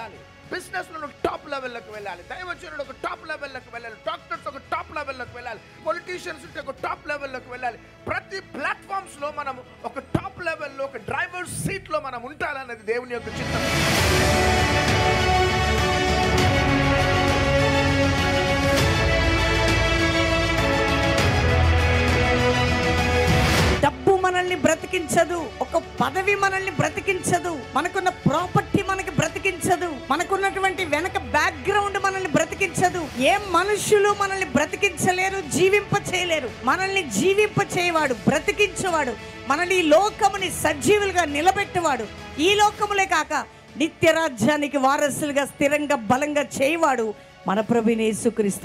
వెళ్ళాలి బిజినెస్ లో టాప్ లెవెల్లోకి వెళ్ళాలి దైవజనుడు ఒక టాప్ లెవెల్లోకి వెళ్ళాలి డాక్టర్స్ ఒక టాప్ లెవెల్లోకి వెళ్ళాలి పొలిటీషియన్స్ ఉంటే ఒక టాప్ లెవెల్లోకి వెళ్ళాలి ప్రతి ప్లాట్ఫామ్స్ లో మనం ఒక టాప్ లెవెల్లో ఒక డ్రైవర్ సీట్ లో మనం ఉండాలన్నది దేవుని యొక్క చిత్తం డబ్బు మనల్ని బ్రతికించదు ఒక పదవి మనల్ని బ్రతికించదు మనకున్న ప్రాపర్టీ మనకి బ్రతికించదు మనకున్నటువంటి వెనక బ్యాక్గ్రౌండ్ మనల్ని బ్రతికించదు ఏ మనుషులు మనల్ని బ్రతికించలేరు జీవింప చేయలేరు మనల్ని జీవింప చేయవాడు బ్రతికించేవాడు మనల్ని ఈ లోకముని సజీవులుగా నిలబెట్టేవాడు ఈ లోకములే కాక నిత్య రాజ్యానికి వారసులుగా స్థిరంగా బలంగా చేయవాడు మన ప్రభుని యేసుక్రీస్తు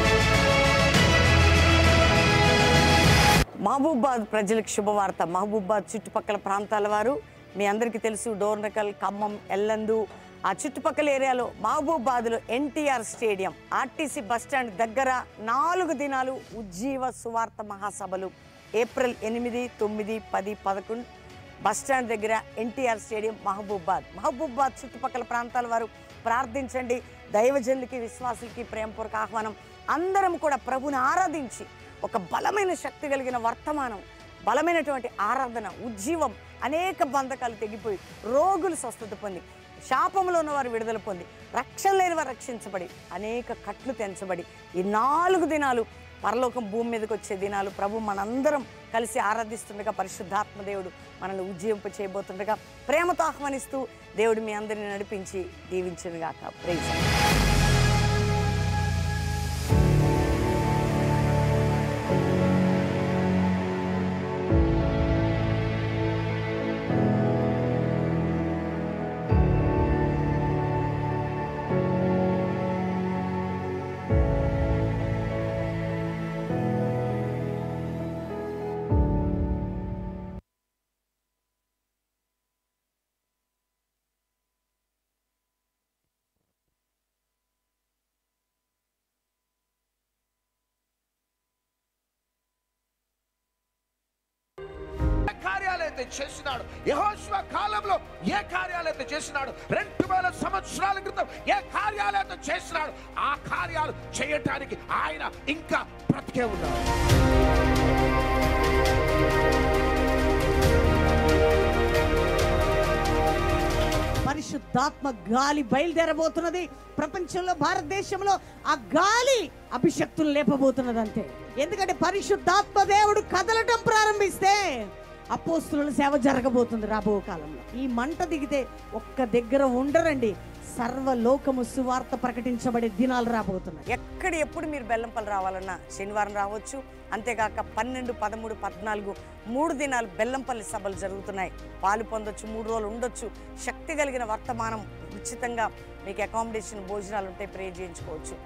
మహబూబాద్ ప్రజలకు శుభవార్త మహబూబాద్ చుట్టుపక్కల ప్రాంతాల వారు మీ అందరికీ తెలుసు డోర్నకల్ ఖమ్మం ఎల్లందు ఆ చుట్టుపక్కల ఏరియాలో మహబూబాద్లో ఎన్టీఆర్ స్టేడియం ఆర్టీసీ బస్టాండ్ దగ్గర నాలుగు దినాలు ఉజ్జీవ సువార్త మహాసభలు ఏప్రిల్ ఎనిమిది తొమ్మిది పది పదకొండు బస్టాండ్ దగ్గర ఎన్టీఆర్ స్టేడియం మహబూబాద్ మహబూబాద్ చుట్టుపక్కల ప్రాంతాల వారు ప్రార్థించండి దైవజనులకి విశ్వాసులకి ప్రేమపూర్వక ఆహ్వానం అందరం కూడా ప్రభుని ఆరాధించి ఒక బలమైన శక్తి కలిగిన వర్తమానం బలమైనటువంటి ఆరాధన ఉజ్జీవం అనేక బంధకాలు తెగిపోయి రోగులు స్వస్థత పొంది శాపంలో ఉన్నవారు విడుదల పొంది రక్షణ లేని వారు రక్షించబడి అనేక కట్లు తెంచబడి ఈ నాలుగు దినాలు పరలోకం భూమి మీదకి వచ్చే దినాలు ప్రభు మనందరం కలిసి ఆరాధిస్తుండగా పరిశుద్ధాత్మ దేవుడు మనల్ని ఉజ్జీవింప చేయబోతుండగా ప్రేమతో ఆహ్వానిస్తూ దేవుడు మీ అందరిని నడిపించి దీవించునుగాక ప్రైజ్ ఏ కార్యాలైతే చేసినాడు యెహోషువ కాలంలో ఏ కార్యాలైతే చేసినాడు రెండు వేల సంవత్సరాల క్రితం ఏ కార్యాలైతే చేసినాడు ఆ కార్యాలు చేయటానికి ఆయన ఇంకా బ్రతికే ఉన్నాడు పరిశుద్ధాత్మ గాలి బయలుదేరబోతున్నది ప్రపంచంలో భారతదేశంలో ఆ గాలి అభిషక్తులు లేపబోతున్నది అంతే ఎందుకంటే పరిశుద్ధాత్మ దేవుడు కదలటం ప్రారంభిస్తే అపోస్తుల సేవ జరగబోతుంది రాబో కాలంలో ఈ మంట దిగితే ఒక్క దగ్గర ఉండరండి సర్వలోకము సువార్త ప్రకటించబడే దినాలు రాబోతున్నాయి ఎక్కడ ఎప్పుడు మీరు బెల్లంపల్లి రావాలన్నా శనివారం రావచ్చు అంతేకాక పన్నెండు పదమూడు పద్నాలుగు మూడు దినాలు బెల్లంపల్లి సభలు జరుగుతున్నాయి పాలు పొందొచ్చు మూడు రోజులు ఉండొచ్చు శక్తి కలిగిన వర్తమానం ఉచితంగా మీకు అకామిడేషన్ భోజనాలు ఉంటాయి ప్రే చేయించుకోవచ్చు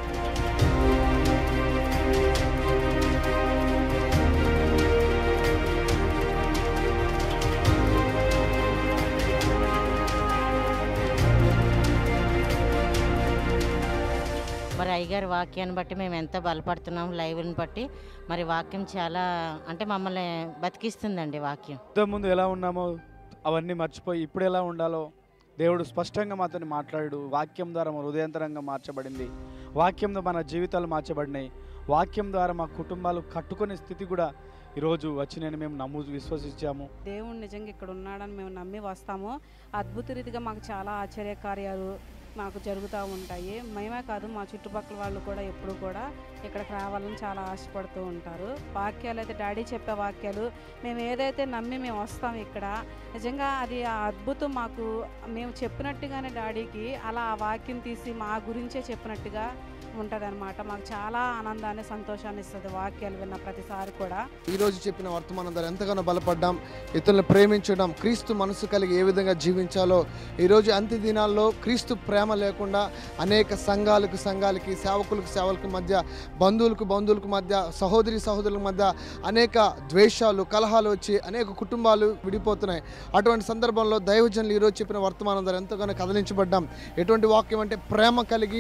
మరి అయ్యగారి వాక్యాన్ని బట్టి మేము ఎంత బలపడుతున్నాం లైవ్ని బట్టి మరి వాక్యం చాలా అంటే మమ్మల్ని బతికిస్తుందండి వాక్యం యుద్ధం ముందు ఎలా ఉన్నామో అవన్నీ మర్చిపోయి ఇప్పుడు ఎలా ఉండాలో దేవుడు స్పష్టంగా మాతో మాట్లాడు వాక్యం ద్వారా మన హృదయంతరంగా మార్చబడింది వాక్యం ద్వారా మన జీవితాలు మార్చబడినాయి వాక్యం ద్వారా మా కుటుంబాలు కట్టుకునే స్థితి కూడా ఈరోజు వచ్చి నేను మేము నమ్ము విశ్వసించాము దేవుడు నిజంగా ఇక్కడ ఉన్నాడని మేము నమ్మి వస్తాము అద్భుత రీతిగా మాకు చాలా ఆశ్చర్యకార్యాలు మాకు జరుగుతూ ఉంటాయి మేమే కాదు మా చుట్టుపక్కల వాళ్ళు కూడా ఎప్పుడు కూడా ఇక్కడికి రావాలని చాలా ఆశపడుతూ ఉంటారు వాక్యాలు అయితే డాడీ చెప్పే వాక్యాలు మేము ఏదైతే నమ్మి మేము వస్తాం ఇక్కడ నిజంగా అది ఆ అద్భుతం మాకు మేము చెప్పినట్టుగానే డాడీకి అలా ఆ వాక్యం తీసి మా గురించే చెప్పినట్టుగా ఉంటుంది మాకు చాలా ఆనందాన్ని సంతోషాన్ని ఇస్తుంది వాక్యాలు విన్న ప్రతిసారి కూడా ఈ రోజు చెప్పిన వర్తమానం ద్వారా ఎంతగానో బలపడ్డాం ఇతరులను ప్రేమించడం క్రీస్తు మనసు కలిగి ఏ విధంగా జీవించాలో ఈరోజు అంత్య దినాల్లో క్రీస్తు ప్రేమ లేకుండా అనేక సంఘాలకు సంఘాలకి సేవకులకు సేవలకు మధ్య బంధువులకు బంధువులకు మధ్య సహోదరి సహోదరుల మధ్య అనేక ద్వేషాలు కలహాలు వచ్చి అనేక కుటుంబాలు విడిపోతున్నాయి అటువంటి సందర్భంలో దైవజనులు ఈరోజు చెప్పిన వర్తమానం ద్వారా ఎంతగానో కదిలించబడ్డాం ఎటువంటి వాక్యం అంటే ప్రేమ కలిగి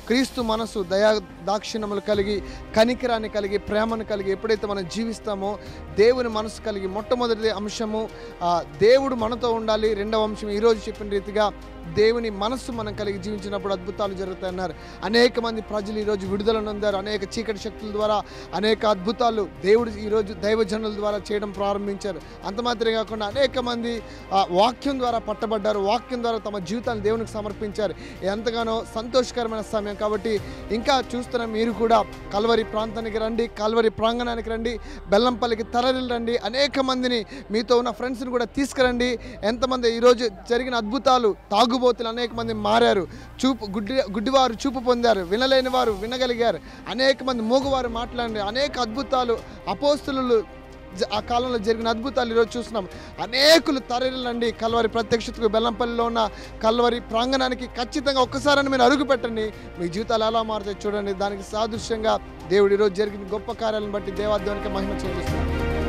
క్రీస్తు మనసు దయా దాక్షిణ్యములు కలిగి కనికరాన్ని కలిగి ప్రేమను కలిగి ఎప్పుడైతే మనం జీవిస్తామో దేవుని మనసు కలిగి మొట్టమొదటి అంశము ఆ, దేవుడు మనతో ఉండాలి రెండవ అంశం ఈరోజు చెప్పిన రీతిగా దేవుని మనస్సు మనం కలిగి జీవించినప్పుడు అద్భుతాలు జరుగుతాయన్నారు అనేక మంది ప్రజలు ఈరోజు విడుదల నొందారు అనేక చీకటి శక్తుల ద్వారా అనేక అద్భుతాలు దేవుడు ఈరోజు దైవజనుల ద్వారా చేయడం ప్రారంభించారు అంత మాత్రమే కాకుండా అనేక మంది ఆ, వాక్యం ద్వారా పట్టబడ్డారు వాక్యం ద్వారా తమ జీవితాన్ని దేవునికి సమర్పించారు ఎంతగానో సంతోషకరమైన సమయం కాబట్టి ఇంకా చూస్తున్న మీరు కూడా కల్వరి ప్రాంతానికి రండి కల్వరి ప్రాంగణానికి రండి బెల్లంపల్లికి తరలి రండి అనేక మందిని మీతో ఉన్న ఫ్రెండ్స్ని కూడా తీసుకురండి ఎంతమంది ఈరోజు జరిగిన అద్భుతాలు తాగుబోతులు అనేక మంది మారారు చూపు గుడ్డి గుడ్డివారు చూపు పొందారు వినలేని వారు వినగలిగారు అనేక మంది మూగవారు మాట్లాడారు అనేక అద్భుతాలు అపోస్తులు జ- ఆ కాలంలో జరిగిన అద్భుతాలు ఈరోజు చూస్తున్నాం అనేకులు తరలినండి కల్వరి ప్రత్యక్షతకు బెల్లంపల్లిలో ఉన్న కల్వరి ప్రాంగణానికి ఖచ్చితంగా ఒక్కసారని మీరు అడుగు పెట్టండి మీ జీవితాలు ఎలా మారుతాయి చూడండి దానికి సాదృశ్యంగా దేవుడు ఈరోజు జరిగిన గొప్ప కార్యాలను బట్టి దేవాదేవానికి మహిమ చెల్లిస్తున్నాడు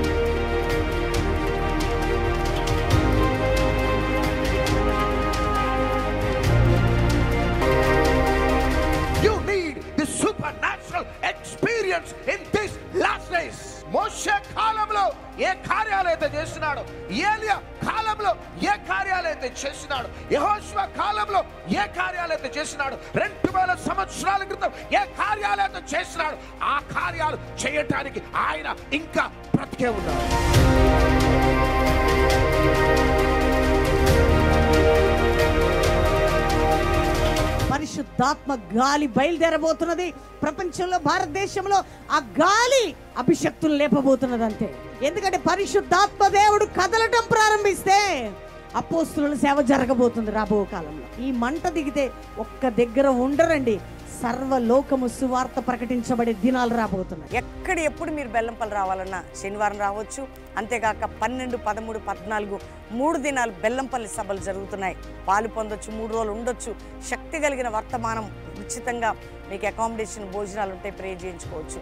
You need the supernatural experience in these last days. మోషే కాలంలో ఏ కార్యాలైతే చేస్తున్నాడు ఏలియా కాలంలో ఏ కార్యాలైతే చేసినాడు యెహోషువ కాలంలో ఏ కార్యాలైతే చేసినాడు రెండు వేల సంవత్సరాల క్రితం ఏ కార్యాలైతే చేసినాడు ఆ కార్యాలు చేయటానికి ఆయన ఇంకా బ్రతికే ఉన్నాడు పరిశుద్ధాత్మ గాలి బయలుదేరబోతున్నది ప్రపంచంలో భారతదేశంలో ఆ గాలి అభిషక్తులు లేపబోతున్నది అంతే ఎందుకంటే పరిశుద్ధాత్మ దేవుడు కదలటం ప్రారంభిస్తే అపోస్తుల సేవ జరగబోతుంది రాబో కాలంలో ఈ మంట దిగితే ఒక్క దగ్గర ఉండరండి సర్వలోకము సువార్త ప్రకటించబడే దినాలు రాబోతున్నాయి ఎక్కడ ఎప్పుడు మీరు బెల్లంపల్లి రావాలన్నా శనివారం రావచ్చు అంతేకాక పన్నెండు పదమూడు పద్నాలుగు మూడు దినాలు బెల్లంపల్లి సభలు జరుగుతున్నాయి పాలు పొందొచ్చు మూడు రోజులు ఉండొచ్చు శక్తి కలిగిన వర్తమానం ఉచితంగా మీకు అకామిడేషన్ భోజనాలు ఉంటాయి ప్రే చేయించుకోవచ్చు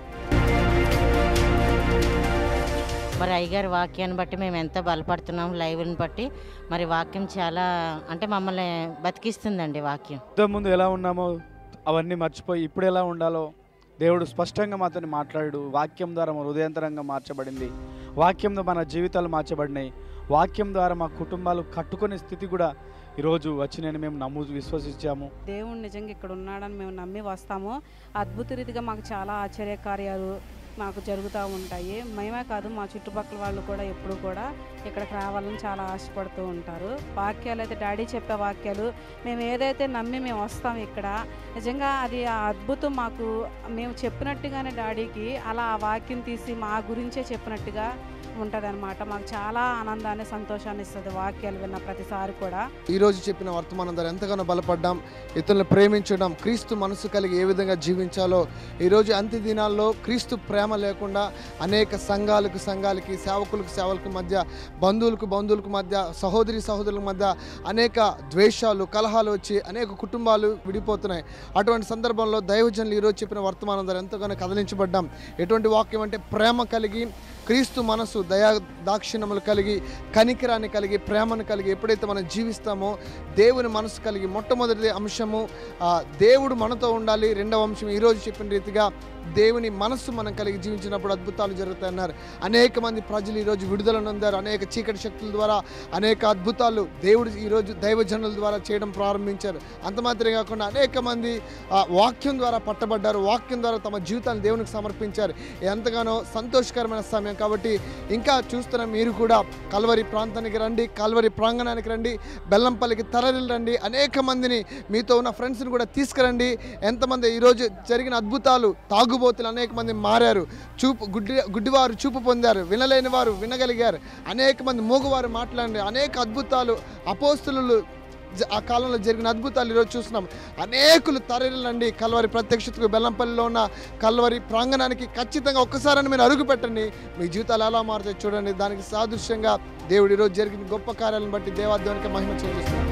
మరి అయ్యగారి వాక్యాన్ని బట్టి మేము ఎంత బలపడుతున్నాం లైవ్ని బట్టి మరి వాక్యం చాలా అంటే మమ్మల్ని బతికిస్తుందండి వాక్యం యుద్ధం ముందు ఎలా ఉన్నామో అవన్నీ మర్చిపోయి ఇప్పుడు ఎలా ఉండాలో దేవుడు స్పష్టంగా మాతో మాట్లాడు వాక్యం ద్వారా మన హృదయంతరంగా మార్చబడింది వాక్యంతో మన జీవితాలు మార్చబడినాయి వాక్యం ద్వారా మా కుటుంబాలు కట్టుకునే స్థితి కూడా ఈరోజు వచ్చి నేను మేము నమ్ము విశ్వసించాము దేవుడు నిజంగా ఇక్కడ ఉన్నాడని మేము నమ్మి వస్తాము అద్భుత రీతిగా మాకు చాలా ఆశ్చర్యకార్యాలు మాకు జరుగుతూ ఉంటాయి మేమే కాదు మా చుట్టుపక్కల వాళ్ళు కూడా ఎప్పుడు కూడా ఇక్కడికి రావాలని చాలా ఆశపడుతూ ఉంటారు వాక్యాలు అయితే డాడీ చెప్పే వాక్యాలు మేము ఏదైతే నమ్మి మేము వస్తాం ఇక్కడ నిజంగా అది ఆ అద్భుతం మాకు మేము చెప్పినట్టుగానే డాడీకి అలా ఆ వాక్యం తీసి మా గురించే చెప్పినట్టుగా ఉంటుంది మాకు చాలా ఆనందాన్ని సంతోషాన్ని ఇస్తుంది వాక్యాలు విన్న ప్రతిసారి కూడా ఈరోజు చెప్పిన వర్తమానం ద్వారా ఎంతగానో బలపడ్డాం ఇతరులను ప్రేమించడం క్రీస్తు మనసు కలిగి ఏ విధంగా జీవించాలో ఈరోజు అంత్య దినాల్లో క్రీస్తు ప్రేమ లేకుండా అనేక సంఘాలకు సంఘాలకి సేవకులకు సేవలకు మధ్య బంధువులకు బంధువులకు మధ్య సహోదరి సహోదరుల మధ్య అనేక ద్వేషాలు కలహాలు వచ్చి అనేక కుటుంబాలు విడిపోతున్నాయి అటువంటి సందర్భంలో దైవజనులు ఈరోజు చెప్పిన వర్తమానం ద్వారా ఎంతగానో కదిలించబడ్డాం ఎటువంటి వాక్యం అంటే ప్రేమ కలిగి క్రీస్తు మనసు దయా దాక్షిణ్యములు కలిగి కనికరాన్ని కలిగి ప్రేమను కలిగి ఎప్పుడైతే మనం జీవిస్తామో దేవుని మనసు కలిగి మొట్టమొదటి అంశము ఆ, దేవుడు మనతో ఉండాలి రెండవ అంశం ఈరోజు చెప్పిన రీతిగా దేవుని మనస్సు మనం కలిగి జీవించినప్పుడు అద్భుతాలు జరుగుతాయన్నారు అనేక మంది ప్రజలు ఈరోజు విడుదల నొందారు అనేక చీకటి శక్తుల ద్వారా అనేక అద్భుతాలు దేవుడు ఈరోజు దైవజనుల ద్వారా చేయడం ప్రారంభించారు అంత మాత్రమే కాకుండా అనేక మంది ఆ, వాక్యం ద్వారా పట్టబడ్డారు వాక్యం ద్వారా తమ జీవితాన్ని దేవునికి సమర్పించారు ఎంతగానో సంతోషకరమైన సమయం కాబట్టి ఇంకా చూస్తున్న మీరు కూడా కల్వరి ప్రాంతానికి రండి కల్వరి ప్రాంగణానికి రండి బెల్లంపల్లికి తరలి రండి అనేక మందిని మీతో ఉన్న ఫ్రెండ్స్ని కూడా తీసుకురండి ఎంతమంది ఈరోజు జరిగిన అద్భుతాలు తాగుబోతులు అనేక మంది మారారు చూపు గుడ్డి గుడ్డివారు చూపు పొందారు వినలేని వారు వినగలిగారు అనేక మంది మూగవారు మాట్లాడారు అనేక అద్భుతాలు అపోస్తులు జ- ఆ కాలంలో జరిగిన అద్భుతాలు ఈరోజు చూస్తున్నాం అనేకులు తరలినండి కల్వరి ప్రత్యక్షతకు బెల్లంపల్లిలో ఉన్న కల్వరి ప్రాంగణానికి ఖచ్చితంగా ఒక్కసారని మీరు అడుగు పెట్టండి మీ జీవితాలు ఎలా మారుతాయి చూడండి దానికి సాదృశ్యంగా దేవుడు ఈరోజు జరిగిన గొప్ప కార్యాలను బట్టి దేవాదేవానికి మహిమ చెల్లిస్తున్నాం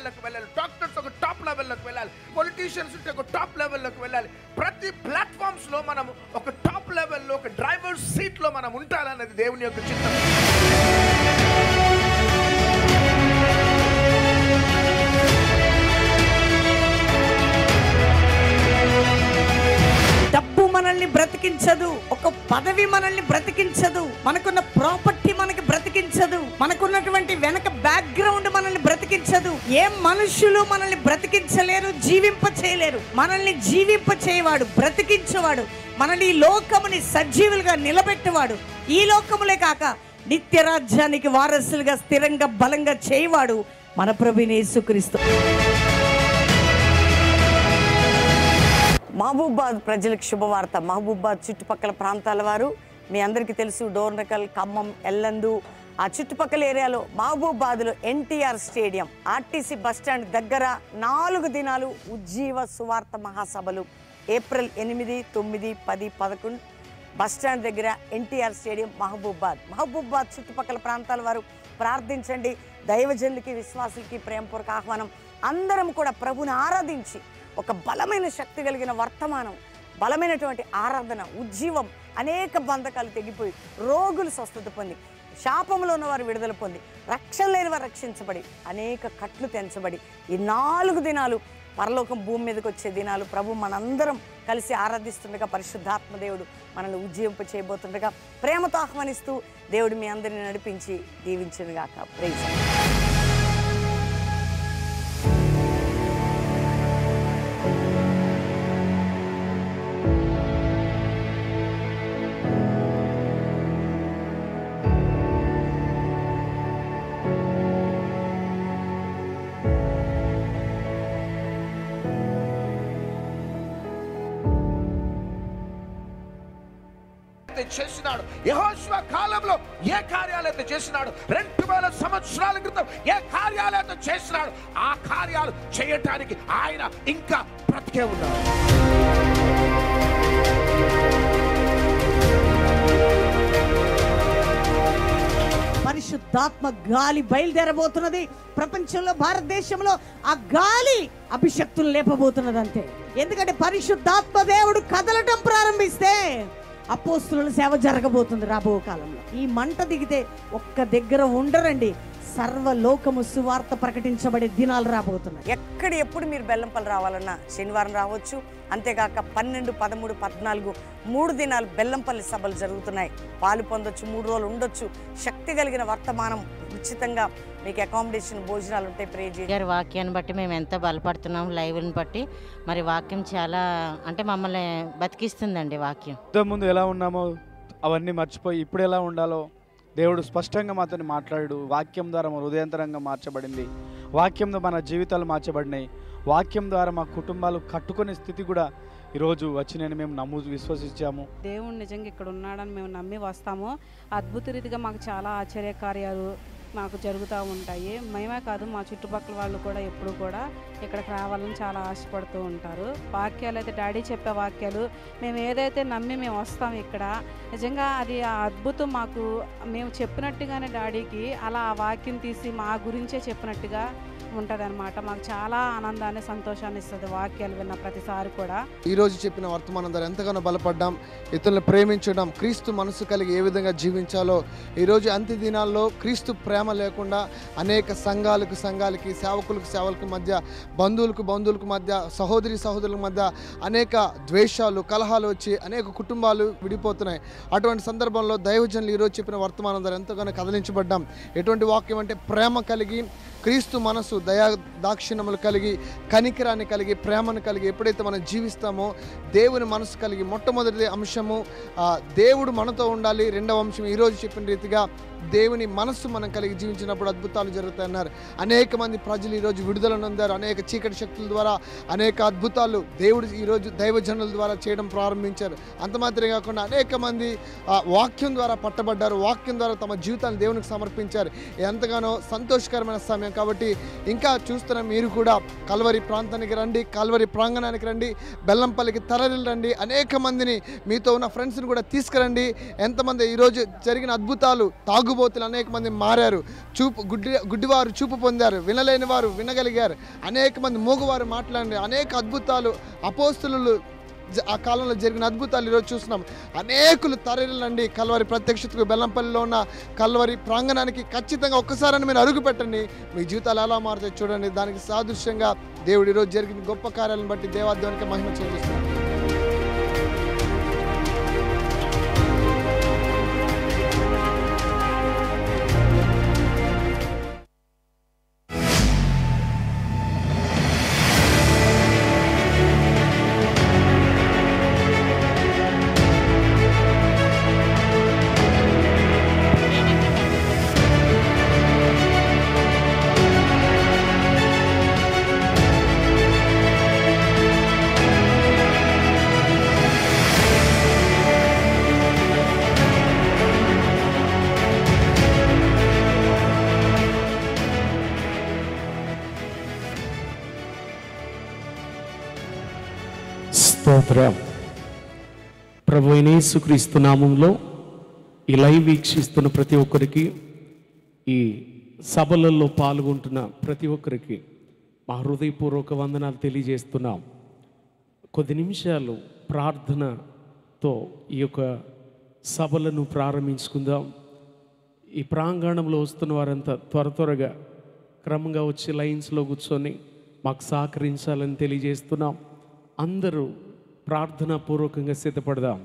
లెవెల్లోకి వెళ్ళాలి డాక్టర్స్ ఒక టాప్ లెవెల్లోకి వెళ్ళాలి పొలిటీషియన్స్ ఉంటే ఒక టాప్ లెవెల్లోకి వెళ్ళాలి ప్రతి ప్లాట్ఫామ్స్ లో మనం ఒక టాప్ లెవెల్లో ఒక డ్రైవర్ సీట్ లో మనం ఉండాలన్నది దేవుని యొక్క చిత్తం డబ్బు మనల్ని బ్రతికించదు ఒక పదవి మనల్ని బ్రతికించదు మనకున్న ప్రాపర్టీ మనకి బ్రతికించదు మనకున్నటువంటి వెనక బ్యాక్గ్రౌండ్ మనల్ని బ్రతికించదు ఏ మనుషులు మనల్ని బ్రతికించలేరు జీవింప చేయలేరు మనల్ని జీవింప చేయవాడు బ్రతికించేవాడు మనల్ని ఈ లోకముని సజీవులుగా నిలబెట్టేవాడు ఈ లోకములే కాక నిత్య రాజ్యానికి వారసులుగా స్థిరంగా బలంగా చేయవాడు మన ప్రభుని యేసుక్రీస్తు మహబూబాద్ ప్రజలకు శుభవార్త మహబూబాద్ చుట్టుపక్కల ప్రాంతాల వారు మీ అందరికీ తెలుసు డోర్నకల్ ఖమ్మం ఎల్లందు ఆ చుట్టుపక్కల ఏరియాలో మహబూబాద్లో ఎన్టీఆర్ స్టేడియం ఆర్టీసీ బస్టాండ్ దగ్గర నాలుగు దినాలు ఉజ్జీవ సువార్త మహాసభలు ఏప్రిల్ ఎనిమిది తొమ్మిది పది పదకొండు బస్టాండ్ దగ్గర ఎన్టీఆర్ స్టేడియం మహబూబాద్ మహబూబాద్ చుట్టుపక్కల ప్రాంతాల వారు ప్రార్థించండి దైవజనులకి విశ్వాసులకి ప్రేమపూర్వక ఆహ్వానం అందరం కూడా ప్రభుని ఆరాధించి ఒక బలమైన శక్తి కలిగిన వర్తమానం బలమైనటువంటి ఆరాధన ఉజ్జీవం అనేక బంధకాలు తెగిపోయి రోగులు స్వస్థత పొంది శాపంలో ఉన్నవారు విడుదల పొంది రక్షణ లేని వారు రక్షించబడి అనేక కట్లు తెంచబడి ఈ నాలుగు దినాలు పరలోకం భూమి మీదకి వచ్చే దినాలు ప్రభు మనందరం కలిసి ఆరాధిస్తుండగా పరిశుద్ధాత్మ దేవుడు మనల్ని ఉజ్జీవింప చేయబోతుండగా ప్రేమతో ఆహ్వానిస్తూ దేవుడు మీ అందరిని నడిపించి దీవించునుగాక ప్రైజ్ అయితే చేసినాడు యెహోషువ కాలంలో ఏ కార్యాలైతే చేసినాడు రెండు వేల సంవత్సరాల క్రితం ఏ కార్యాలైతే చేసినాడు ఆ కార్యాలు చేయటానికి ఆయన ఇంకా బ్రతికే ఉన్నాడు పరిశుద్ధాత్మ గాలి బయలుదేరబోతున్నది ప్రపంచంలో భారతదేశంలో ఆ గాలి అభిషక్తులు లేపబోతున్నది అంతే ఎందుకంటే పరిశుద్ధాత్మ దేవుడు కదలటం ప్రారంభిస్తే అపోస్తుల సేవ జరగబోతుంది రాబో కాలంలో ఈ మంట దిగితే ఒక్క దగ్గర ఉండరండి సర్వలోకము సువార్త ప్రకటించబడే దినాలు రాబోతున్నాయి ఎక్కడ ఎప్పుడు మీరు బెల్లంపల్లి రావాలన్నా శనివారం రావచ్చు అంతేకాక పన్నెండు పదమూడు పద్నాలుగు మూడు దినాలు బెల్లంపల్లి సభలు జరుగుతున్నాయి పాలు పొందొచ్చు మూడు రోజులు ఉండొచ్చు శక్తి కలిగిన వర్తమానం ఉచితంగా మీకు అకామిడేషన్ భోజనాలు ఉంటాయి ప్రే చేసి గారి వాక్యాన్ని బట్టి మేము ఎంత బలపడుతున్నాం లైవ్ని బట్టి మరి వాక్యం చాలా అంటే మమ్మల్ని బతికిస్తుందండి వాక్యం ముందు ఎలా ఉన్నామో అవన్నీ మర్చిపోయి ఇప్పుడు ఎలా ఉండాలో దేవుడు స్పష్టంగా మాతో మాట్లాడు వాక్యం ద్వారా మన హృదయంతరంగా మార్చబడింది వాక్యంతో మన జీవితాలు మార్చబడినాయి వాక్యం ద్వారా మా కుటుంబాలు కట్టుకునే స్థితి కూడా ఈరోజు వచ్చినని మేము నమ్ము విశ్వసించాము దేవుడు నిజంగా ఇక్కడ ఉన్నాడని మేము నమ్మి వస్తాము అద్భుత రీతిగా మాకు చాలా ఆశ్చర్యకార్యాలు మాకు జరుగుతూ ఉంటాయి మేమే కాదు మా చుట్టుపక్కల వాళ్ళు కూడా ఎప్పుడు కూడా ఇక్కడికి రావాలని చాలా ఆశపడుతూ ఉంటారు వాక్యాలు అయితే డాడీ చెప్పే వాక్యాలు మేము ఏదైతే నమ్మి మేము వస్తాం ఇక్కడ నిజంగా అది ఆ అద్భుతం మాకు మేము చెప్పినట్టుగానే డాడీకి అలా ఆ వాక్యం తీసి మా గురించే చెప్పినట్టుగా ఉంటుంది మాకు చాలా ఆనందాన్ని సంతోషాన్ని ఇస్తుంది వాక్యాలు విన్న ప్రతిసారి కూడా ఈ రోజు చెప్పిన వర్తమానం ద్వారా ఎంతగానో బలపడ్డాం ఇతరులను ప్రేమించడం క్రీస్తు మనసు కలిగి ఏ విధంగా జీవించాలో ఈరోజు అంత్య దినాల్లో క్రీస్తు ప్రేమ లేకుండా అనేక సంఘాలకు సంఘాలకి సేవకులకు సేవలకు మధ్య బంధువులకు బంధువులకు మధ్య సహోదరి సహోదరుల మధ్య అనేక ద్వేషాలు కలహాలు వచ్చి అనేక కుటుంబాలు విడిపోతున్నాయి అటువంటి సందర్భంలో దైవజనులు ఈరోజు చెప్పిన వర్తమానం ద్వారా ఎంతగానో కదిలించబడ్డాం ఎటువంటి వాక్యం అంటే ప్రేమ కలిగి క్రీస్తు మనసు దయా దాక్షిణ్యములు కలిగి కనికరాన్ని కలిగి ప్రేమను కలిగి ఎప్పుడైతే మనం జీవిస్తామో దేవుని మనసు కలిగి మొట్టమొదటి అంశము ఆ, దేవుడు మనతో ఉండాలి రెండవ అంశం ఈరోజు చెప్పిన రీతిగా దేవుని మనస్సు మనం కలిగి జీవించినప్పుడు అద్భుతాలు జరుగుతాయన్నారు అనేక మంది ప్రజలు ఈరోజు విడుదల నొందారు అనేక చీకటి శక్తుల ద్వారా అనేక అద్భుతాలు దేవుడు ఈరోజు దైవజనుల ద్వారా చేయడం ప్రారంభించారు అంత మాత్రమే కాకుండా అనేక మంది ఆ, వాక్యం ద్వారా పట్టబడ్డారు వాక్యం ద్వారా తమ జీవితాన్ని దేవునికి సమర్పించారు ఎంతగానో సంతోషకరమైన సమయం కాబట్టి ఇంకా చూస్తున్న మీరు కూడా కల్వరి ప్రాంతానికి రండి కల్వరి ప్రాంగణానికి రండి బెల్లంపల్లికి తరలి రండి అనేక మందిని మీతో ఉన్న ఫ్రెండ్స్ని కూడా తీసుకురండి ఎంతమంది ఈరోజు జరిగిన అద్భుతాలు తాగు తాగుబోతులు అనేక మంది మారారు చూపు గుడ్డి గుడ్డివారు చూపు పొందారు వినలేని వారు వినగలిగారు అనేక మంది మూగవారు మాట్లాడారు అనేక అద్భుతాలు అపోస్తులు జ- ఆ కాలంలో జరిగిన అద్భుతాలు ఈరోజు చూస్తున్నాం అనేకులు తరలినండి కల్వరి ప్రత్యక్షతకు బెల్లంపల్లిలో ఉన్న కల్వరి ప్రాంగణానికి ఖచ్చితంగా ఒక్కసారని మీరు అరుగు పెట్టండి మీ జీవితాలు ఎలా మారుతాయి చూడండి దానికి సాదృశ్యంగా దేవుడు ఈరోజు జరిగిన గొప్ప కార్యాలను బట్టి దేవాధ్యానికి మహిమ చెల్లిస్తున్నాడు స్తోత్రం ప్రభు అయిన యేసుక్రీస్తు నామంలో ఈ లైవ్ వీక్షిస్తున్న ప్రతి ఒక్కరికి ఈ సభలలో పాల్గొంటున్న ప్రతి ఒక్కరికి మా హృదయపూర్వక వందనాలు తెలియజేస్తున్నాం కొద్ది నిమిషాలు ప్రార్థనతో ఈ యొక్క సభలను ప్రారంభించుకుందాం ఈ ప్రాంగణంలో వస్తున్న వారంతా త్వర త్వరగా క్రమంగా వచ్చి లైన్స్లో కూర్చొని మాకు సహకరించాలని తెలియజేస్తున్నాం అందరూ ప్రార్థనా పూర్వకంగా సిద్ధపడదాం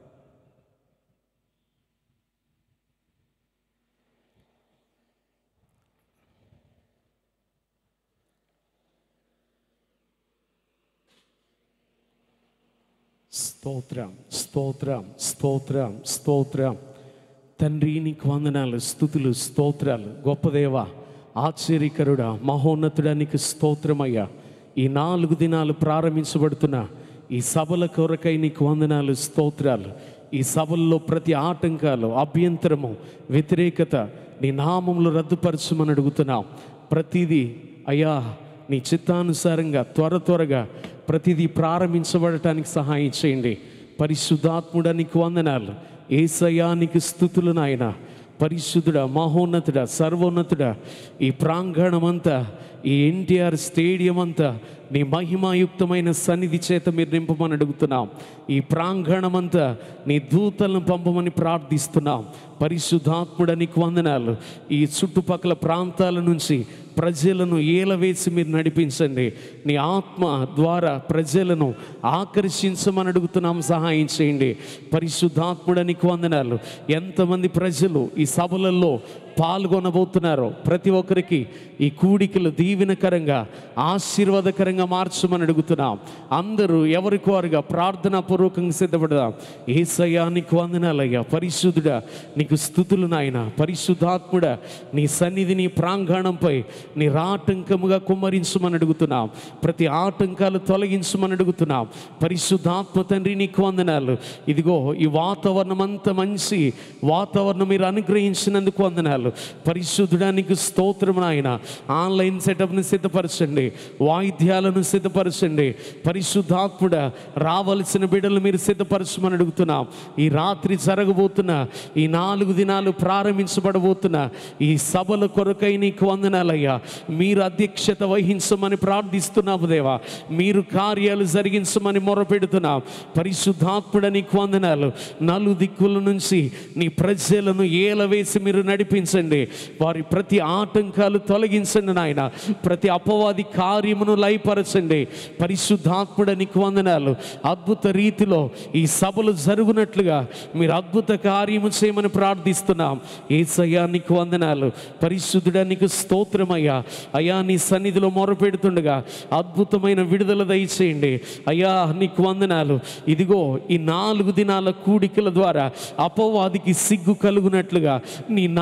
స్తోత్రం స్తోత్రం స్తోత్రం స్తోత్రం తండ్రి నీకు వందనాలు స్థుతులు స్తోత్రాలు గొప్ప దేవ ఆశ్చర్యకరుడా మహోన్నతుడా నీకు స్తోత్రమయ్యా ఈ నాలుగు దినాలు ప్రారంభించబడుతున్న ఈ సభల కొరకై నీకు వందనాలు స్తోత్రాలు ఈ సభల్లో ప్రతి ఆటంకాలు అభ్యంతరము వ్యతిరేకత నీ నామంలో రద్దుపరచమని అడుగుతున్నాం ప్రతిదీ అయ్యా నీ చిత్తానుసారంగా త్వర త్వరగా ప్రతిదీ ప్రారంభించబడటానికి సహాయం చేయండి పరిశుద్ధాత్ముడా నీకు వందనాలు ఏసయానికి స్థుతులు నాయన పరిశుద్ధుడ మహోన్నతుడ సర్వోన్నతుడ ఈ ప్రాంగణమంతా ఈ ఎన్టీఆర్ స్టేడియం అంతా నీ మహిమాయుక్తమైన సన్నిధి చేత మీరు నింపమని అడుగుతున్నాం ఈ ప్రాంగణమంతా నీ దూతలను పంపమని ప్రార్థిస్తున్నాం పరిశుద్ధాత్ముడ నీకు వందనాలు ఈ చుట్టుపక్కల ప్రాంతాల నుంచి ప్రజలను ఏలవేసి మీరు నడిపించండి నీ ఆత్మ ద్వారా ప్రజలను ఆకర్షించమని అడుగుతున్నాం సహాయం చేయండి పరిశుద్ధాత్ముడ నీకు వందనాలు ఎంతమంది ప్రజలు ఈ సభలలో పాల్గొనబోతున్నారో ప్రతి ఒక్కరికి ఈ కూడికలు దీవెనకరంగా ఆశీర్వాదకరంగా మార్చమని అడుగుతున్నాం అందరూ ఎవరికి వారుగా ప్రార్థనా పూర్వకంగా సిద్ధపడదాం ఏసయ్యా నీకు వందనాలయ్యా పరిశుద్ధుడా నీకు స్థుతులు నాయన పరిశుద్ధాత్ముడా నీ సన్నిధి నీ ప్రాంగణంపై నీ రాటంకముగా కుమ్మరించమని అడుగుతున్నాం ప్రతి ఆటంకాలు తొలగించమని అడుగుతున్నాం పరిశుద్ధాత్మ తండ్రి నీకు వందనాలు ఇదిగో ఈ వాతావరణం అంత మంచి వాతావరణం మీరు అనుగ్రహించినందుకు వందనాలు పరిశుద్ధుడా నీకు స్తోత్రం నాయన ఆన్లైన్ సెటప్ని సిద్ధపరచండి వాయిద్యాలను సిద్ధపరచండి పరిశుద్ధాత్ముడ రావలసిన బిడ్డలు మీరు సిద్ధపరచమని అడుగుతున్నాం ఈ రాత్రి జరగబోతున్న ఈ నాలుగు దినాలు ప్రారంభించబడబోతున్న ఈ సభల కొరకై నీకు వందనాలయ్యా మీరు అధ్యక్షత వహించమని ప్రార్థిస్తున్నాము దేవా మీరు కార్యాలు జరిగించమని మొరపెడుతున్నాం పరిశుద్ధాత్ముడ నీకు వందనాలు నలు దిక్కుల నుంచి నీ ప్రజలను ఏలవేసి మీరు నడిపించండి వారి ప్రతి ఆటంకాలు తొలగించండి నాయన ప్రతి అపవాది కార్యమును లయపరచండి పరిశుద్ధాత్ముడ నీకు వందనాలు అద్భుత రీతిలో ఈ సభలు జరుగునట్లుగా మీరు అద్భుత కార్యము చేయమని ప్రార్థిస్తున్నాం ఏసయ్యా నీకు వందనాలు పరిశుద్ధుడా నీకు స్తోత్రమయ్యా అయ్యా నీ సన్నిధిలో మొరపెడుతుండగా అద్భుతమైన విడుదల దయచేయండి అయ్యా నీకు వందనాలు ఇదిగో ఈ నాలుగు దినాల కూడికల ద్వారా అపవాదికి సిగ్గు కలుగునట్లుగా నీ నామము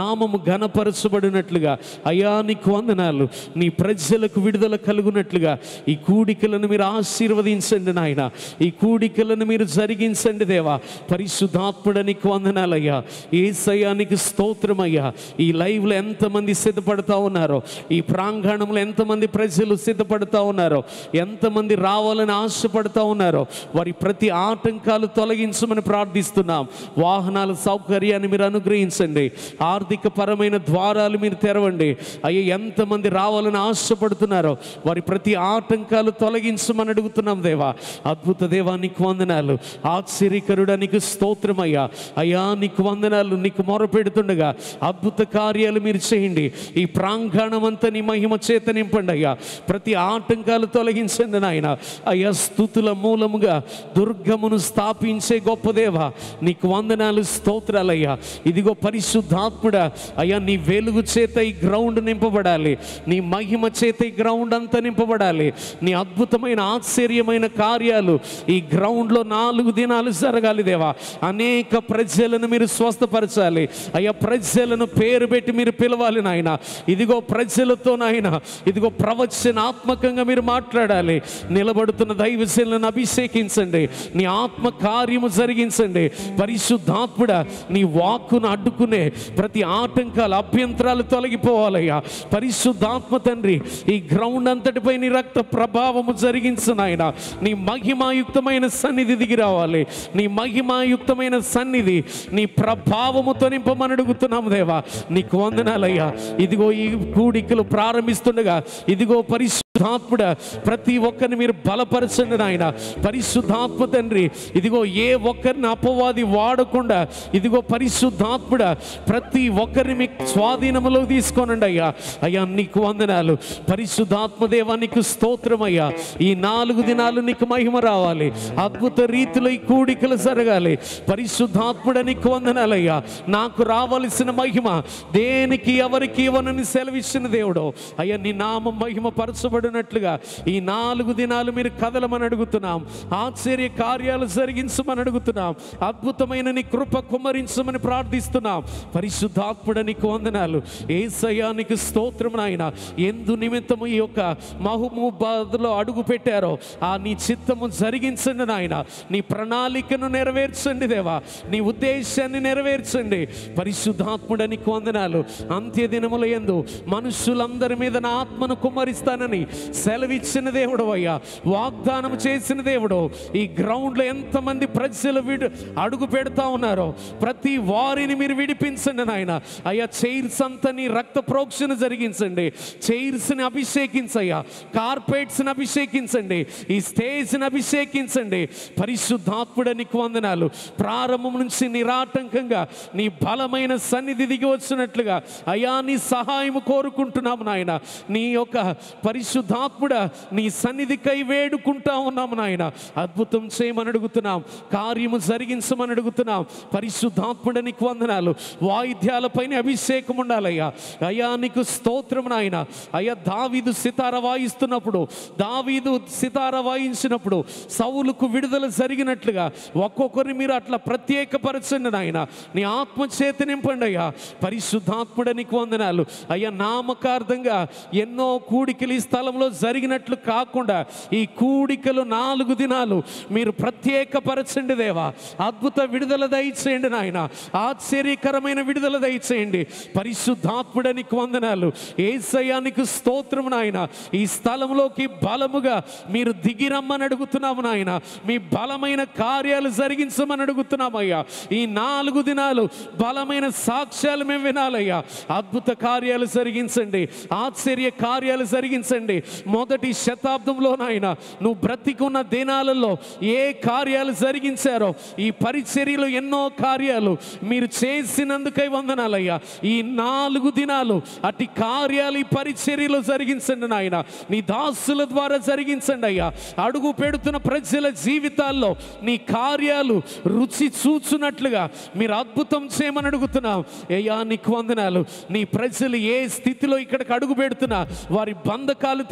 ఘనపరచబడినట్లుగా అయ్యా నీకు వందనాలు నీ ప్రజలకు విడుదల కలుగునట్లుగా ఈ కూడికలను మీరు ఆశీర్వదించండి నాయన ఈ కూడికలను మీరు జరిగించండి దేవా పరిశుద్ధాత్ముడానికి వందనాలయ్యా ఏ సయానికి స్తోత్రమయ్యా ఈ లైవ్లో ఎంతమంది సిద్ధపడతా ఉన్నారో ఈ ప్రాంగణంలో ఎంతమంది ప్రజలు సిద్ధపడతా ఉన్నారో ఎంతమంది రావాలని ఆశపడతా ఉన్నారో వారి ప్రతి ఆటంకాలు తొలగించమని ప్రార్థిస్తున్నాం వాహనాల సౌకర్యాన్ని మీరు అనుగ్రహించండి ఆర్థిక పరమైన ద్వారాలు మీరు తెరవండి అయ్యే ఎంతమంది రావాలని ఆశపడుతున్నారో వారి ప్రతి ఆటంకాలు తొలగించమని అడుగుతున్నాం దేవా అద్భుత దేవా నీకు వందనాలు ఆశ్చర్యకరుడా నీకు స్తోత్రమయ్యా అయ్యా నీకు వందనాలు నీకు మొరపెడుతుండగా అద్భుత కార్యాలు మీరు చేయండి ఈ ప్రాంగణం అంతా నీ మహిమ చేత నింపండి అయ్యా ప్రతి ఆటంకాలు తొలగించండి నాయన అయ్యా స్థుతుల మూలముగా దుర్గమును స్థాపించే గొప్ప దేవా నీకు వందనాలు స్తోత్రాలయ్యా ఇదిగో పరిశుద్ధాత్ముడా అయ్యా నీ వెలుగు చేత ఈ గ్రౌండ్ నింపబడాలి నీ మహిమ చేత ఈ గ్రౌండ్ అంతా నింపబడాలి నీ అద్భుతమైన ఆశ్చర్యమైన కార్యాలు ఈ గ్రౌండ్లో నాలుగు దినాలు జరగాలి దేవా అనేక ప్రజలను మీరు స్వస్థపరచాలి అయ్యా ప్రజలను పేరు పెట్టి మీరు పిలవాలి నాయన ఇదిగో ప్రజలతో నాయన ఇదిగో ప్రవచనాత్మకంగా మీరు మాట్లాడాలి నిలబడుతున్న దైవశీలను అభిషేకించండి నీ ఆత్మ కార్యము జరిగించండి పరిశుద్ధాత్ముడ నీ వాక్కును అడ్డుకునే ప్రతి ఆటంకాలు అభ్యంతరాలు తొలగిపోవాలయ్యా పరిశుద్ధాత్మ తండ్రి ఈ గ్రౌండ్ అంతటిపై నీ రక్త ప్రభావము జరిగించు నాయన నీ మహిమాయుక్తమైన సన్నిధి దిగి రావాలి నీ మహిమాయుక్తమైన సన్నిధి నీ ప్రభావముతో నింపమని అడుగుతున్నాము దేవా నీకు వందనాలయ్యా ఇదిగో ఈ కూడికలు ప్రారంభిస్తుండగా ఇదిగో పరిశుద్ధాత్ముడ ప్రతి ఒక్కరిని మీరు బలపరచండి నాయన పరిశుద్ధాత్మ తండ్రి ఇదిగో ఏ ఒక్కరిని అపవాది వాడకుండా ఇదిగో పరిశుద్ధాత్ముడ ప్రతి ఒక్కరిని మీకు స్వాధీనములో తీసుకోనండి అయ్యా అయ్యా నీకు వందనాలు పరిశుద్ధాత్మ దేవా నీకు స్తోత్రం అయ్యా ఈ నాలుగు దినాలు నీకు మహిమ రావాలి అద్భుత రీతిలో ఈ కూడికలు జరగాలి పరిశుద్ధాత్ముడ నీకు వందనాలయ్యా నాకు రావలసిన మహిమ దేనికి ఎవరికి ఇవ్వనని సెలవిచ్చిన దేవుడు అయ్యా నీ నామం మహిమ పరచబడినట్లుగా ఈ నాలుగు దినాలు మీరు కదలమని అడుగుతున్నాం ఆశ్చర్య కార్యాలు జరిగించమని అడుగుతున్నాం అద్భుతమైన నీ కృప కుమ్మరించమని ప్రార్థిస్తున్నాం పరిశుద్ధాత్ముడ నీకు వందనాలు ఏసయానికి స్తోత్రం నాయన ఎందు నిమిత్తము ఈ యొక్క మహబూబాద్లో అడుగు పెట్టారో ఆ నీ చిత్తము జరిగించండి నాయన నీ ప్రణాళికను నెరవేర్చండి దేవా నీ ఉద్దేశాన్ని నెరవేర్చండి పరిశుద్ధాత్ముడ నీకు వందనాలు అంత్య దినముల ఎందు మనుషులందరి మీద నా ఆత్మను కుమ్మరిస్తానని సెలవిచ్చిన దేవుడు అయ్యా వాగ్దానం చేసిన దేవుడు ఈ గ్రౌండ్లో ఎంతమంది ప్రజలు విడు అడుగు పెడతా ఉన్నారో ప్రతి వారిని మీరు విడిపించండి నాయన అయ్యా చైర్స్ అంతా నీ రక్త ప్రోక్షణ జరిగించండి చైర్స్ని అభిషేకించయ్యా కార్పెట్స్ని అభిషేకించండి ఈ స్టేజ్ని అభిషేకించండి పరిశుద్ధాత్ముడ నీకు వందనాలు ప్రారంభం నుంచి నిరాటంకంగా నీ బలమైన సన్నిధి దిగి వచ్చినట్లుగా అయా నీ సహాయం కోరుకుంటున్నాము నాయన నీ యొక్క పరిశుద్ధాత్ముడ నీ సన్నిధికై వేడుకుంటా ఉన్నాము నాయన అద్భుతం చేయమని అడుగుతున్నాం కార్యము జరిగించమని అడుగుతున్నాం పరిశుద్ధాత్ముడ నీకు వందనాలు వాయిద్యాలపైన అభిషేకం ఉండాలయ్యా అయ్యా నీకు స్తోత్రం నాయన అయ్యా దావీదు సితార వాయిస్తున్నప్పుడు దావీదు సితార వాయించినప్పుడు సౌలుకు విడుదల జరిగినట్లుగా ఒక్కొక్కరిని మీరు అట్లా ప్రత్యేకపరచండి నాయన నీ ఆత్మ చేతి నింపండి అయ్యా పరిశుద్ధాత్ముడ నీకు వందనాలు అయ్యా నామకార్థంగా ఎన్నో కూడికలు ఈ స్థలంలో జరిగినట్లు కాకుండా ఈ కూడికలు నాలుగు దినాలు మీరు ప్రత్యేకపరచండి దేవా అద్భుత విడుదల దయచేయండి నాయన ఆశ్చర్యకరమైన విడుదల దయచేయండి పరిశుద్ధాత్ముడ నీకు వందనాలు ఏసయానికి స్తోత్రం నాయన ఈ స్థలంలోకి బలముగా మీరు దిగిరమ్మని అడుగుతున్నాము నాయన మీ బలమైన కార్యాలు జరిగించమని అడుగుతున్నామయ్యా ఈ నాలుగు దినాలు బలమైన సాక్ష్యాలు మేము వినాలయ్యా అద్భుత కార్యాలు జరిగించండి ఆశ్చర్య కార్యాలు జరిగించండి మొదటి శతాబ్దంలో నాయన నువ్వు బ్రతికున్న దినాలలో ఏ కార్యాలు జరిగించారో ఈ పరిచర్యలు ఎన్నో కార్యాలు మీరు చేసినందుకై వందనాలయ్యా ఈ నాలుగు దినాలు అట్టి కార్యాలు ఈ పరిచర్యలో జరిగించండి నాయన నీ దాసుల ద్వారా జరిగించండి అయ్యా అడుగు పెడుతున్న ప్రజల జీవితాల్లో నీ కార్యాలు రుచి చూచున్నట్లుగా మీరు అద్భుతం చేయమని అడుగుతున్నాం అయ్యా నీకు వందనాలు నీ ప్రజలు ఏ స్థితిలో ఇక్కడికి అడుగు పెడుతున్నా వారి బంధకాలు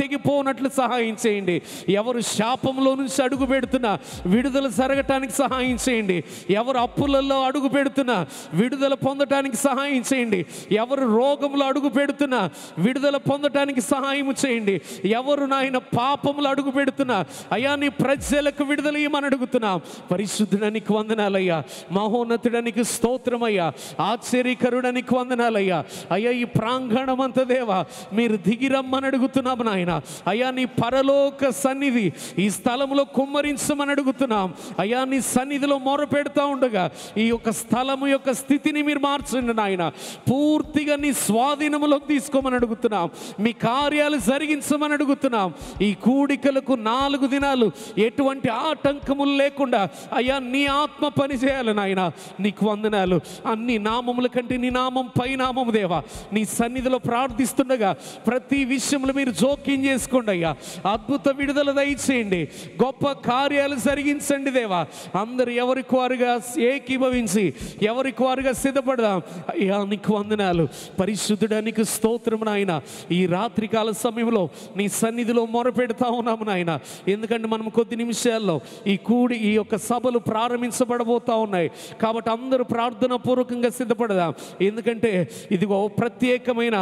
తెగిపోనట్లు సహాయం చేయండి ఎవరు శాపంలో నుంచి అడుగు పెడుతున్నా విడుదల జరగటానికి సహాయం చేయండి ఎవరు అప్పులలో అడుగు పెడుతున్నా విడుదల పొందటానికి సహాయం చేయండి ఎవరు రోగంలో అడుగు పెడుతున్నా విడుదల పొందటానికి సహాయం చేయండి ఎవరు నాయన పాపములు అడుగు పెడుతున్నా అయ్యా నీ ప్రజలకు విడుదల ఇవ్వమని అడుగుతున్నాం పరిశుద్ధుడానికి వందనాలయ్యా మహోన్నతుడానికి స్తోత్రమయ్యా ఆశ్చర్యకరుడానికి వందనాలయ్యా అయ్యా ఈ ప్రాంగణం అంత దేవా మీరు దిగిరమ్మని అడుగుతున్నాం నాయన అయ్యా నీ పరలోక సన్నిధి ఈ స్థలంలో కుమ్మరించమని అడుగుతున్నాం అయ్యా నీ సన్నిధిలో మొర పెడతా ఉండగా ఈ యొక్క స్థలము యొక్క స్థితిని మీరు మార్చండి నాయన పూర్తిగా నీ స్వాధీనములోకి తీసుకోమని అడుగుతున్నాం మీ కార్యాలు జరిగించమని అడుగుతున్నాం ఈ కూడికలకు నాలుగు దినాలు ఎటువంటి ఆటంకములు లేకుండా అయ్యా నీ ఆత్మ పని చేయాలి నాయన నీకు వందనాలు అన్ని నామముల కంటే నీ నామం పై నామము దేవా నీ సన్నిధిలో ప్రార్థిస్తుండగా ప్రతి విషయంలో మీరు జోక్యం చేసుకోండి అయ్యా అద్భుత విడుదల దయచేయండి గొప్ప కార్యాలు జరిగించండి దేవా అందరు ఎవరికి వారుగా ఏకీభవించి ఎవరికి వారుగా సిద్ధపడదాం అయ్యా నీకు వందనాలు పరిశుద్ధుడానికి స్తోత్రం నాయన ఈ రాత్రికాల సమయంలో నీ సన్నిధిలో మొరపెడతా ఉన్నాము నాయన ఎందుకంటే మనం కొద్ది నిమిషాల్లో ఈ కూడి ఈ యొక్క సభలు ప్రారంభించబడబోతా ఉన్నాయి కాబట్టి అందరూ ప్రార్థన పూర్వకంగా సిద్ధపడదాం ఎందుకంటే ఇదిగో ప్రత్యేకమైన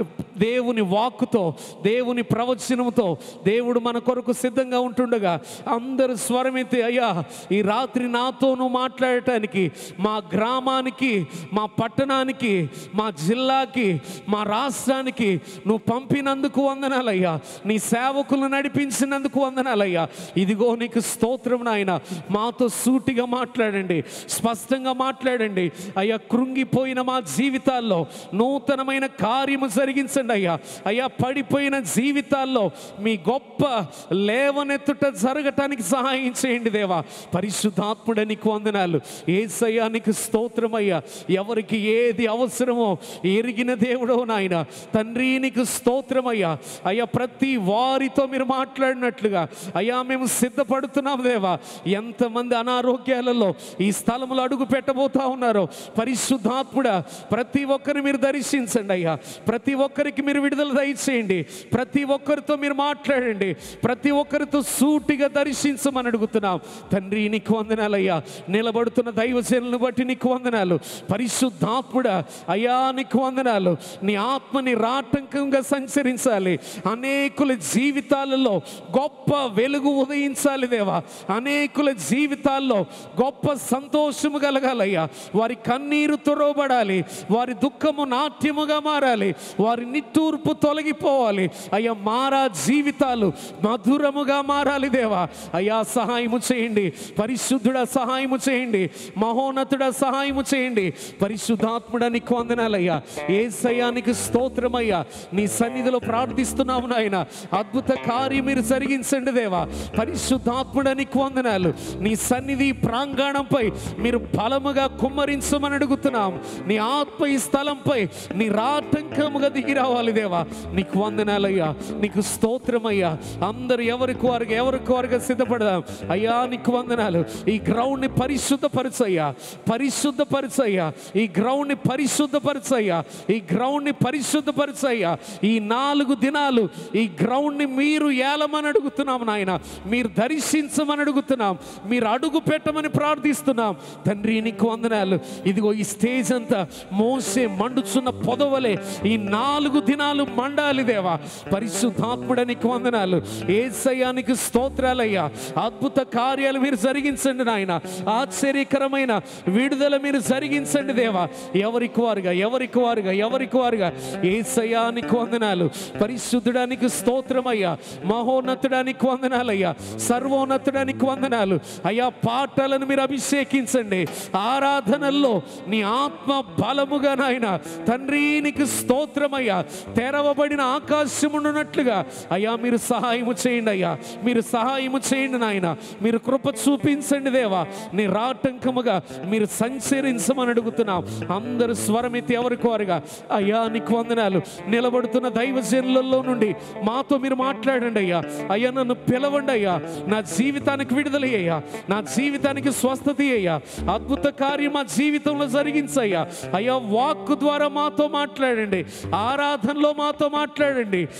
దేవుని వాక్కుతో దేవుని ప్రవచనముతో దేవుడు మన కొరకు సిద్ధంగా ఉంటుండగా అందరు స్వరమైతే అయ్యా ఈ రాత్రి నాతో నువ్వు మాట్లాడటానికి మా గ్రామానికి మా పట్టణానికి మా జిల్లాకి మా రాష్ట్రానికి నువ్వు పంపినందుకు వందనాలయ్యా నీ సేవకులు నడిపించినందుకు వందనాలయ్యా ఇదిగో నీకు స్తోత్రం నాయన మాతో సూటిగా మాట్లాడండి స్పష్టంగా మాట్లాడండి అయ్యా కృంగిపోయిన మా జీవితాల్లో నూతనమైన కార్యము జరిగించండి అయ్యా అయ్యా పడిపోయిన జీవితాల్లో మీ గొప్ప లేవనెత్తుట జరగటానికి సహాయం చేయండి దేవా పరిశుద్ధాత్ముడ నీకు వందనాలు ఏసయ్యా నీకు స్తోత్రమయ్యా ఎవరికి ఏది అవసరమో ఎరిగిన దేవుడో నాయన తండ్రి నీకు స్తోత్రమయ్యా అయ్యా ప్రతి వారితో మీరు మాట్లాడినట్లుగా అయ్యా మేము సిద్ధపడుతున్నాం దేవా ఎంతమంది అనారోగ్యాలలో ఈ స్థలంలో అడుగు పెట్టబోతా ఉన్నారో పరిశుద్ధాత్ముడ ప్రతి ఒక్కరిని మీరు దర్శించండి అయ్యా ప్రతి ఒక్కరికి మీరు విడుదల దయచేయండి ప్రతి ఒక్కరితో మీరు మాట్లాడండి ప్రతి ఒక్కరితో సూటిగా దర్శించమని అడుగుతున్నాం తండ్రి నీకు వందనాలయ్యా నిలబడుతున్న దైవసేనలను బట్టి నీకు వందనాలు పరిశుద్ధాత్ముడ అయ్యా నీకు వందనాలు నీ ఆత్మని రాటంకంగా సంచరించాలి అనేకుల జీవితాలలో గొప్ప వెలుగు ఉదయించాలి దేవా అనేకుల జీవితాల్లో గొప్ప సంతోషము కలగాలయ్యా వారి కన్నీరు తొరవబడాలి వారి దుఃఖము నాట్యముగా మారాలి వారి నిట్టూర్పు తొలగిపోవాలి అయ్యా మారా జీవితాలు మధురముగా మారాలి దేవా అయ్యా సహాయము చేయండి పరిశుద్ధుడ సహాయము చేయండి మహోన్నతుడ సహాయము చేయండి పరిశుద్ధాత్ముడ నీకు వందనాలయ్యా ఏ సయానికి స్తోత్రమయ్యా నీ సన్నిధిలో ప్రార్థిస్తున్నాము నాయన అద్భుత కార్యం మీరు జరిగించండి దేవా పరిశుద్ధాత్ముడ నీకు వందనాలు నీ సన్నిధి ప్రాంగణంపై మీరు బలముగా కుమ్మరించమని అడుగుతున్నాం నీ ఆత్మ ఈ స్థలంపై నీ రాటంకముగా దిగి రావాలి దేవా నీకు వందనాలయ్యా నీకు స్తోత్రమయ్యా అందరు ఎవరికి వారికి ఎవరికి వారిగా సిద్ధపడదాం అయ్యా నీకు వందనాలు ఈ గ్రౌండ్ని పరిశుద్ధపరచయ్యా పరిశుద్ధపరచయ్యా ఈ గ్రౌండ్ని పరిశుద్ధపరచయ్యా ఈ గ్రౌండ్ని పరిశుద్ధపరచయ్యా ఈ నాలుగు దినాలు ఈ గ్రౌండ్ని మీరు ఏలమని అడుగుతున్నాం నాయన మీరు దర్శించమని అడుగుతున్నాం మీరు అడుగు పెట్టమని ప్రార్థిస్తున్నాం తండ్రి నీకు వందనాలు ఇదిగో ఈ స్టేజ్ అంతా మోసే మండుచున్న పొదవలే ఈ నాలుగు దినాలు మండాలి దేవా పరిశుద్ధాత్ముడ నీకు వందనాలు ఏసయ్యానికి స్తోత్రాలయ్యా అద్భుత కార్యాలు మీరు జరిగించండి నాయన ఆశ్చర్యకరమైన విడుదల మీరు జరిగించండి దేవా ఎవరికి వారుగా ఎవరికి వారుగా ఎవరికి వారుగా ఏసయ్యానికి వందనాలు పరిశుద్ధుడానికి స్తోత్రమయ్యా మహోన్నతుడానికి వందనాలయ్యా సర్వోన్నతుడానికి వందనాలు అయ్యా పాటలను మీరు అభిషేకించండి ఆరాధనల్లో నీ ఆత్మ బలముగా నాయన తండ్రి నీకు స్తోత్రమయ్యా తెరవబడిన ఆకాశమున్నట్లుగా అయ్యా మీరు సహాయము చేయండి అయ్యా మీరు సహాయము చేయండి నాయన మీరు కృప చూపించండి దేవా నీ రాటంకముగా మీరు సంచరించమని అడుగుతున్నాం అందరు స్వరమెత్తి ఎవరికి వారుగా అయ్యా నీకు వందనాలు నిలబడుతున్న దైవజనులలో నుండి మాతో మీరు మాట్లాడండి అయ్యా అయ్యా నన్ను పిలవండి అయ్యా నా జీవితానికి విడుదల అయ్యా నా జీవితానికి స్వస్థత అయ్యా అద్భుత కార్యం మా జీవితంలో జరిగించయ్యా అయ్యా వాక్కు ద్వారా మాతో మాట్లాడండి ఆరాధనలో మాతో మాట్లాడండి ఈ రా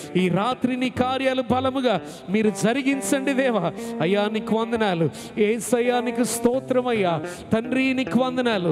రాత్రి నీ కార్యాలు బలముగా మీరు జరిగించండి దేవా అయ్యా నీకు వందనాలు ఏసయ్యా నీకు స్తోత్రమయ్యా తండ్రి నీకు వందనాలు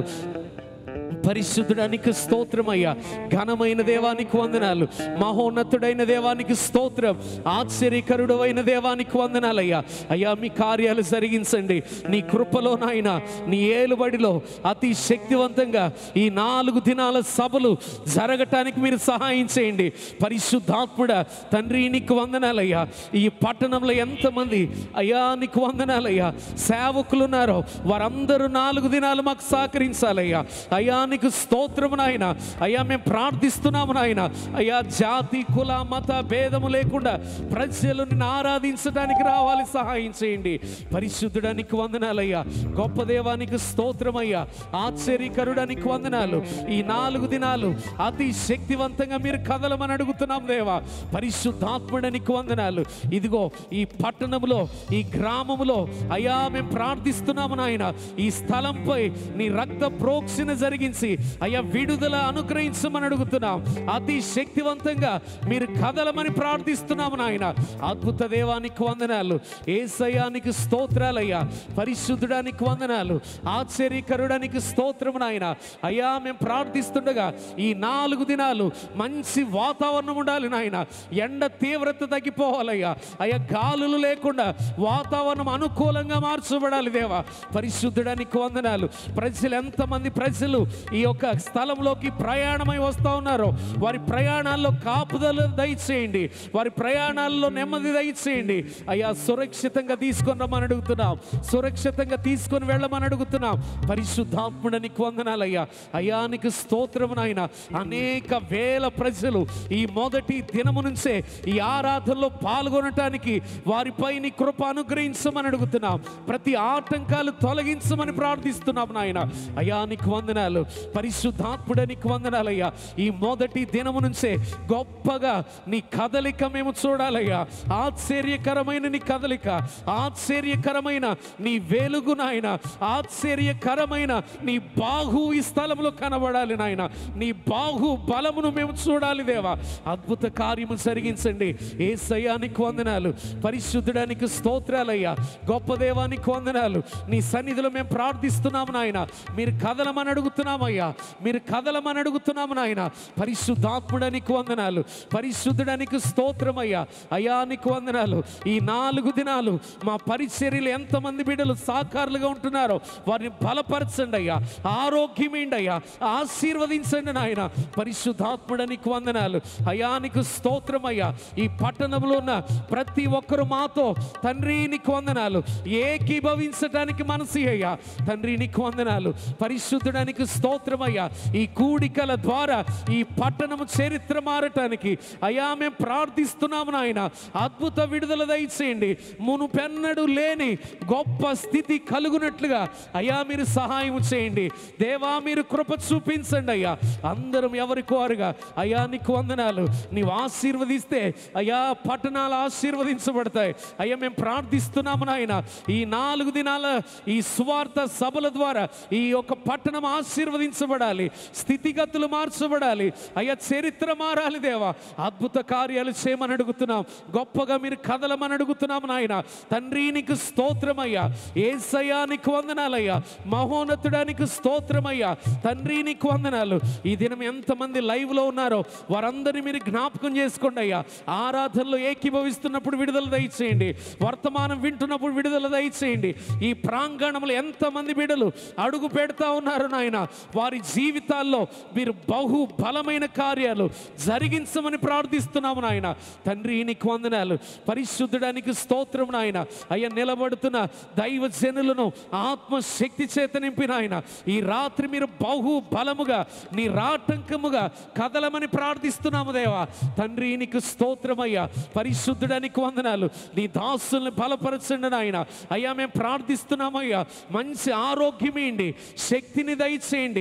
పరిశుద్ధుడానికి స్తోత్రమయ్యా ఘనమైన దేవానికి వందనాలు మహోన్నతుడైన దేవానికి స్తోత్రం ఆశ్చర్యకరుడు అయిన దేవానికి వందనాలయ్యా అయ్యా మీ కార్యాలు జరిగించండి నీ కృపలో నాయన నీ ఏలుబడిలో అతి శక్తివంతంగా ఈ నాలుగు దినాల సభలు జరగటానికి మీరు సహాయం చేయండి పరిశుద్ధాత్ముడ తండ్రి నీకు వందనాలయ్యా ఈ పట్టణంలో ఎంతమంది అయ్యా నీకు వందనాలయ్యా సేవకులు ఉన్నారో వారందరూ నాలుగు దినాలు మాకు సహకరించాలయ్యా అయ్యా నీకు స్తోత్రము నాయన అయ్యా మేము ప్రార్థిస్తున్నాము నాయన అయ్యా జాతి కుల మత భేదము లేకుండా ప్రజలు నిన్ను ఆరాధించడానికి రావాలి సహాయం చేయండి పరిశుద్ధుడానికి వందనాలయ్యా గొప్ప దేవానికి స్తోత్రమయ్యా ఆశ్చర్యకరుడానికి వందనాలు ఈ నాలుగు దినాలు అతి శక్తివంతంగా మీరు కదలమని అడుగుతున్నాం దేవా పరిశుద్ధాత్ముడానికి వందనాలు ఇదిగో ఈ పట్టణంలో ఈ గ్రామములో అయ్యా మేము ప్రార్థిస్తున్నాము నాయన ఈ స్థలంపై నీ రక్త ప్రోక్షణ జరిగించి అయ్యా విడుదల అనుగ్రహించమని అడుగుతున్నాం అతి శక్తివంతంగా మీరు కదలమని ప్రార్థిస్తున్నాము నాయన అద్భుత దేవానికి వందనాలు ఏసయానికి స్తోత్రాలయ్యా పరిశుద్ధుడానికి వందనాలు ఆశ్చర్యకరుడానికి స్తోత్రము నాయన అయ్యా మేము ప్రార్థిస్తుండగా ఈ నాలుగు దినాలు మంచి వాతావరణం ఉండాలి నాయన ఎండ తీవ్రత తగ్గిపోవాలయ్యా అయ్యా గాలులు లేకుండా వాతావరణం అనుకూలంగా మార్చబడాలి దేవా పరిశుద్ధుడానికి వందనాలు ప్రజలు ఎంతమంది ప్రజలు ఈ యొక్క స్థలంలోకి ప్రయాణమై వస్తూ ఉన్నారో వారి ప్రయాణాల్లో కాపుదల దయచేయండి వారి ప్రయాణాల్లో నెమ్మది దయచేయండి అయ్యా సురక్షితంగా తీసుకొని రమ్మని అడుగుతున్నాం సురక్షితంగా తీసుకొని వెళ్ళమని అడుగుతున్నాం పరిశుద్ధాత్ముడానికి వందనాలయ్యా అయానికి స్తోత్రము నాయన అనేక వేల ప్రజలు ఈ మొదటి దినము నుంచే ఈ ఆరాధనలో పాల్గొనటానికి వారిపై నీ కృప అనుగ్రహించమని అడుగుతున్నాం ప్రతి ఆటంకాలు తొలగించమని ప్రార్థిస్తున్నాం నాయన అయ్యా నీకు వందనాలు పరిశుద్ధాత్ముడ నీకు వందనాలయ్యా ఈ మొదటి దినము నుంచే గొప్పగా నీ కదలిక మేము చూడాలయ్యా ఆశ్చర్యకరమైన నీ కదలిక ఆశ్చర్యకరమైన నీ వెలుగు నాయన ఆశ్చర్యకరమైన నీ బాహు ఈ స్థలంలో కనబడాలి నాయన నీ బాహు బలమును మేము చూడాలి దేవా అద్భుత కార్యము జరిగించండి ఏ సయానికి వందనాలు పరిశుద్ధుడానికి స్తోత్రాలయ్యా గొప్ప దేవానికి వందనాలు నీ సన్నిధిలో మేము ప్రార్థిస్తున్నాము నాయన మీరు కదలమని అడుగుతున్నామయ్యా మీరు కదలమని అడుగుతున్నాము నాయన పరిశుద్ధాత్ముడానికి వందనాలు పరిశుద్ధుడానికి స్తోత్రమయ్యా అయ్యా నీకు వందనాలు ఈ నాలుగు దినాలు మా పరిచర్యలు ఎంతమంది బిడ్డలు సాకారులుగా ఉంటున్నారో వారిని బలపరచండి అయ్యా ఆరోగ్యమేండి అయ్యా ఆశీర్వదించండి నాయన పరిశుద్ధాత్ముడానికి వందనాలు అయ్యా నీకు స్తోత్రమయ్యా ఈ పట్టణంలో ఉన్న ప్రతి ఒక్కరు మాతో తండ్రి నీకు వందనాలు ఏకీభవించటానికి మనసు అయ్యా తండ్రి నీకు వందనాలు పరిశుద్ధుడానికి స్తోత్రమయ్యా ఈ కూడికల ద్వారా ఈ పట్టణము చరిత్ర మారటానికి అయ్యా మేము ప్రార్థిస్తున్నాము నాయన అద్భుత విడుదల దయచేయండి మునుపెన్నడు లేని గొప్ప స్థితి కలుగునట్లుగా అయ్యా మీరు సహాయం చేయండి దేవా మీరు కృప చూపించండి అయ్యా అందరం ఎవరికి వారుగా అయ్యా నీకు వందనాలు నీవు ఆశీర్వదిస్తే అయ్యా పట్టణాలు ఆశీర్వదించబడతాయి అయ్యా మేము ప్రార్థిస్తున్నాము నాయన ఈ నాలుగు దినాల ఈ సువార్త సభల ద్వారా ఈ యొక్క పట్టణం ఆశీర్వదించబడాలి స్థితిగతులు మార్చబడాలి అయ్యా చరిత్ర మారాలి దేవా అద్భుత కార్యాలు చేయమని అడుగుతున్నాం గొప్పగా మీరు కదలమని అడుగుతున్నాం నాయన తండ్రి నీకు స్తోత్రమయ్యా ఏసయ్యా నీకు వందనాలయ్యా మహోన్నతుడానికి స్తోత్రమయ్యా తండ్రి నీకు వందనాలు ఈ దినం ఎంతమంది లైవ్లో ఉన్నారో వారందరినీ మీరు జ్ఞాపకం చేసుకోండి అయ్యా ఆరాధనలో ఏకీభవిస్తున్నప్పుడు విడుదల దయచేయండి వర్తమానం వింటున్నప్పుడు విడుదల దయచేయండి ఈ ప్రాంగణంలో ఎంతమంది బిడ్డలు అడుగు పెడతా ఉన్నారు నాయన వారి జీవితాల్లో మీరు బహు బలమైన కార్యాలు జరిగించమని ప్రార్థిస్తున్నాము నాయన తండ్రి నీకు వందనాలు పరిశుద్ధుడానికి స్తోత్రం నాయన అయ్యా నిలబడుతున్న దైవ జనులను ఆత్మశక్తి చేత నింపిన ఆయన ఈ రాత్రి మీరు బహు బలముగా నీ రాటంకముగా కదలమని ప్రార్థిస్తున్నాము దేవా తండ్రి నీకు స్తోత్రమయ్యా పరిశుద్ధుడానికి వందనాలు నీ దాసుల్ని బలపరచండి నాయన అయ్యా మేము ప్రార్థిస్తున్నామయ్యా మంచి ఆరోగ్యమేయండి శక్తిని దయచేయండి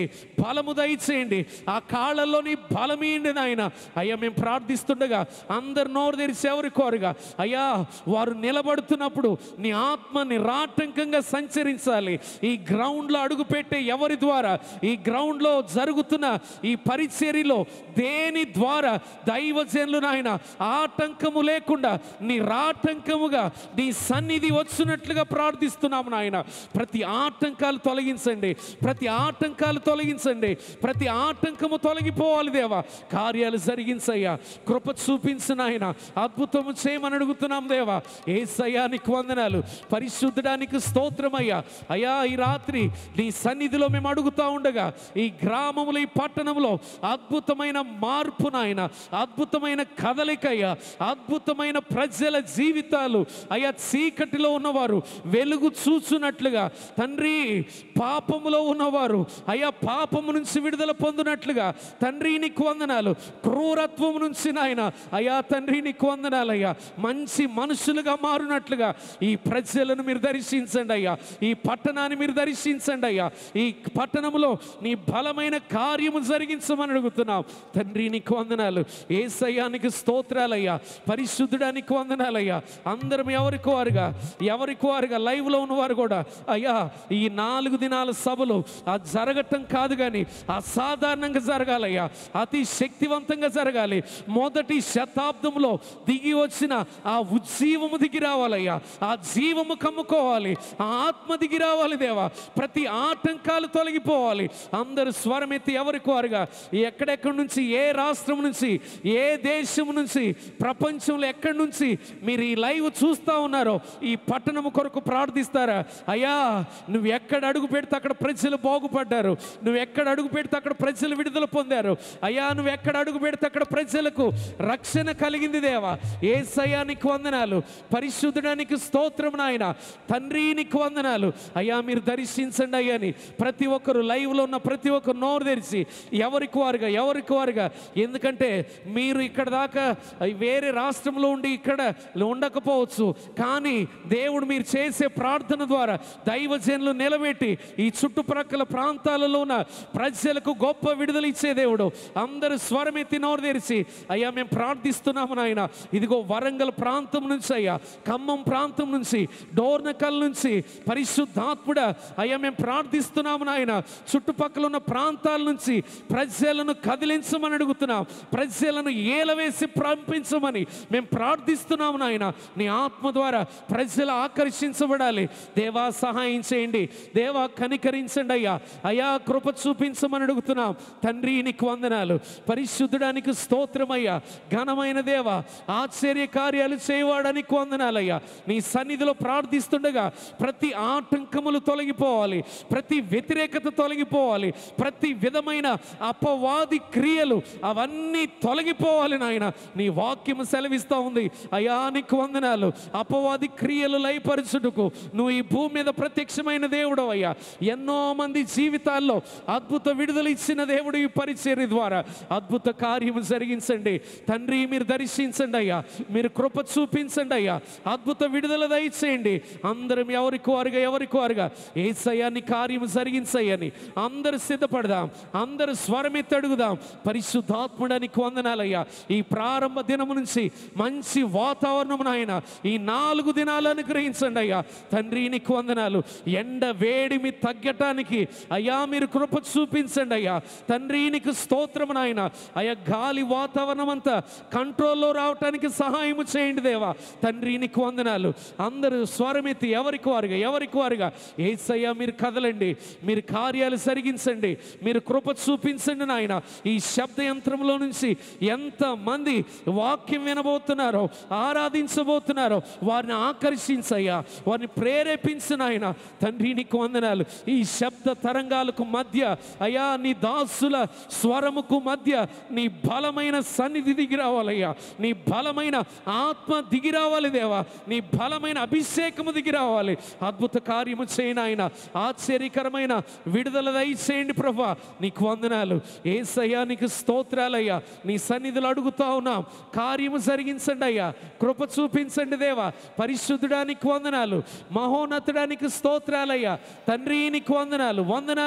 బలము దయచేయండి ఆ కాళ్ళలోని బలమీయండి నాయన అయ్యా మేము ప్రార్థిస్తుండగా అందరు నోరు తెరిచి ఎవరి కోరుగా అయ్యా వారు నిలబడుతున్నప్పుడు నీ ఆత్మ నిరాటంకంగా సంచరించాలి ఈ గ్రౌండ్లో అడుగుపెట్టే ఎవరి ద్వారా ఈ గ్రౌండ్లో జరుగుతున్న ఈ పరిచర్యలో దేని ద్వారా దైవజనులు నాయన ఆటంకము లేకుండా నిరాటంకముగా నీ సన్నిధి వచ్చినట్లుగా ప్రార్థిస్తున్నాము నాయన ప్రతి ఆటంకాలు తొలగించండి ప్రతి ఆటంకాలు తొలగించండి ప్రతి ఆటంకము తొలగిపోవాలి దేవా కార్యాలు జరిగించయ్యా కృప చూపించు నాయన అద్భుతము చేయమని అడుగుతున్నాం దేవా ఏ సయానికి వందనాలు పరిశుద్ధడానికి స్తోత్రమయ్యా అయ్యా ఈ రాత్రి నీ సన్నిధిలో మేము అడుగుతా ఉండగా ఈ గ్రామములో ఈ పట్టణంలో అద్భుతమైన మార్పు నాయన అద్భుతమైన కదలికయ్యా అద్భుతమైన ప్రజల జీవితాలు అయ్యా చీకటిలో ఉన్నవారు వెలుగు చూచున్నట్లుగా తండ్రి పాపములో ఉన్నవారు అయ్యా పాపము నుంచి విడుదల పొందినట్లుగా తండ్రి నీకు వందనాలు క్రూరత్వం నుంచి నాయన అయ్యా తండ్రి నీకు వందనాలయ్యా మంచి మనుషులుగా మారునట్లుగా ఈ ప్రజలను మీరు దర్శించండి అయ్యా ఈ పట్టణాన్ని మీరు దర్శించండి అయ్యా ఈ పట్టణంలో నీ బలమైన కార్యము జరిగించమని అడుగుతున్నాం తండ్రి నీకు వందనాలు ఏ సయానికి స్తోత్రాలయ్యా పరిశుద్ధుడానికి వందనాలయ్యా అందరం ఎవరికి వారుగా ఎవరికి వారుగా లైవ్లో ఉన్నవారు కూడా అయ్యా ఈ నాలుగు దినాల సభలు ఆ జరగటం కాదు కానీ అసాధారణంగా జరగాలయ్యా అతి శక్తివంతంగా జరగాలి మొదటి శతాబ్దంలో దిగి వచ్చిన ఆ ఉజ్జీవము దిగి రావాలయ్యా ఆ జీవము కమ్ముకోవాలి ఆ ఆత్మ దిగి రావాలి దేవా ప్రతి ఆటంకాలు తొలగిపోవాలి అందరు స్వరమెత్తి ఎవరికి వారుగా ఎక్కడెక్కడి నుంచి ఏ రాష్ట్రం నుంచి ఏ దేశం నుంచి ప్రపంచంలో ఎక్కడి నుంచి మీరు ఈ లైవ్ చూస్తూ ఉన్నారో ఈ పట్టణం కొరకు ప్రార్థిస్తారా అయ్యా నువ్వు ఎక్కడ అడుగు పెడితే అక్కడ ప్రజలు బాగుపడ్డారు నువ్వు ఎక్కడ అడుగు పెడితే అక్కడ ప్రజలు విడుదల పొందారు అయ్యా నువ్వు ఎక్కడ అడుగు పెడితే అక్కడ ప్రజలకు రక్షణ కలిగింది దేవా ఏ సయానికి వందనాలు పరిశుద్ధడానికి స్తోత్రం నాయన తండ్రి నీకు వందనాలు అయ్యా మీరు దర్శించండి అయ్యా అని ప్రతి ఒక్కరు లైవ్లో ఉన్న ప్రతి ఒక్కరు నోరు తెరిచి ఎవరికి వారుగా ఎవరికి వారుగా ఎందుకంటే మీరు ఇక్కడ దాకా వేరే రాష్ట్రంలో ఉండి ఇక్కడ ఉండకపోవచ్చు కానీ దేవుడు మీరు చేసే ప్రార్థన ద్వారా దైవజనులు నిలబెట్టి ఈ చుట్టుప్రక్కల ప్రాంతాలలో ఉన్న ప్రజలకు గొప్ప విడుదల ఇచ్చే దేవుడు అందరూ స్వరమెత్తి నోరు తెరిచి అయ్యా మేము ప్రార్థిస్తున్నాము నాయన ఇదిగో వరంగల్ ప్రాంతం నుంచి అయ్యా ఖమ్మం ప్రాంతం నుంచి డోర్నకల్ నుంచి పరిశుద్ధాత్ముడ అయ్యా మేము ప్రార్థిస్తున్నాము నాయన చుట్టుపక్కల ఉన్న ప్రాంతాల నుంచి ప్రజలను కదిలించమని అడుగుతున్నాం ప్రజలను ఏలవేసి పంపించమని మేము ప్రార్థిస్తున్నాము నాయన నీ ఆత్మ ద్వారా ప్రజలు ఆకర్షించబడాలి దేవా సహాయం చేయండి దేవా కనికరించండి అయ్యా అయ్యా కృప చూపించమని అడుగుతున్నాం తండ్రి నీకు వందనాలు పరిశుద్ధుడానికి స్తోత్రమయ్యా ఘనమైన దేవ ఆశ్చర్య కార్యాలు చేయవాడానికి వందనాలయ్యా నీ సన్నిధిలో ప్రార్థిస్తుండగా ప్రతి ఆటంకములు తొలగిపోవాలి ప్రతి వ్యతిరేకత తొలగిపోవాలి ప్రతి విధమైన అపవాది క్రియలు అవన్నీ తొలగిపోవాలి నాయన నీ వాక్యము సెలవిస్తూ ఉంది అయా నీకు వందనాలు అపవాది క్రియలు లయపరచుటకు నువ్వు ఈ భూమి మీద ప్రత్యక్షమైన దేవుడు అయ్యా ఎన్నో మంది జీవితాల్లో అద్భుత విడుదల ఇచ్చిన దేవుడు ఈ పరిచర్య ద్వారా అద్భుత కార్యము జరిగించండి తండ్రి మీరు దర్శించండి అయ్యా మీరు కృప చూపించండి అయ్యా అద్భుత విడుదల దయచేయండి అందరం ఎవరికి వారుగా ఎవరికి వారుగా ఏసయ్యాన్ని కార్యము జరిగించయ్యని అందరూ సిద్ధపడదాం అందరూ స్వరమెత్తి అడుగుదాం పరిశుద్ధాత్ముడానికి వందనాలయ్యా ఈ ప్రారంభ దినము నుంచి మంచి వాతావరణం నాయన ఈ నాలుగు దినాలు అనుగ్రహించండి అయ్యా తండ్రి నీకు వందనాలు ఎండ వేడిమి తగ్గటానికి అయ్యా మీరు కృప చూపించండి అయ్యా తండ్రి నీకు స్తోత్రం నాయన అయ్యా గాలి వాతావరణం అంతా కంట్రోల్లో రావటానికి సహాయం చేయండి దేవా తండ్రి నీకు వందనాలు అందరూ స్వరమెత్తి ఎవరికి వారుగా ఎవరికి వారుగా ఏసయ్యా మీరు కదలండి మీరు కార్యాలు జరిగించండి మీరు కృప చూపించండి నాయన ఈ శబ్ద యంత్రంలో నుంచి ఎంతమంది వాక్యం వినబోతున్నారో ఆరాధించబోతున్నారో వారిని ఆకర్షించయ్యా వారిని ప్రేరేపించిన ఆయన తండ్రి నీకు వందనాలు ఈ శబ్ద తరంగాలకు మధ్య అయ్యా నీ దాసుల స్వరముకు మధ్య నీ బలమైన సన్నిధి దిగి రావాలయ్యా నీ బలమైన ఆత్మ దిగి రావాలి దేవా నీ బలమైన అభిషేకము దిగి రావాలి అద్భుత కార్యము చేయను ఆయన ఆశ్చర్యకరమైన విడుదల దయచేయండి ప్రభా నీకు వందనాలు ఏసయ్యా నీకు స్తోత్రాలయ్యా నీ సన్నిధులు అడుగుతా ఉన్నాం కార్యము జరిగించండి అయ్యా కృప చూపించండి దేవా పరిశుద్ధుడానికి వందనాలు మహోన్నతుడానికి స్తోత్రాలయ్యా తండ్రి నీకు వందనాలు వందనాలయ్యా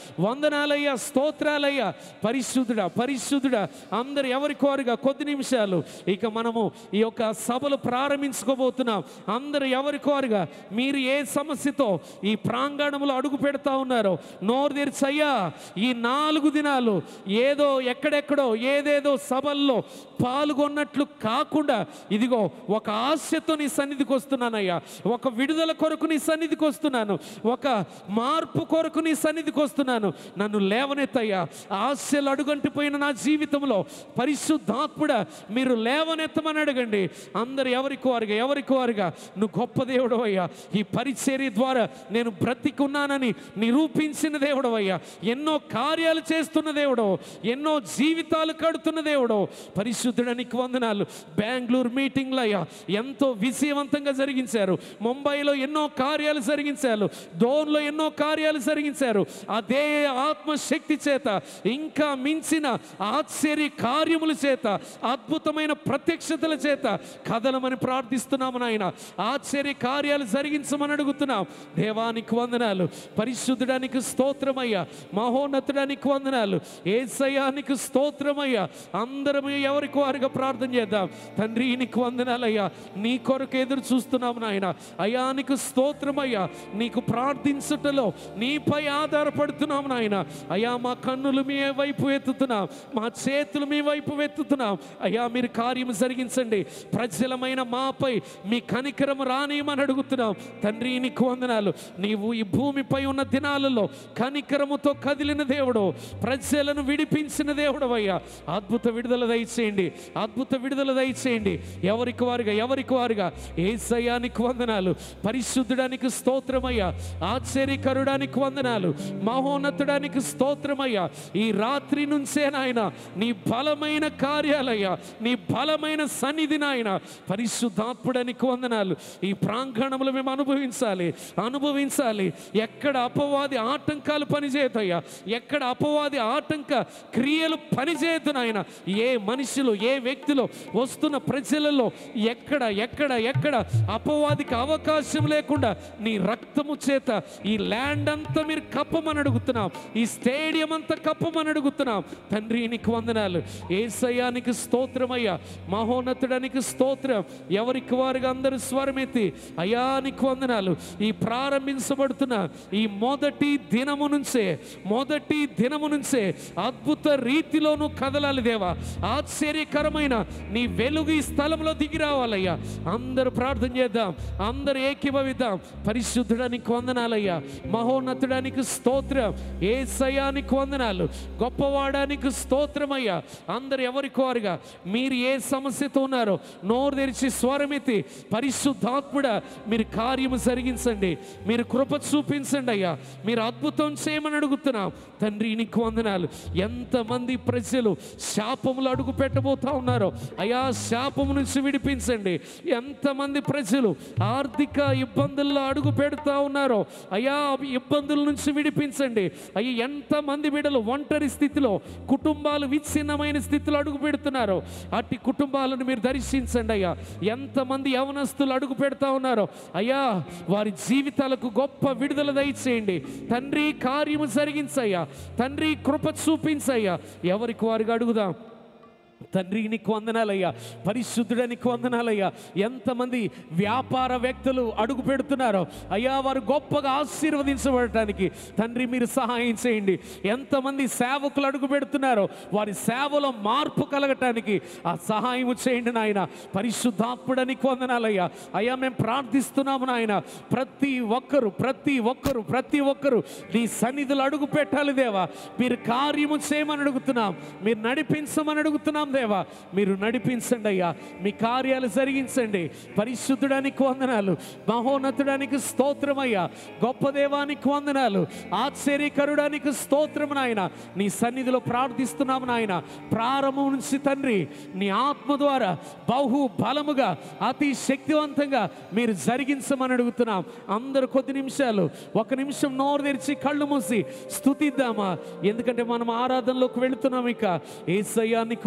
వందనాలయ్యా స్తోత్రాలయ్యా పరిశుద్ధుడా పరిశుద్ధుడా అందరు ఎవరి కోరిగా కొద్ది నిమిషాలు ఇక మనము ఈ యొక్క సభలు ప్రారంభించుకోబోతున్నాం అందరు ఎవరి కోరిగా మీరు ఏ సమస్యతో ఈ ప్రాంగణంలో అడుగు పెడతా ఉన్నారో నోరు తెరిచయ్యా ఈ నాలుగు దినాలు ఏదో ఎక్కడెక్కడో ఏదేదో సభల్లో పాల్గొన్నట్లు కాకుండా ఇదిగో ఒక ఆశతో నీ సన్నిధికి వస్తున్నానయ్యా ఒక విడుదల కొరకు నీ సన్నిధికి వస్తున్నాను ఒక మార్పు కొరకు నీ సన్నిధికి వస్తున్నాను నన్ను లేవనెత్తయ్యా ఆశలు అడుగంటిపోయిన నా జీవితంలో పరిశుద్ధాత్ముడ మీరు లేవనెత్తమని అడగండి అందరు ఎవరికి వారుగా ఎవరికి వారుగా నువ్వు గొప్ప దేవుడు అయ్యా ఈ పరిచర్య ద్వారా నేను బ్రతికున్నానని నిరూపించిన దేవుడు అయ్యా ఎన్నో కార్యాలు చేస్తున్న దేవుడు ఎన్నో జీవితాలు కడుతున్న దేవుడు పరిశుద్ధుడానికి వందనాలు బెంగళూరు మీటింగ్లో అయ్యా ఎంతో విజయవంతంగా జరిగించారు ముంబైలో ఎన్నో కార్యాలు జరిగించారు దోన్లో ఎన్నో కార్యాలు జరిగించారు అదే ఆత్మశక్తి చేత ఇంకా మించిన ఆశ్చర్య కార్యముల చేత అద్భుతమైన ప్రత్యక్షతల చేత కదలమని ప్రార్థిస్తున్నాము నాయన ఆశ్చర్య కార్యాలు జరిగించమని అడుగుతున్నాం దేవానికి వందనాలు పరిశుద్ధుడానికి స్తోత్రమయ్యా మహోన్నతుడానికి వందనాలు ఏసయానికి స్తోత్రమయ్యా అందరం ఎవరికి వారిగా ప్రార్థన చేద్దాం తండ్రి నీకు వందనాలయ్యా నీ కొరకు ఎదురు చూస్తున్నాము నాయన అయ్యా నీకు స్తోత్రమయ్యా నీకు ప్రార్థించుటలో నీపై ఆధారపడుతున్నాం నాయన అయ్యా మా కన్నులు మీ వైపు ఎత్తుతున్నాం మా చేతులు మీ వైపు ఎత్తుతున్నాం అయ్యా మీరు కార్యం జరిగించండి ప్రజలమైన మాపై మీ కనికరం రానియమని అడుగుతున్నాం తండ్రి నీకు వందనాలు నీవు ఈ భూమిపై ఉన్న దినాలలో కనికరముతో కదిలిన దేవుడు ప్రజలను విడిపించిన దేవుడు అయ్యా అద్భుత విడుదల దయచేయండి అద్భుత విడుదల దయచేయండి ఎవరికి వారుగా ఎవరికి వారుగా ఏసయానికి వందనాలు పరిశుద్ధుడానికి స్తోత్రమయ్యా ఆశ్చర్యకరుడానికి వందనాలు మహోన్నతుడానికి స్తోత్రమయ్యా ఈ రాత్రి నుంచే నాయన నీ బలమైన కార్యాలయ్యా నీ బలమైన సన్నిధి నాయన పరిశుద్ధాత్ముడానికి వందనాలు ఈ ప్రాంగణంలో మేము అనుభవించాలి అనుభవించాలి ఎక్కడ అపవాది ఆటంకాలు పనిచేయతాయా ఎక్కడ అపవాది ఆటంక క్రియలు పనిచేయదు నాయన ఏ మనుషులు ఏ వ్యక్తులు వస్తున్న ప్రజలలో ఎక్కడ ఎక్కడ ఎక్కడ అపవాదికి అవకాశం లేకుండా నీ రక్తము చేత ఈ ల్యాండ్ అంతా మీరు కప్పమని అడుగుతున్నాం ఈ స్టేడియం అంతా కప్పమని అడుగుతున్నాం తండ్రి నీకు వందనాలు ఏసయానికి స్తోత్రమయ్యా మహోన్నతుడానికి స్తోత్రం ఎవరికి వారుగా అందరూ స్వరమెత్తి అయ్యా నీకు వందనాలు ఈ ప్రారంభించబడుతున్న ఈ మొదటి దినము నుంచే మొదటి దినము నుంచే అద్భుత రీతిలో నువ్వు కదలాలి దేవా ఆశ్చర్యకరమైన నీ వెలుగు ఈ స్థలంలో దిగి రావాలయ్యా అందరూ ప్రార్థన చేద్దాం అందరూ ఏకీభవిద్దాం పరిశుద్ధుడానికి వందనాలయ్యా మహోన్నతుడానికి స్తోత్రం ఏ సయానికి వందనాలు గొప్పవాడానికి స్తోత్రమయ్యా అందరు ఎవరి కోరుగా మీరు ఏ సమస్యతో ఉన్నారో నోరు తెరిచి స్వరమెత్తి పరిశుద్ధాత్ముడ మీరు కార్యము జరిగించండి మీరు కృప చూపించండి అయ్యా మీరు అద్భుతం చేయమని అడుగుతున్నాం తండ్రి నీకు వందనాలు ఎంతమంది ప్రజలు శాపములు అడుగు పెట్టబోతా ఉన్నారో అయా శాపము నుంచి విడిపించండి ఎంతమంది ప్రజలు ఆర్థిక ఇబ్బందుల్లో అడుగు పెడతా ఉన్నారో అయా ఇబ్బందుల నుంచి విడిపించండి అయ్యా ఎంతమంది బిడ్డలు ఒంటరి స్థితిలో కుటుంబాలు విచ్ఛిన్నమైన స్థితిలో అడుగు పెడుతున్నారో అట్టి కుటుంబాలను మీరు దర్శించండి అయ్యా ఎంతమంది యవనస్తులు అడుగు పెడతా ఉన్నారో అయ్యా వారి జీవితాలకు గొప్ప విడుదల దయచేయండి తండ్రి కార్యము జరిగించయ్యా తండ్రి కృప చూపించయ్యా ఎవరికి వారికి అడుగుదాం తండ్రి నీకు వందనాలయ్యా పరిశుద్ధుడానికి వందనాలయ్యా ఎంతమంది వ్యాపార వ్యక్తులు అడుగు పెడుతున్నారో అయ్యా వారు గొప్పగా ఆశీర్వదించబడటానికి తండ్రి మీరు సహాయం చేయండి ఎంతమంది సేవకులు అడుగు పెడుతున్నారో వారి సేవలో మార్పు కలగటానికి ఆ సహాయం చేయండి నాయన పరిశుద్ధాత్ముడానికి వందనాలయ్యా అయ్యా మేము ప్రార్థిస్తున్నాము నాయన ప్రతి ఒక్కరు ప్రతి ఒక్కరు ప్రతి ఒక్కరు నీ సన్నిధులు అడుగు పెట్టాలి దేవా మీరు కార్యము చేయమని అడుగుతున్నాం మీరు నడిపించమని అడుగుతున్నాం దేవా మీరు నడిపించండి అయ్యా మీ కార్యాలు జరిగించండి పరిశుద్ధుడానికి వందనాలు మహోన్నతుడానికి స్తోత్రమయ్యా గొప్ప దేవానికి వందనాలు ఆశ్చర్యకరుడానికి స్తోత్రం నాయన నీ సన్నిధిలో ప్రార్థిస్తున్నాము నాయన ప్రారంభం నుంచి తండ్రి నీ ఆత్మ ద్వారా బహు బలముగా అతి శక్తివంతంగా మీరు జరిగించమని అడుగుతున్నాం అందరు కొద్ది నిమిషాలు ఒక నిమిషం నోరు తెరిచి కళ్ళు మూసి స్థుతిద్దామా ఎందుకంటే మనం ఆరాధనలోకి వెళుతున్నాం ఇక ఏసయ్యానికి వందనాలు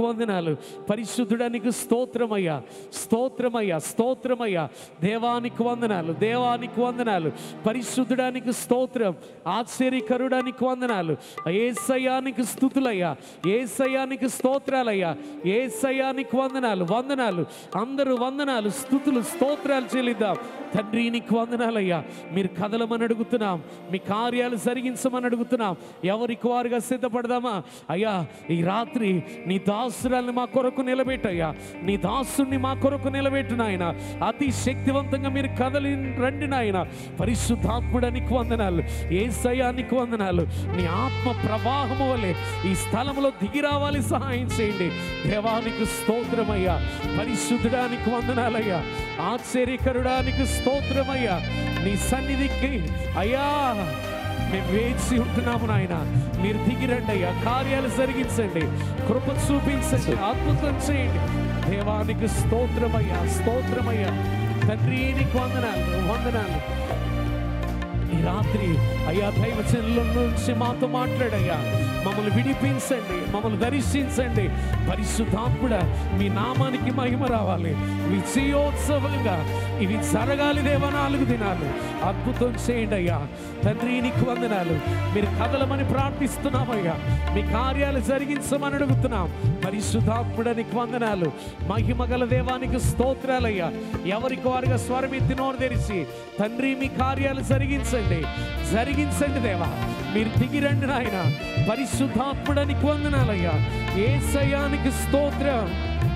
వందనాలు పరిశుద్ధుడానికి స్తోత్రమయ్యా స్తోత్రమయ్యా స్తోత్రమయ్యా దేవానికి వందనాలు దేవానికి వందనాలు పరిశుద్ధుడానికి స్తోత్రం ఆశ్చర్యకరుడానికి వందనాలు ఏసయానికి స్థుతులయ్యా ఏసయానికి స్తోత్రాలయ్యా ఏసయానికి వందనాలు వందనాలు అందరూ వందనాలు స్థుతులు స్తోత్రాలు చెల్లిద్దాం తండ్రి నీకు వందనాలయ్యా మీరు కదలమని అడుగుతున్నాం మీ కార్యాలు జరిగించమని అడుగుతున్నాం ఎవరికి వారుగా సిద్ధపడదామా అయ్యా ఈ రాత్రి నీ దాసురాల్ని మా కొరకు నిలబెట్టయ్యా నీ దాసుని మా కొరకు నిలబెట్టు నాయన అతి శక్తివంతంగా మీరు కదలి రండి నాయన పరిశుద్ధాత్ముడానికి వందనాలు ఏ సయానికి వందనాలు నీ ఆత్మ ప్రవాహము వలె ఈ స్థలంలో దిగి రావాలి సహాయం చేయండి దేవానికి స్తోత్రమయ్యా పరిశుద్ధుడానికి వందనాలయ్యా ఆశ్చర్యకరుడానికి స్తోత్రమయ్యా నీ సన్నిధికి అయ్యా మేము వేచి ఉంటున్నాము నాయన మీరు దిగిరండి అయ్యా కార్యాలు జరిగించండి కృప చూపించండి అద్భుతం చేయండి దేవానికి స్తోత్రమయ్యా స్తోత్రమయ్యా తండ్రి నీకు వందనాలు వందనాలు ఈ రాత్రి అయ్యా దైవ చెల్లు నుంచి మాతో మాట్లాడయ్యా మమ్మల్ని విడిపించండి మమ్మల్ని దర్శించండి పరిశుద్ధాత్ముడ మీ నామానికి మహిమ రావాలి విజయోత్సవంగా ఇవి జరగాలి దేవా నాలుగు దినాలు అద్భుతం చేయండి అయ్యా తండ్రి నీకు వందనాలు మీరు కదలమని ప్రార్థిస్తున్నామయ్యా మీ కార్యాలు జరిగించమని అడుగుతున్నాం పరిశుద్ధాత్ముడ నీకు వందనాలు మహిమ గల దేవానికి స్తోత్రాలయ్యా ఎవరికి వారుగా స్వరమెత్తి నోరు తెరిచి తండ్రి మీ కార్యాలు జరిగించండి జరిగించండి దేవా మీరు దిగిరండి నాయన పరిశుద్ధాత్ముడానికి వందనాలయ్యా ఏ సయానికి స్తోత్రం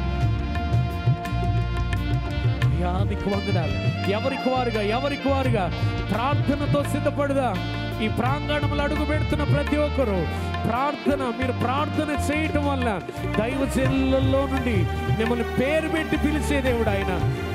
యానికి వందనాలు ఎవరికి వారుగా ఎవరికి వారుగా ప్రార్థనతో సిద్ధపడదా ఈ ప్రాంగణంలో అడుగు పెడుతున్న ప్రతి ఒక్కరు ప్రార్థన మీరు ప్రార్థన చేయటం వల్ల దైవ చెల్లెల్లో నుండి మిమ్మల్ని పేరు పెట్టి పిలిచే దేవుడు ఆయన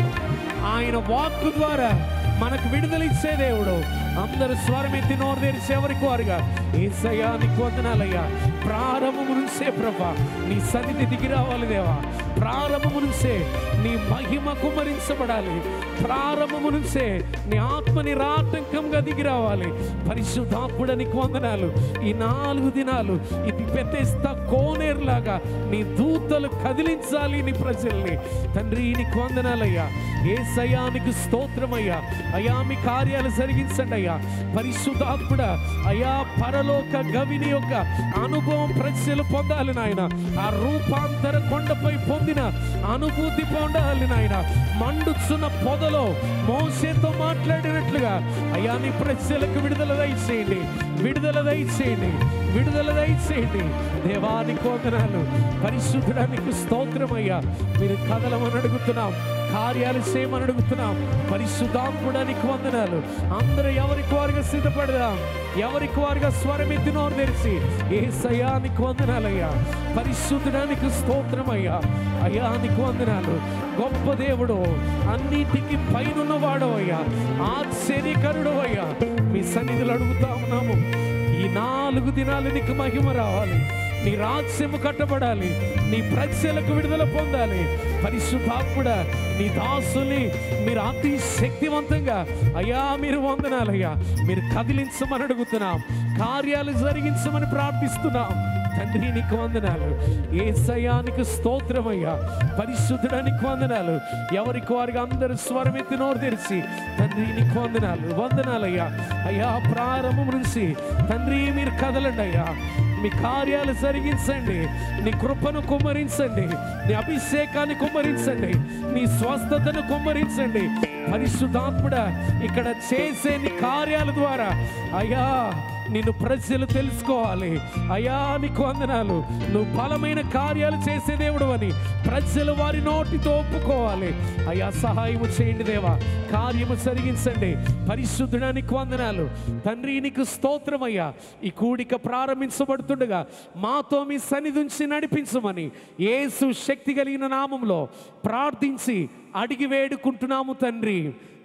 ఆయన వాక్కు ద్వారా మనకు విడుదల ఇచ్చే దేవుడు అందరు స్వరమెత్తి నోరు తెరిచి ఎవరికి వారుగా ఏసయ్యా నీకు వందనాలయ్యా ప్రారంభము నుంచే ప్రభా నీ సన్నిధి దిగి రావాలి దేవా ప్రారంభము నుంచే నీ మహిమ కుమరించబడాలి ప్రారంభము నుంచే నీ ఆత్మని రాటంకంగా దిగి రావాలి పరిశుద్ధాత్ముడ నీకు వందనాలు ఈ నాలుగు దినాలు ఇది పెద్దస్త కోనేరులాగా నీ దూతలు కదిలించాలి నీ ప్రజల్ని తండ్రి నీకు వందనాలయ్యా ఏ సయానికి స్తోత్రమయ్యా అయా మీ కార్యాలు జరిగించండి అయ్యా పరిశుద్ధాత్ముడ అయా పరలోక గవిని యొక్క అనుభవం ప్రజలు పొందాలి నాయన ఆ రూపాంతర కొండపై పొందిన అనుభూతి పొందాలి నాయన మండుచున్న పొదలో మోసేతో మాట్లాడినట్లుగా అయ్యా నీ ప్రజలకు విడుదల దయచేయండి విడుదల దయచేయండి విడుదల దయచేయండి దేవానికి వందనాలు పరిశుద్ధడానికి స్తోత్రమయ్యా మీరు కదలమని అడుగుతున్నాం కార్యాలు చేయమని అడుగుతున్నాం పరిశుద్ధాత్ముడానికి వందనాలు అందరూ ఎవరికి వారుగా సిద్ధపడదాం ఎవరికి వారుగా స్వరం ఎత్తి నోరు తెరిచి ఏ సయానికి వందనాలయ్యా పరిశుద్ధడానికి స్తోత్రమయ్యా అయానికి వందనాలు గొప్ప దేవుడు అన్నిటికీ పైనున్న వాడవయ్యా ఆశ్చర్యకరుడు అయ్యా మీ సన్నిధులు అడుగుతా ఉన్నాము ఈ నాలుగు దినాలు నీకు మహిమ రావాలి నీ రాజ్యము కట్టబడాలి నీ ప్రజలకు విడుదల పొందాలి పరిశుద్ధాత్ముడ నీ దాసుని మీరు అతి శక్తివంతంగా అయ్యా మీరు వందనాలయ్యా మీరు కదిలించమని అడుగుతున్నాం కార్యాలు జరిగించమని ప్రార్థిస్తున్నాం తండ్రి నీకు వందనాలు ఏ సయానికి స్తోత్రమయ్యా పరిశుద్ధుడానికి వందనాలు ఎవరికి వారికి అందరూ స్వరమెత్తి నోరు తెరిచి తండ్రి నీకు వందనాలు వందనాలయ్యా అయ్యా ప్రారంభం నుంచి తండ్రి మీరు కదలండి అయ్యా మీ కార్యాలు జరిగించండి నీ కృపను కుమ్మరించండి నీ అభిషేకాన్ని కుమ్మరించండి నీ స్వస్థతను కుమ్మరించండి పరిశుద్ధాత్ముడ ఇక్కడ చేసే నీ కార్యాల ద్వారా అయ్యా నిన్ను ప్రజలు తెలుసుకోవాలి అయ్యా నీకు వందనాలు నువ్వు బలమైన కార్యాలు చేసే దేవుడు అని ప్రజలు వారి నోటితో ఒప్పుకోవాలి అయ్యా సహాయము చేయండి దేవా కార్యము జరిగించండి పరిశుద్ధుడానికి వందనాలు తండ్రి నీకు స్తోత్రమయ్యా ఈ కూడిక ప్రారంభించబడుతుండగా మాతో మీ సన్నిధించి నడిపించమని యేసు శక్తి కలిగిన నామంలో ప్రార్థించి అడిగి వేడుకుంటున్నాము తండ్రి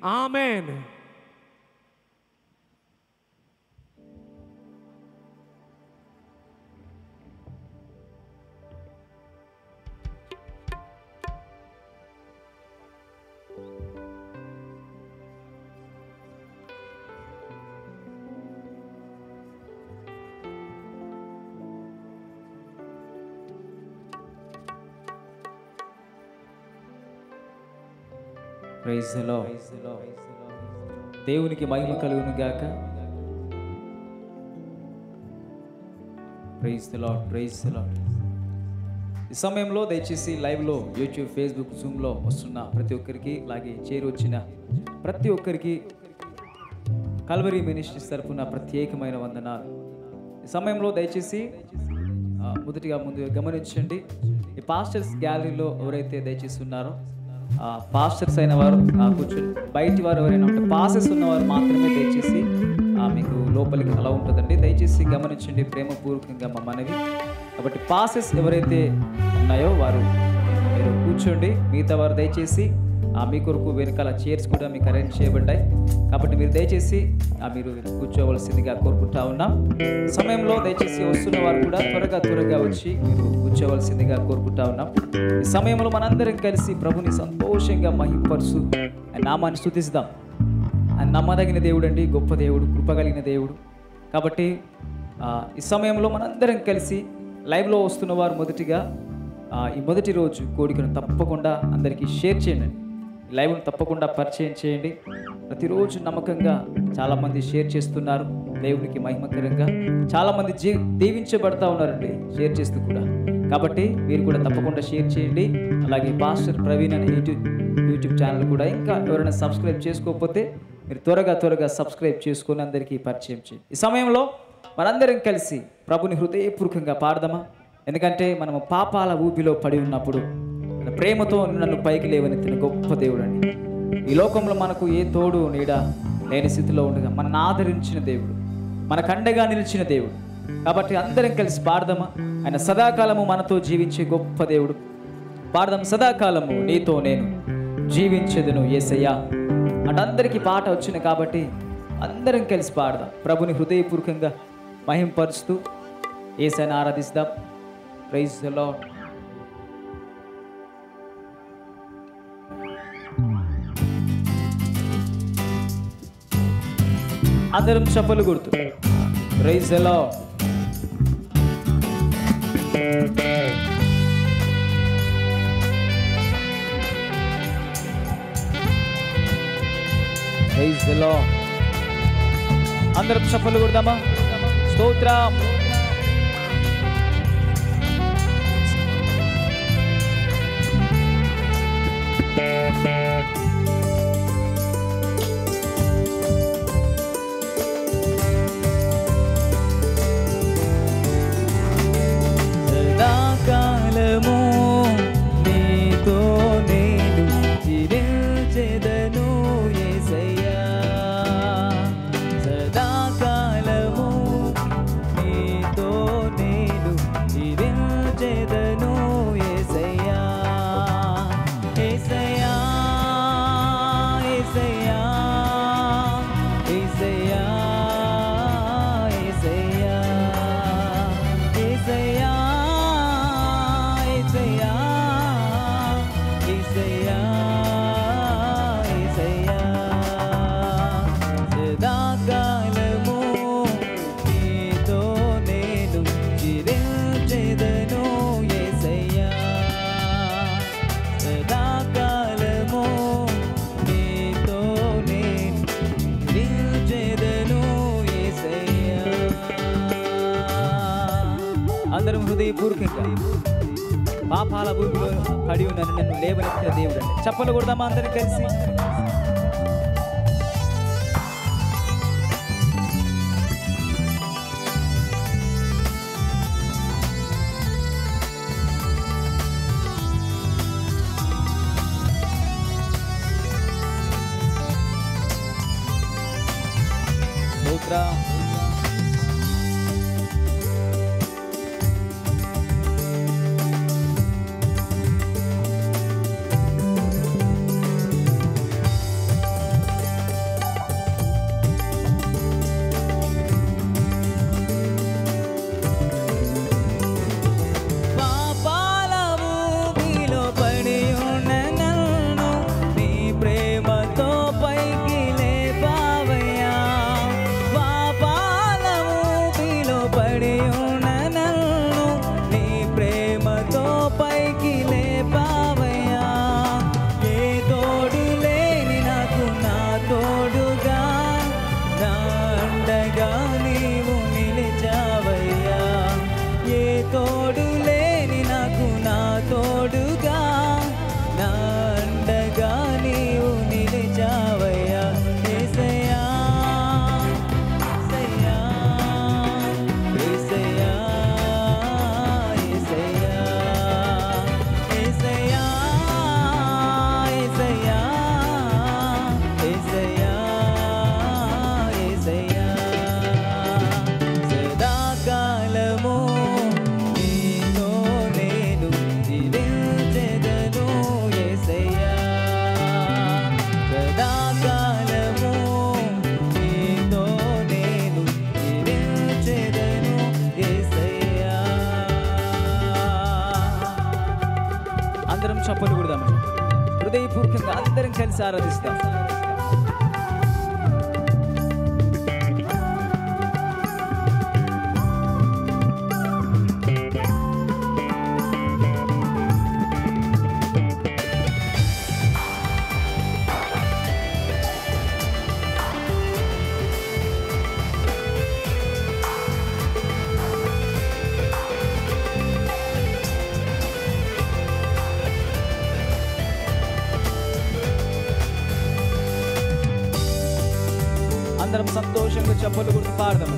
ఆమెన్ ప్రైజ్ లో దేవునికి మహిమ కలుగును గాక ప్రైజ్ లో ప్రైజ్ లో ఈ సమయంలో దయచేసి లైవ్లో యూట్యూబ్ ఫేస్బుక్ జూమ్లో వస్తున్న ప్రతి ఒక్కరికి అలాగే చేరి వచ్చిన ప్రతి ఒక్కరికి కల్వరీ మినిస్ట్రీస్ తరపున ప్రత్యేకమైన వందనాలు ఈ సమయంలో దయచేసి ఆ, మొదటిగా ముందు గమనించండి ఈ పాస్టర్స్ గ్యాలరీలో ఎవరైతే దయచేసి ఉన్నారో ఆ పాస్టర్స్ అయిన వారు ఆ కూర్చొని బయటి వారు ఎవరైనా ఉంటే పాసెస్ ఉన్నవారు మాత్రమే దయచేసి ఆ, మీకు లోపలికి అలా ఉంటుందండి దయచేసి గమనించండి ప్రేమపూర్వకంగా మా మనవి కాబట్టి పాసెస్ ఎవరైతే ఉన్నాయో వారు మీరు కూర్చోండి మిగతా వారు దయచేసి ఆ మీ కొరకు వెనకాల చైర్స్ కూడా మీకు అరేంజ్ చేయబడ్డాయి కాబట్టి మీరు దయచేసి ఆ మీరు కూర్చోవలసిందిగా కోరుకుంటా ఉన్నాం సమయంలో దయచేసి వస్తున్న వారు కూడా త్వరగా త్వరగా వచ్చి మీరు కూర్చోవలసిందిగా కోరుకుంటా ఉన్నాం ఈ సమయంలో మనందరం కలిసి ప్రభుని సంతోషంగా మహింపరుసు ఆయన నామాన్ని స్థుతిస్తాం ఆయన నమ్మదగిన దేవుడు అండి గొప్ప దేవుడు కృపగలిగిన దేవుడు కాబట్టి ఆ, ఈ సమయంలో మనందరం కలిసి లైవ్లో వస్తున్న వారు మొదటిగా ఆ, ఈ మొదటి రోజు కోడికను తప్పకుండా అందరికీ షేర్ చేయండి ఈ లైవ్ను తప్పకుండా పరిచయం చేయండి ప్రతిరోజు నమ్మకంగా చాలామంది షేర్ చేస్తున్నారు దేవునికి మహిమకరంగా చాలామంది జీ దీవించబడతా ఉన్నారండి షేర్ చేస్తూ కూడా కాబట్టి మీరు కూడా తప్పకుండా షేర్ చేయండి అలాగే పాస్టర్ ప్రవీణ్ అనే యూట్యూబ్ యూట్యూబ్ ఛానల్ కూడా ఇంకా ఎవరైనా సబ్స్క్రైబ్ చేసుకోకపోతే మీరు త్వరగా త్వరగా సబ్స్క్రైబ్ చేసుకొని అందరికీ పరిచయం చేయండి ఈ సమయంలో మనందరం కలిసి ప్రభుని హృదయపూర్వకంగా పాడదామా ఎందుకంటే మనము పాపాల ఊపిలో పడి ఉన్నప్పుడు తన ప్రేమతో నన్ను పైకి లేవనెత్తిన గొప్ప దేవుడు అండి ఈ లోకంలో మనకు ఏ తోడు నీడ లేని స్థితిలో ఉండగా మనల్ని ఆదరించిన దేవుడు మన కండగా నిలిచిన దేవుడు కాబట్టి అందరం కలిసి పాడదామా ఆయన సదాకాలము మనతో జీవించే గొప్ప దేవుడు పాడదాం సదాకాలము నీతో నేను జీవించదును ఏసయ్యా అంటే అందరికీ పాట వచ్చింది కాబట్టి అందరం కలిసి పాడదాం ప్రభుని హృదయపూర్వకంగా మహింపరుస్తూ ఏసైనా ఆరాధిస్తాం ప్రైజ్ ద లార్డ్ అందరం చప్పలు కొడుతూ praise the lord praise the lord అందరం చప్పలు కొడదామా స్తోత్రం సదాకాలము నీతో నేను చిరించెదను యేసయ్యా సదాకాలము నీతో నేను చిరించెదను యేసయ్యా యేసయ్యా యేసయ్యా యేసయ్యా యేసయ్యా యేసయ్యా యేసయ్యా యేసయ్యా యేసయ్యా సదాకాలము నీతో నేను చిరించెదను యేసయ్యా సదాకాలము నీతో నేను చిరించెదను యేసయ్యా అందరం హృదయపూర్వకంగా పాపాల భూమిలో పడి ఉన్నాను నన్ను లేవనెత్తిన దేవుడు అండి చెప్పలు కొడదామా అందరం కలిసి స్తోత్రం పాపాల ఊబిలో పడి ఉన్న నన్ను నీ ప్రేమతో పైకి లేపావయ్యా పాపా కలిసి ఆరాధిస్తాం అందరం సంతోషంగా చెప్పలు గుర్తు పాడదాం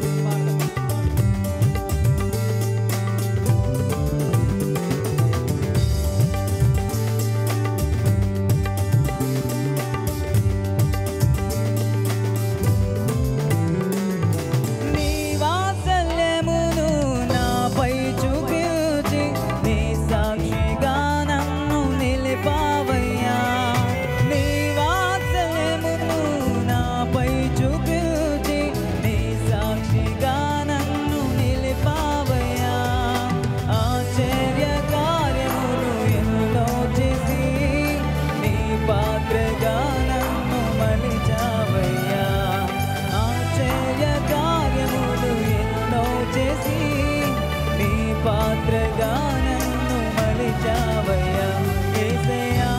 నీ వాత్సల్యమును నాపై చూపించి నీ సాక్షిగా నన్ను నిలిపావయ్యా నీ వాత్సల్యమును నాపై చూపించి నీ సాక్షిగా నన్ను నిలిపావయ్యా ఆశ్చర్య కార్యములు ఎన్నో చేసి నీ పాత్రగా నన్ను మలిచావయ్యా ఆశ్చర్య కార్యములు ఎన్నో చేసి నీ పాత్రగా నన్ను మలిచావయ్యా ఏసయ్యా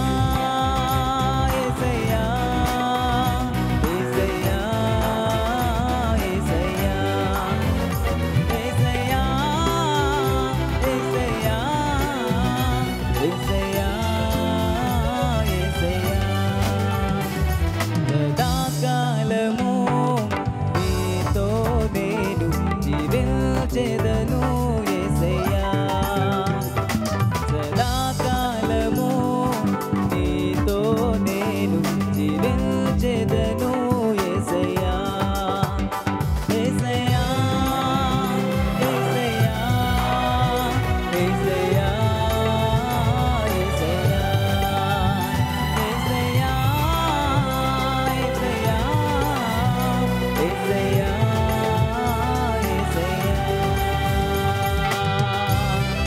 ఏసయ్యా ఏసయ్యా ఏసయ్యా ఏసయ్యా ఏసయ్యా ఏసయ్యా ఏసయ్యా సదాకాలము నీతో నేను జీవించెదను యేసయ్యా సదాకాలము నీతో నేను జీవించెదను యేసయ్యా యేసయ్యా యేసయ్యా యేసయ్యా యేసయ్యా యేసయ్యా యేసయ్యా యేసయ్యా యేసయ్యా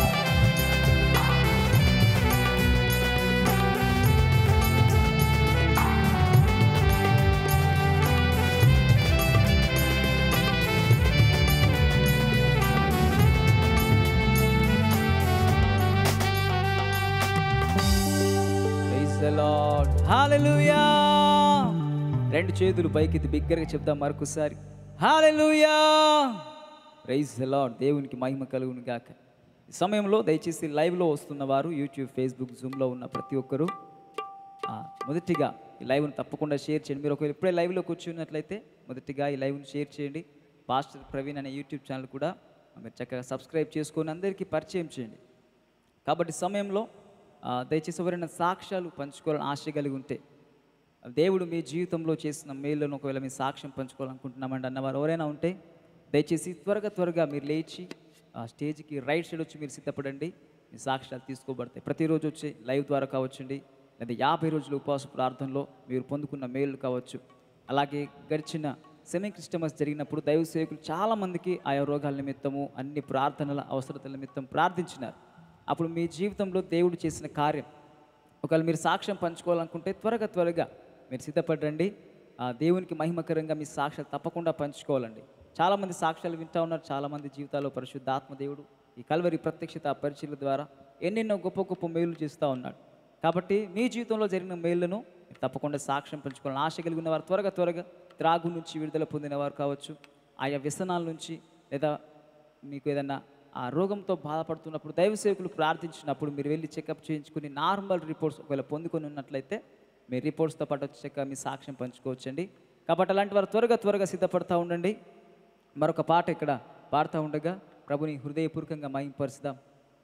Praise the Lord. Hallelujah. రెండు చేతులు పైకెత్తి బిగ్గరగా చెప్దాం మరొకసారి హాలెలూయా ప్రైజ్ ద లార్డ్ దేవునికి మహిమ కలుగును గాక ఈ సమయంలో దయచేసి లైవ్లో వస్తున్న వారు యూట్యూబ్ ఫేస్బుక్ జూమ్లో ఉన్న ప్రతి ఒక్కరూ ఆ, మొదటిగా ఈ లైవ్ను తప్పకుండా షేర్ చేయండి మీరు ఒకవేళ ఇప్పుడే లైవ్లో కూర్చున్నట్లయితే మొదటిగా ఈ లైవ్ను షేర్ చేయండి పాస్టర్ ప్రవీణ్ అనే యూట్యూబ్ ఛానల్ కూడా మీరు చక్కగా సబ్స్క్రైబ్ చేసుకొని అందరికీ పరిచయం చేయండి కాబట్టి ఈ సమయంలో ఆ, దయచేసి ఎవరైనా సాక్ష్యాలు పంచుకోవాలని ఆశ కలిగి ఉంటే దేవుడు మీ జీవితంలో చేసిన మేలును ఒకవేళ మీ సాక్ష్యం పంచుకోవాలనుకుంటున్నామండి అన్నవారు ఎవరైనా ఉంటే దయచేసి త్వరగా త్వరగా మీరు లేచి ఆ స్టేజ్కి రైట్ సైడ్ వచ్చి మీరు సిద్ధపడండి మీ సాక్ష్యాలు తీసుకోబడతాయి ప్రతిరోజు వచ్చి లైవ్ ద్వారా కావచ్చండి లేదా యాభై రోజుల ఉపవాస ప్రార్థనలో మీరు పొందుకున్న మేలు కావచ్చు అలాగే గడిచిన సెమీ క్రిస్టమస్ జరిగినప్పుడు దైవ సేవకులు చాలామందికి ఆయా రోగాల నిమిత్తము అన్ని ప్రార్థనల అవసరతల నిమిత్తం ప్రార్థించినారు అప్పుడు మీ జీవితంలో దేవుడు చేసిన కార్యం ఒకవేళ మీరు సాక్ష్యం పంచుకోవాలనుకుంటే త్వరగా త్వరగా మీరు సిద్ధపడండి ఆ దేవునికి మహిమకరంగా మీ సాక్ష్యాలు తప్పకుండా పంచుకోవాలండి చాలామంది సాక్ష్యాలు వింటా ఉన్నారు చాలామంది జీవితాల్లో పరిశుద్ధాత్మ దేవుడు ఈ కల్వరి ప్రత్యక్షత పరిచయల ద్వారా ఎన్నెన్నో గొప్ప గొప్ప మేలు చేస్తూ ఉన్నాడు కాబట్టి మీ జీవితంలో జరిగిన మేలును మీరు తప్పకుండా సాక్ష్యం పంచుకోవాలని ఆశ కలిగిన వారు త్వరగా త్వరగా త్రాగు నుంచి విడుదల పొందిన వారు కావచ్చు ఆయా వ్యసనాల నుంచి లేదా మీకు ఏదన్నా ఆ రోగంతో బాధపడుతున్నప్పుడు దైవ సేవకులు ప్రార్థించినప్పుడు మీరు వెళ్ళి చెకప్ చేయించుకుని నార్మల్ రిపోర్ట్స్ ఒకవేళ పొందుకొని ఉన్నట్లయితే మీ రిపోర్ట్స్తో పాటు వచ్చాక మీ సాక్ష్యం పంచుకోవచ్చండి కాబట్టి అలాంటి వారు త్వరగా త్వరగా సిద్ధపడతా ఉండండి మరొక పాట ఇక్కడ పాడుతూ ఉండగా ప్రభుని హృదయపూర్వకంగా మహిమపరుచుదాం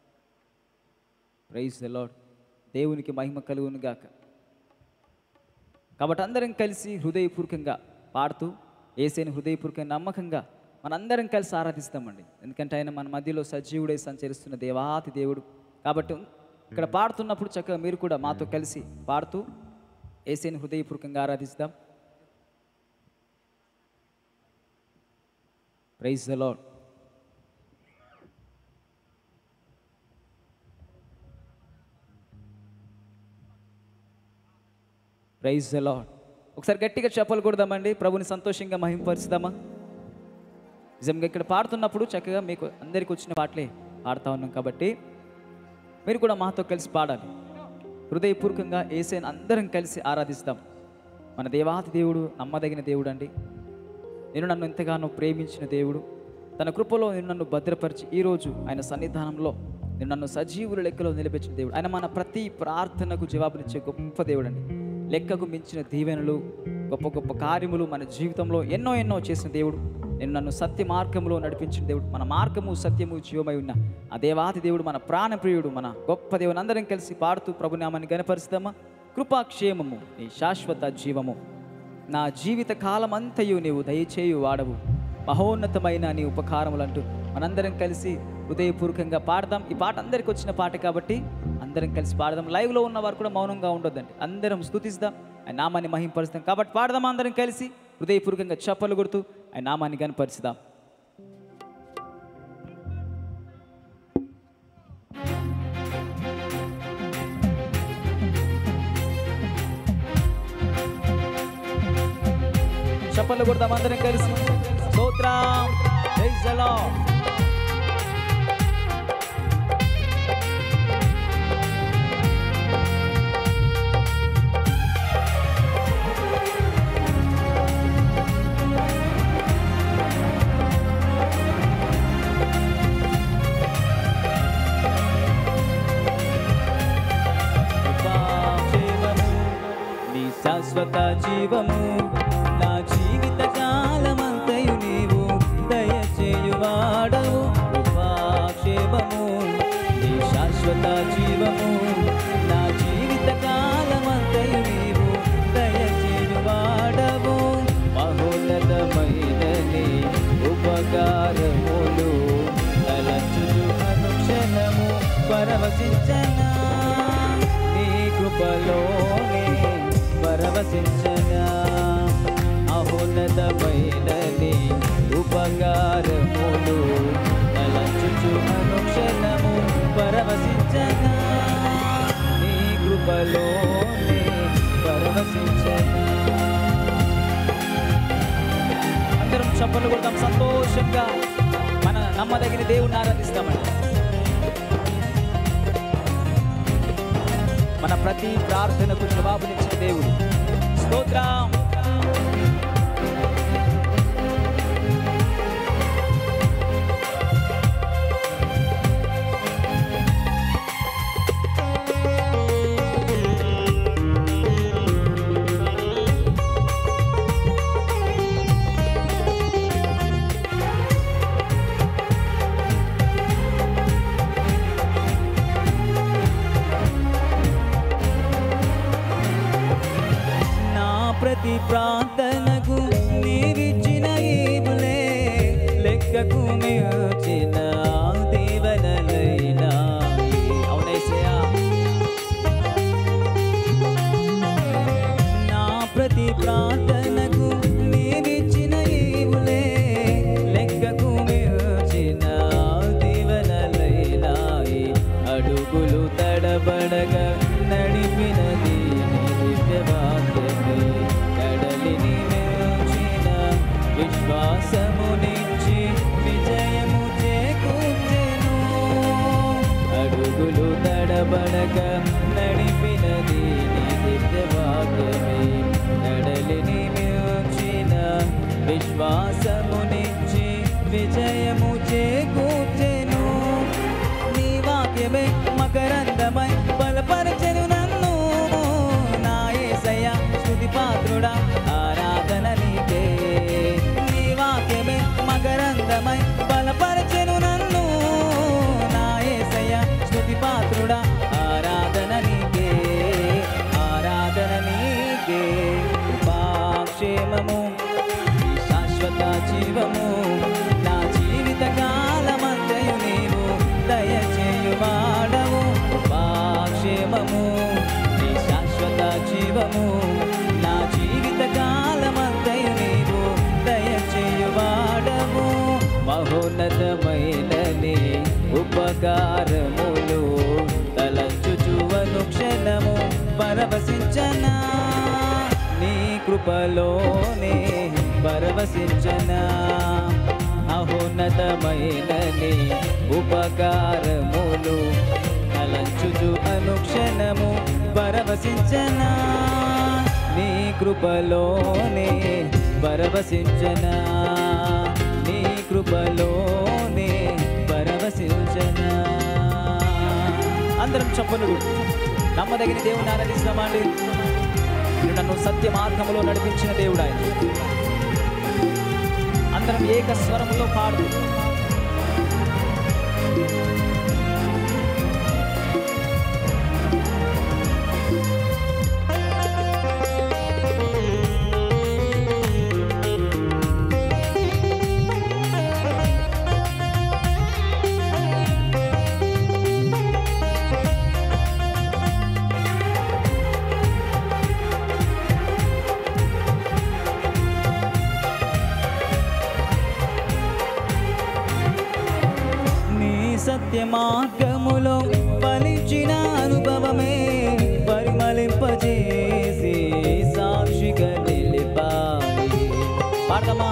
ప్రైజ్ ద లాడ్ దేవునికి మహిమ కలుగును గాక కాబట్టి అందరం కలిసి హృదయపూర్వకంగా పాడుతూ ఏసైని హృదయపూర్వకంగా నమ్మకంగా మనందరం కలిసి ఆరాధిస్తామండి ఎందుకంటే ఆయన మన మధ్యలో సజీవుడై సంచరిస్తున్న దేవాతి దేవుడు కాబట్టి ఇక్కడ పాడుతున్నప్పుడు చక్కగా మీరు కూడా మాతో కలిసి పాడుతూ ఏసైని హృదయపూర్వకంగా ఆరాధిస్తాం praise the lord praise lord ఒకసారి గట్టిగా చెప్పలు కొడదామండి ప్రభుని సంతోషంగా మహింపరుచుదామా నిజంగా ఇక్కడ పాడుతున్నప్పుడు చక్కగా మీకు అందరికి వచ్చిన పాటలే పాడుతూ ఉన్నాం కాబట్టి మీరు కూడా మాతో కలిసి పాడాలి హృదయపూర్వకంగా ఏసైని అందరం కలిసి ఆరాధిస్తాం మన దేవాతి దేవుడు నమ్మదగిన దేవుడు అండి నేను నన్ను ఎంతగానో ప్రేమించిన దేవుడు తన కృపలో నేను నన్ను భద్రపరిచి ఈరోజు ఆయన సన్నిధానంలో నేను నన్ను సజీవుల లెక్కలో నిలబెట్టిన దేవుడు ఆయన మన ప్రతి ప్రార్థనకు జవాబునిచ్చే గొప్ప దేవుడు అండి లెక్కకు మించిన దీవెనలు గొప్ప గొప్ప కార్యములు మన జీవితంలో ఎన్నో ఎన్నో చేసిన దేవుడు నేను నన్ను సత్య మార్గంలో నడిపించిన దేవుడు మన మార్గము సత్యము జీవమై ఉన్న ఆ దేవాది దేవుడు మన ప్రాణప్రియుడు మన గొప్ప దేవుని అందరం కలిసి పాడుతూ ప్రభునామాన్ని గనపరుస్తామా కృపాక్షేమము నీ శాశ్వత జీవము నా జీవిత కాలమంతయు నీవు దయచేయు వాడవు మహోన్నతమైన నీ ఉపకారములంటూ మనందరం కలిసి హృదయపూర్వకంగా పాడదాం ఈ పాట అందరికి వచ్చిన పాట కాబట్టి అందరం కలిసి పాడదాం లైవ్లో ఉన్న వారు కూడా మౌనంగా ఉండొద్దండి అందరం స్తుతిస్తాం ఆయన నామాన్ని మహింపరుస్తాం కాబట్టి పాడదాం అందరం కలిసి హృదయపూర్వకంగా చప్పలు కొడుతూ ఆయన నామాన్ని కనపరుచుదాం చప్పలు కొడదాం అందరం కలిసి స్తోత్రం ప్రైజ్ ద లార్డ్ కృపాక్షేమము, నీ శాశ్వత జీవము నా జీవిత కాలమంతయు నీవు దయచేయువాడవు కృపాక్షేమము నీ శాశ్వత జీవము నా జీవిత కాలమంతయు నీవు దయచేయువాడవు మహోన్నతమైన నీ ఉపకారములు తలచుచు అనుక్షణము పరవశించనా నీ కృపలోనే పరవశించనా అహోన్నతమైన నీ ఉపకారములు తలచుచు అనుక్షణము పరవశించనా నీ కృపలోనే పరవశించనా అందరం చప్పలు కొడతాం సంతోషంగా మన నమ్మదగిన దేవుని ఆరాధిస్తామండి మన ప్రతి ప్రార్థనకు జవాబునిచ్చిన దేవుడు స్తోత్రం నా ప్రతి ప్రార్థనకు నీవిచ్చిన ఈవులే లెక్కకు మించిన దీవెనలైనా అవునేసయా నా ప్రతి ప్రార్థనకు నీవిచ్చిన ఈవులే లెక్కకు మించిన దీవెనలైనాయి అడుగులు తడబడగా నడిపినది నీ దివ్యవాక్యమే కడలిని మించిన విశ్వాసమునిచ్చి విజయము చేకూర్చెను అడుగులు తడబడక నడిపినది నీ దివ్యవాక్యమే కడలిని మించిన విశ్వాసమునిచ్చి విజయము చేకూర్చెను నీ వాక్యమే మకరందమై బలపరచెను నన్ను నా యేసయ్య స్తుతి పాత్రుడా ఆరాధన నీకే నీ వాక్యమే మకరందమై బలపరచెను నన్ను నా యేసయ్య స్తుతి పాత్రుడా ఆరాధన నీకే ఆరాధన నీకే కృపాక్షేమము ఈ శాశ్వత జీవము నా జీవిత కాలమంతయు నీవు దయచేయువాడవు కృపాక్షేమము నీ శాశ్వత జీవము నా జీవిత కాలమంతయు నీవు దయచేయువాడవు మహోన్నతమైన నీ ఉపకారములు తలంచుచువను క్షణము పరవశించనా కృపలోనే పరవశించనా మహోన్నతమైన నీ ఉపకారములు తలంచుచు అనుక్షణము పరవశించనా నీ కృపలోనే పరవశించనా నీ కృపలోనే పరవశించనా అందరం చెప్పలు నమ్మదగిన దేవుని ఆరాధిస్తామండి మీరు నన్ను సత్య మార్గములో నడిపించిన దేవుడు ఆయన అందరం ఏక స్వరములో పాడు నీ సత్య మార్గములో ఫలించిన అనుభవమే పరిమళింపజేసి సాక్షిగా నిలిపాలి పాడమా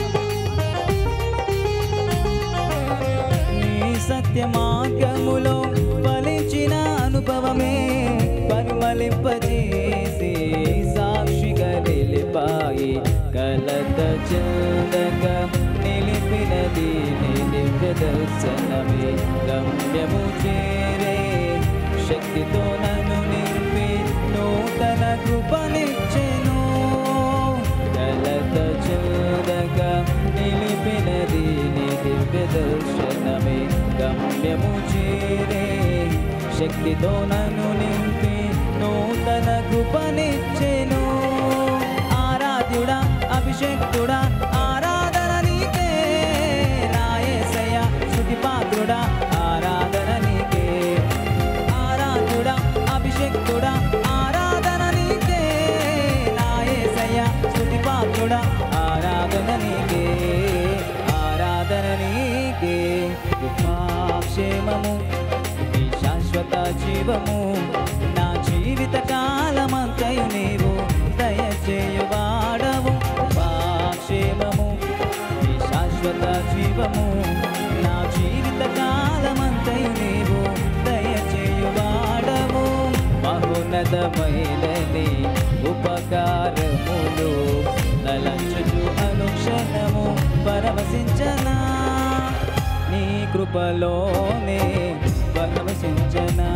నీ సత్య మార్గములో ఫలించిన అనుభవమే పరిమళింపజేసి సాక్షిగా నిలిపాయి కలత చెందగా నిలిపినది నీ దివ్య దర్శనమే గమ్యము చేరే శక్తితో నన్ను నింపి నూతన కృపనిచ్చెను కలత చెందగా నిలిపినది నీ దివ్య దర్శనమే గమ్యము చేరే శక్తితో నన్ను నింపి నూతన కృపనిచ్చెను ఆరాధ్యుడా అభిషేక్తుడా ఆరాధన నీకే రాయేసయ్య శృతి పాత్రుడా ఆరాధన నీకే ఆరాధ్యుడా అభిషేక్తుడా ఆరాధన నీకే రాయేసయ్య శృతి పాత్రుడా ఆరాధన నీకే ఆరాధన నీకే కృపాక్షేమము నీ శాశ్వత జీవము నా జీవిత కాలమంతయు నీవు దయచేయువాడవు కృపాక్షేమము నీ శాశ్వత జీవము నా జీవిత కాలమంతయు నీవు దయచేయువాడవు మహోన్నతమైనని ఉపకారములు తలంచుచు అనుక్షణము పరవశించనా నీ కృపలోనే పరవశించనా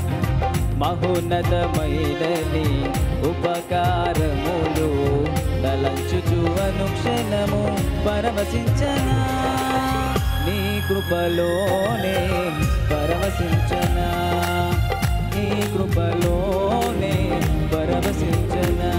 మహోన్నతమైనని ఉపకారములు తలంచుచు అనుక్షణము పరవశించనా నీ కృపలోనే పరవశించనా నీ కృపలోనే పరవశించనా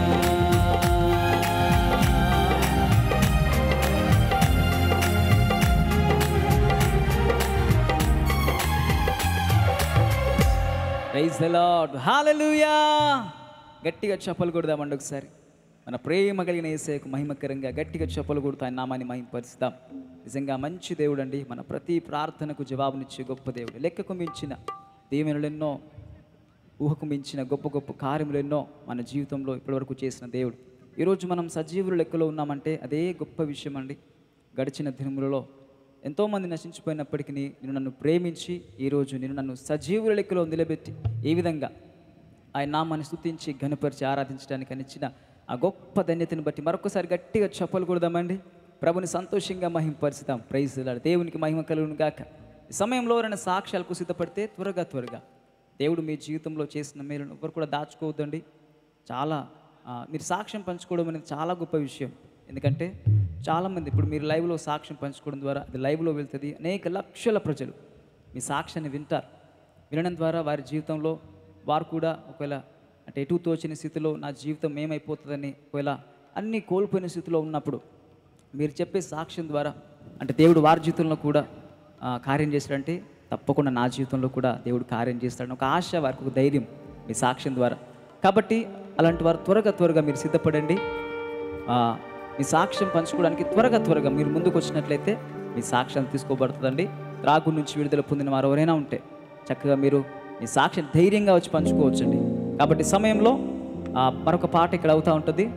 ప్రైజ్ ద లార్డ్ హల్లెలూయా గట్టిగా చెప్పలు కొడదామండి ఒకసారి మన ప్రేమ కలిగిన ఏసేకు మహిమకరంగా గట్టిగా చెప్పలు కొడుతూ ఆయన నామాన్ని మహిమపరుస్తాం నిజంగా మంచి దేవుడు అండి మన ప్రతి ప్రార్థనకు జవాబునిచ్చే గొప్ప దేవుడు లెక్కకు మించిన దీవెనలు ఎన్నో ఊహకు మించిన గొప్ప గొప్ప కార్యములు ఎన్నో మన జీవితంలో ఇప్పటివరకు చేసిన దేవుడు ఈరోజు మనం సజీవుల లెక్కలో ఉన్నామంటే అదే గొప్ప విషయం అండి గడిచిన దినములలో ఎంతోమంది నశించిపోయినప్పటికీ నేను నన్ను ప్రేమించి ఈరోజు నేను నన్ను సజీవుల లెక్కలో నిలబెట్టి ఏ విధంగా ఆయన నామాన్ని స్తుతించి ఘనపరిచి ఆరాధించడానికి అని ఇచ్చిన ఆ గొప్ప ధన్యతను బట్టి మరొకసారి గట్టిగా చెప్పలు కొడదామండి ప్రభుని సంతోషంగా మహింపరుస్తాం ప్రైజ్ దేవునికి మహిమ కలుగును గాక ఈ సమయంలో ఎవరైనా సాక్ష్యాలకు సిద్ధపడితే త్వరగా త్వరగా దేవుడు మీ జీవితంలో చేసిన మేలును ఎవరు కూడా దాచుకోవద్దండి చాలా ఆ, మీరు సాక్ష్యం పంచుకోవడం అనేది చాలా గొప్ప విషయం ఎందుకంటే చాలామంది ఇప్పుడు మీరు లైవ్లో సాక్ష్యం పంచుకోవడం ద్వారా అది లైవ్లో వెళ్తుంది అనేక లక్షల ప్రజలు మీ సాక్ష్యాన్ని వింటారు వినడం ద్వారా వారి జీవితంలో వారు కూడా ఒకవేళ అంటే ఎటు తోచని స్థితిలో నా జీవితం ఏమైపోతుందని ఒకవేళ అన్నీ కోల్పోయిన స్థితిలో ఉన్నప్పుడు మీరు చెప్పే సాక్ష్యం ద్వారా అంటే దేవుడు వారి జీవితంలో కూడా ఆ, కార్యం చేస్తాడంటే తప్పకుండా నా జీవితంలో కూడా దేవుడు కార్యం చేస్తాడని ఒక ఆశ వారికి ఒక ధైర్యం మీ సాక్ష్యం ద్వారా కాబట్టి అలాంటి వారు త్వరగా త్వరగా మీరు సిద్ధపడండి ఆ, మీ సాక్ష్యం పంచుకోవడానికి త్వరగా త్వరగా మీరు ముందుకు వచ్చినట్లయితే మీ సాక్ష్యం తీసుకోబడుతుందండి త్రాగు నుంచి విడుదల పొందిన వారు ఎవరైనా ఉంటే చక్కగా మీరు మీ సాక్ష్యం ధైర్యంగా వచ్చి పంచుకోవచ్చండి కాబట్టి ఈ సమయంలో ఆ, మరొక పాట ఇక్కడ అవుతూ ఉంటుంది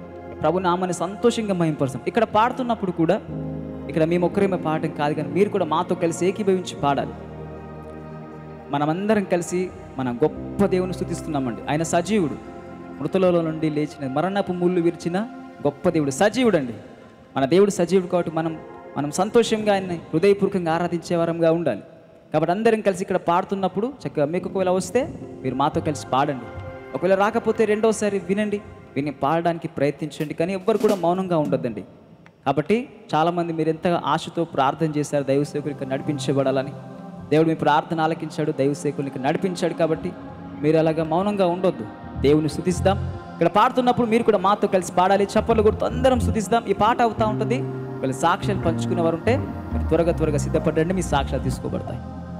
ప్రభు నామని సంతోషంగా మహింపరుస్తాం ఇక్కడ పాడుతున్నప్పుడు కూడా ఇక్కడ మేము ఒక్కరేమే పాడటం కాదు కానీ మీరు కూడా మాతో కలిసి ఏకీభవించి పాడాలి మనమందరం కలిసి మన గొప్ప దేవుని స్థుతిస్తున్నామండి ఆయన సజీవుడు మృతులలో నుండి లేచిన మరణపు ముళ్ళు విరిచిన గొప్ప దేవుడు సజీవుడు అండి మన దేవుడు సజీవుడు కాబట్టి మనం మనం సంతోషంగా ఆయన్ని హృదయపూర్వకంగా ఆరాధించే వారంగా ఉండాలి కాబట్టి అందరం కలిసి ఇక్కడ పాడుతున్నప్పుడు చక్కగా మీకు ఒకవేళ వస్తే మీరు మాతో కలిసి పాడండి ఒకవేళ రాకపోతే రెండోసారి వినండి విని పాడడానికి ప్రయత్నించండి కానీ ఎవ్వరు కూడా మౌనంగా ఉండొద్దండి కాబట్టి చాలామంది మీరు ఎంత ఆశతో ప్రార్థన చేశారు దైవ సేవకులకి నడిపించబడాలని దేవుడు మీ ప్రార్థన ఆలకించాడు దైవ సేవకులకి నడిపించాడు కాబట్టి మీరు అలాగా మౌనంగా ఉండొద్దు దేవుని స్థుతిస్తాం ఇక్కడ పాడుతున్నప్పుడు మీరు కూడా మాతో కలిసి పాడాలి చప్పలు కొడుతూ అందరం స్థుతిస్తాం ఈ పాట అవుతా ఉంటుంది వీళ్ళు సాక్ష్యాలు పంచుకునే వారు ఉంటే మీరు త్వరగా త్వరగా సిద్ధపడండి మీ సాక్ష్యాలు తీసుకోబడతాయి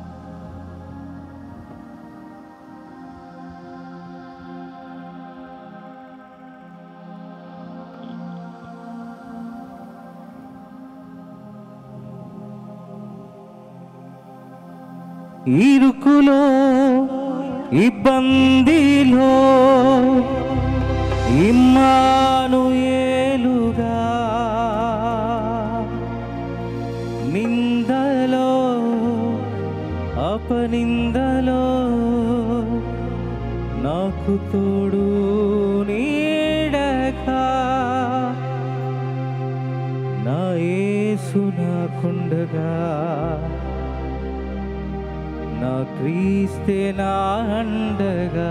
ఇరుకులో ఇబ్బందిలో ఇమ్మాను ఏలుగా నిందలో అపనిందలో నాకు తోడు నీడగా నా యేసు నాకుండగా నా క్రీస్తే నా అండగా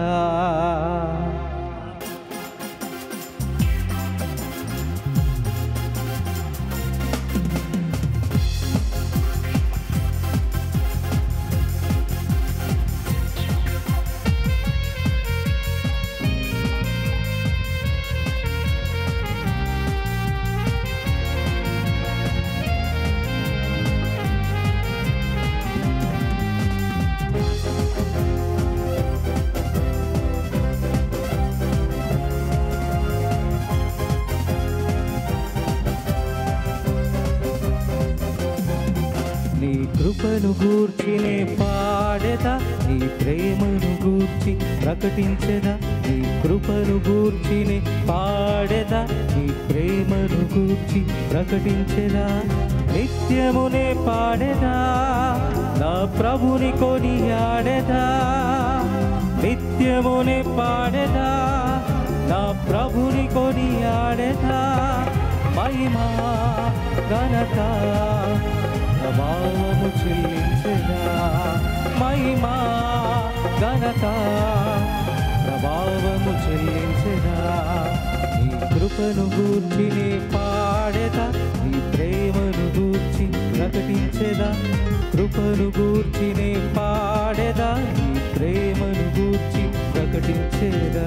నీ కృపను గూర్చినే పాడేదా నీ ప్రేమను గూర్చి ప్రకటించెదా నీ కృపను గూర్చినే పాడేదా నీ ప్రేమను గూర్చి ప్రకటించెదా నిత్యమునే పాడేదా నా ప్రభుని కొనియాడేదా నిత్యమునే పాడేదా నా ప్రభుని కొనియాడేదా మహిమా ఘనత ప్రభావము చెల్లించదా మహిమా ఘనత ప్రభావము చెల్లించదా నీ కృపను గూర్చి నే పాడేదా నీ ప్రేమను గూర్చి ప్రకటించేదా కృపను గూర్చి నే పాడేదా నీ ప్రేమను గూర్చి ప్రకటించేదా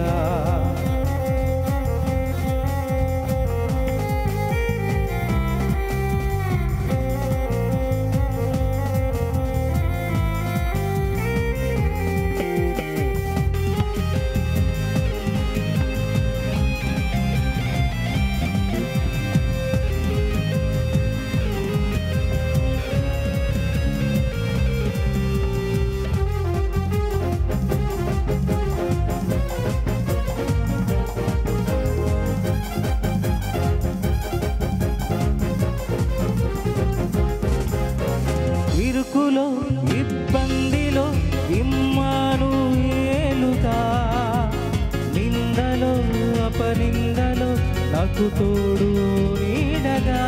ఇరుకులో ఇబ్బందిలో ఇమ్మాను ఏలుగా నిందలో అపనిందలో నాకు తోడు నీడగా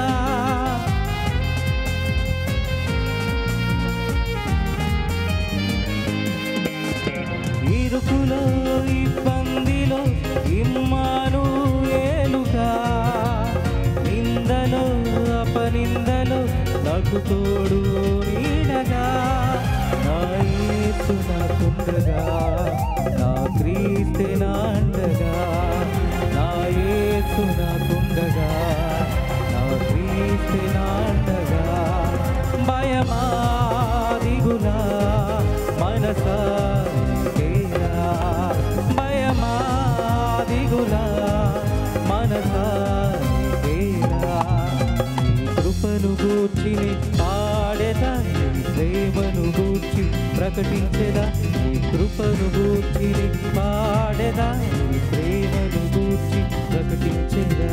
ఇరుకులో ఇబ్బందిలో ఇమ్మాను ఏలుగా నిందలో అపనిందలో నాకు తోడు నీడగా నా యేసు నాకుండగా నా క్రీస్తే నా అండగా నా యేసు నాకుండగా నా క్రీస్తే నా అండగా భయమా దిగులా మనసా నీకేలా. భయమా దిగులా మనసా నీకేలా. నీ కృపను గూర్చి నీ పాడేదా నీ ప్రేమను గూర్చి ప్రకటించేదా నీ కృపను గూర్చి నీ పాడేదా నీ ప్రేమ ప్రేమను గూర్చి ప్రకటించెదా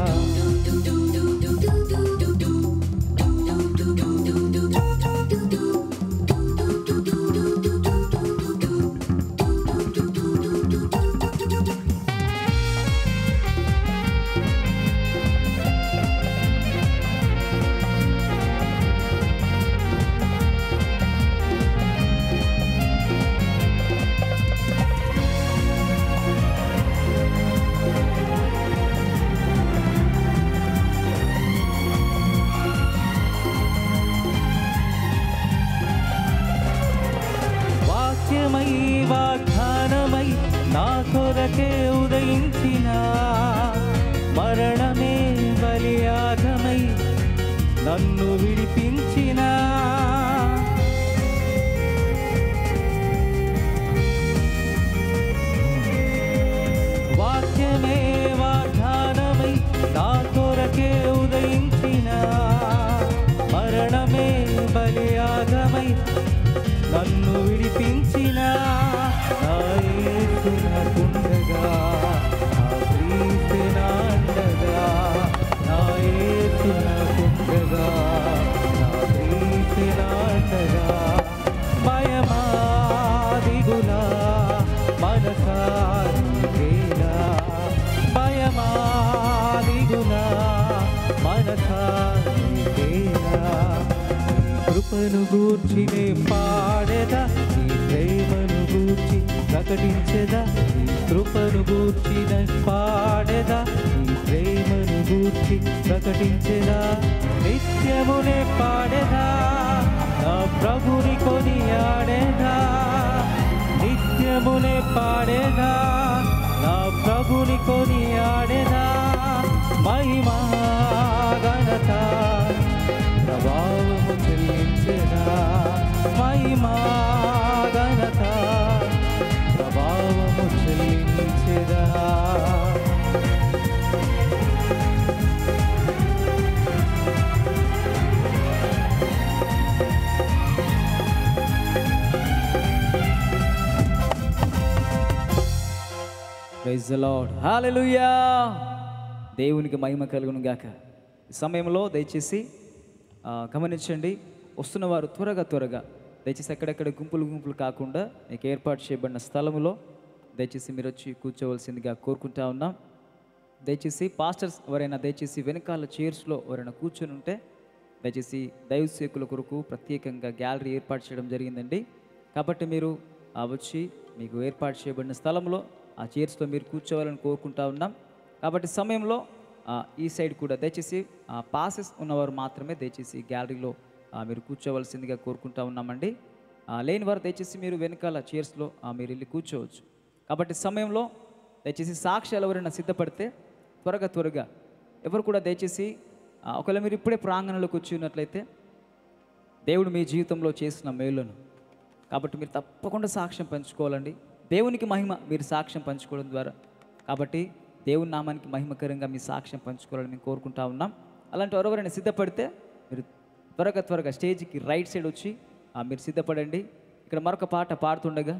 వాక్యమై వాగ్దానమై నా కొరకే ఉదయించిన మరణమే బలియాగమై నన్ను విడిపించిన వాక్యమే వాగ్దానమై నా కొరకే ఉదయించిన మరణమే బలియాగమై నన్ను విడిపించిన నా యేసు నాకుండగా, నా క్రీస్తు నా అండగా. నా యేసు నాకుండగా, నా క్రీస్తు నా అండగా. భయమా, దిగులా, మనసా నీకేలా. భయమా, దిగులా, మనసా నీకేలా. కృపను గూర్చి నే పాడేదా నీ ప్రేమను గూర్చి ప్రకటించేదా నీ కృపను గూర్చి నే పాడేదా నీ ప్రేమను గూర్చి ప్రకటించేదా నిత్యమునే పాడేదా నా ప్రభుని కొనియాడేదా నిత్యమునే పాడేదా నా ప్రభుని కొనియాడేదా మహిమా ఘనత ప్రభావము చెల్లించెదా మహిమా ఘనత ప్రభావము చెల్లించెదా ప్రైజ్ ద లార్డ్ హల్లెలూయా దేవునికి మహిమ కలుగును గాక ఈ సమయంలో దయచేసి ఆ, గమనించండి వస్తున్న వారు త్వరగా త్వరగా దయచేసి ఎక్కడెక్కడ గుంపులు గుంపులు కాకుండా మీకు ఏర్పాటు చేయబడిన స్థలములో దయచేసి మీరు వచ్చి కూర్చోవలసిందిగా కోరుకుంటా ఉన్నాం దయచేసి పాస్టర్స్ ఎవరైనా దయచేసి వెనకాల చైర్స్లో ఎవరైనా కూర్చొని ఉంటే దయచేసి దైవ సేకుల కొరకు ప్రత్యేకంగా గ్యాలరీ ఏర్పాటు చేయడం జరిగిందండి కాబట్టి మీరు ఆ వచ్చి మీకు ఏర్పాటు చేయబడిన స్థలంలో ఆ చైర్స్లో మీరు కూర్చోవాలని కోరుకుంటా ఉన్నాం కాబట్టి సమయంలో ఆ, ఈ సైడ్ కూడా దయచేసి పాసెస్ ఉన్నవారు మాత్రమే దయచేసి గ్యాలరీలో ఆ, మీరు కూర్చోవలసిందిగా కోరుకుంటా ఉన్నామండి ఆ, లేని వారు దయచేసి మీరు వెనకాల చైర్స్లో ఆ, మీరు వెళ్ళి కూర్చోవచ్చు కాబట్టి సమయంలో దయచేసి సాక్ష్యాలు ఎవరైనా సిద్ధపడితే త్వరగా త్వరగా ఎవరు కూడా దయచేసి ఆ, ఒకవేళ మీరు ఇప్పుడే ప్రాంగణంలోకి వచ్చి ఉన్నట్లయితే దేవుడు మీ జీవితంలో చేసిన మేలును కాబట్టి మీరు తప్పకుండా సాక్ష్యం పంచుకోవాలండి దేవునికి మహిమ మీరు సాక్ష్యం పంచుకోవడం ద్వారా కాబట్టి దేవుని నామానికి మహిమకరంగా మీ సాక్ష్యం పంచుకోవాలని మేము కోరుకుంటా ఉన్నాం అలాంటి ఎవరెవరైనా సిద్ధపడితే మీరు త్వరగా త్వరగా స్టేజ్కి రైట్ సైడ్ వచ్చి ఆ, మీరు సిద్ధపడండి ఇక్కడ మరొక పాట పాడుతుండగా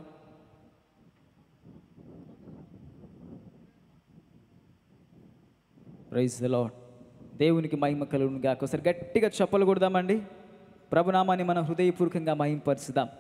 ప్రైజ్ ద లార్డ్ దేవునికి మహిమ కలుగును గాక ఒకసారి గట్టిగా చెప్పలు కొడదామండి ప్రభునామాన్ని మనం హృదయపూర్వకంగా మహింపరుచుదాం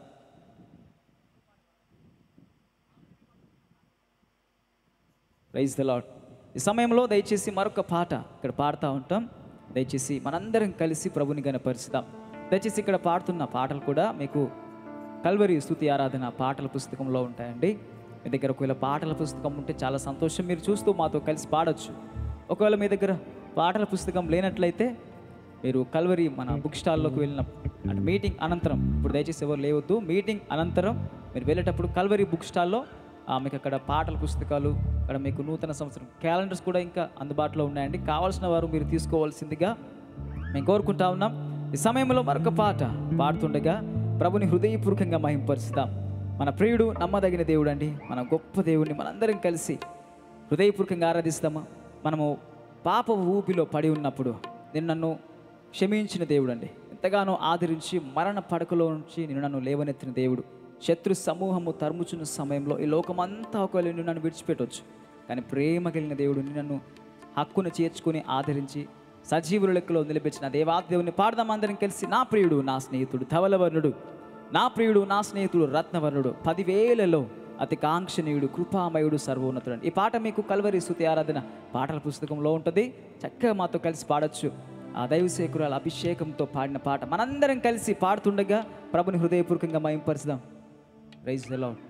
ప్రైజ్ ద లాడ్ ఈ సమయంలో దయచేసి మరొక పాట ఇక్కడ పాడుతూ ఉంటాం దయచేసి మనందరం కలిసి ప్రభుని గనపరుచుదాం దయచేసి ఇక్కడ పాడుతున్న పాటలు కూడా మీకు కల్వరి స్థుతి ఆరాధన పాటల పుస్తకంలో ఉంటాయండి మీ దగ్గర ఒకవేళ పాటల పుస్తకం ఉంటే చాలా సంతోషం మీరు చూస్తూ మాతో కలిసి పాడొచ్చు ఒకవేళ మీ దగ్గర పాటల పుస్తకం లేనట్లయితే మీరు కల్వరి మన బుక్ స్టాల్లోకి వెళ్ళిన అంటే మీటింగ్ అనంతరం ఇప్పుడు దయచేసి ఎవరు లేవద్దు మీటింగ్ అనంతరం మీరు వెళ్ళేటప్పుడు కల్వరి బుక్ స్టాల్లో ఆ, మీకు అక్కడ పాటల పుస్తకాలు అక్కడ మీకు నూతన సంవత్సరం క్యాలెండర్స్ కూడా ఇంకా అందుబాటులో ఉన్నాయండి కావాల్సిన వారు మీరు తీసుకోవాల్సిందిగా మేము కోరుకుంటా ఉన్నాం ఈ సమయంలో మరొక పాట పాడుతుండగా ప్రభుని హృదయపూర్వకంగా మహింపరుస్తాం మన ప్రియుడు నమ్మదగిన దేవుడు అండి మన గొప్ప దేవుడిని మనందరం కలిసి హృదయపూర్వకంగా ఆరాధిస్తామా మనము పాప ఊపిలో పడి ఉన్నప్పుడు నేను నన్ను క్షమించిన దేవుడు అండి ఎంతగానో ఆదరించి మరణ పడకలో నుంచి నేను నన్ను లేవనెత్తిన దేవుడు శత్రు సమూహము తరుముచున్న సమయంలో ఈ లోకమంతా ఒకవేళ నిన్ను నన్ను విడిచిపెట్టవచ్చు కానీ ప్రేమ కలిగిన దేవుడు నన్ను హక్కును చేర్చుకుని ఆదరించి సజీవుల లెక్కలో నిలిపించిన దేవాది దేవుని పాడదాం అందరం కలిసి నా ప్రియుడు నా స్నేహితుడు ధవలవర్ణుడు నా ప్రియుడు నా స్నేహితుడు రత్నవర్ణుడు పదివేలలో అతి కాంక్షణీయుడు కృపామయుడు సర్వోన్నతుడు ఈ పాట మీకు కల్వరి స్థుతి ఆరాధన పాటల పుస్తకంలో ఉంటుంది చక్కగా మాతో కలిసి పాడొచ్చు ఆ దైవశేఖరాల అభిషేకంతో పాడిన పాట మనందరం కలిసి పాడుతుండగా ప్రభుని హృదయపూర్వకంగా మయంపరుచుదాం praise the lord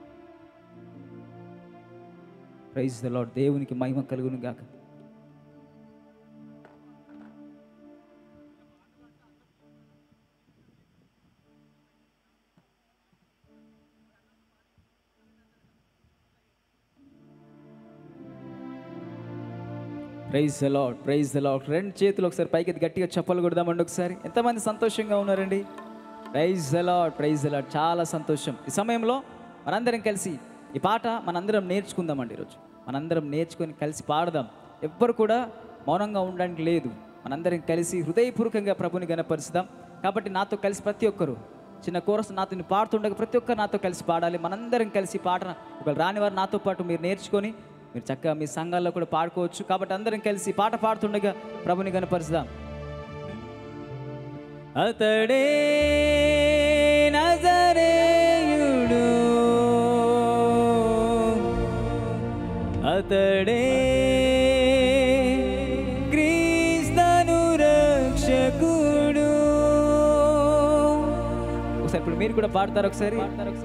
praise the lord దేవునికి మహిమ కలుగును గాక praise the lord praise the lord రెండు చేతులు ఒకసారి పైకి ఎత్తి గట్టిగా చెప్పలు కొడదామండి ఒకసారి ఎంతమంది సంతోషంగా ఉన్నారండి praise the lord praise the lord చాలా సంతోషం ఈ సమయంలో మనందరం కలిసి ఈ పాట మనందరం నేర్చుకుందామండి ఈరోజు మనందరం నేర్చుకొని కలిసి పాడదాం ఎవ్వరు కూడా మౌనంగా ఉండడానికి లేదు మనందరం కలిసి హృదయపూర్వకంగా ప్రభుని గనపరుచుదాం కాబట్టి నాతో కలిసి ప్రతి ఒక్కరు చిన్న కోరస్ నాతో నేను పాడుతుండగా ప్రతి ఒక్కరు నాతో కలిసి పాడాలి మనందరం కలిసి పాట ఒకవేళ రాని వారు నాతో పాటు మీరు నేర్చుకొని మీరు చక్కగా మీ సంఘాల్లో కూడా పాడుకోవచ్చు కాబట్టి అందరం కలిసి పాట పాడుతుండగా ప్రభుని కనపరుచుదాం అతడే నజరేయుడు అతడే క్రీస్తను రక్షకుడు ఒకసారి ఇప్పుడు మీరు కూడా పాడతారు ఒకసారి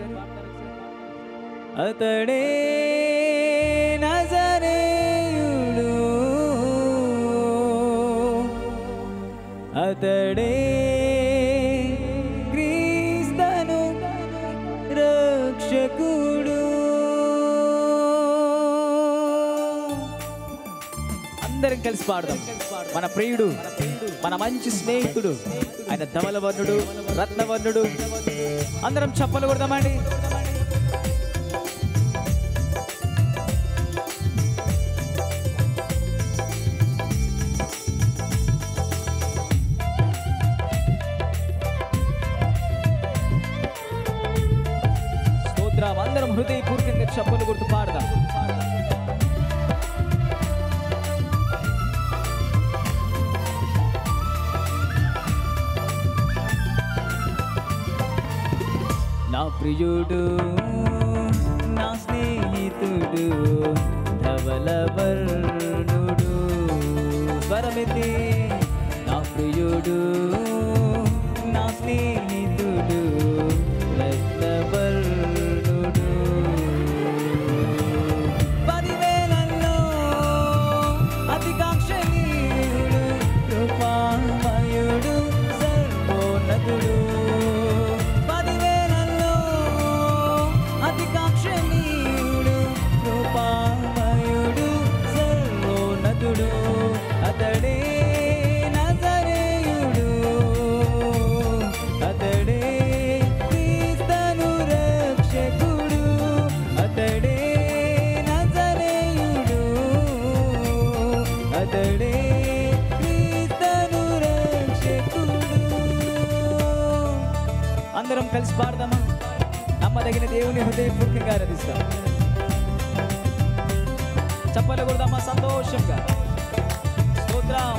అతడే నజరేయుడు అతడే క్రీస్తను రక్షకుడు అందరం కలిసి పాడదాం మన ప్రియుడు మన మంచి స్నేహితుడు ఆయన ధవలవర్ణుడు రత్నవర్ణుడు అందరం చప్పలు కొడదామండి స్తోత్రం అందరం హృదయపూర్వకంగా చప్పలు గుర్తు పాడదాం నా ప్రియుడు నా స్నేహితుడు ధవలవర్ణుడు స్వరమితి నా ప్రియుడు నా స్నేహితుడు రత్నవర్ణుడు పదివేలలో అతి కాంక్షణీయుడు కృపామయుడు సర్వోన్నతుడు పదివేలలో అతి కాంక్షణీయుడు కృపామయుడు సర్వోన్నతుడు అతడే నజరేయుడు అతడే క్రీస్తను రక్షకుడు అతడే నజరేయుడు అతడే క్రీస్తను రక్షకుడు అందరం కలిసి పాడదామా నమ్మదగిన దేవుని హృదయపూర్వకంగా ఆరాధిస్తాం చెప్పలు కొడదామా సంతోషంగా స్తోత్రం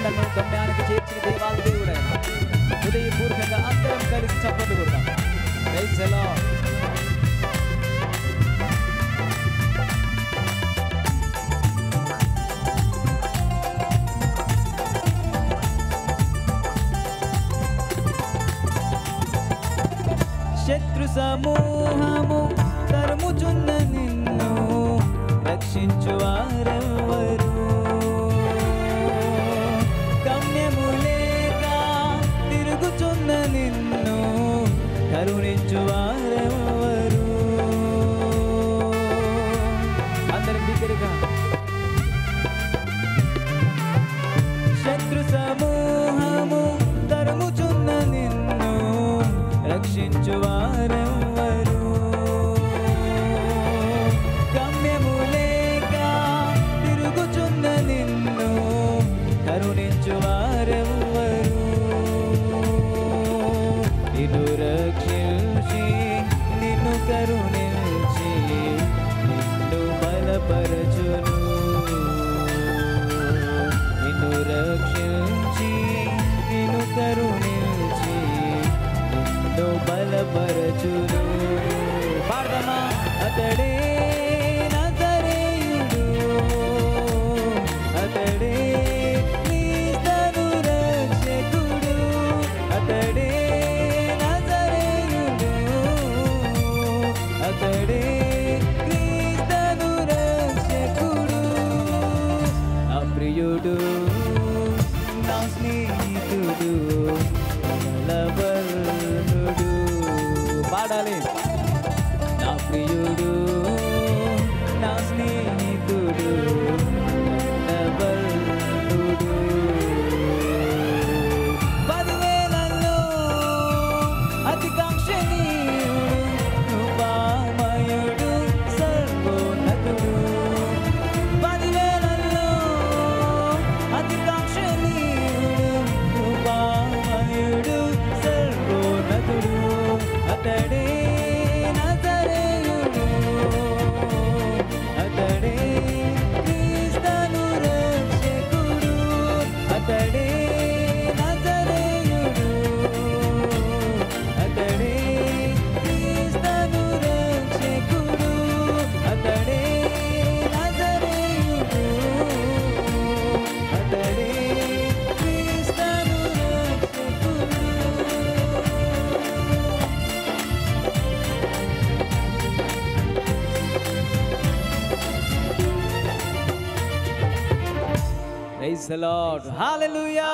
నన్ను గమ్యానికి చేర్చిన దేవాది దేవుడైన హృదయపూర్వకంగా అందరం కలిసి చప్పట్లు కొడతాం Praise the Lord. శత్రు సమూహము తరుముచున్న నిన్ను రక్షించు వారెవ్వరు గమ్యము లేక తిరుగుచున్న నిన్ను కరుణించు వారెవ్వరు అందరం బిగ్గరగా శత్రు సమూహము తరుముచున్న నిన్ను రక్షించు వారెవ్వరు గమ్యము లేక తిరుగుచున్న నిన్ను కరుణించు వారెవ్వరు నిన్ను రక్షించి నిన్ను కరుణించి నిన్ను బలపరచును నిన్ను రక్షించి నిన్ను కరుణించి నిన్ను బలపరచును పాడదమా అతడే నజరేయుడు అతడే క్రీస్తను రక్షకుడు అతడే నజరేయుడు అతడే క్రీస్తను రక్షకుడు నా ప్రియుడు నా స్నేహితుడు బలవర్ణుడు పాడాలి నా ప్రియుడు నా స్నేహితుడు బలవర్ణుడు పదివేలలో అతికాంక్షణీయుడు కృపామయుడు సర్వోన్నతుడు పదివేలలో అతికాంక్షణీయుడు కృపామయుడు సర్వోన్నతుడు అతడే నజరేయుడు అతడే క్రీస్తను రక్షకుడు అతడే నజరేయుడు అతడే క్రీస్తను రక్షకుడు అతడే నజరేయుడు అతడే క్రీస్తను రక్షకుడు ప్రైజ్ ద లార్డ్ హల్లెలూయా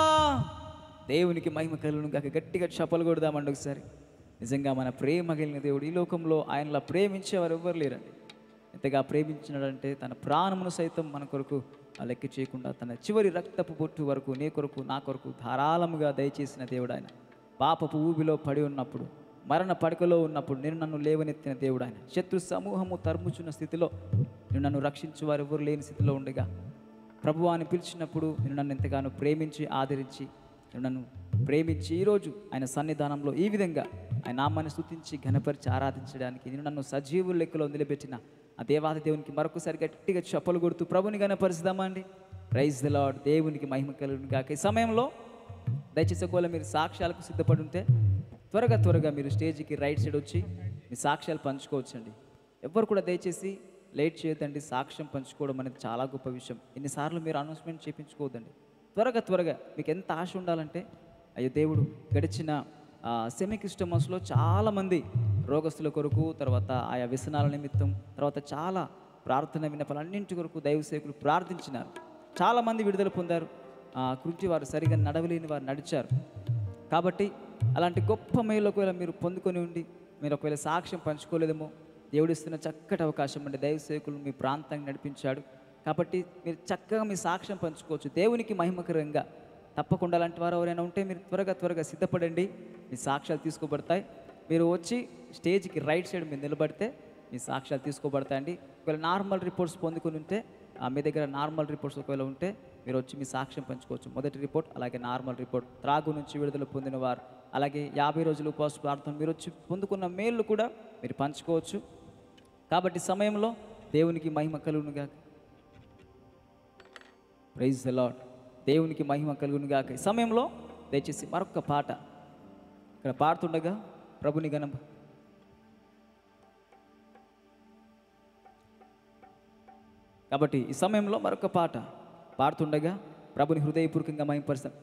దేవునికి మహిమ కలుగును కాక గట్టిగా చప్పలు కొడదామండి ఒకసారి నిజంగా మన ప్రేమ కలిగిన దేవుడు ఈ లోకంలో ఆయనలా ప్రేమించేవారు ఎవ్వరు లేరండి ఎంతగా ప్రేమించినాడంటే తన ప్రాణమును సైతం మన కొరకు ఆ లెక్క చేయకుండా తన చివరి రక్తపు బొట్టు వరకు నీ కొరకు నా కొరకు ధారాళముగా దయచేసిన దేవుడు ఆయన పాపపు ఊబిలో పడి ఉన్నప్పుడు మరణ పడకలో ఉన్నప్పుడు నేను నన్ను లేవనెత్తిన దేవుడు ఆయన శత్రు సమూహము తరుముచున్న స్థితిలో నేను నన్ను రక్షించు వారు ఎవరు లేని స్థితిలో ఉండగా ప్రభు అని పిలిచినప్పుడు నేను నన్ను ఎంతగానో ప్రేమించి ఆదరించి నేను నన్ను ప్రేమించి ఈరోజు ఆయన సన్నిధానంలో ఈ విధంగా ఆయన నామాన్ని స్తుతించి ఘనపరిచి ఆరాధించడానికి నేను నన్ను సజీవుల లెక్కలో నిలబెట్టిన ఆ దేవాది దేవునికి మరొకసారి గట్టిగా చప్పలు కొడుతూ ప్రభుని గనపరుస్తామా అండి ప్రైజ్ ద లార్డ్ దేవునికి మహిమ కలుగును కాక ఈ సమయంలో దయచేసి ఒకవేళ మీరు సాక్ష్యాలకు సిద్ధపడి ఉంటే త్వరగా త్వరగా మీరు స్టేజ్కి రైట్ సైడ్ వచ్చి మీ సాక్ష్యాలు పంచుకోవచ్చండి ఎవరు కూడా దయచేసి లేట్ చేయొద్దండి సాక్ష్యం పంచుకోవడం అనేది చాలా గొప్ప విషయం ఎన్నిసార్లు మీరు అనౌన్స్మెంట్ చేయించుకోవద్దండి త్వరగా త్వరగా మీకు ఎంత ఆశ ఉండాలంటే అయ్యో దేవుడు గడిచిన సెమీ క్రిస్టమస్లో చాలామంది రోగస్తుల కొరకు తర్వాత ఆయా వ్యసనాల నిమిత్తం తర్వాత చాలా ప్రార్థన విన్నపాలన్నింటి కొరకు దైవ సేవకులు ప్రార్థించినారు చాలామంది విడుదల పొందారు ఆ కృతి వారు సరిగా నడవలేని వారు నడిచారు కాబట్టి అలాంటి గొప్ప మేలు ఒకవేళ మీరు పొందుకొని ఉండి మీరు ఒకవేళ సాక్ష్యం పంచుకోలేదేమో దేవుడిస్తున్న చక్కటి అవకాశం అండి దైవ సేవకులు మీ ప్రాంతానికి నడిపించాడు కాబట్టి మీరు చక్కగా మీ సాక్ష్యం పంచుకోవచ్చు దేవునికి మహిమకరంగా తప్పకుండా అలాంటి వారు ఎవరైనా ఉంటే మీరు త్వరగా త్వరగా సిద్ధపడండి మీ సాక్ష్యాలు తీసుకోబడతాయి మీరు వచ్చి స్టేజ్కి రైట్ సైడ్ మీరు నిలబడితే మీ సాక్ష్యాలు తీసుకోబడతాయండి ఒకవేళ నార్మల్ రిపోర్ట్స్ పొందుకొని ఉంటే ఆ మీ దగ్గర నార్మల్ రిపోర్ట్స్ ఒకవేళ ఉంటే మీరు వచ్చి మీ సాక్ష్యం పంచుకోవచ్చు మొదటి రిపోర్ట్ అలాగే నార్మల్ రిపోర్ట్ త్రాగు నుంచి విడుదల పొందిన వారు అలాగే యాభై రోజులు ఉపవాస ప్రార్థన మీరు వచ్చి పొందుకున్న మేళ్ళు కూడా మీరు పంచుకోవచ్చు కాబట్టి సమయంలో దేవునికి మహిమ కలుగునుగా ప్రైజ్ ద లాడ్ దేవునికి మహిమ కలుగును గాక ఈ సమయంలో దయచేసి మరొక పాట ఇక్కడ పాడుతుండగా ప్రభుని గణం కాబట్టి ఈ సమయంలో మరొక పాట పాడుతుండగా ప్రభుని హృదయపూర్వకంగా మహింపరుస్తాం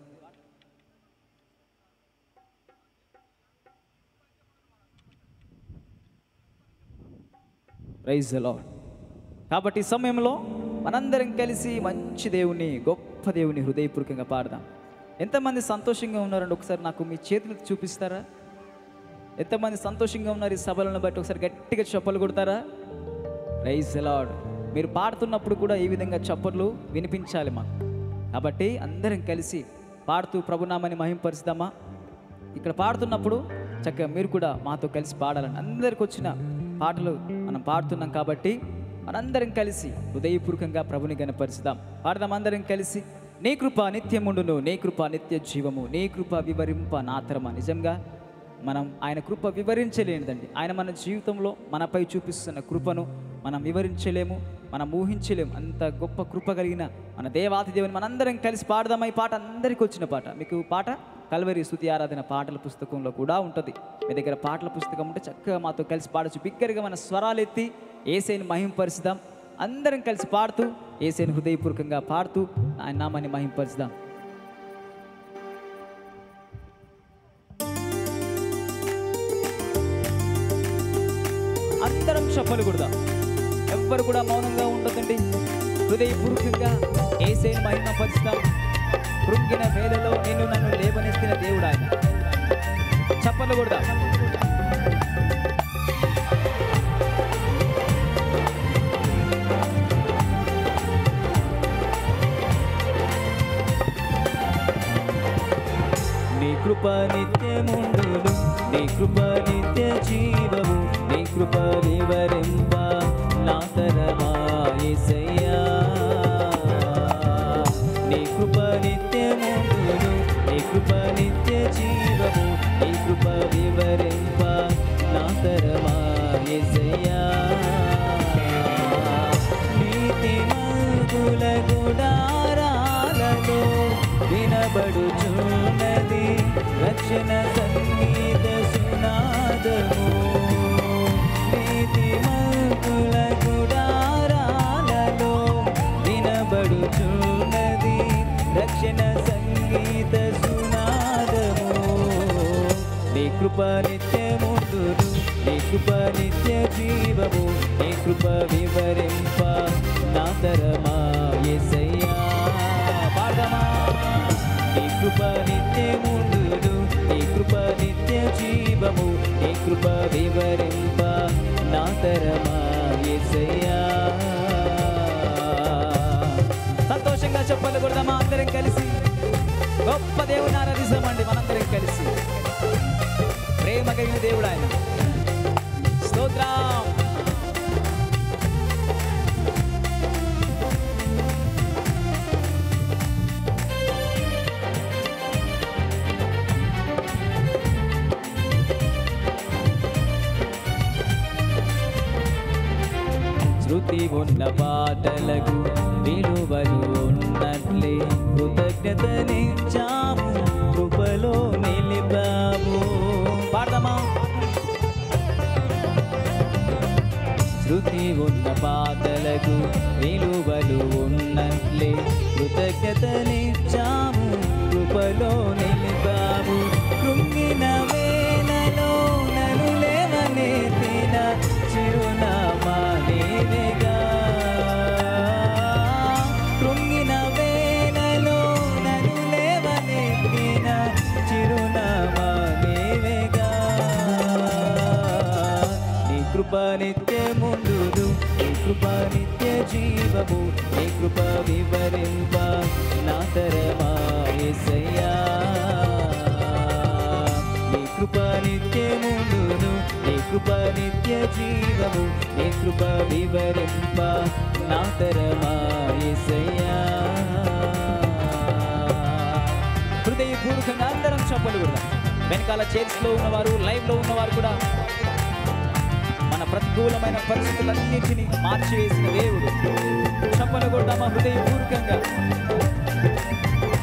ప్రైజ్ లార్డ్ కాబట్టి ఈ సమయంలో మనందరం కలిసి మంచి దేవుని గొప్ప దేవుని హృదయపూర్వకంగా పాడదాం ఎంతమంది సంతోషంగా ఉన్నారండి ఒకసారి నాకు మీ చేతులు చూపిస్తారా ఎంతమంది సంతోషంగా ఉన్నారు ఈ సభలను బట్టి ఒకసారి గట్టిగా చప్పలు కొడతారా ప్రైజ్ లార్డ్ మీరు పాడుతున్నప్పుడు కూడా ఈ విధంగా చప్పట్లు వినిపించాలి మాకు కాబట్టి అందరం కలిసి పాడుతూ ప్రభునామని మహింపరుస్తామా ఇక్కడ పాడుతున్నప్పుడు చక్కగా మీరు కూడా మాతో కలిసి పాడాలని అందరికి వచ్చిన పాటలు మనం పాడుతున్నాం కాబట్టి మనందరం కలిసి హృదయపూర్వకంగా ప్రభుని గనపరుస్తాం పాడదాం అందరం కలిసి నీ కృప నిత్యముండును నీ కృప నిత్య జీవము నీ కృప వివరింప నాతరమ నిజంగా మనం ఆయన కృప వివరించలేనిదండి ఆయన మన జీవితంలో మనపై చూపిస్తున్న కృపను మనం వివరించలేము మనం ఊహించలేము అంత గొప్ప కృప కలిగిన మన దేవాతి దేవుని మనందరం కలిసి పాడదాం ఈ పాట అందరికీ వచ్చిన పాట మీకు పాట కల్వరి స్థుతి ఆరాధన పాటల పుస్తకంలో కూడా ఉంటుంది మీ దగ్గర పాటల పుస్తకం ఉంటే చక్కగా మాతో కలిసి పాడచ్చు బిగ్గరగా మన స్వరాలు ఎత్తి ఏసైని మహింపరుచుదాం అందరం కలిసి పాడుతూ ఏసైని హృదయపూర్వకంగా పాడుతూ ఆయన నామాన్ని మహింపరుచుదాం అందరం చెప్పలు కొడదాం ఎవ్వరు కూడా మౌనంగా ఉండదండి హృదయపూర్వకంగా ఏసైని మహిమపరుచుదాం కృంగిన వేళలో నేను నన్ను లేవనెత్తిన దేవుడు ఆయన చప్పలు కొడదాం నీ కృప నిత్యముండును నీ కృప నిత్య జీవము నీ కృప వివరింప నా తరమా యేసయ్యా నీ కృప నిత్యముండును నీ కృప నిత్య జీవము నీ కృప వివరింప నా తరమా యేసయ్యా నీతి మంతుల గుడారాలలో వినబడుచున్నది రక్షణ సంగీత సునాదము నీతి మంతుల గుడారాలలో వినబడుచున్నది రక్షణ సంగీత సునాదము నీ కృప నిత్యముందును నీ కృప నిత్య జీవము నీ కృప వివరింప నా తరమా యేసయ్యా పాడమా నీ కృప నిత్యముందును నీ కృప నిత్య జీవము నీ కృప వివరింప నా తరమా యేసయ్యా సంతోషంగా చెప్పలు కొడదామా అందరం కలిసి గొప్ప దేవుని ఆరాధిస్తామండి మనందరం కలిసి ప్రేమ కలిగిన దేవుడు ఆయన స్తోత్రం శృతి ఉన్న పాటలకు విలువలు ఉన్నట్లే కృతజ్ఞతనిచ్చాము కృపలో నిలిపాము పాడదామా శృతి ఉన్న పాటలకు విలువలు ఉన్నట్లే కృతజ్ఞతనిచ్చాము కృపలో నిలిపాము కృంగిన వేలలో నను లేవనెత్తిన చిరునామా నీవేగా కృంగిన వేలలో నను లేవనెత్తిన చిరునామా నీవేగా నీ కృప నిత్యముందును నీ కృప నిత్య జీవము నీ కృప వివరింప నా తరమా యేసయ్యా నీ కృప నిత్యముందును నీ కృప నిత్య జీవము నీ కృప వివరింప నా తరమా యేసయ్యా హృదయపూర్వకంగా అందరం చెప్పలు కూడా వెనకాల చైర్స్లో ఉన్నవారు లైవ్లో ఉన్నవారు కూడా మన ప్రతికూలమైన పరిస్థితులన్నింటినీ మార్చివేసిన దేవుడు చెప్పలు కొడదామా హృదయపూర్వకంగా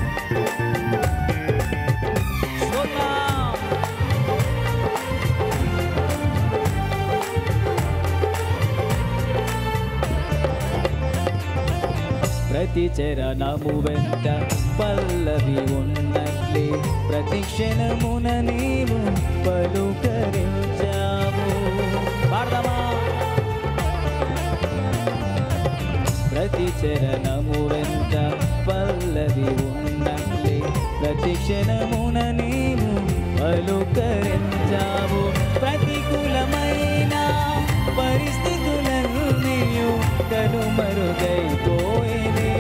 ప్రతి చరణము వెంట పల్లవి ఉన్నట్లే ప్రతి క్షణమున నీవు పలుకరించావు పాడదామా ప్రతి చరణము వెంట పల్లవి ఉన్నట్లే ప్రతి క్షణమున నీవు పలుకరించావు ప్రతికూలమైన పరిస్థితులన్నీ కనుమరుగైపోయినే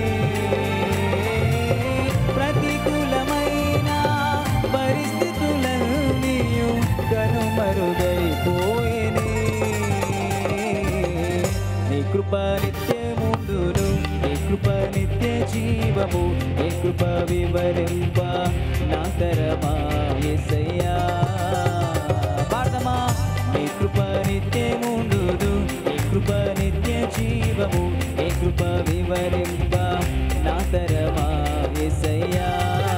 ప్రతికూలమైన పరిస్థితులన్నీ కనుమరుగైపోయినే నీ కృప నిత్యముందును నీ కృప నిత్య జీవము నీ కృప వివరింప నా తరమా యేసయ్యా పాడదమా నీ కృప నిత్యముందును నీ కృప నిత్య జీవము నీ కృప వివరింప నా తరమా యేసయ్యా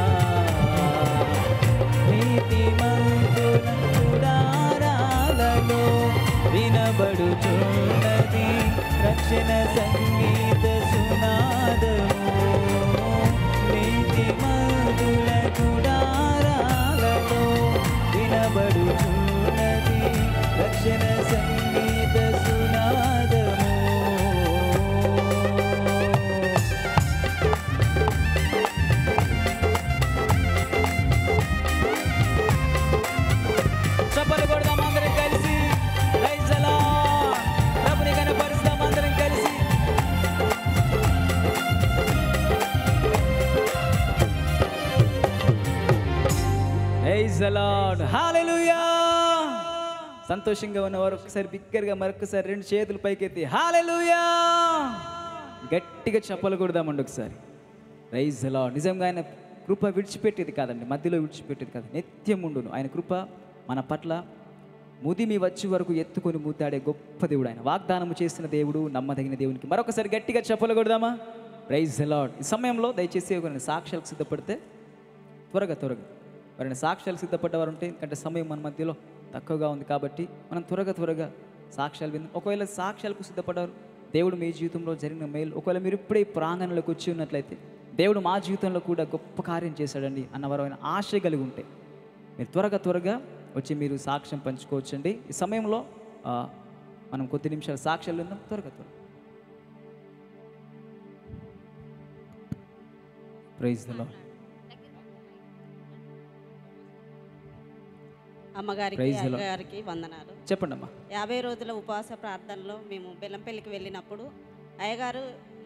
నీతిమంతుల గుడారాలలో వినబడుచున్నది రక్షణ సంగీత సునాదము నీతిమంతుల గుడారాలలో వినబడుచున్నది రక్షణ సంగీత సునాదము చప్పలు కొడదాం అందరం కలిసి Praise the Lord. ప్రభుని కనపరుస్తాం అందరం కలిసి Praise the Lord. Hallelujah. సంతోషంగా ఉన్నవారు ఒకసారి బిగ్గరగా మరొకసారి రెండు చేతులు పైకెత్తి హాలెలుయా గట్టిగా చెప్పలు కొడదామండి ఒకసారి రైజ్ అలా నిజంగా ఆయన కృప విడిచిపెట్టేది కాదండి మధ్యలో విడిచిపెట్టేది కాదు నిత్యం ఉండును ఆయన కృప మన పట్ల ముదిమి వచ్చి వరకు ఎత్తుకొని మూతాడే గొప్ప దేవుడు ఆయన వాగ్దానము చేసిన దేవుడు నమ్మదగిన దేవునికి మరొకసారి గట్టిగా చెప్పలు కొడదామా రైజ్ అలాడ్ ఈ సమయంలో దయచేసి ఒక సాక్ష్యాలకు సిద్ధపడితే త్వరగా త్వరగా ఎవరైనా సాక్ష్యాలు సిద్ధపడ్డవారు ఉంటే ఎందుకంటే సమయం మన మధ్యలో తక్కువగా ఉంది కాబట్టి మనం త్వరగా త్వరగా సాక్ష్యాలు విందాం ఒకవేళ సాక్ష్యాలకు సిద్ధపడ్డారు దేవుడు మీ జీవితంలో జరిగిన మేలు ఒకవేళ మీరు ఇప్పుడే ఈ ప్రాంగణంలోకి వచ్చి ఉన్నట్లయితే దేవుడు మా జీవితంలో కూడా గొప్ప కార్యం చేశాడండి అన్నవరమైన ఆశ కలిగి ఉంటే మీరు త్వరగా త్వరగా వచ్చి మీరు సాక్ష్యం పంచుకోవచ్చండి ఈ సమయంలో ఆ, మనం కొద్ది నిమిషాలు సాక్ష్యాలు విందాం త్వరగా త్వరగా ప్రైజ్ ద లార్డ్ అమ్మగారికి Praise the Lord. అయ్యగారికి వందనాలు చెప్పండి అమ్మా యాభై రోజుల ఉపవాస ప్రార్థనలో మేము బెల్లంపల్లికి వెళ్ళినప్పుడు అయ్యగారు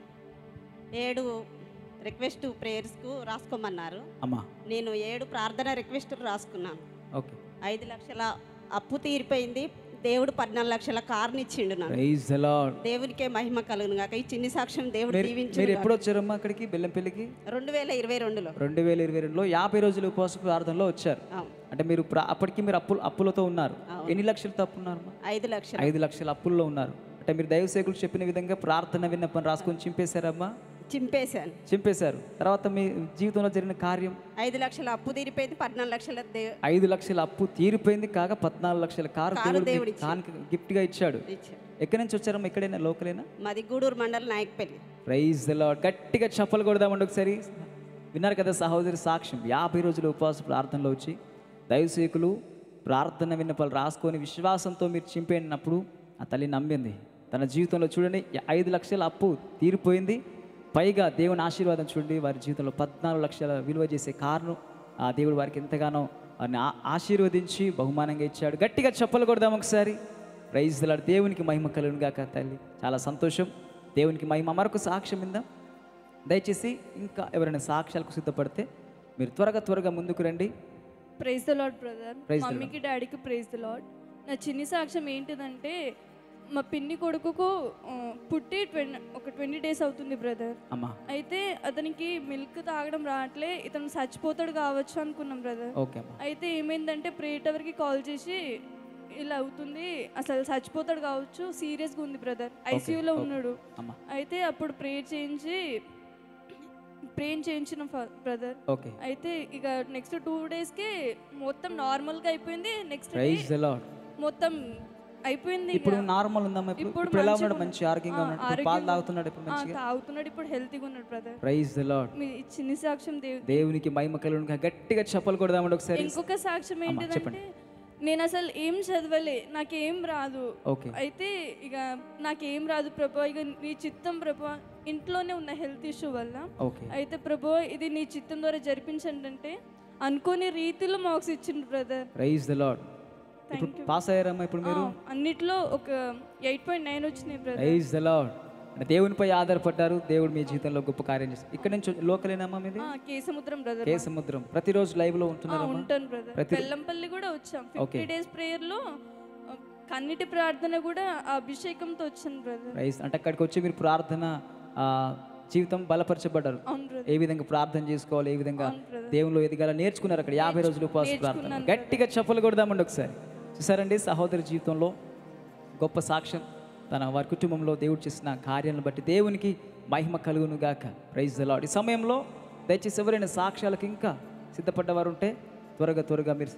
ఏడు రిక్వెస్ట్ ప్రేయర్స్కు రాసుకోమన్నారు అమ్మా నేను ఏడు ప్రార్థన రిక్వెస్టులు రాసుకున్నాను ఓకే ఐదు లక్షల అప్పు తీరిపోయింది దేవుడు పద్నాలుగు లక్షల కార్ని ఇచ్చిండు నాకు ప్రైజ్ ద లార్డ్ దేవునికే మహిమ కలుగును గాక ఈ చిన్ని సాక్ష్యం దేవుడు మీరు దీవించు మీరు ఎప్పుడు వచ్చారమ్మా అక్కడికి బెల్లంపల్లికి రెండు వేల ఇరవై రెండులో రెండు వేల ఇరవై రెండులో యాభై రోజుల ఉపవాస ప్రార్థనలో వచ్చారు అవును. అంటే మీరు ప్రా- అప్పటికి మీరు అప్పులు అప్పులతో ఉన్నారు అవును. ఎన్ని లక్షలతో అప్పు ఉన్నారమ్మా ఐదు లక్షలు ఐదు లక్షల అప్పుల్లో ఉన్నారు అంటే మీరు దైవ సేకులు చెప్పిన విధంగా ప్రార్థన విన్నపం రాసుకొని చింపేశారమ్మా చింపేశాను చింపేశారు తర్వాత మీ జీవితంలో జరిగిన కార్యం ఐదు లక్షల అప్పు తీరిపోయింది పద్నాలుగు లక్షల దే- ఐదు లక్షల అప్పు తీరిపోయింది కాక పద్నాలుగు లక్షల కారు కారు దేవుడు దేవుడు మీకు కానుక గిఫ్ట్గా ఇచ్చాడు ఇచ్చాడు. ఎక్కడి నుంచి వచ్చారమ్మా ఎక్కడైనా లోకలేనా మాది గూడూరు మండలం నాయకపల్లి ప్రైజ్ ద లార్డ్ గట్టిగా చప్పలు కొడదామండి ఒకసారి విన్నారు కదా సహోదరి సాక్ష్యం యాభై రోజుల ఉపవాస ప్రార్థనలో వచ్చి దైవసేకులు ప్రార్థన విన్నపాలు రాసుకొని విశ్వాసంతో మీరు చింపేసినప్పుడు ఆ తల్లి నమ్మింది తన జీవితంలో చూడండి ఐదు లక్షల అప్పు తీరిపోయింది పైగా దేవుని ఆశీర్వాదం చూడండి వారి జీవితంలో పద్నాలుగు లక్షల విలువ చేసే కారును ఆ దేవుడు వారికి ఎంతగానో వారిని ఆ- ఆశీర్వదించి బహుమానంగా ఇచ్చాడు గట్టిగా చప్పలు కొడదాం ఒకసారి ప్రైజ్ లాడు దేవునికి మహిమ కలుగును గాక తల్లి చాలా సంతోషం దేవునికి మహిమ మరొక సాక్ష్యం ఇందా దయచేసి ఇంకా ఎవరైనా సాక్ష్యాలకు సిద్ధపడితే మీరు త్వరగా త్వరగా ముందుకు రండి praise the lord brother Praise the మమ్మీకి డాడీకి ప్రైజ్ ద లాడ్ నా చిన్ని సాక్ష్యం ఏంటిదంటే మా పిన్ని కొడుకుకు ఆ, పుట్టి ట్వంటీ ఒక ట్వంటీ డేస్ అవుతుంది బ్రదర్ అమ్మా అయితే అతనికి మిల్క్ తాగడం రావట్లే ఇతను చచ్చిపోతాడు కావచ్చు అనుకున్నాం బ్రదర్ ఓకే అమ్మా అయితే ఏమైందంటే ప్రే టవర్కి కాల్ చేసి ఇలా అవుతుంది అసలు చచ్చిపోతాడు కావచ్చు సీరియస్గా ఉంది బ్రదర్ ఐసీయూలో okay. ఉన్నాడు అమ్మా అయితే అప్పుడు ప్రే చేయించి ప్రేమ్ చేయించిన బ్రదర్ ఓకే అయితే ఇక నెక్స్ట్ టూ డేస్కి మొత్తం నార్మల్గా అయిపోయింది నెక్స్ట్ ప్రైజ్ ద లార్డ్ మొత్తం అయిపోయింది ఇక. ఇప్పుడు నార్మల్ ఉందమ్మా ఇప్పుడు ఇప్పుడు ఎలా ఉన్నాడు మంచి ఆరోగ్యంగా ఆ, ఉన్నాడు ఇప్పుడు పాలు ఆరోగ్యంగా- తాగుతున్నాడు ఇప్పుడు ఆ, మంచిగా తాగుతున్నాడు ఇప్పుడు హెల్తీగా ఉన్నాడు బ్రదర్ ప్రైజ్ ద లాడ్ మీ చిన్ని సాక్ష్యం దేవు దేవునికి మహిమ కలుగును గట్టిగా చెప్పలు కొడదామండి ఒకసారి ఇంకొక సాక్ష్యం అమ్మా, ఏంటిదంటే చెప్పండి. నేను అసలు ఏం చదవలే నాకేం రాదు ఓకే. అయితే ఇక నాకేం రాదు ప్రభా ఇక నీ చిత్తం ప్రభా ఇంట్లోనే ఉన్న హెల్త్ ఇష్యూ వల్ల ఓకే. అయితే ప్రభా ఇది నీ చిత్తం ద్వారా జరిపించండి అంటే అనుకోని రీతిలో మార్క్స్ ఇచ్చిండు బ్రదర్ ప్రైజ్ ద లాడ్ ఇప్పుడు Thank you. పాస్ అయ్యారమ్మా ఇప్పుడు మీరు అన్నిట్లో ఒక ఎయిట్ పాయింట్ నైన్ వచ్చినాయి బ్రదర్ ప్రైజ్ ద లాడ్ అంటే దేవునిపై ఆధారపడ్డారు దేవుడు మీ జీవితంలో గొప్ప కార్యం చేస్తారు ఇక్కడ నుంచి లోకలేనమ్మా మీది కేసముద్రం బ్రదర్ కే సముద్రం ప్రతిరోజు లైవ్ లో ఆ, ఉంటున్నారమ్మా ఉంటాను బ్రదర్ ప్రతి బెల్లంపల్లి కూడా వచ్చాం ఓకే. ఫిఫ్టీ డేస్ ప్రేయర్ లో ఆ, కన్నిటి ప్రార్థన కూడా ఆ అభిషేకంతో వచ్చాను బ్రదర్ ప్రైజ్ అంటే అక్కడికి వచ్చి మీరు ప్రార్థన ఆ, జీవితం బలపరచబడ్డారు అవును brother. ఏ విధంగా ప్రార్థన చేసుకోవాలి ఏ విధంగా అవును brother. దేవునిలో ఎదగాల నేర్చుకున్నారు అక్కడ యాభై రోజులు ఉపవాస ప్రార్థన నేర్చుకున్నాను గట్టిగా చెప్పలు కొడదామండి ఒకసారి చూసారండి సహోదరి జీవితంలో గొప్ప సాక్ష్యం తన వారి కుటుంబంలో దేవుడు చేసిన కార్యాలను బట్టి దేవునికి మహిమ కలుగును గాక ప్రైజ్ ద లాడ్ ఈ సమయంలో దయచేసి ఎవరైనా సాక్ష్యాలకు ఇంకా సిద్ధపడ్డవారు ఉంటే త్వరగా త్వరగా మీరు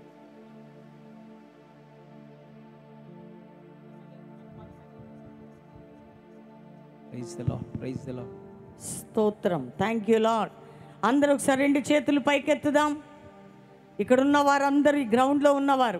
praise the lord praise the lord స్తోత్రం థ్యాంక్ యూ లాడ్ అందరూ ఒకసారి రెండు చేతులు పైకెత్తుదాం ఇక్కడ ఉన్న వారందరూ ఈ గ్రౌండ్లో ఉన్నవారు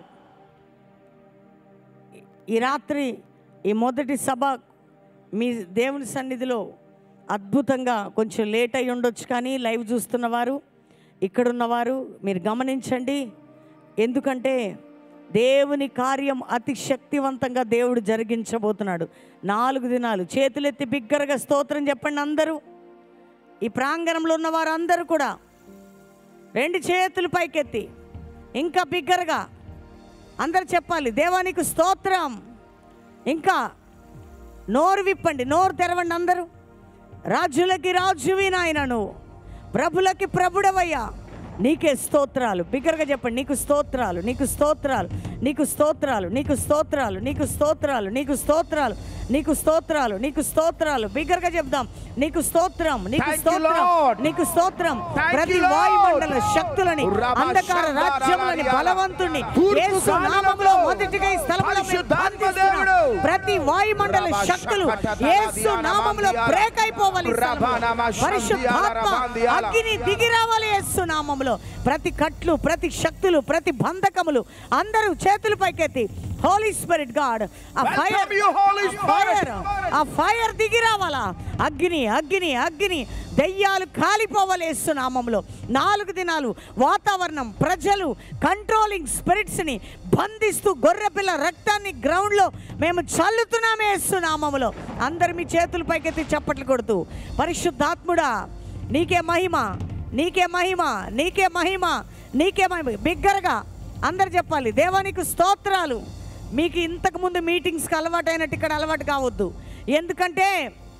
ఈ రాత్రి ఈ మొదటి సభ మీ దేవుని సన్నిధిలో అద్భుతంగా కొంచెం లేట్ అయి ఉండొచ్చు కానీ లైవ్ చూస్తున్నవారు ఇక్కడ ఉన్నవారు మీరు గమనించండి ఎందుకంటే దేవుని కార్యం అతి శక్తివంతంగా దేవుడు జరిగించబోతున్నాడు నాలుగు దినాలు చేతులెత్తి బిగ్గరగా స్తోత్రం చెప్పండి అందరూ ఈ ప్రాంగణంలో ఉన్న వారందరూ కూడా రెండు చేతులు పైకెత్తి ఇంకా బిగ్గరగా అందరు చెప్పాలి దేవానికి స్తోత్రం ఇంకా నోరు విప్పండి నోరు తెరవండి అందరూ రాజులకి రాజువి నాయన నువ్వు ప్రభులకి ప్రభుడవయ్యా నీకే స్తోత్రాలు బిగ్గరగా చెప్పండి నీకు స్తోత్రాలు నీకు స్తోత్రాలు నీకు స్తోత్రాలు నీకు స్తోత్రాలు నీకు స్తోత్రాలు నీకు స్తోత్రాలు నీకు స్తోత్రాలు నీకు స్తోత్రాలు బిగ్గరగా చెప్దాం నీకు స్తోత్రం నీకు Thank you, స్తోత్రం Lord. నీకు స్తోత్రం Thank ప్రతి you, Lord. వాయుమండల శక్తులని ఉర్రాబా అంధకార శంకర రాజ్యములని రాడియాల. బలవంతుణ్ణి తూర్పు యేసు కాలంలో నామములో మొదటిగా ఈ స్థలములో మేము పరిశుద్ధాత్మ బంధిస్తున్నాం. దేవుడు. ప్రతి వాయుమండల ఉర్రాబా శక్తులు శంకట యేసు తలాదియాల నామములో మందియాల. బ్రేక్ అయిపోవాలి ఈ ఉర్రాబా స్థలంలో. నమ పరిశుద్ధాత్మ శందియాల రబందియాల. అగ్ని దిగి రావాలి యేసు నామములో ప్రతి కట్లు ప్రతి శక్తులు ప్రతి బంధకములు అందరూ చేతులు పైకెత్తి హోలీ స్పిరిట్ గాడ్ ఆ Welcome ఫైర్ you, Holy ఆ Spirit. ఫైర్ ఆ ఫైర్ దిగి రావాలా అగ్ని అగ్ని అగ్ని దెయ్యాలు కాలిపోవాలి యేసు నామములో నాలుగు దినాలు వాతావరణం ప్రజలు కంట్రోలింగ్ స్పిరిట్స్ని బంధిస్తూ గొర్రెపిల్ల రక్తాన్ని గ్రౌండ్లో మేము చల్లుతున్నామే యేసు నామములో అందరు మీ చేతులు పైకెత్తి చప్పట్లు కొడుతూ పరిశుద్ధాత్ముడా నీకే మహిమ నీకే మహిమ నీకే మహిమ నీకే మహిమ బిగ్గరగా అందరు చెప్పాలి దేవానికి స్తోత్రాలు మీకు ఇంతకు ముందు మీటింగ్స్కి అలవాటైనట్టు ఇక్కడ అలవాటు కావద్దు ఎందుకంటే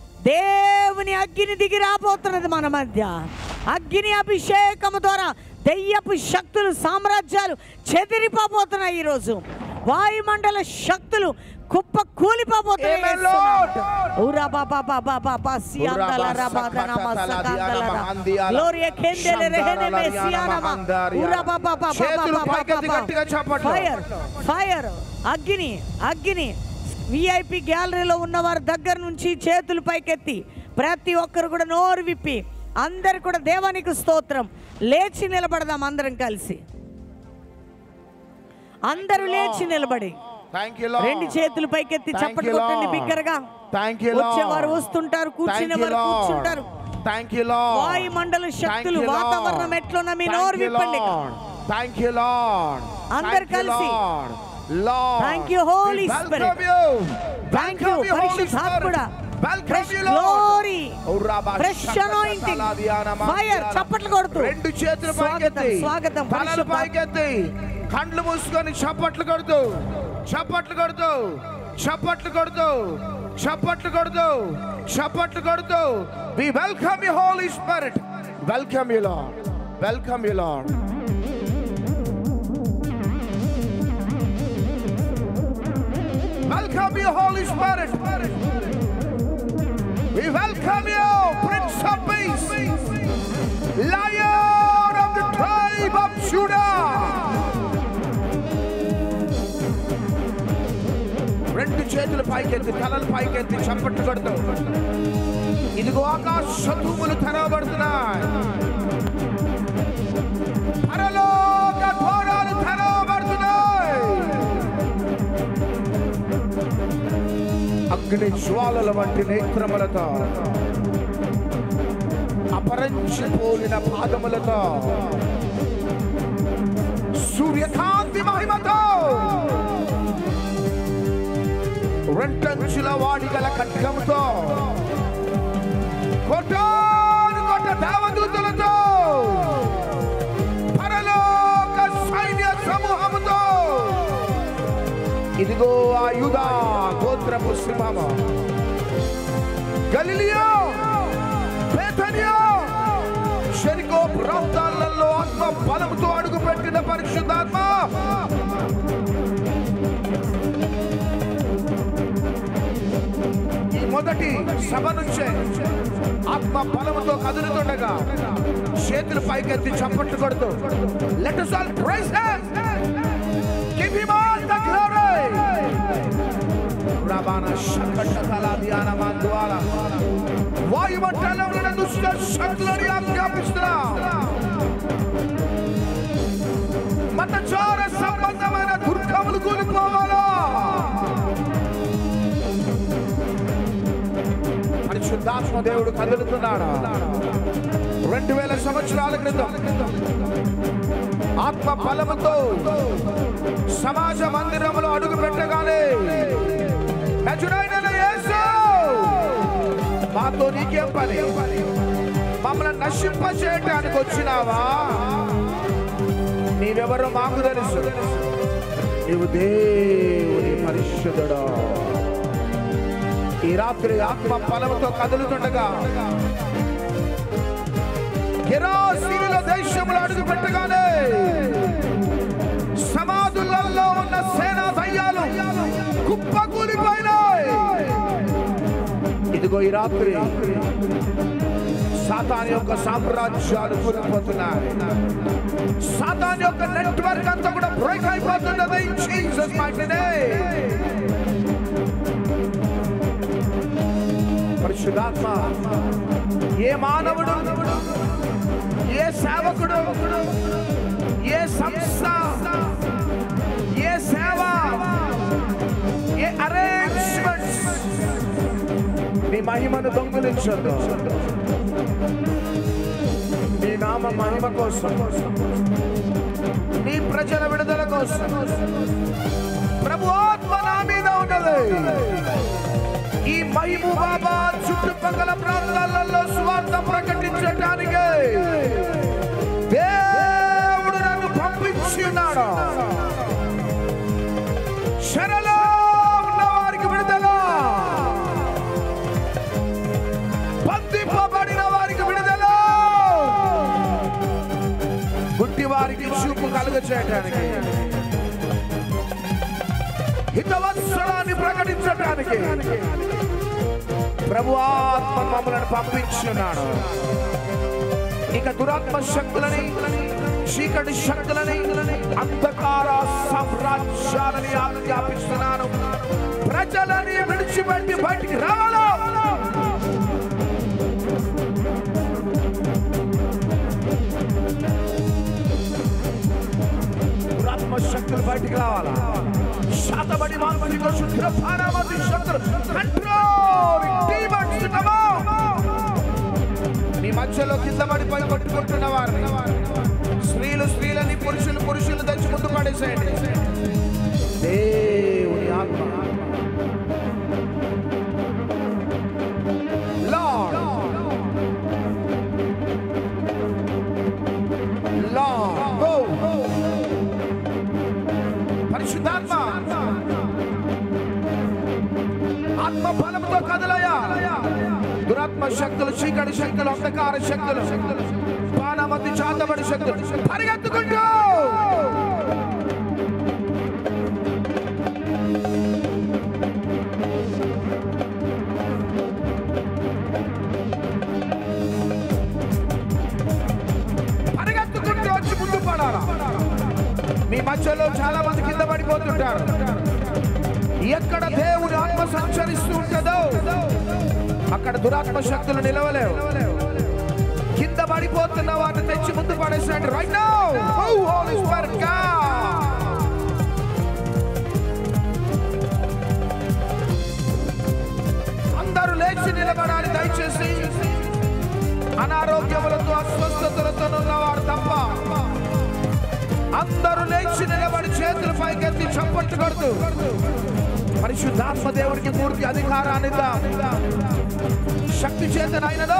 దేవుని అగ్ని దిగి రాబోతున్నది మన మధ్య అగ్ని అభిషేకము ద్వారా దెయ్యపు శక్తులు సామ్రాజ్యాలు చెదిరిపోబోతున్నాయి ఈరోజు వాయుమండల శక్తులు కుప్ప కూలిపోబోతున్నాయి Amen, Lord. ఊరా బాబా బాబా బాబా సియాందల రబాదన మసకాందల గ్లోరియా కెందెల రెహెనే మెసియానమ ఊరా బాబా బాబా చేతులు పైకెత్తి బాబా గట్టిగా చప్పట్లు. ఫైర్ ఫైర్ అగ్ని అగ్ని విఐపి గ్యాలరీలో ఉన్నవారి దగ్గర నుంచి చేతులు పైకెత్తి ప్రతి ఒక్కరు కూడా నోరు విప్పి అందరు కూడా దేవానికి స్తోత్రం లేచి నిలబడదాం అందరం కలిసి అందరూ లేచి నిలబడి థ్యాంక్ యూ రెండు చేతులు పైకెత్తి Thank చప్పట్లు you, కొట్టండి Lord. బిగ్గరగా థ్యాంక్ యూ లార్డ్ వచ్చేవారు వస్తుంటారు కూర్చునేవారు కూర్చుంటారు థ్యాంక్ యూ లార్డ్ వాయుమండల శక్తులు వాతావరణం ఎట్లున్నా మీ నోరు విప్పండి థ్యాంక్ యూ లార్డ్ అందరు కలిసి. Lord Thank you, Holy Spirit. Thank you, పరిశుద్ధాత్ముడా. Fresh glory. Fresh anointing. Fire. చప్పట్లు కొడుతూ. రెండు చేతులు స్వాగతం, పైకెత్తి స్వాగతం, తలలు పరిశుద్ధాత్మ. పైకెత్తి కండ్లు మూసుకొని చప్పట్లు కొడుతూ చప్పట్లు కొడుతూ చప్పట్లు కొడుతూ చప్పట్లు కొడుతూ చప్పట్లు కొడుతూ we welcome you holy spirit welcome you lord welcome you lord Welcome you, Holy Spirit. We welcome you, Prince of Peace, Lion of the tribe of Judah. చేతులు పైకెత్తి తలలు పైకెత్తి చప్పట్లు కొడుతూ ఇదిగో ఆకాశ తూములు తెరవబడుతున్నాయి పరలోక ద్వారాలు తెరవబడుతున్నాయి అగ్ని జ్వాలల వంటి నేత్రములతో అపరంచిపోలిన పాదములతో సూర్యకాంతి మహిమతో రెంటంచుల వాడి గల ఖడ్గముతో కొట్టాను కొట్ట దేవదూతలతో పరలోక సైన్య సమూహముతో ఇదిగో ఆ యుధా గోత్రపు సింహము గలిలియో బేతనియో షెరికో ప్రాంతాలలో ఆత్మ బలముతో అడుగు పెట్టిన పరిశుద్ధాత్మ ఈ మొదటి సభ నుంచే ఆత్మ బలముతో కదులుతుండగా చేతులు పైకెత్తి చప్పట్లు కొడుతూ let us all praise him give him all the glory రబాన శకటకల ధ్యాన మందువాల వాయుమండలంలో దుష్ట శక్తులని ఆజ్ఞాపిస్తున్నా మతచార సంబంధమైన దుర్గములు కూలిపోవాలా పరిశుద్ధాత్మ దేవుడు కదులుతున్నాడు రెండు వేల సంవత్సరాల క్రితం ఆత్మ బలముతో సమాజ మందిరంలో అడుగు పెట్టగానే నజుడైన యేసు మాతో నీకేం పని మమ్మల్ని నశింప చేయటానికి వచ్చినావా నీవెవరో మాకు తెలుసు నీవు దేవుని పరిశుద్ధుడా ఈ రాత్రి ఆత్మ బలముతో కదులుతుండగా గెరాసీనుల దేశంలో అడుగు పెట్టగానే సమాధులలో ఉన్న సేనా దయ్యాలు కుప్పకూలిపోయినాయి ఇదిగో ఈ రాత్రి సాతాన్ యొక్క సామ్రాజ్యాలు కూలిపోతున్నాయి సాతాన్ యొక్క నెట్వర్క్ అంతా కూడా బ్రేక్ అయిపోతున్నది జీసస్ మాటనే పరిశుద్ధాత్మ ఏ మానవుడు ఏ సేవకుడు ఏ సంస్థ ఏ సేవ ఏ అరేంజ్మెంట్స్ నీ మహిమను దొంగిలించొద్దు నీ నామ మహిమ కోసం నీ ప్రజల విడుదల కోసం ప్రభు ఆత్మ నా మీద ఉన్నది ఈ మహిమూబాబాద్ చుట్టుపక్కల ప్రాంతాలలో స్వార్థ ప్రకటించడానికి దేవుడు నన్ను పంపించి ఉన్నాడు శరలో ఉన్న వారికి విడుదల బంధింపబడిన వారికి విడుదల గుడ్డి వారికి చూపు కలుగ చేయడానికి హితవత్సరాన్ని ప్రకటించడానికి ప్రభు ఆత్మ మమ్మలను పంపించున్నాడు ఇక దురాత్మ శక్తులని చీకటి శక్తులని అంధకార సామ్రాజ్యాలని ఆజ్ఞాపిస్తున్నాను ప్రజలని విడిచిపెట్టి బయటికి రావాలా దురాత్మ శక్తులు బయటికి రావాలా శాతబడి మానసిక శుద్ధ పారామతి శక్తులు కంట్రోల్ డీమన్స్ మీ మధ్యలో కింద పడిపోయి కొట్టుకుంటున్న వారిని స్త్రీలు స్త్రీలని పురుషులు పురుషులు తెచ్చి ముందు పడేసేయండి దేవుని ఆత్మ Lord. Lord. Go. పరిశుద్ధాత్మ ఆత్మ బలంతో కదలయా దురాత్మ శక్తులు చీకటి శక్తులు అంధకార శక్తులు పానమతి చాతబడి శక్తులు పరిగెత్తుకుంటూ పరిగెత్తుకుంటూ వచ్చి ముందు పడాలా మీ మధ్యలో చాలా మంది కింద పడిపోతుంటారు ఎక్కడ దేవుని ఆత్మ సంచరిస్తూ ఉంటుందో అక్కడ దురాత్మ శక్తులు నిలవలేవు కింద పడిపోతున్న వాటిని తెచ్చి ముందు పడేసండి right now holy spirit god అందరూ లేచి నిలబడాలి దయచేసి అనారోగ్యములతో అస్వస్థతలతో ఉన్నవారు తప్ప అందరూ లేచి నిలబడి చేతులు పైకెత్తి చప్పట్టు కొడుతూ పరిశుద్ధాత్మ దేవుడికి పూర్తి అధికారాన్ని ఇద్దాం. శక్తి చేత నాయనను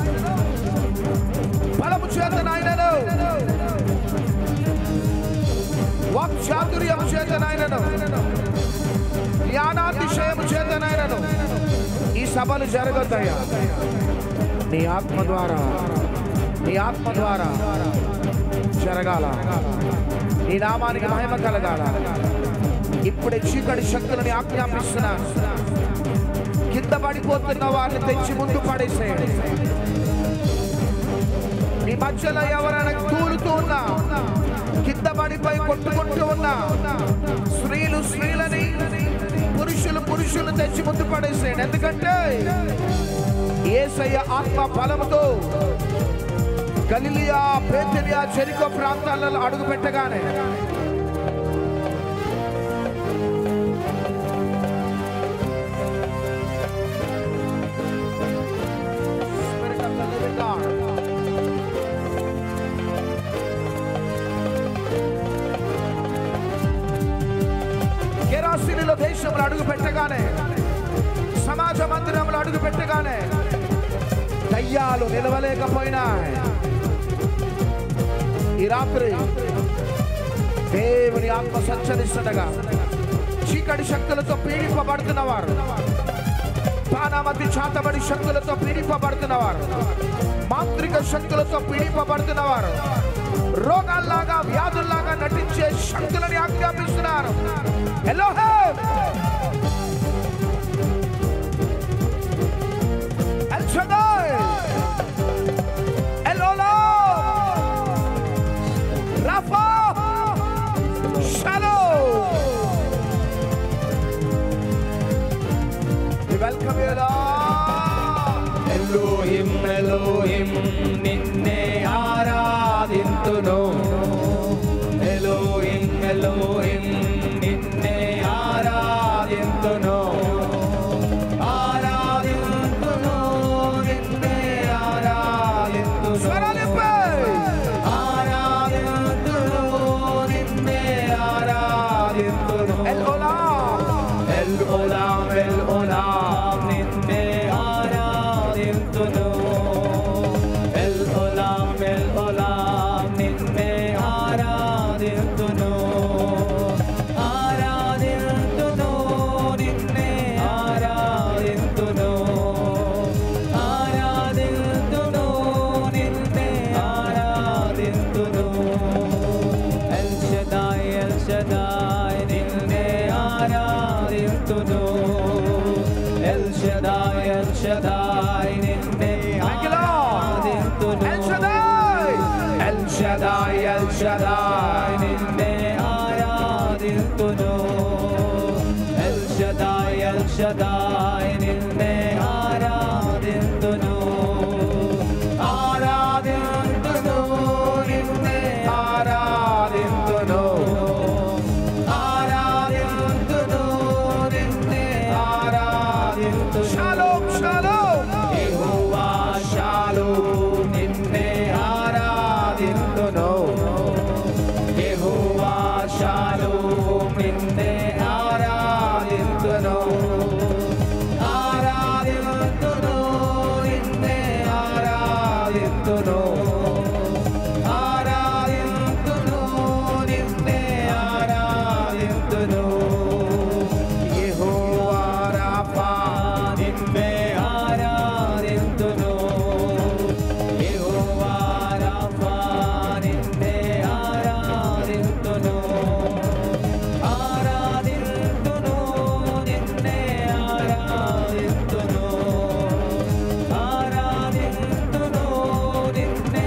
బలము చేత నాయనను వాక్చాతుర్యము చేత నాయనను జ్ఞానాతిశయము చేత నాయనను ఈ సభలు జరగతాయా నీ ఆత్మ ద్వారా నీ ఆత్మ ద్వారా జరగాల నీ నామానికి మహిమ కలగాల ఇప్పుడే చీకటి శక్తులని ఆజ్ఞాపిస్తున్నాను కింద పడిపోతున్న వారిని తెచ్చి ముందు పడేసేయండి మీ మధ్యలో ఎవరైనా తూలుతూ ఉన్నా కింద పడిపోయి కొట్టుకుంటూ ఉన్నా స్త్రీలు స్త్రీలని పురుషులు పురుషులు తెచ్చి ముందు పడేసేయండి ఎందుకంటే ఏసయ్య ఆత్మ బలముతో గలిలియా పేతలియా చెరికో ప్రాంతాలలో అడుగు పెట్టగానే Spirit of the living God. గెరాసినిలో దేశంలో అడుగు పెట్టగానే సమాజ మందిరంలో అడుగు పెట్టగానే దయ్యాలు నిలవలేకపోయినా ఈ రాత్రి దేవుని ఆత్మ సంచరిస్తుండగా చీకటి శక్తులతో పీడింపబడుతున్నవారు పానామతి చాతబడి శక్తులతో పీడింపబడుతున్నవారు మాంత్రిక శక్తులతో పీడింపబడుతున్నవారు రోగాల్లాగా వ్యాధుల్లాగా నటించే శక్తులని ఆజ్ఞాపిస్తున్నారు ఎలోహేమ్ El Shaddai. El Olam. Rafa. Shalom. We welcome you, Lord. Elohim Elohim నిన్నే ఆరాధింతును ఎలోహిం ఎలోహిం నిన్నే ఆరాధింతును ఆరాధింతును నిన్నే ఆరాధింతును ఆరాధింతును నిన్నే ఆరాధింతును El Olam. El Olam, El Olam, నిన్నే ఆరాధింతును El Olam, El Olam, నిన్నే ఆరాధింతును ఆరాధింతును నిన్నే ఆరాధింతును ఆరాధింతును నిన్నే ఆరాధింతును El Shaddai, El Shaddai, నిన్నే ఆరాధింతును El Shaddai, El Shaddai, నిన్నే ఆరాధింతును El Shaddai. El Shaddai, El Shaddai, నిన్నే ఆరాధింతును El Shaddai, El Shaddai, నిన్నే ఆరాధింతును ఆరాధింతును నిన్నే ఆరాధింతును ఆరాధింతును నిన్నే ఆరాధింతును Shalom, shalom. యెహోవా షాలోమ్ నిన్నే ఆరాధింతును యెహోవా షాలోమ్ నిన్నే ఆరాధింతును ఆరాధింతును నిన్నే ఆరాధింతును ఆరాధింతును నిన్నే ఆరాధింతును యెహోవా రాఫా నిన్నే ఆరాధింతును యెహోవా రాఫా నిన్నే ఆరాధింతును ఆరాధింతును నిన్నే ఆరాధింతును ఆరాధింతును నిన్నే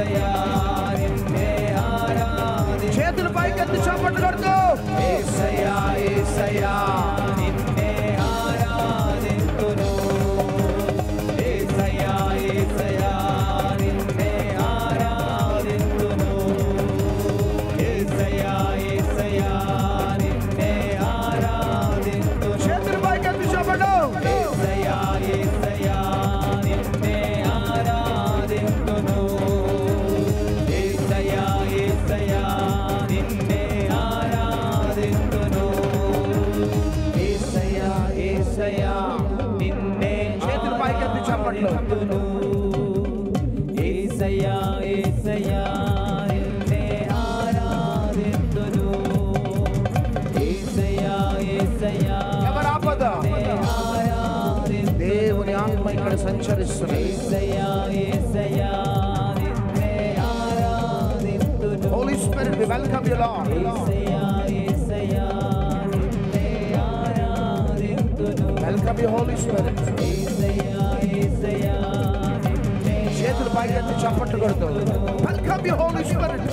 ఏసయ్యా నిన్నే ఆరాధింతును చేతులు పైకెత్తి చప్పట్లు కొడుతూ ఏసయ్యా ఏసయ్యా నిన్నే ఆరాధింతును ఏసయ్యా ఏసయ్యా నిన్నే ఆరాధింతును ఏసయ్యా ఏసయ్యా నిన్నే ఆరాధింతును చేతులు పైకెత్తి చప్పట్లు ఏసయ్యా ఏసయ్యా నిన్నే ఆరాధింతును ఏసయ్యా ఏసయ్యా నిన్నే ఆరాధింతును ఏసయ్యా ఏసయ్యా నిన్నే చేతులు పైకెత్తి చప్పట్లు ఆరాధింతును ఏసయ్యా ఏసయ్యా నిన్నే ఆరాధింతును ఏసయ్యా ఏసయ్యా ఎవరు ఆపద దేవుని ఆత్మ ఇక్కడ సంచరిస్తుంది holy spirit we welcome you lord welcome you holy spirit చేతులు పైకెత్తి చప్పట్లు కొడుతూ వెల్కమ్ యు హోలీ స్పిరిట్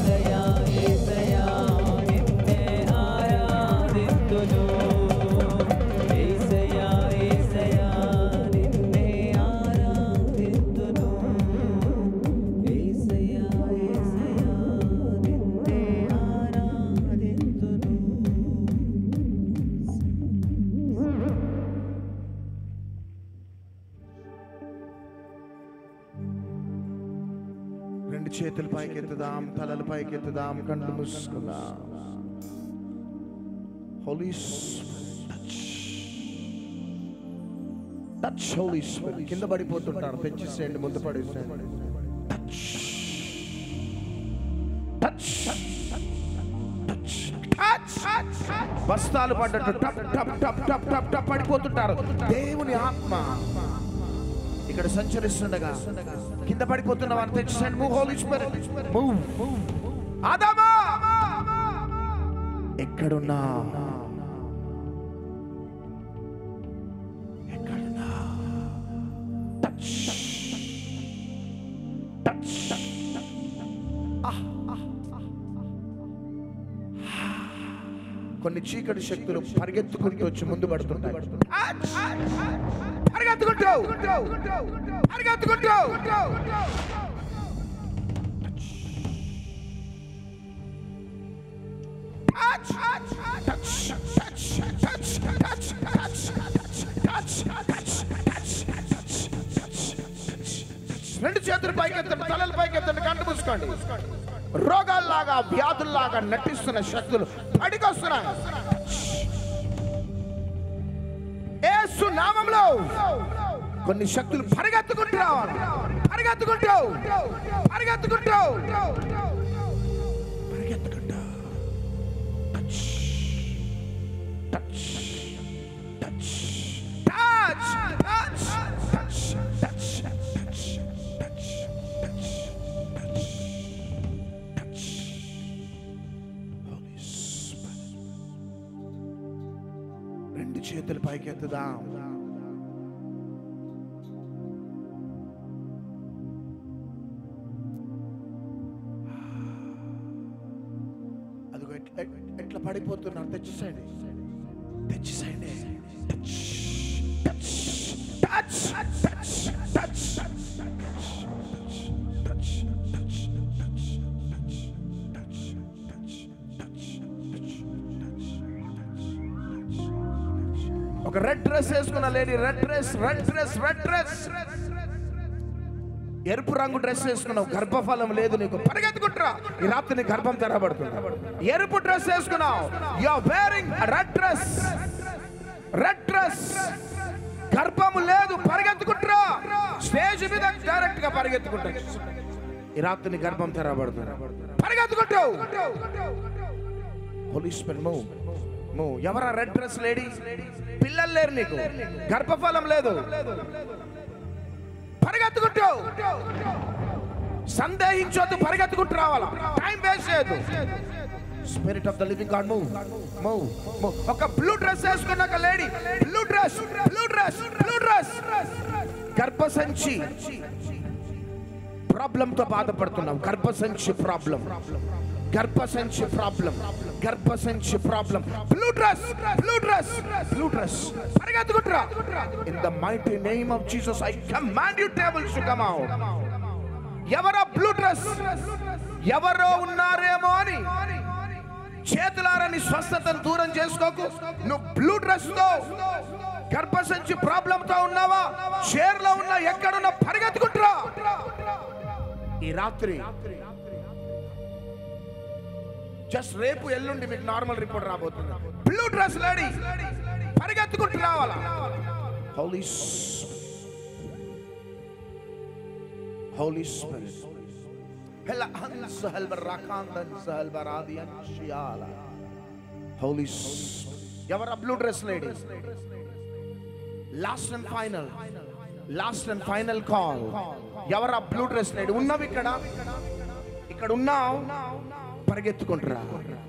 రెండు చేతులు పైకెత్తుదాం తలలు పైకెత్తుదాం కళ్ళు మూసుకుందాం హోలీ టచ్ హోలీ స్పిరిట్ కింద పడిపోతుంటారు తెచ్చేసేయండి ముందు పడేసేయండి టచ్ బస్తాలు పడ్డట్టు టప్ టప్ టప్ టప్ టప్ టప్ పడిపోతుంటారు దేవుని ఆత్మ ఇక్కడ సంచరిస్తుండగా కింద పడిపోతున్న వారిని తెచ్చేసండి మూవ్ హోలీ స్పిరిట్ మూవ్ ఆదామా ఎక్కడున్నా ఎక్కడున్నా టచ్ టచ్ కొన్ని చీకటి శక్తులు పరిగెత్తుకుంటూ వచ్చి ముందు పడుతుంటాయి పరిగెత్తుకుంటూ పరిగెత్తుకుంటూ రెండు చేతులు పైకెత్తండి తలలు పైకెత్తండి కంటి మూసుకోండి రోగాల్లాగా వ్యాధుల్లాగా నటిస్తున్న శక్తులు పడికొస్తున్నాయి యేసు నామంలో కొన్ని శక్తులు పరిగెత్తుకుంటూ రావాలి పరిగెత్తుకుంటూ పరిగెత్తుకుంటూ పరిగెత్తుకుంటూ touch touch touch touch touch touch touch touch touch రెండు చేతులు పైకెత్తుదాం అదిగో ఎట్లా ఎట్లా పడిపోతున్నారు తెచ్చేసేయండి తెచ్చేసేయండి touch touch touch touch touch touch ఒక రెడ్ డ్రెస్ వేసుకున్న lady red dress red dress red dress ఎరుపు రంగు డ్రెస్ వేసుకున్నావు గర్భఫలం లేదు నీకు పరిగెత్తుకుంటురా ఈ రాత్రి నీ గర్భం తెరబడుతుంది ఎరుపు డ్రెస్ వేసుకున్నావు you are wearing red dress red dress గర్భము లేదు పరిగెత్తుకుంటురా స్టేజ్ మీద డైరెక్ట్ గా పరిగెత్తుకుంటా ఈ రాత్రి నీ గర్భం తెరబడుతుంది పరిగెత్తుకుంటూ పోలీస్ పెన్ మూవ్ మూవ్ ఎవరా రెడ్ డ్రెస్ లేడీ పిల్లలు లేరు నీకు గర్భఫలం లేదు పరిగెత్తుకుంటూ సందేహించొద్దు పరిగెత్తుకుంటూ రావాలా టైం వేస్ట్ చేయొద్దు spirit of the living god move move move ఒక బ్లూ డ్రెస్ వేసుకున్న ఒక lady blue dress blue dress blue dress గర్భసంచి ప్రాబ్లంతో బాధపడుతున్నావు గర్భసంచి ప్రాబ్లం గర్భసంచి ప్రాబ్లం గర్భసంచి problem blue dress blue dress blue dress పరిగెత్తుకుంటురా in the mighty name of Jesus I command you tables to come out ఎవరో బ్లూ డ్రెస్ ఎవరో ఉన్నారేమో అని చేతులారని స్వస్థతను దూరం చేసుకోకు నువ్వు బ్లూ డ్రెస్ తో గర్భసంచి ప్రాబ్లం తో ఉన్నావా చైర్ లో ఉన్నా ఎక్కడున్నా పరిగెత్తుకుంటురా ఈ రాత్రి జస్ట్ రేపు ఎల్లుండి మీకు నార్మల్ రిపోర్ట్ రాబోతుంది బ్లూ డ్రెస్ లేడీ పరిగెత్తుకుంటూ రావాలా holy holy spirit Hela hans helber rakandan helber adian shiala. Holy ఎవరు blue dress lady last and final last and final call ఎవరు బ్లూ డ్రెస్ లేడీ ఉన్నవి ఇక్కడ ఇక్కడ ఉన్నావు పరిగెత్తుకుంటురా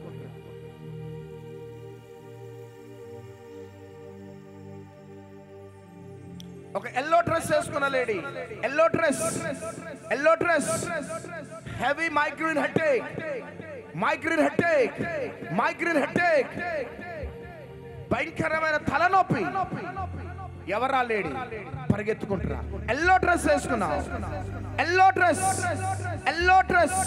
ఒక ఎల్లో డ్రెస్ వేసుకున్న lady yellow dress yellow dress heavy migraine headache migraine headache migraine headache భయంకరమైన తలనొప్పి ఎవరా లేడీ పరిగెత్తుకుంటురా ఎల్లో డ్రెస్ వేసుకున్నావు ఎల్లో డ్రెస్ ఎల్లో డ్రెస్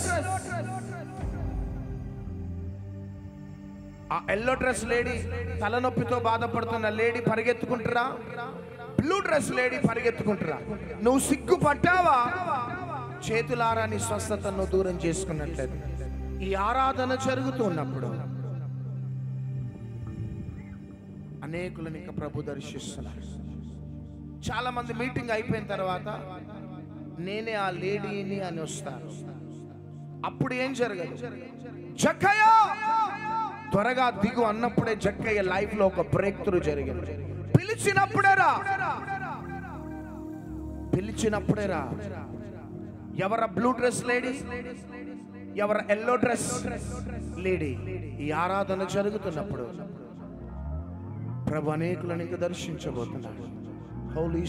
ఆ ఎల్లో డ్రెస్ లేడీ తలనొప్పితో బాధపడుతున్న లేడీ పరిగెత్తుకుంటురా బ్లూ డ్రెస్ లేడీ పరిగెత్తుకుంటురా నువ్వు సిగ్గుపడ్డావా చేతులారా నీ స్వస్థతను దూరం చేసుకున్నట్లేదు ఈ ఆరాధన జరుగుతున్నప్పుడు అనేకులను ఇంకా ప్రభు దర్శిస్తున్నారు చాలా మంది మీటింగ్ అయిపోయిన తర్వాత నేనే ఆ లేడీని అని వస్తారు అప్పుడు ఏం జరగదు జక్కయ్య త్వరగా దిగు అన్నప్పుడే జక్కయ్య లైఫ్ లో ఒక బ్రేక్ త్రూ జరిగింది పిలిచినప్పుడే రా పిలిచినప్పుడే రా ఎవర బ్లూ డ్రెస్ లేడీ ఎవర ఎల్లో డ్రెస్ లేడీ ఈ ఆరాధన జరుగుతున్నప్పుడు ప్రభు అనేకులను ఇంకా దర్శించబోతున్నాడు హౌలీ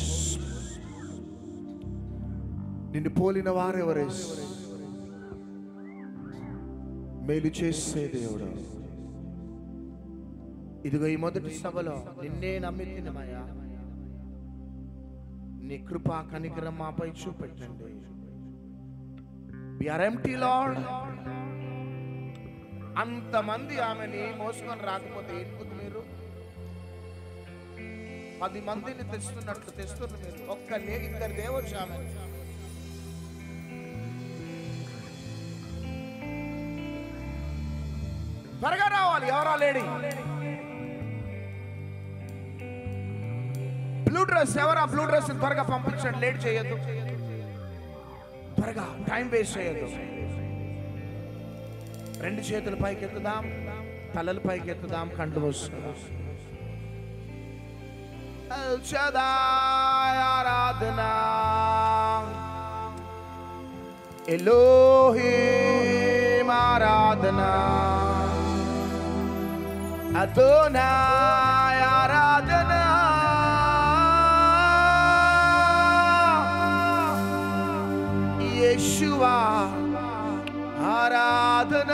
నిన్ను పోలిన వారెవరే మేలు చేసే దేవుడు ఇదిగో ఈ మొదటి సభలో నిన్నే నమ్మితినమయ్యా నీ కృపా కనికరం మాపై చూపెట్టండి విఆర్ ఎంటీ లార్డ్ అంతమంది ఆమెని మోసుకొని రాకపోతే ఎందుకు మీరు పది మందిని తెస్తున్నట్టు తెస్తున్నారు మీరు ఒక్క లే ఇద్దరు దేవచ్చు ఆమె త్వరగా రావాలి ఎవరా లేడీ బ్లూ డ్రెస్ ఎవరా బ్లూ డ్రెస్ త్వరగా పంపించండి లేట్ చేయొద్దు త్వరగా టైం వేస్ట్ చేయొద్దు రెండు చేతులు పైకి ఎత్తుదాం తలలు పైకి ఎత్తుదాం కండ్లు వస్తున్నాం ఆరాధన ఎలోహిం ఆరాధన అదోనాయ్ ఆరాధన యేషువా ఆరాధన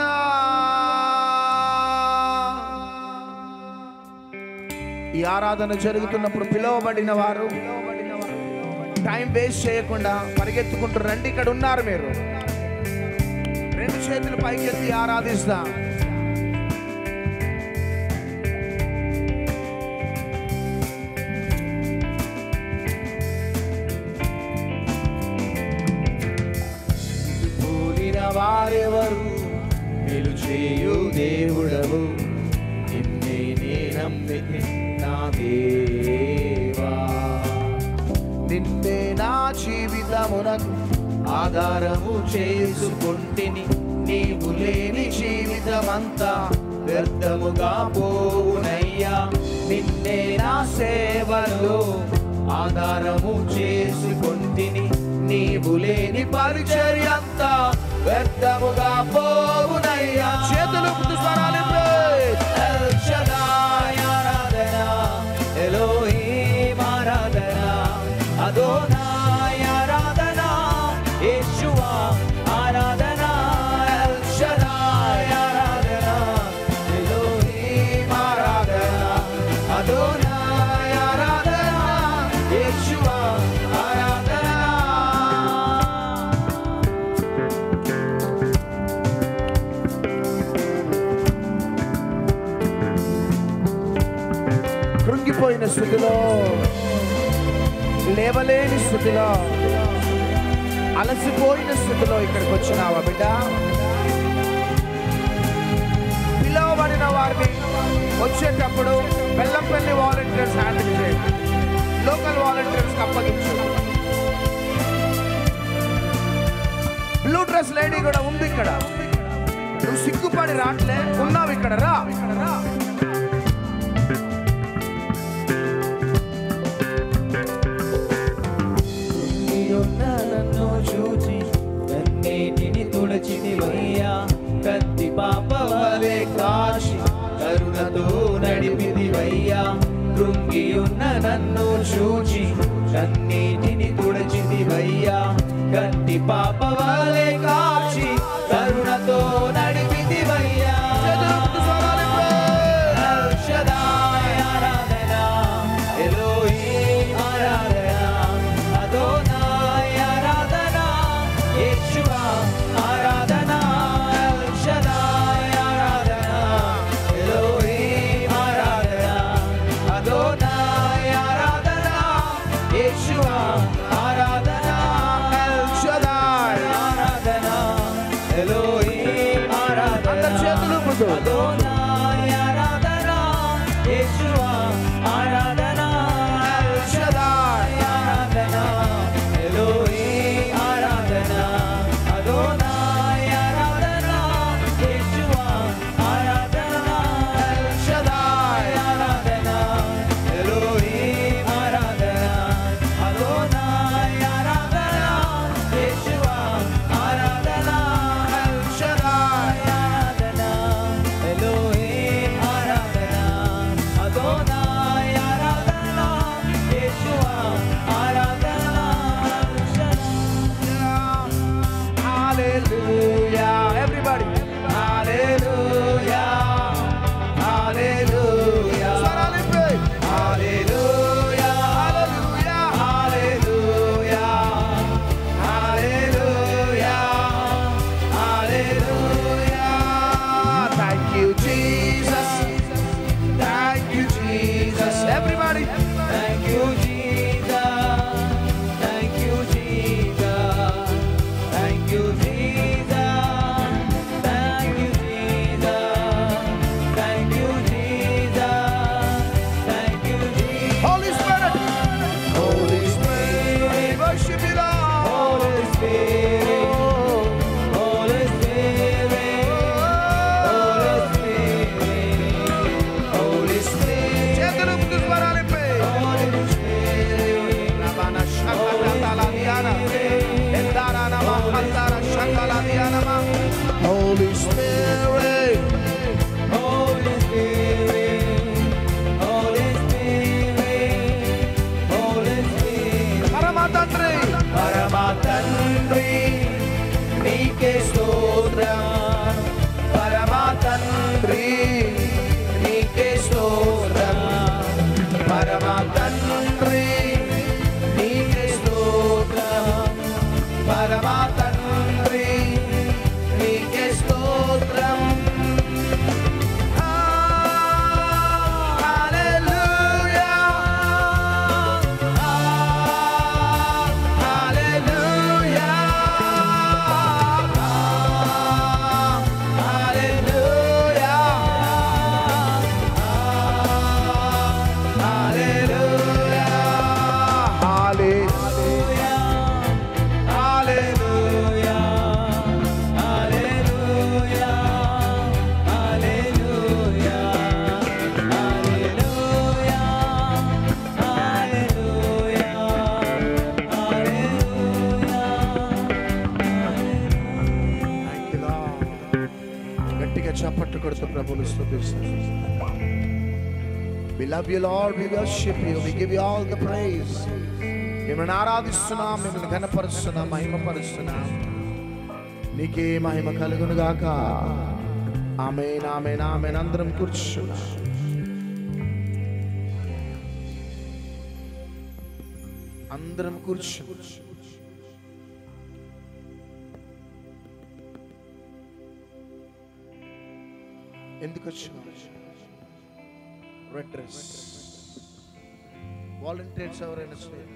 ఈ ఆరాధన జరుగుతున్నప్పుడు పిలువబడిన వారు టైం వేస్ట్ చేయకుండా పరిగెత్తుకుంటూ రండి ఇక్కడ ఉన్నారు మీరు రెండు చేతులు పైకెత్తి ఆరాధిస్తా కూలిన వారెవరు మేలు చేయు దేవుడవు నిన్నే నే నమ్మితి నా దేవా నిన్నే నా జీవితమునకు ఆధారము చేసుకుంటిని నీవు లేని జీవితమంతా వ్యర్థముగా పోవునయ్యా నిన్నే నా సేవలో ఆధారము చేసుకుంటిని నీవు లేని పరిచర్యంతా వ్యర్థముగా పోవునయ్యా చేతులు ముందు స్వరాలు ఎల్ షదాయ్ ఆరాధన ఎలోహీం ఆరాధన అదోనాయ్ ఆరాధన యేషువా పడిపోయిన స్థితిలో లేవలేని స్థితిలో అలసిపోయిన స్థితిలో ఇక్కడికి వచ్చినావా బిడ్డ పిలువబడిన వారిని వచ్చేటప్పుడు బెల్లంపల్లి వాలంటీర్స్ హ్యాండిల్ చేయండి లోకల్ వాలంటీర్స్కి అప్పగించు బ్లూ డ్రెస్ లేడీ కూడా ఉంది ఇక్కడ నువ్వు సిగ్గుపడి రాట్లే ఉన్నావు ఇక్కడ రా రా నీయున్న నన్ను చూచి కన్నీటిని తుడచిదివయ్యా కత్తి పాప వలె కాచి కరుణతో నడిపిదివయ్యా కృంగియున్న నన్ను చూచి కన్నీటిని తుడచిదివయ్యా కత్తి పాప వలె కాచి కరుణతో నడిపిదివయ్యా El Shaddai ఆరాధన ఎలోహీం ఆరాధన అదోనాయ్ ఆరాధన యేషువా ఆరాధన ఎల్ షదాయ్ ఆరాధన ఎలోహీం ఆరాధన అదోనాయ్ ఆరాధన యేషువా ఆరాధన ఎల్ షదాయ్ ఆరాధన ఎలోహీం ఆరాధన అదోనాయ్ ఆరాధన యేషువా ఆరాధన ఎల్ షదాయ్ ఆరాధన ఎలోహీం ఆరాధన అదోనాయ్ ఆరాధన యేషువా ఆరాధన ఎల్ షదాయ్ ఆరాధన ఎలోహీం ఆరాధన అదోనాయ్ ఆరాధన యేషువా ఆరాధన ఎల్ షదాయ్ ఆరాధన ఎలోహీం ఆరాధన అదోనాయ్ ఆరాధన యేషువా ఆరాధన Hallelujah. Everybody. Hallelujah. Hallelujah. Hallelujah. Hallelujah. Hallelujah. Hallelujah. Hallelujah. Thank you, Jesus. Thank you, Jesus. Everybody. Thank you, Jesus. Thank you, Jesus. Thank you, Jesus. Thank you, Jesus. Thank you, Jesus. Thank you, Jesus. Holy Spirit. Holy Spirit. Worship you, Lord. Holy Spirit. Holy Spirit. Holy Spirit. Holy Spirit. చేతులు ముందు స్వరాలిపై. రవాణ శకటతలనియాన. ఎందారాన మహంతార శకలనియానమ. Holy Spirit. Holy Spirit, Holy Spirit, Holy Spirit. పరమ తండ్రి పరమ తండ్రి నీకే స్తోత్రం పరమ తండ్రి నీకే స్తోత్రం పరమ తండ్రి నీకే స్తోత్రం పరమ తండ్రి నీకే స్తోత్రం గట్టిగా చప్పట్లు కొడుతూ ప్రభులు స్తుతిస్తాం We love you, Lord. We worship you. We give you all the praise. మిమ్మల్ని ఆరాధిస్తున్నాం మిమ్మల్ని ఘనపరుస్తున్నాం మహిమపరుస్తున్నాం నీకే మహిమ కలుగును గాక ఆమె నామె నామె అందరం కూర్చున్నాం అందరం కూర్చు ఎందుకు వచ్చినావు రెడ్ డ్రెస్ వాలంటీర్స్ ఎవరైనా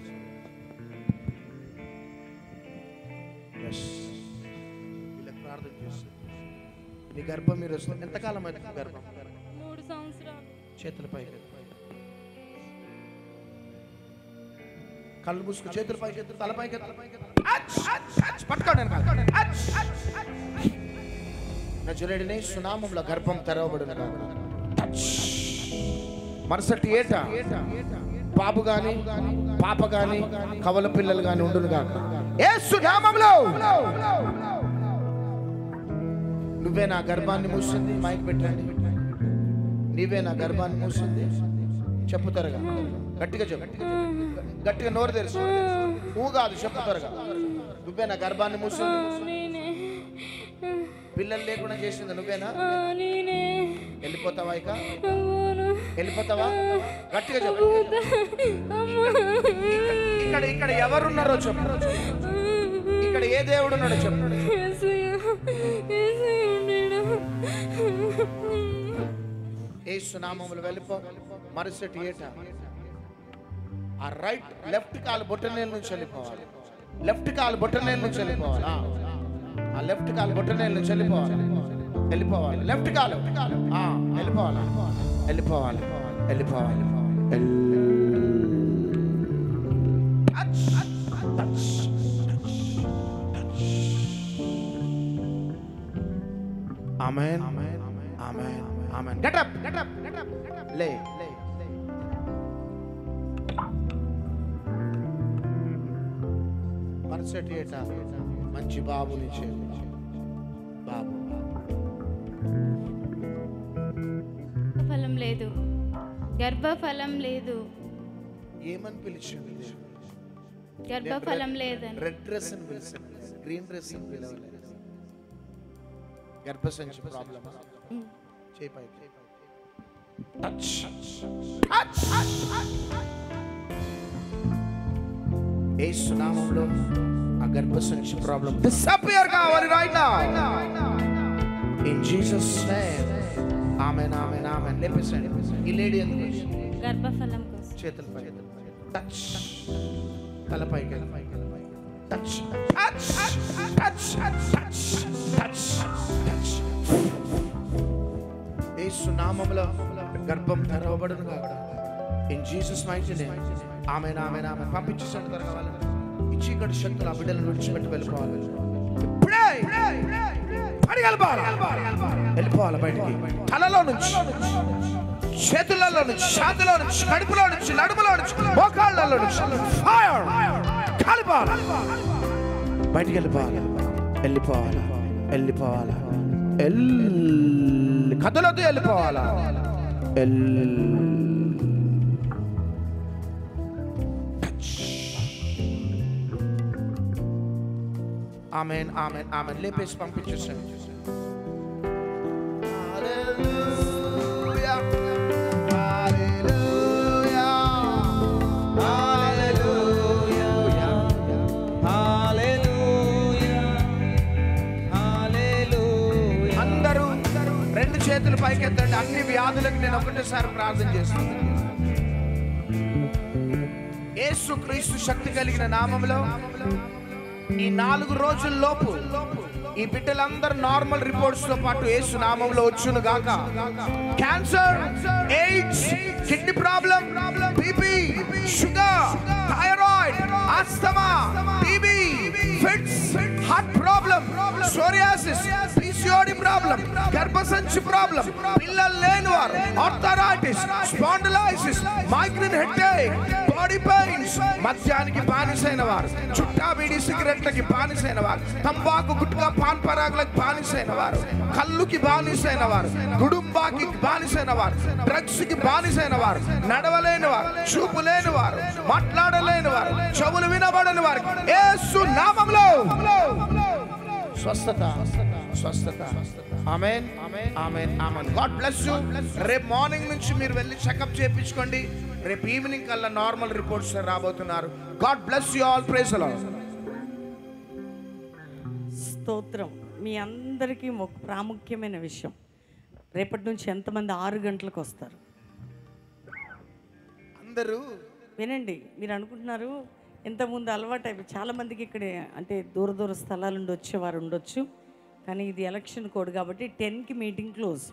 ఎస్ వీళ్ళకి ప్రార్థన చేస్తుంది నీ గర్భం మీరు వస్తుంది ఎంతకాలం అవుతుంది గర్భం మూడు సంవత్సరాలు చేతుల పైకి కళ్ళు మూసుకు చేతుల పైకి ఎత్తు తల పైకి ఎత్తు. అచ్! అచ్! అచ్! పట్టుకోండి వెనకాల. అచ్! అచ్! అచ్! నజరేయుడిని సునామంలో గర్భం తెరవబడిన మరుసటి ఏట బాబు గాని పాప గాని కవల పిల్లలు గాని ఉండును గాక యేసు నామములో నువ్వే నా గర్భాన్ని మూసింది మైక్ పెట్టండి నీవే నా గర్భాన్ని మూసింది చెప్పు త్వరగా గట్టిగా చెప్పు గట్టిగా నోరు తెరుసు ఊ కాదు చెప్పు త్వరగా నువ్వే నా గర్భాన్ని మూసింది పిల్లలు లేకుండా చేసింది నువ్వేనా వెళ్ళిపోతావా ఇక వెళ్ళిపోతావా గట్టిగా చెప్పు ఇక్కడ ఇక్కడ ఎవరున్నారో చెప్పు ఇక్కడ ఏ దేవుడు ఉన్నాడో చెప్పు ఏ సునామములు వెళ్ళిపో మరుసటి ఏట ఆ రైట్ లెఫ్ట్ కాలు బొట్టనేల నుంచి వెళ్ళిపోవాలి లెఫ్ట్ కాలు బొట్టనేల నుంచి వెళ్ళిపోవాలి ఆ. ఆ లెఫ్ట్ కాలు బొట్టనేల నుంచి వెళ్ళిపోవాలి వెళ్ళిపోవాలి లెఫ్ట్ కాలు ఆ, వెళ్ళిపోవాలి వెళ్ళిపోవాలి వెళ్ళిపోవాలి amen amen amen get up get up get up లే లే మరుసటి ఏట మంచి బాబుని చేయించి బాబు ఫలం లేదు గర్భఫలం లేదు ఏమని పిలిచింది గర్భఫలం లేదని రెడ్ డ్రెస్ అని పిలిచింది గ్రీన్ డ్రెస్ అని పిలవలేదు గర్భసంచి ప్రాబ్లమ్ చేయి పైకి టచ్ టచ్ ఏ సునామంలో ఆ గర్భసంచి ప్రాబ్లం డిసపియర్ కావాలి right now in Jesus name amen amen amen లేపేసండి ఈ లేడీ ఎందుకు వచ్చింది? గర్భఫలం కోసం చేతుల పై టచ్ తలపైకి touch touch touch touch touch touch యేసు నామములో గర్భం తెరవబడును గాక in Jesus mighty name amen amen amen పంపించేసండి త్వరగా వాళ్ళని ఈ చీకటి శక్తులు ఆ బిడ్డలను విడిచిపెట్టి వెళ్ళిపోవాలి ఇప్పుడే పడి వెళ్ళిపోవాలి వెళ్ళిపోవాలి బయటికి తలలో నుంచి చేతులలో నుంచి ఛాతిలో నుంచి కడుపులో నుంచి నడుములో నుంచి మోకాళ్ళలో నుంచి ఫైర్ కాలిపోవాలి బయటికి వెళ్ళిపోవాలి వెళ్ళిపోవాలా వెళ్ళిపోవాలా ఎల్లి కథలతో వెళ్ళిపోవాలా ఎల్లి ఆమెన్ ఆమెన్ ఆమెన్ లేపేసి పంపించేసాను అందరూ రెండు చేతులు పైకెత్తండి అన్ని వ్యాధులకు నేను ఒకటేసారి ప్రార్థన చేస్తాను యేసు క్రీస్తు శక్తి కలిగిన నామంలో ఈ నాలుగు రోజుల లోపు ఈ బిడ్డలందరూ నార్మల్ రిపోర్ట్స్ తో పాటు యేసు నామంలో వచ్చును గాక cancer AIDS kidney problem BP sugar thyroid asthma TB fits heart problem psoriasis PCOD problem గర్భసంచి ప్రాబ్లం పిల్లలు లేని వారు arthritis spondylosis migraine headache body pains మద్యానికి బానిసైన వారు చుట్టా బీడి సిగరెట్లకి బానిసైన వారు తంబాకు గుట్కా పాన్ పరాగులకు బానిసైన వారు కళ్ళుకి బానిసైన వారు గుడుంబాకి బానిసైన వారు డ్రగ్స్ కి బానిసైన వారు నడవలేని వారు చూపు లేని వారు మాట్లాడలేని వారు చెవులు వినబడని వారు యేసు నామంలో స్వస్థత స్వస్థత amen amen amen god bless you రేపు మార్నింగ్ నుంచి మీరు వెళ్ళి చెకప్ చేయించుకోండి రేపు ఈవినింగ్ కల్లా నార్మల్ రిపోర్ట్స్ రాబోతున్నారు god bless you all praise అలా స్తోత్రం మీ అందరికీ ఒక ప్రాముఖ్యమైన విషయం రేపటి నుంచి ఎంతమంది ఆరు గంటలకు వస్తారు అందరూ వినండి మీరు అనుకుంటున్నారు ఇంతకుముందు అలవాటు అయిపోయి చాలామందికి ఇక్కడ అంటే దూర దూర స్థలాల నుండి వచ్చేవారు ఉండొచ్చు కానీ ఇది ఎలక్షన్ కోడ్ కాబట్టి టెన్కి మీటింగ్ క్లోజ్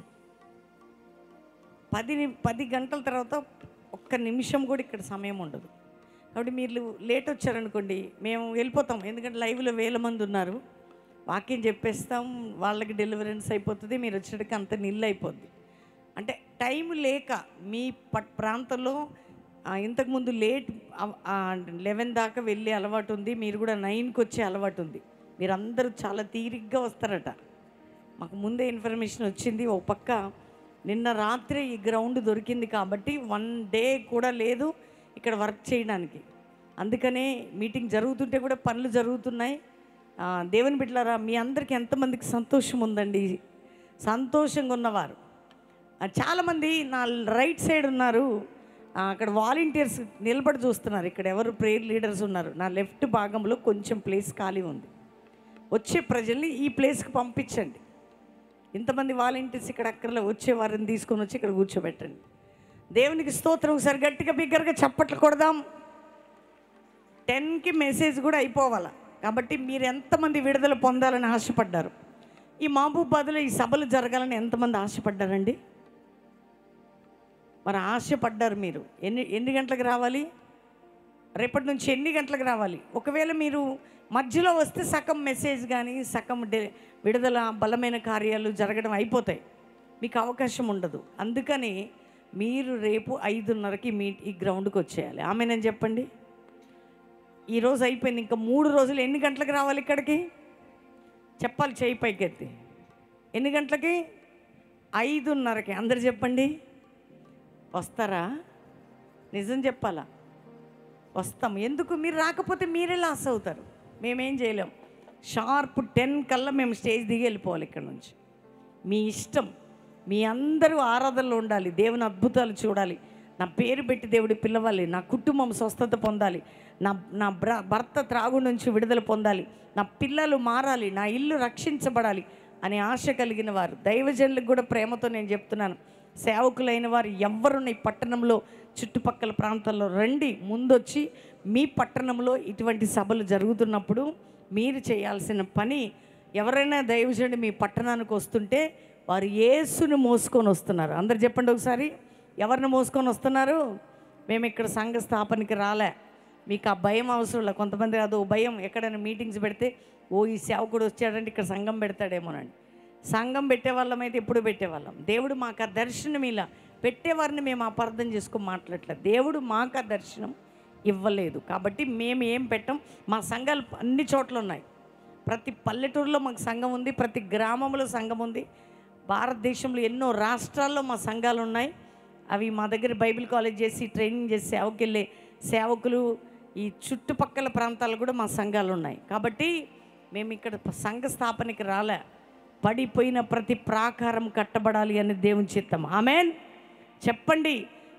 పది ని- పది గంటల తర్వాత ఒక్క నిమిషం కూడా ఇక్కడ సమయం ఉండదు కాబట్టి మీరు లేట్ వచ్చారనుకోండి మేము వెళ్ళిపోతాం ఎందుకంటే లైవ్లో వేల మంది ఉన్నారు వాక్యం చెప్పేస్తాం వాళ్ళకి డెలివరెన్స్ అయిపోతుంది మీరు వచ్చేటికి అంత నీళ్ళు అయిపోద్ది అంటే టైం లేక మీ పట్ ప్రాంతంలో ఆ, ఇంతకుముందు లేట్ లెవెన్ దాకా వెళ్ళే అలవాటు ఉంది మీరు కూడా నైన్కి వచ్చే అలవాటు ఉంది మీరందరూ చాలా తీరిగ్గా వస్తారట మాకు ముందే ఇన్ఫర్మేషన్ వచ్చింది ఓ పక్క నిన్న రాత్రి ఈ గ్రౌండ్ దొరికింది కాబట్టి వన్ డే కూడా లేదు ఇక్కడ వర్క్ చేయడానికి అందుకనే మీటింగ్ జరుగుతుంటే కూడా పనులు జరుగుతున్నాయి ఆ, దేవుని బిడ్డలారా మీ అందరికీ ఎంతమందికి సంతోషం ఉందండి సంతోషంగా ఉన్నవారు ఆ, చాలామంది నా రైట్ సైడ్ ఉన్నారు ఆ, అక్కడ వాలంటీర్స్ నిలబడి చూస్తున్నారు ఇక్కడ ఎవరు ప్రేయర్ లీడర్స్ ఉన్నారు నా లెఫ్ట్ భాగంలో కొంచెం ప్లేస్ ఖాళీ ఉంది వచ్చే ప్రజల్ని ఈ ప్లేస్కి పంపించండి ఇంతమంది వాలంటీర్స్ ఇక్కడ అక్కర్లో వచ్చే వారిని తీసుకొని వచ్చి ఇక్కడ కూర్చోబెట్టండి దేవునికి స్తోత్రం ఒకసారి గట్టిగా బిగ్గరగా చప్పట్లు కొడదాం టెన్కి మెసేజ్ కూడా అయిపోవాలా కాబట్టి మీరు ఎంతమంది విడుదల పొందాలని ఆశపడ్డారు ఈ మహబూబాద్లో ఈ సభలు జరగాలని ఎంతమంది ఆశపడ్డారండి మరి ఆశపడ్డారు మీరు ఎన్ని ఎన్ని గంటలకు రావాలి రేపటి నుంచి ఎన్ని గంటలకు రావాలి ఒకవేళ మీరు మధ్యలో వస్తే సగం మెసేజ్ కానీ సగం డే విడుదల బలమైన కార్యాలు జరగడం అయిపోతాయి మీకు అవకాశం ఉండదు అందుకని మీరు రేపు ఐదున్నరకి మీ ఈ గ్రౌండ్కి వచ్చేయాలి ఆమె నేను చెప్పండి ఈరోజు అయిపోయింది ఇంకా మూడు రోజులు ఎన్ని గంటలకు రావాలి ఇక్కడికి చెప్పాలి చేయి పైకెత్తి ఎన్ని గంటలకి ఐదున్నరకి అందరు చెప్పండి వస్తారా నిజం చెప్పాలా వస్తాం ఎందుకు మీరు రాకపోతే మీరే లాస్ అవుతారు మేమేం చేయలేం షార్ప్ టెన్ కల్లా మేము స్టేజ్ దిగి వెళ్ళిపోవాలి ఇక్కడ నుంచి మీ ఇష్టం మీ అందరూ ఆరాధనలో ఉండాలి దేవుని అద్భుతాలు చూడాలి నా పేరు పెట్టి దేవుడి పిలవాలి నా కుటుంబం స్వస్థత పొందాలి నా నా బ్ర భర్త త్రాగు నుంచి విడుదల పొందాలి నా పిల్లలు మారాలి నా ఇల్లు రక్షించబడాలి అనే ఆశ కలిగిన వారు దైవజనులకు కూడా ప్రేమతో నేను చెప్తున్నాను సేవకులైన వారు ఎవ్వరు ఈ పట్టణంలో చుట్టుపక్కల ప్రాంతాల్లో రండి ముందొచ్చి మీ పట్టణంలో ఇటువంటి సభలు జరుగుతున్నప్పుడు మీరు చేయాల్సిన పని ఎవరైనా దైవజనుడు మీ పట్టణానికి వస్తుంటే వారు యేసుని మోసుకొని వస్తున్నారు అందరు చెప్పండి ఒకసారి ఎవరిని మోసుకొని వస్తున్నారు మేము ఇక్కడ సంఘ స్థాపనకి రాలే మీకు ఆ భయం అవసరం లేదు కొంతమంది అదో భయం ఎక్కడైనా మీటింగ్స్ పెడితే ఓ ఈ సేవకుడు వచ్చాడంటే ఇక్కడ సంఘం పెడతాడేమోనండి సంఘం పెట్టేవాళ్ళం అయితే ఎప్పుడు పెట్టేవాళ్ళం దేవుడు మాకు ఆ దర్శనం ఇలా పెట్టేవారిని మేము అపార్థం చేసుకొని మాట్లాడలేదు దేవుడు మాకు ఆ దర్శనం ఇవ్వలేదు కాబట్టి మేము ఏం పెట్టాం మా సంఘాలు అన్ని చోట్ల ఉన్నాయి ప్రతి పల్లెటూరులో మాకు సంఘం ఉంది ప్రతి గ్రామంలో సంఘం ఉంది భారతదేశంలో ఎన్నో రాష్ట్రాల్లో మా సంఘాలు ఉన్నాయి అవి మా దగ్గర బైబిల్ కాలేజ్ చేసి ట్రైనింగ్ చేసి సేవకి వెళ్ళే సేవకులు ఈ చుట్టుపక్కల ప్రాంతాలు కూడా మా సంఘాలు ఉన్నాయి కాబట్టి మేము ఇక్కడ సంఘ స్థాపనకి రాలే పడిపోయిన ప్రతి ప్రాకారం కట్టబడాలి అని దేవుని చిత్తం ఆమెన్ చెప్పండి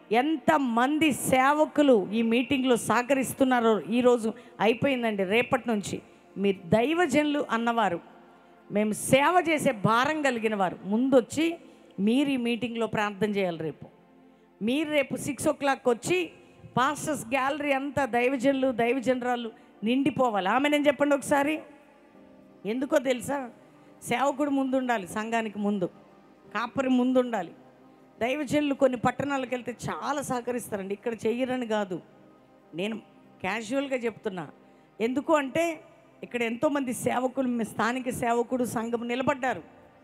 ఎంతమంది సేవకులు ఈ మీటింగ్లో సహకరిస్తున్నారో ఈరోజు అయిపోయిందండి రేపటి నుంచి మీరు దైవజనులు అన్నవారు మేము సేవ చేసే భారం కలిగిన వారు ముందొచ్చి మీరు ఈ మీటింగ్లో ప్రార్థన చేయాలి రేపు మీరు రేపు సిక్స్ ఓ క్లాక్ వచ్చి పాస్టర్స్ గ్యాలరీ అంతా దైవజనులు దైవజనరాలు నిండిపోవాలి ఆమె నేను చెప్పండి ఒకసారి ఎందుకో తెలుసా సేవకుడు ముందు ఉండాలి సంఘానికి ముందు కాపరి ముందు ఉండాలి దైవజనులు కొన్ని పట్టణాలకు వెళ్తే చాలా సహకరిస్తారండి ఇక్కడ చెయ్యరని కాదు నేను క్యాజువల్గా చెప్తున్నా ఎందుకు అంటే ఇక్కడ ఎంతోమంది సేవకులు మీ స్థానిక సేవకుడు సంఘం నిలబడ్డారు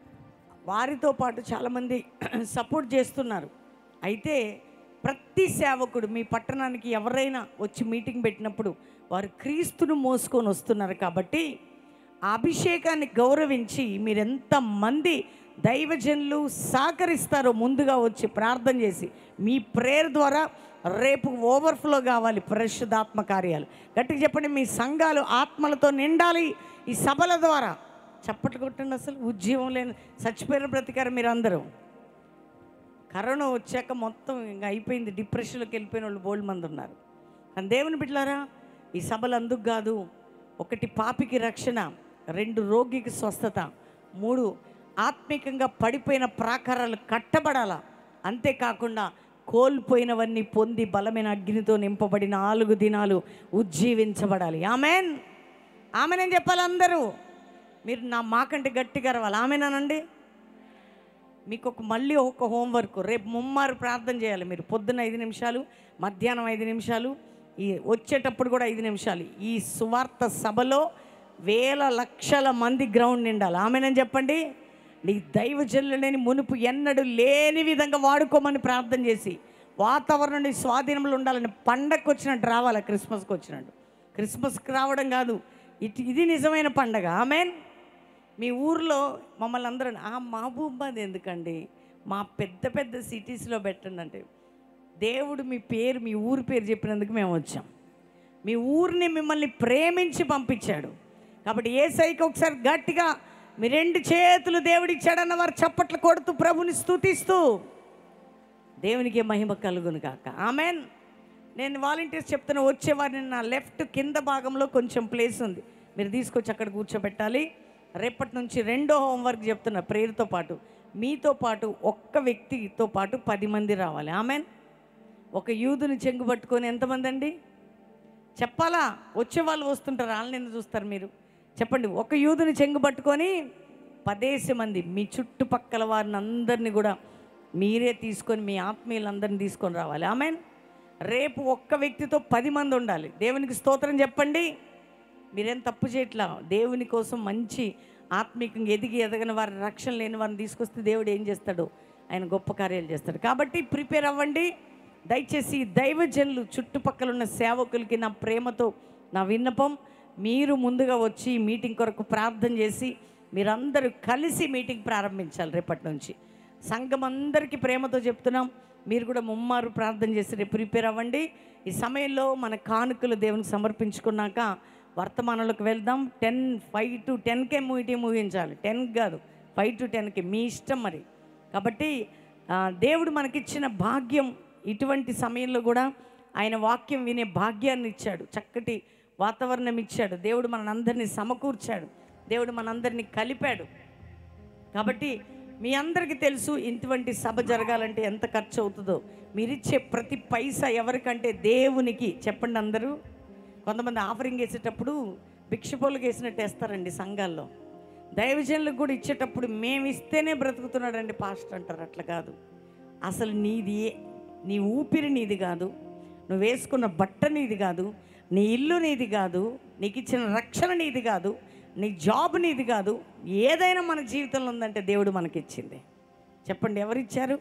వారితో పాటు చాలామంది సపోర్ట్ చేస్తున్నారు అయితే ప్రతి సేవకుడు మీ పట్టణానికి ఎవరైనా వచ్చి మీటింగ్ పెట్టినప్పుడు వారు క్రీస్తును మోసుకొని వస్తున్నారు కాబట్టి ఆ అభిషేకాన్ని గౌరవించి మీరు ఎంతమంది దైవజనులు సహకరిస్తారో ముందుగా వచ్చి ప్రార్థన చేసి మీ ప్రేయర్ ద్వారా రేపు ఓవర్ఫ్లో కావాలి పరిశుద్ధాత్మ కార్యాలు గట్టిగా చెప్పండి మీ సంఘాలు ఆత్మలతో నిండాలి ఈ సభల ద్వారా చప్పట్లు కొట్టండి అసలు ఉద్యోగం లేని చచ్చిపోయిన ప్రతికారం మీరు అందరూ కరోనా వచ్చాక మొత్తం ఇంకా అయిపోయింది డిప్రెషన్లోకి వెళ్ళిపోయిన వాళ్ళు బోల్డ్ మంది ఉన్నారు కానీ దేవుని బిడ్డలారా ఈ సభలు అందుకు కాదు ఒకటి పాపికి రక్షణ రెండు రోగికి స్వస్థత మూడు ఆత్మికంగా పడిపోయిన ప్రాకారాలు కట్టబడాల అంతేకాకుండా కోల్పోయినవన్నీ పొంది బలమైన అగ్నితో నింపబడి నాలుగు దినాలు ఉజ్జీవించబడాలి ఆమెన్ ఆమెనని చెప్పాలి అందరూ మీరు నా మాకంటే గట్టిగా రావాలి ఆమెనానండి మీకు ఒక మళ్ళీ ఒక హోంవర్క్ రేపు ముమ్మారు ప్రార్థన చేయాలి మీరు పొద్దున్న ఐదు నిమిషాలు మధ్యాహ్నం ఐదు నిమిషాలు ఈ వచ్చేటప్పుడు కూడా ఐదు నిమిషాలు ఈ సువార్త సభలో వేల లక్షల మంది గ్రౌండ్ నిండాలి ఆమెనని చెప్పండి నీ దైవజనులు లేని మునుపు ఎన్నడూ లేని విధంగా వాడుకోమని ప్రార్థన చేసి వాతావరణం నీ స్వాధీనంలో ఉండాలని పండగకు వచ్చినట్టు రావాలి క్రిస్మస్కి వచ్చినట్టు క్రిస్మస్కి రావడం కాదు ఇటు ఇది నిజమైన పండగ ఆమెన్ మీ ఊర్లో మమ్మల్ని అందరూ ఆ మహబూబాద్ ఎందుకండి మా పెద్ద పెద్ద సిటీస్లో పెట్టండి అంటే దేవుడు మీ పేరు మీ ఊరి పేరు చెప్పినందుకు మేము వచ్చాం మీ ఊరిని మిమ్మల్ని ప్రేమించి పంపించాడు కాబట్టి ఏ సైకి ఒకసారి గట్టిగా మీ రెండు చేతులు దేవుడిచ్చాడన్న వారు చప్పట్లు కొడుతూ ప్రభుని స్తుతిస్తూ దేవునికి మహిమ కలుగును కాక ఆమెన్ నేను వాలంటీర్స్ చెప్తున్నా వచ్చేవారిని నా లెఫ్ట్ కింద భాగంలో కొంచెం ప్లేస్ ఉంది మీరు తీసుకొచ్చి అక్కడ కూర్చోబెట్టాలి రేపటి నుంచి రెండో హోంవర్క్ చెప్తున్నా ప్రేయర్తో పాటు మీతో పాటు ఒక్క వ్యక్తితో పాటు పది మంది రావాలి ఆమెన్ ఒక యూదుని చెంగు పట్టుకొని ఎంతమంది అండి చెప్పాలా వచ్చే వాళ్ళు వస్తుంటారు వాళ్ళని ఎందుకు చూస్తారు మీరు చెప్పండి ఒక యూదుని చెంగు పట్టుకొని పదేసి మంది మీ చుట్టుపక్కల వారిని అందరినీ కూడా మీరే తీసుకొని మీ ఆత్మీయులందరినీ తీసుకొని రావాలి ఆమెన్ రేపు ఒక్క వ్యక్తితో పది మంది ఉండాలి దేవునికి స్తోత్రం చెప్పండి మీరేం తప్పు చేయట్లా దేవుని కోసం మంచి ఆత్మీకంగా ఎదిగి ఎదగని వారి రక్షణ లేని వారిని తీసుకొస్తే దేవుడు ఏం చేస్తాడు ఆయన గొప్ప కార్యాలు చేస్తాడు కాబట్టి ప్రిపేర్ అవ్వండి దయచేసి దైవజనులు చుట్టుపక్కల ఉన్న సేవకులకి నా ప్రేమతో నా విన్నపం మీరు ముందుగా వచ్చి మీటింగ్ కొరకు ప్రార్థన చేసి మీరందరూ కలిసి మీటింగ్ ప్రారంభించాలి రేపటి నుంచి సంఘం అందరికీ ప్రేమతో చెప్తున్నాం మీరు కూడా ముమ్మారు ప్రార్థన చేసి రేపు ప్రిపేర్ అవ్వండి ఈ సమయంలో మన కానుకలు దేవునికి సమర్పించుకున్నాక వర్తమానంలోకి వెళ్దాం టెన్ ఫైవ్ టు టెన్కే మీటింగ్ ముగించాలి టెన్ కాదు ఫైవ్ టు టెన్కి మీ ఇష్టం మరి కాబట్టి ఆ, దేవుడు మనకిచ్చిన భాగ్యం ఇటువంటి సమయంలో కూడా ఆయన వాక్యం వినే భాగ్యాన్ని ఇచ్చాడు చక్కటి వాతావరణం ఇచ్చాడు దేవుడు మనందరినీ సమకూర్చాడు దేవుడు మనందరినీ కలిపాడు కాబట్టి మీ అందరికీ తెలుసు ఇటువంటి సభ జరగాలంటే ఎంత ఖర్చు అవుతుందో మీరిచ్చే ప్రతి పైసా ఎవరికంటే దేవునికి చెప్పండి అందరూ కొంతమంది ఆఫరింగ్ వేసేటప్పుడు భిక్షపోలకు వేసినట్టు వేస్తారండి సంఘాల్లో దైవజనులకు కూడా ఇచ్చేటప్పుడు మేము ఇస్తేనే బ్రతుకుతున్నాడండి పాస్ట్ అంటారు అట్లా కాదు అసలు నీది ఏ- నీ ఊపిరి నీది కాదు నువ్వు వేసుకున్న బట్ట నీది కాదు నీ ఇల్లు నీది కాదు నీకు ఇచ్చిన రక్షణ నీది కాదు నీ జాబ్ నీది కాదు ఏదైనా మన జీవితంలో ఉందంటే దేవుడు మనకిచ్చింది చెప్పండి ఎవరిచ్చారు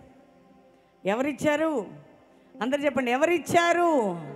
ఎవరిచ్చారు అందరు చెప్పండి ఎవరిచ్చారు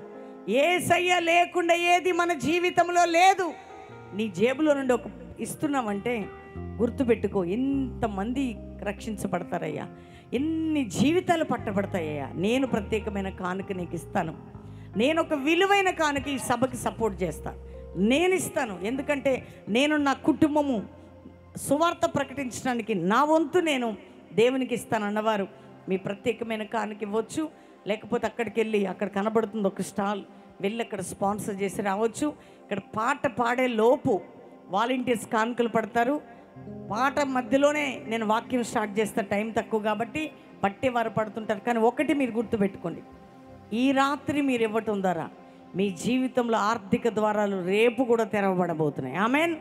ఏ సయ్య లేకుండా ఏది మన జీవితంలో లేదు నీ జేబులో నుండి ఒక ఇస్తున్నామంటే గుర్తుపెట్టుకో ఎంతమంది రక్షించబడతారయ్యా ఎన్ని జీవితాలు పట్టబడతాయ్యా నేను ప్రత్యేకమైన కానుక నీకు ఇస్తాను నేను ఒక విలువైన కానుక ఈ సభకి సపోర్ట్ చేస్తాను నేను ఇస్తాను ఎందుకంటే నేను నా కుటుంబము సువార్త ప్రకటించడానికి నా వంతు నేను దేవునికి ఇస్తానన్నవారు మీ ప్రత్యేకమైన కానుక ఇవ్వచ్చు లేకపోతే అక్కడికి వెళ్ళి అక్కడ కనబడుతుంది ఒక స్టాల్ వెళ్ళి అక్కడ స్పాన్సర్ చేసి రావచ్చు ఇక్కడ పాట పాడే లోపు వాలంటీర్స్ కానుకలు పడతారు పాట మధ్యలోనే నేను వాక్యం స్టార్ట్ చేస్తా టైం తక్కువ కాబట్టి పట్టేవారు పడుతుంటారు కానీ ఒకటి మీరు గుర్తుపెట్టుకోండి ఈ రాత్రి మీరు ఇవ్వటం ద్వారా మీ జీవితంలో ఆర్థిక ద్వారాలు రేపు కూడా తెరవబడబోతున్నాయి ఆమెన్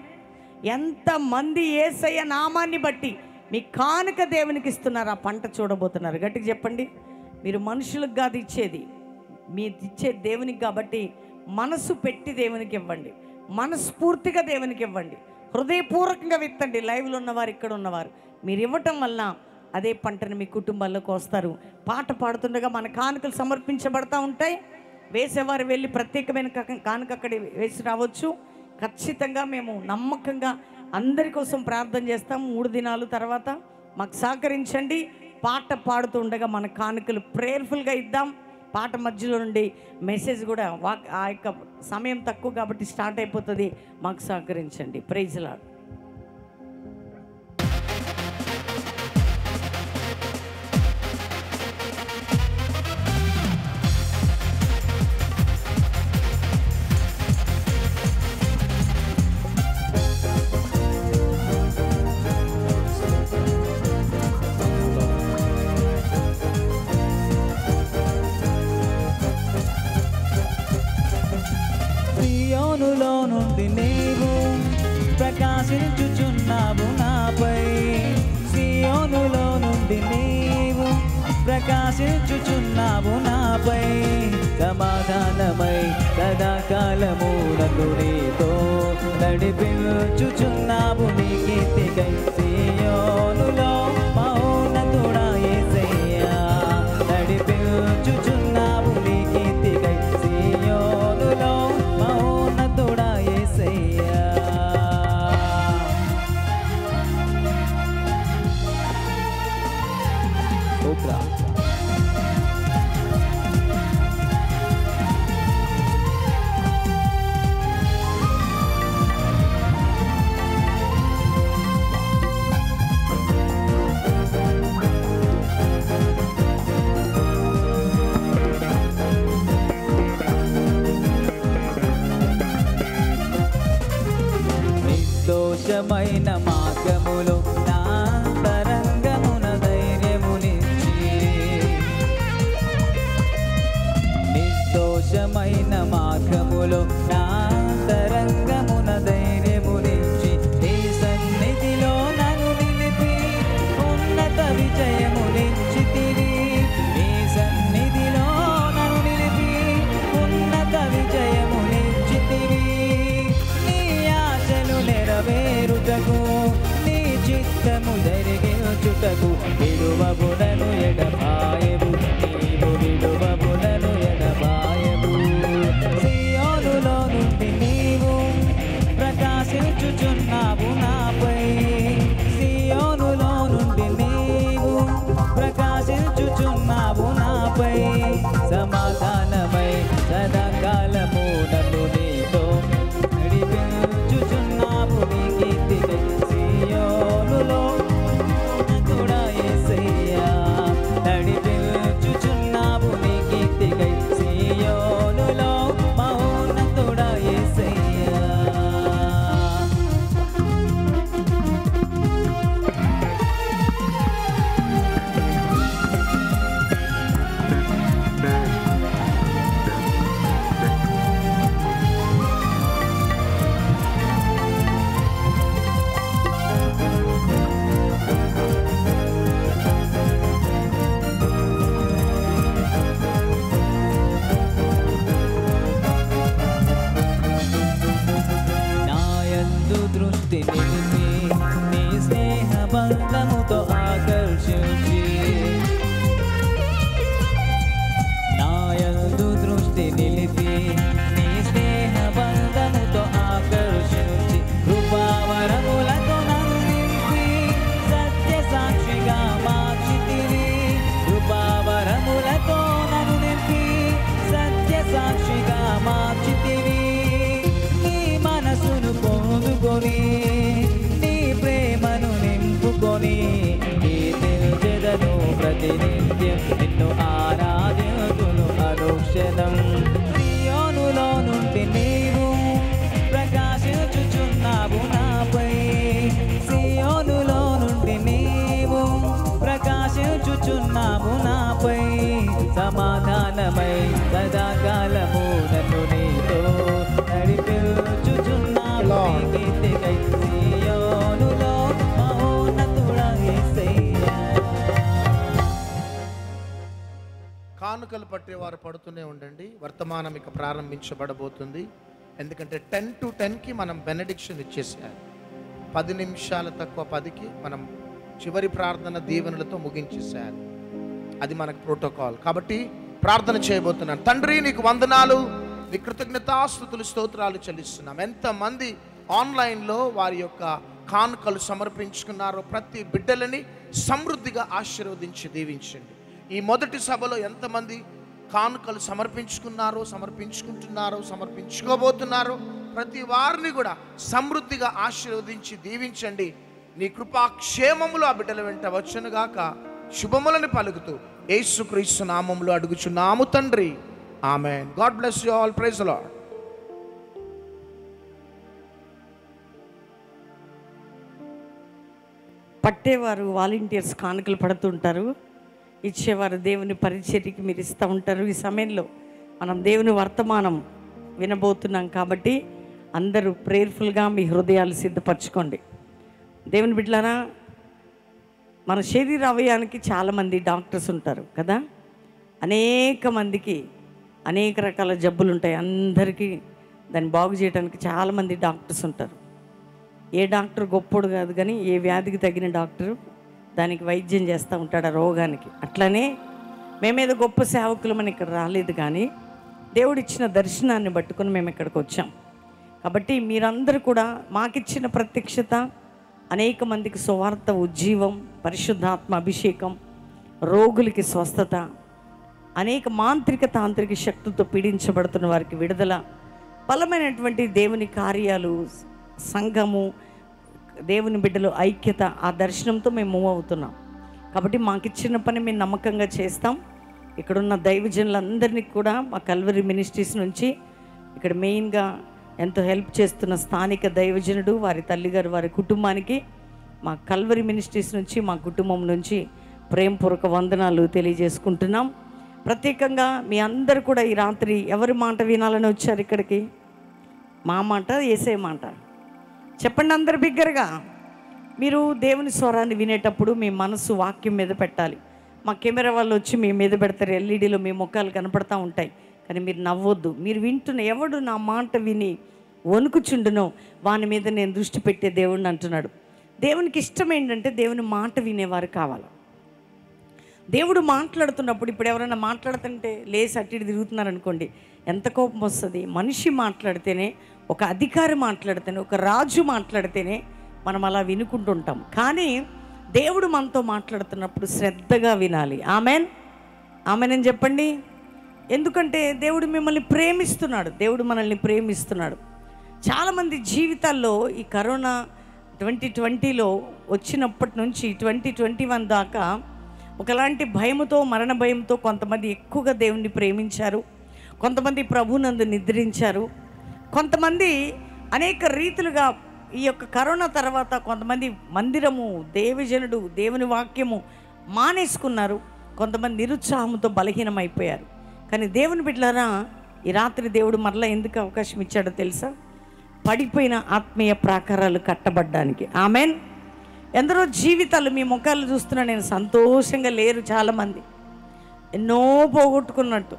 ఎంతమంది ఏసయ్య నామాన్ని బట్టి మీ కానుక దేవునికి ఇస్తున్నారు ఆ పంట చూడబోతున్నారు గట్టిగా చెప్పండి మీరు మనుషులకు కాదు ఇచ్చేది మీరు ఇచ్చే దేవునికి కాబట్టి మనసు పెట్టి దేవునికి ఇవ్వండి మనస్ఫూర్తిగా దేవునికి ఇవ్వండి హృదయపూర్వకంగా విత్తండి లైవ్లో ఉన్నవారు ఇక్కడ ఉన్నవారు మీరు ఇవ్వటం వల్ల అదే పంటను మీ కుటుంబాల్లోకి వస్తారు పాట పాడుతుండగా మన కానుకలు సమర్పించబడతా ఉంటాయి వేసేవారు వెళ్ళి ప్రత్యేకమైన కా- కానుక అక్కడ వేసి రావచ్చు ఖచ్చితంగా మేము నమ్మకంగా అందరి కోసం ప్రార్థన చేస్తాం మూడు దినాలు తర్వాత మాకు సహకరించండి పాట పాడుతూ ఉండగా మన కానుకలు ప్రేయర్ఫుల్గా ఇద్దాం పాట మధ్యలో నుండి మెసేజ్ కూడా వాక్ ఆ యొక్క సమయం తక్కువ కాబట్టి స్టార్ట్ అయిపోతుంది మాకు సహకరించండి ప్రైజ్లా Thank నుండి నీవు ప్రకాశించుచున్నావు నాపై సమాధానమై సదాకాలము నన్ను నీతో నడిపించుచున్నావు నీ కీర్తికై సియోనులో మౌనతుడా యేసయ్యా నడిపించుచున్నావు నీ కీర్తికై సియోనులో మౌనతుడా యేసయ్యా స్తోత్రం నిర్దోషమైన మార్గములో నా తరంగమున ధైర్యమునిచ్చి నిర్దోషమైన మార్గములో నా తరంగమున ధైర్యమునిచ్చి నీ సన్నిధిలో నన్ను నిలిపి ఉన్నత విజయమునిచ్చితివి నీ సన్నిధిలో నన్ను నిలిపి ఉన్నత విజయమునిచ్చితివి నీ ఆశలు నెరవేరుటకు నీ చిత్తము జరిగించుటకు విడువబుడను ఎడబాయవు నీవు విడువబుడను ఎడబాయవు సియోనులో నుండి నీవు ప్రకాశించుచున్నావు నాపై సియోనులో నుండి నీవు ప్రకాశించుచున్నావు నాపై సమాధానమై సదాకాలము నన్ను నీతో నడిపించుచున్నావు నీ కీర్తికై సియోనులో ఉన్నతుడా యేసయ్యా నడిపించుచున్నావు నీ కీర్తికై సియోనులో మౌనతుడా యేసయ్యా నాయందు దృష్టి నిలిపి నీ స్నేహ బంధముతో ఆకర్షించి నాయందు దృష్టి నిలిపి నీ స్నేహ బంధముతో ఆకర్షించి కృపావరములతో నన్ను నింపి సత్య సాక్షిగా మార్చితివి కృపావరములతో నన్ను నింపి సత్య సాక్షిగా మార్చితివి నీ మనసును పొందుకొని నీ ప్రేమను నింపుకొని నీ తెలిచెదను ప్రతినిత్యం నిన్ను ఆరాధించును అనుక్షణం సియోనులో నుండి నీవు ప్రకాశించుచున్నావు నాపై సియోనులో నుండి నీవు ప్రకాశించుచున్నావు నాపై సమాధానమై సదాకాలము నన్ను నీతో నడిపించుచున్నావు నీ కీర్తికై సియోనులో మహోన్నతుడా యేసయ్యా కానుకలు పట్టేవారు పడుతూనే ఉండండి వర్తమానం ఇక ప్రారంభించబడబోతుంది ఎందుకంటే టెన్ టు టెన్కి మనం బెనడిక్షన్ ఇచ్చేసేయాలి పది నిమిషాల తక్కువ పదికి మనం చివరి ప్రార్థన దీవెనలతో ముగించేసేయాలి అది మనకు ప్రోటోకాల్ కాబట్టి ప్రార్థన చేయబోతున్నాను తండ్రి నీకు వందనాలు నీ కృతజ్ఞతాస్థుతులు స్తోత్రాలు చెల్లిస్తున్నాం ఎంతమంది ఆన్లైన్లో వారి యొక్క కానుకలు సమర్పించుకున్నారో ప్రతి బిడ్డలని సమృద్ధిగా ఆశీర్వదించి దీవించండి ఈ మొదటి సభలో ఎంతమంది కానుకలు సమర్పించుకున్నారో సమర్పించుకుంటున్నారో సమర్పించుకోబోతున్నారో ప్రతి వారిని కూడా సమృద్ధిగా ఆశీర్వదించి దీవించండి నీ కృపాక్షేమములు ఆ బిడ్డల వెంట వచ్చునుగాక శుభములను పలుకుతూ యేసుక్రీస్తు నామములో అడుగుచున్నాము తండ్రి ఆమె god bless you all praise lord పట్టేవారు వాలంటీర్స్ కానుకలు పడుతుంటారు ఇచ్చేవారు దేవుని పరిచర్యకి మీరు ఇస్తూ ఉంటారు ఈ సమయంలో మనం దేవుని వర్తమానం వినబోతున్నాం కాబట్టి అందరూ ప్రేయర్ఫుల్గా మీ హృదయాలు సిద్ధపరచుకోండి దేవుని బిడ్డలారా మన శరీర అవయానికి చాలామంది డాక్టర్స్ ఉంటారు కదా అనేక మందికి అనేక రకాల జబ్బులు ఉంటాయి అందరికీ దాన్ని బాగు చేయడానికి చాలామంది డాక్టర్స్ ఉంటారు ఏ డాక్టర్ గొప్పోడు కాదు కానీ ఏ వ్యాధికి తగిన డాక్టరు దానికి వైద్యం చేస్తూ ఉంటాడు ఆ రోగానికి అట్లనే మేమేదో గొప్ప సేవకులమని ఇక్కడ రాలేదు కానీ దేవుడిచ్చిన దర్శనాన్ని పట్టుకొని మేము ఇక్కడికి వచ్చాం కాబట్టి మీరందరూ కూడా మాకిచ్చిన ప్రత్యక్షత అనేక మందికి సువార్త ఉజ్జీవం పరిశుద్ధాత్మ అభిషేకం రోగులకి స్వస్థత అనేక మాంత్రిక తాంత్రిక శక్తులతో పీడించబడుతున్న వారికి విడుదల బలమైనటువంటి దేవుని కార్యాలు సంఘము దేవుని బిడ్డలు ఐక్యత ఆ దర్శనంతో మేము మూవ్ అవుతున్నాం కాబట్టి మాకు ఇచ్చిన పని మేము నమ్మకంగా చేస్తాం ఇక్కడున్న దైవజనులందరినీ కూడా మా కల్వరి మినిస్ట్రీస్ నుంచి ఇక్కడ మెయిన్గా ఎంతో హెల్ప్ చేస్తున్న స్థానిక దైవజనుడు వారి తల్లిగారు వారి కుటుంబానికి మా కల్వరి మినిస్ట్రీస్ నుంచి మా కుటుంబం నుంచి ప్రేమపూర్వక వందనాలు తెలియజేసుకుంటున్నాం ప్రత్యేకంగా మీ అందరు కూడా ఈ రాత్రి ఎవరి మాట వినాలని వచ్చారు ఇక్కడికి మా మాట ఏసే మాట చెప్పండి అందరు బిగ్గరగా మీరు దేవుని స్వరాన్ని వినేటప్పుడు మీ మనసు వాక్యం మీద పెట్టాలి మా కెమెరా వాళ్ళు వచ్చి మీ మీద పెడతారు ఎల్ఈడిలో మీ ముఖాలు కనపడతా ఉంటాయి కానీ మీరు నవ్వొద్దు మీరు వింటున్న ఎవడు నా మాట విని వణుకుచుండునో వాని మీద నేను దృష్టి పెట్టే దేవుడిని అంటున్నాడు దేవునికి ఇష్టం ఏంటంటే దేవుని మాట వినేవారు కావాలి దేవుడు మాట్లాడుతున్నప్పుడు ఇప్పుడు ఎవరైనా మాట్లాడుతుంటే లేసి అట్టి ఇటు తిరుగుతున్నారు అనుకోండి ఎంత కోపం వస్తుంది మనిషి మాట్లాడితేనే ఒక అధికారి మాట్లాడితేనే ఒక రాజు మాట్లాడితేనే మనం అలా వినుకుంటుంటాం కానీ దేవుడు మనతో మాట్లాడుతున్నప్పుడు శ్రద్ధగా వినాలి ఆమెన్ ఆమెనని చెప్పండి ఎందుకంటే దేవుడు మిమ్మల్ని ప్రేమిస్తున్నాడు దేవుడు మనల్ని ప్రేమిస్తున్నాడు చాలామంది జీవితాల్లో ఈ కరోనా ట్వంటీ ట్వంటీలో వచ్చినప్పటి నుంచి ట్వంటీ ట్వంటీ వన్ దాకా ఒకలాంటి భయముతో మరణ భయంతో కొంతమంది ఎక్కువగా దేవుణ్ణి ప్రేమించారు కొంతమంది ప్రభునందు నిద్రించారు కొంతమంది అనేక రీతులుగా ఈ యొక్క కరోనా తర్వాత కొంతమంది మందిరము దేవజనుడు దేవుని వాక్యము మానేసుకున్నారు కొంతమంది నిరుత్సాహంతో బలహీనమైపోయారు కానీ దేవుని బిడ్డలారా ఈ రాత్రి దేవుడు మరలా ఎందుకు అవకాశం ఇచ్చాడో తెలుసా పడిపోయిన ఆత్మీయ ప్రాకారాలు కట్టబడ్డానికి ఆమెన్ ఎందరో జీవితాలు మీ ముఖాలు చూస్తున్నా నేను సంతోషంగా లేరు చాలామంది ఎన్నో పోగొట్టుకున్నట్టు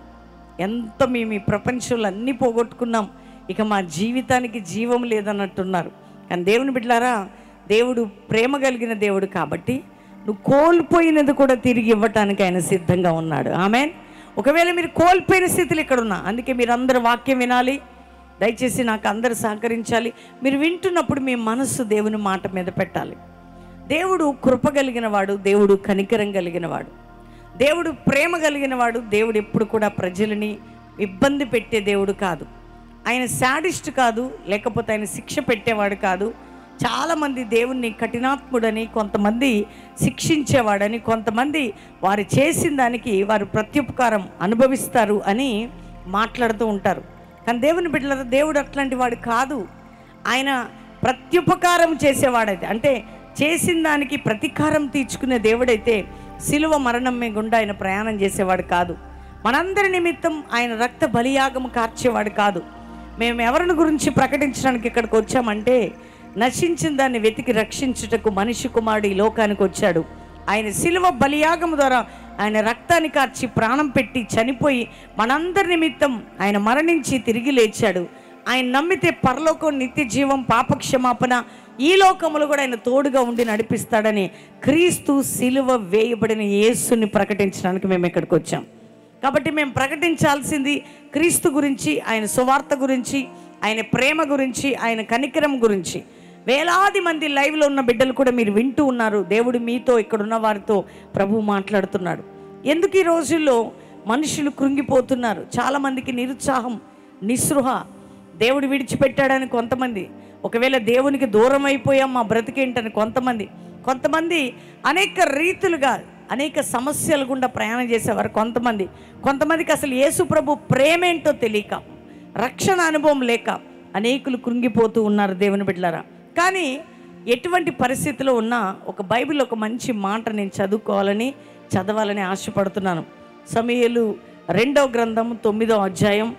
ఎంత మేము ఈ ప్రపంచంలో అన్నీ పోగొట్టుకున్నాం ఇక మా జీవితానికి జీవం లేదన్నట్టున్నారు కానీ దేవుని బిడ్డలారా దేవుడు ప్రేమ కలిగిన దేవుడు కాబట్టి నువ్వు కోల్పోయినది కూడా తిరిగి ఇవ్వటానికి ఆయన సిద్ధంగా ఉన్నాడు ఆమె ఒకవేళ మీరు కోల్పోయిన స్థితిలో ఇక్కడ ఉన్నా అందుకే మీరు అందరు వాక్యం వినాలి దయచేసి నాకు అందరు సహకరించాలి మీరు వింటున్నప్పుడు మీ మనస్సు దేవుని మాట మీద పెట్టాలి దేవుడు కృప కలిగిన వాడు దేవుడు కనికరం కలిగిన వాడు దేవుడు ప్రేమ కలిగిన వాడు దేవుడు ఎప్పుడు కూడా ప్రజలని ఇబ్బంది పెట్టే దేవుడు కాదు ఆయన శాడిస్ట్ కాదు లేకపోతే ఆయన శిక్ష పెట్టేవాడు కాదు చాలామంది దేవుణ్ణి కఠినాత్ముడని కొంతమంది శిక్షించేవాడని కొంతమంది వారు చేసిన దానికి వారు ప్రత్యుపకారం అనుభవిస్తారు అని మాట్లాడుతూ ఉంటారు కానీ దేవుని బిడ్డల దేవుడు అట్లాంటి వాడు కాదు ఆయన ప్రత్యుపకారం చేసేవాడైతే అంటే చేసిన దానికి ప్రతీకారం తీర్చుకునే దేవుడైతే శిలువ మరణం మీ గుండా ఆయన ప్రయాణం చేసేవాడు కాదు మనందరి నిమిత్తం ఆయన రక్త బలియాగం కార్చేవాడు కాదు మేము ఎవరిని గురించి ప్రకటించడానికి ఇక్కడికి వచ్చామంటే నశించిన దాన్ని వెతికి రక్షించుటకు మనిషి కుమారుడు ఈ లోకానికి వచ్చాడు ఆయన శిలువ బలియాగం ద్వారా ఆయన రక్తాన్ని కార్చి ప్రాణం పెట్టి చనిపోయి మనందరి నిమిత్తం ఆయన మరణించి తిరిగి లేచాడు ఆయన నమ్మితే పరలోకం నిత్య జీవం పాపక్షమాపణ ఈ లోకములు కూడా ఆయన తోడుగా ఉండి నడిపిస్తాడని క్రీస్తు శిలువ వేయబడిన యేసుని ప్రకటించడానికి మేము ఇక్కడికి వచ్చాం కాబట్టి మేము ప్రకటించాల్సింది క్రీస్తు గురించి ఆయన సువార్త గురించి ఆయన ప్రేమ గురించి ఆయన కనికరం గురించి వేలాది మంది లైవ్లో ఉన్న బిడ్డలు కూడా మీరు వింటూ ఉన్నారు దేవుడు మీతో ఇక్కడ ఉన్న వారితో ప్రభు మాట్లాడుతున్నాడు ఎందుకు ఈ రోజుల్లో మనుషులు కృంగిపోతున్నారు చాలామందికి నిరుత్సాహం నిస్పృహ దేవుడు విడిచిపెట్టాడని కొంతమంది ఒకవేళ దేవునికి దూరం అయిపోయాం మా బ్రతికేంటని కొంతమంది కొంతమంది అనేక రీతులుగా అనేక సమస్యల గుండా ప్రయాణం చేసేవారు కొంతమంది కొంతమందికి అసలు యేసు ప్రభు ప్రేమేంటో తెలియక రక్షణ అనుభవం లేక అనేకులు కృంగిపోతూ ఉన్నారు దేవుని బిడ్డలారా కానీ ఎటువంటి పరిస్థితిలో ఉన్నా ఒక బైబిల్ ఒక మంచి మాట నేను చదువుకోవాలని చదవాలని ఆశపడుతున్నాను సమయలు రెండవ గ్రంథం తొమ్మిదో అధ్యాయం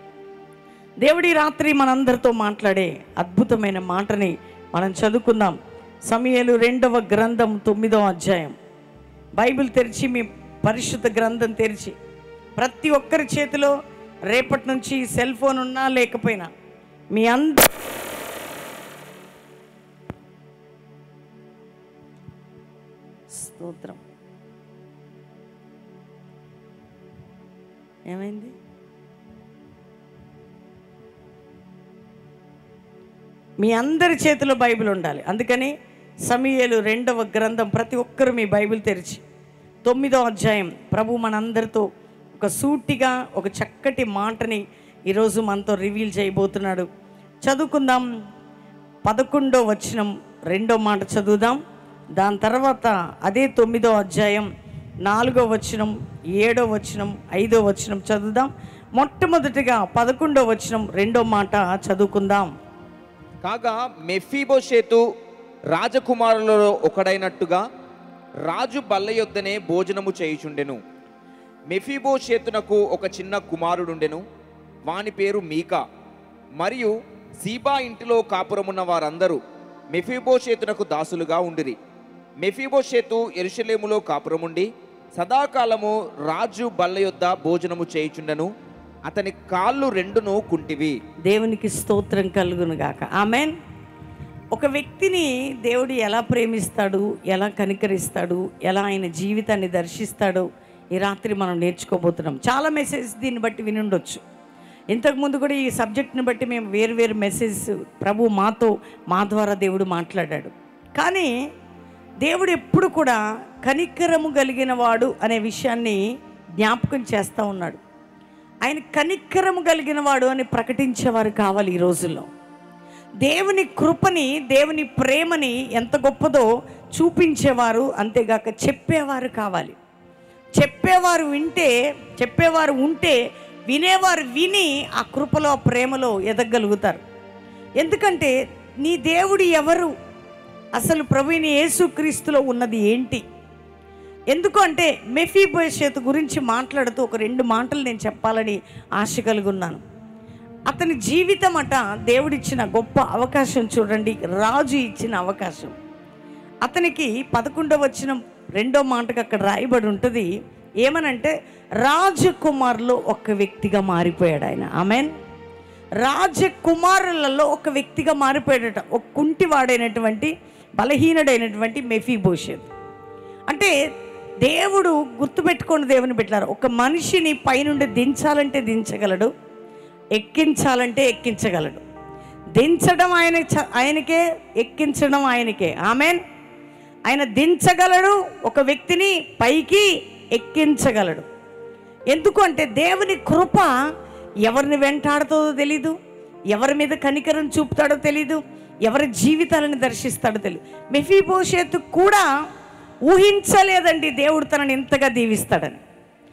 దేవుడి రాత్రి మనందరితో మాట్లాడే అద్భుతమైన మాటని మనం చదువుకుందాం సమయలు రెండవ గ్రంథం తొమ్మిదో అధ్యాయం బైబిల్ తెరిచి మీ పరిశుద్ధ గ్రంథం తెరిచి ప్రతి ఒక్కరి చేతిలో రేపటి నుంచి సెల్ ఫోన్ ఉన్నా లేకపోయినా మీ అంద స్తోత్రం ఏమైంది మీ అందరి చేతిలో బైబిల్ ఉండాలి అందుకని సమీయలు రెండవ గ్రంథం ప్రతి ఒక్కరు మీ బైబిల్ తెరిచి తొమ్మిదో అధ్యాయం ప్రభు మనందరితో ఒక సూటిగా ఒక చక్కటి మాటని ఈరోజు మనతో రివీల్ చేయబోతున్నాడు చదువుకుందాం పదకొండో వచనం రెండో మాట చదువుదాం దాని తర్వాత అదే తొమ్మిదో అధ్యాయం నాలుగో వచనం ఏడో వచనం ఐదో వచనం చదువుదాం మొట్టమొదటిగా పదకొండో వచనం రెండో మాట చదువుకుందాం కాగా మెఫీబోషేతు రాజకుమారులలో ఒకడైనట్టుగా రాజు బల్ల యొద్దనే భోజనము చేయుచుండెను మెఫీబోషేతునకు ఒక చిన్న కుమారుడుండెను వాని పేరు మీకా మరియు సీబా ఇంటిలో కాపురమున్న వారందరూ మెఫీబోషేతునకు దాసులుగా ఉండిరి మెఫీబోషేతు ఎరుషలేములో కాపురముండి సదాకాలము రాజు బల్ల యొద్ద భోజనము చేయుచుండెను అతని కాళ్ళు రెండును కుంటివి దేవునికి స్తోత్రం కలుగును గాక ఆమెన్ ఒక వ్యక్తిని దేవుడు ఎలా ప్రేమిస్తాడు ఎలా కనికరిస్తాడు ఎలా ఆయన జీవితాన్ని దర్శిస్తాడో ఈ రాత్రి మనం నేర్చుకోబోతున్నాం చాలా మెసేజ్ దీన్ని బట్టి వినుండొచ్చు ఇంతకుముందు కూడా ఈ సబ్జెక్ట్ని బట్టి మేము వేరు వేరు మెసేజ్ ప్రభు మాతో మా ద్వారా దేవుడు మాట్లాడాడు కానీ దేవుడు ఎప్పుడు కూడా కనికరము కలిగిన వాడు అనే విషయాన్ని జ్ఞాపకం చేస్తూ ఉన్నాడు ఆయన కనికరము కలిగిన వాడు అని ప్రకటించేవారు కావాలి ఈ రోజుల్లో దేవుని కృపని దేవుని ప్రేమని ఎంత గొప్పదో చూపించేవారు అంతేగాక చెప్పేవారు కావాలి చెప్పేవారు వింటే చెప్పేవారు ఉంటే వినేవారు విని ఆ కృపలో ఆ ప్రేమలో ఎదగలుగుతారు ఎందుకంటే నీ దేవుడు ఎవరు అసలు ప్రభుని యేసుక్రీస్తులో ఉన్నది ఏంటి ఎందుకు అంటే మెఫీబోషేత్ గురించి మాట్లాడుతూ ఒక రెండు మాటలు నేను చెప్పాలని ఆశ కలిగి ఉన్నాను అతని జీవితం అట దేవుడిచ్చిన గొప్ప అవకాశం చూడండి రాజు ఇచ్చిన అవకాశం అతనికి పదకొండవ వచ్చిన రెండో మాటకు అక్కడ రాయబడి ఉంటుంది ఏమనంటే రాజకుమారులో ఒక వ్యక్తిగా మారిపోయాడు ఆయన ఆమెన్ రాజకుమారులలో ఒక వ్యక్తిగా మారిపోయాడట ఒక కుంటివాడైనటువంటి బలహీనుడైనటువంటి మెఫీభూషత్ అంటే దేవుడు గుర్తుపెట్టుకోండి దేవుని పెట్టారు ఒక మనిషిని పైనుండి దించాలంటే దించగలడు ఎక్కించాలంటే ఎక్కించగలడు దించడం ఆయన చ- ఆయనకే ఎక్కించడం ఆయనకే ఆమెన్ ఆయన దించగలడు ఒక వ్యక్తిని పైకి ఎక్కించగలడు ఎందుకు అంటే దేవుని కృప ఎవరిని వెంటాడుతుందో తెలీదు ఎవరి మీద కనికరం చూపుతాడో తెలీదు ఎవరి జీవితాలను దర్శిస్తాడో తెలియదు మెఫీభోషేత్ కూడా ఊహించలేదండి దేవుడు తనని ఇంతగా దీవిస్తాడని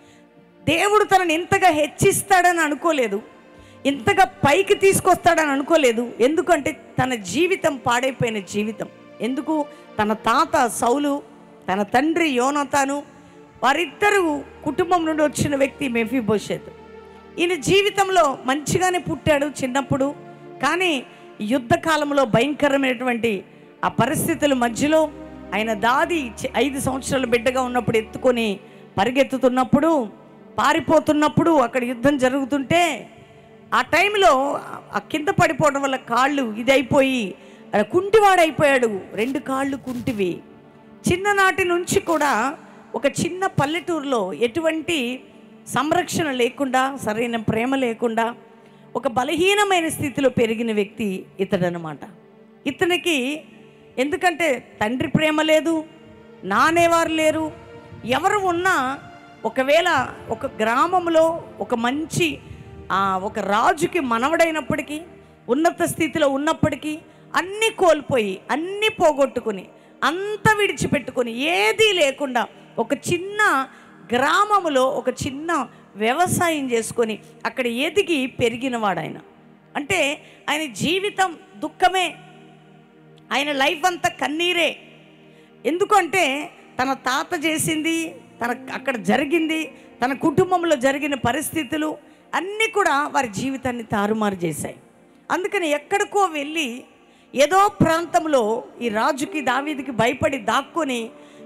దేవుడు తనని ఇంతగా హెచ్చిస్తాడని అనుకోలేదు ఇంతగా పైకి తీసుకొస్తాడని అనుకోలేదు ఎందుకంటే తన జీవితం పాడైపోయిన జీవితం ఎందుకు తన తాత సౌలు తన తండ్రి యోనతాను వారిద్దరూ కుటుంబం నుండి వచ్చిన వ్యక్తి మెఫీభోషేత్ ఈయన జీవితంలో మంచిగానే పుట్టాడు చిన్నప్పుడు కానీ యుద్ధ కాలంలో భయంకరమైనటువంటి ఆ పరిస్థితుల మధ్యలో ఆయన దాది చి- ఐదు సంవత్సరాల బిడ్డగా ఉన్నప్పుడు ఎత్తుకొని పరిగెత్తుతున్నప్పుడు పారిపోతున్నప్పుడు అక్కడ యుద్ధం జరుగుతుంటే ఆ టైంలో ఆ కింద పడిపోవడం వల్ల కాళ్ళు ఇది అయిపోయి ఆ కుంటివాడైపోయాడు రెండు కాళ్ళు కుంటివి చిన్ననాటి నుంచి కూడా ఒక చిన్న పల్లెటూరులో ఎటువంటి సంరక్షణ లేకుండా సరైన ప్రేమ లేకుండా ఒక బలహీనమైన స్థితిలో పెరిగిన వ్యక్తి ఇతడనమాట ఇతనికి ఎందుకంటే తండ్రి ప్రేమ లేదు నానేవారు లేరు ఎవరు ఉన్నా ఒకవేళ ఒక గ్రామంలో ఒక మంచి ఆ, ఒక రాజుకి మనవడైనప్పటికీ ఉన్నత స్థితిలో ఉన్నప్పటికీ అన్నీ కోల్పోయి అన్నీ పోగొట్టుకుని అంత విడిచిపెట్టుకొని ఏదీ లేకుండా ఒక చిన్న గ్రామములో ఒక చిన్న వ్యవసాయం చేసుకొని అక్కడ ఎదిగి పెరిగినవాడు ఆయన అంటే ఆయన జీవితం దుఃఖమే ఆయన లైఫ్ అంతా కన్నీరే ఎందుకంటే తన తాత చేసింది తన అక్కడ జరిగింది తన కుటుంబంలో జరిగిన పరిస్థితులు అన్నీ కూడా వారి జీవితాన్ని తారుమారు చేశాయి అందుకని ఎక్కడికో వెళ్ళి ఏదో ప్రాంతంలో ఈ రాజుకి దావీదికి భయపడి దాక్కొని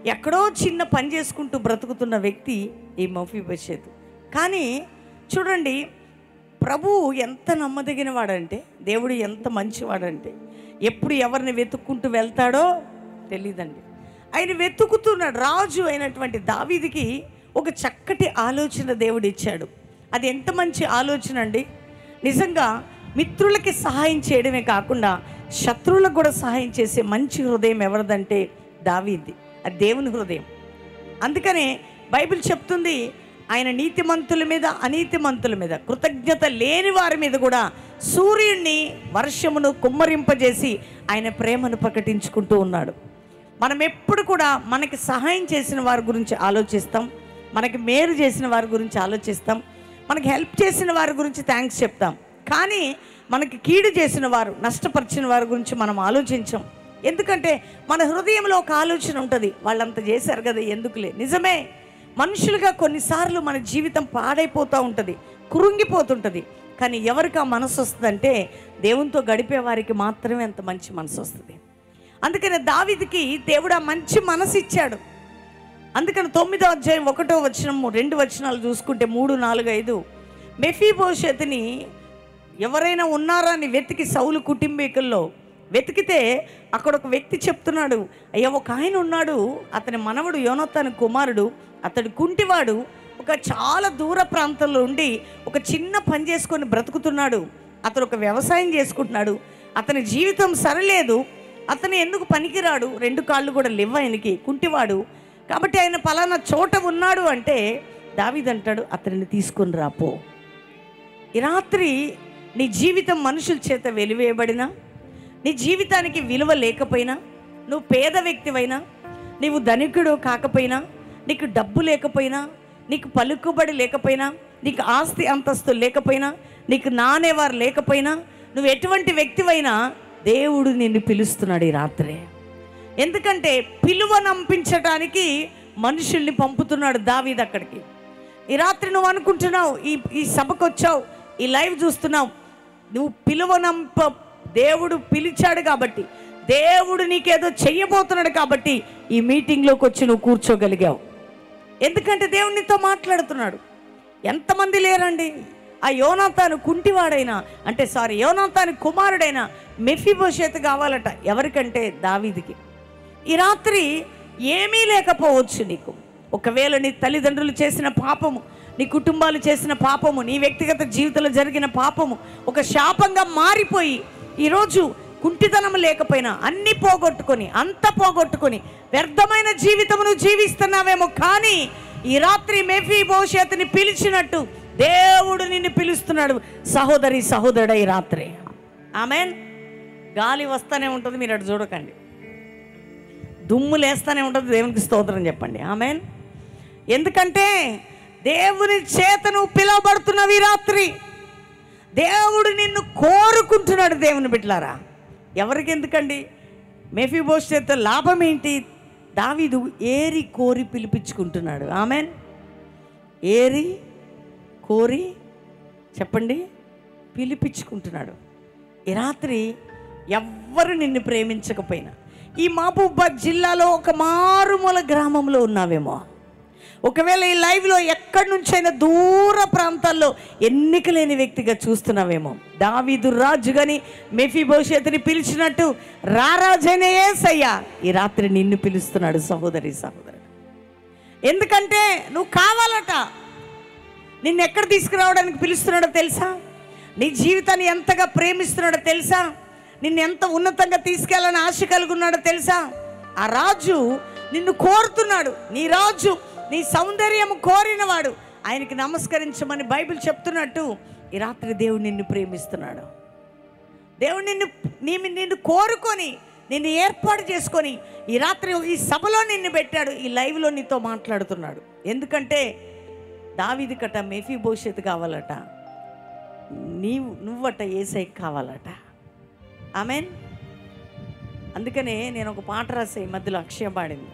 ఎక్కడో చిన్న పని చేసుకుంటూ బ్రతుకుతున్న వ్యక్తి ఈ మఫీబషేత్ కానీ చూడండి ప్రభువు ఎంత నమ్మదగిన వాడంటే దేవుడు ఎంత మంచివాడంటే ఎప్పుడు ఎవరిని వెతుక్కుంటూ వెళ్తాడో తెలియదండి ఆయన వెతుకుతున్నాడు రాజు అయినటువంటి దావీదికి ఒక చక్కటి ఆలోచన దేవుడు ఇచ్చాడు అది ఎంత మంచి ఆలోచన అండి నిజంగా మిత్రులకి సహాయం చేయడమే కాకుండా శత్రువులకు కూడా సహాయం చేసే మంచి హృదయం ఎవరిదంటే దావీది అది దేవుని హృదయం అందుకనే బైబిల్ చెప్తుంది ఆయన నీతిమంతుల మీద అనీతిమంతుల మీద కృతజ్ఞత లేని వారి మీద కూడా సూర్యుడిని వర్షమును కుమ్మరింపజేసి ఆయన ప్రేమను ప్రకటించుకుంటూ ఉన్నాడు మనం ఎప్పుడు కూడా మనకి సహాయం చేసిన వారి గురించి ఆలోచిస్తాం మనకి మేలు చేసిన వారి గురించి ఆలోచిస్తాం మనకి హెల్ప్ చేసిన వారి గురించి థ్యాంక్స్ చెప్తాం కానీ మనకి కీడు చేసిన వారు నష్టపరిచిన వారి గురించి మనం ఆలోచించాం ఎందుకంటే మన హృదయంలో ఒక ఆలోచన ఉంటుంది వాళ్ళంత చేశారు కదా ఎందుకులే నిజమే మనుషులుగా కొన్నిసార్లు మన జీవితం పాడైపోతూ ఉంటుంది కురుంగిపోతుంటుంది కానీ ఎవరికి ఆ మనసు వస్తుందంటే దేవునితో గడిపే వారికి మాత్రమే అంత మంచి మనసు వస్తుంది అందుకని దావిదికి దేవుడు ఆ మంచి మనసు ఇచ్చాడు అందుకని తొమ్మిదో అధ్యాయం ఒకటో వచనము రెండు వచనాలు చూసుకుంటే మూడు నాలుగు ఐదు మెఫీభవిష్యత్తుని ఎవరైనా ఉన్నారా అని వెతికి సౌలు కుటుంబీకుల్లో వెతికితే అక్కడ ఒక వ్యక్తి చెప్తున్నాడు అయ్యా ఒక ఆయన ఉన్నాడు అతని మనవడు యోనోతాను కుమారుడు అతడు కుంటివాడు ఒక చాలా దూర ప్రాంతంలో ఉండి ఒక చిన్న పని చేసుకొని బ్రతుకుతున్నాడు అతను ఒక వ్యవసాయం చేసుకుంటున్నాడు అతని జీవితం సరలేదు అతను ఎందుకు పనికిరాడు రెండు కాళ్ళు కూడా లేవు ఆయనకి కుంటివాడు కాబట్టి ఆయన పలానా చోట ఉన్నాడు అంటే దావిదంటాడు అతనిని తీసుకొని రాపో ఈ రాత్రి నీ జీవితం మనుషుల చేత వెలివేయబడినా నీ జీవితానికి విలువ లేకపోయినా నువ్వు పేద వ్యక్తివైనా నీవు ధనికుడు కాకపోయినా నీకు డబ్బు లేకపోయినా నీకు పలుకుబడి లేకపోయినా నీకు ఆస్తి అంతస్తు లేకపోయినా నీకు నానేవారు లేకపోయినా నువ్వు ఎటువంటి వ్యక్తివైనా దేవుడు నిన్ను పిలుస్తున్నాడు ఈ రాత్రి ఎందుకంటే పిలువ నంపించడానికి మనుషుల్ని పంపుతున్నాడు దావీద్ అక్కడికి ఈ రాత్రి నువ్వు అనుకుంటున్నావు ఈ ఈ సభకు వచ్చావు ఈ లైవ్ చూస్తున్నావు నువ్వు పిలువనంప దేవుడు పిలిచాడు కాబట్టి దేవుడు నీకేదో చెయ్యబోతున్నాడు కాబట్టి ఈ మీటింగ్లోకి వచ్చి నువ్వు కూర్చోగలిగావు ఎందుకంటే దేవుడు నీతో మాట్లాడుతున్నాడు ఎంతమంది లేరండి ఆ యోనాతాను కుంటివాడైనా అంటే సారీ యోనాతాను కుమారుడైనా మెఫిబోషేత్ కావాలట ఎవరికంటే దావీదికి ఈ రాత్రి ఏమీ లేకపోవచ్చు నీకు ఒకవేళ నీ తల్లిదండ్రులు చేసిన పాపము నీ కుటుంబాలు చేసిన పాపము నీ వ్యక్తిగత జీవితంలో జరిగిన పాపము ఒక శాపంగా మారిపోయి ఈరోజు కుంటితనం లేకపోయినా అన్ని పోగొట్టుకొని అంత పోగొట్టుకొని వ్యర్థమైన జీవితమును జీవిస్తున్నావేమో కానీ ఈ రాత్రి మెఫీ భవిష్యత్తుని పిలిచినట్టు దేవుడు నిన్ను పిలుస్తున్నాడు సహోదరి సహోదరుడ ఈ రాత్రి ఆమెన్ గాలి వస్తానే ఉంటుంది మీరు అటు చూడకండి దుమ్ము లేస్తానే ఉంటుంది దేవునికి స్తోత్రం చెప్పండి ఆమెన్ ఎందుకంటే దేవుని చేత నువ్వు పిలువబడుతున్నావు ఈ రాత్రి దేవుడు నిన్ను కోరుకుంటున్నాడు దేవుని బిడ్డలారా ఎవరికి ఎందుకండి మెఫీబోస్ చేత లాభం ఏంటి దావీదు ఏరి కోరి పిలిపించుకుంటున్నాడు ఆమెన్ ఏరి కోరి చెప్పండి పిలిపించుకుంటున్నాడు ఈ రాత్రి ఎవ్వరు నిన్ను ప్రేమించకపోయినా ఈ మహబూబాద్ జిల్లాలో ఒక మారుమూల గ్రామంలో ఉన్నావేమో ఒకవేళ ఈ లైవ్లో ఎక్కడి నుంచైనా దూర ప్రాంతాల్లో ఎన్నిక లేని వ్యక్తిగా చూస్తున్నావేమో దావీదు రాజు గాని మెఫీ భవిష్యత్తుని పిలిచినట్టు రారాజైన ఏసయ్యా ఈ రాత్రి నిన్ను పిలుస్తున్నాడు సహోదరి సహోదరుడు ఎందుకంటే నువ్వు కావాలట నిన్ను ఎక్కడ తీసుకురావడానికి పిలుస్తున్నాడో తెలుసా నీ జీవితాన్ని ఎంతగా ప్రేమిస్తున్నాడో తెలుసా నిన్ను ఎంత ఉన్నతంగా తీసుకెళ్ళని ఆశ కలిగి ఉన్నాడో తెలుసా ఆ రాజు నిన్ను కోరుతున్నాడు నీ రాజు నీ సౌందర్యం కోరినవాడు ఆయనకి నమస్కరించమని బైబిల్ చెప్తున్నట్టు ఈ రాత్రి దేవుడు నిన్ను ప్రేమిస్తున్నాడు దేవుడు నిన్ను నీ నిన్ను కోరుకొని నిన్ను ఏర్పాటు చేసుకొని ఈ రాత్రి ఈ సభలో నిన్ను పెట్టాడు ఈ లైవ్లో నీతో మాట్లాడుతున్నాడు ఎందుకంటే దావిది కట మెఫీ భవిష్యత్తు కావాలట నీవు నువ్వట ఏసై కావాలట ఆమెన్ అందుకనే నేను ఒక పాట రాసే ఈ మధ్యలో అక్షయ పాడింది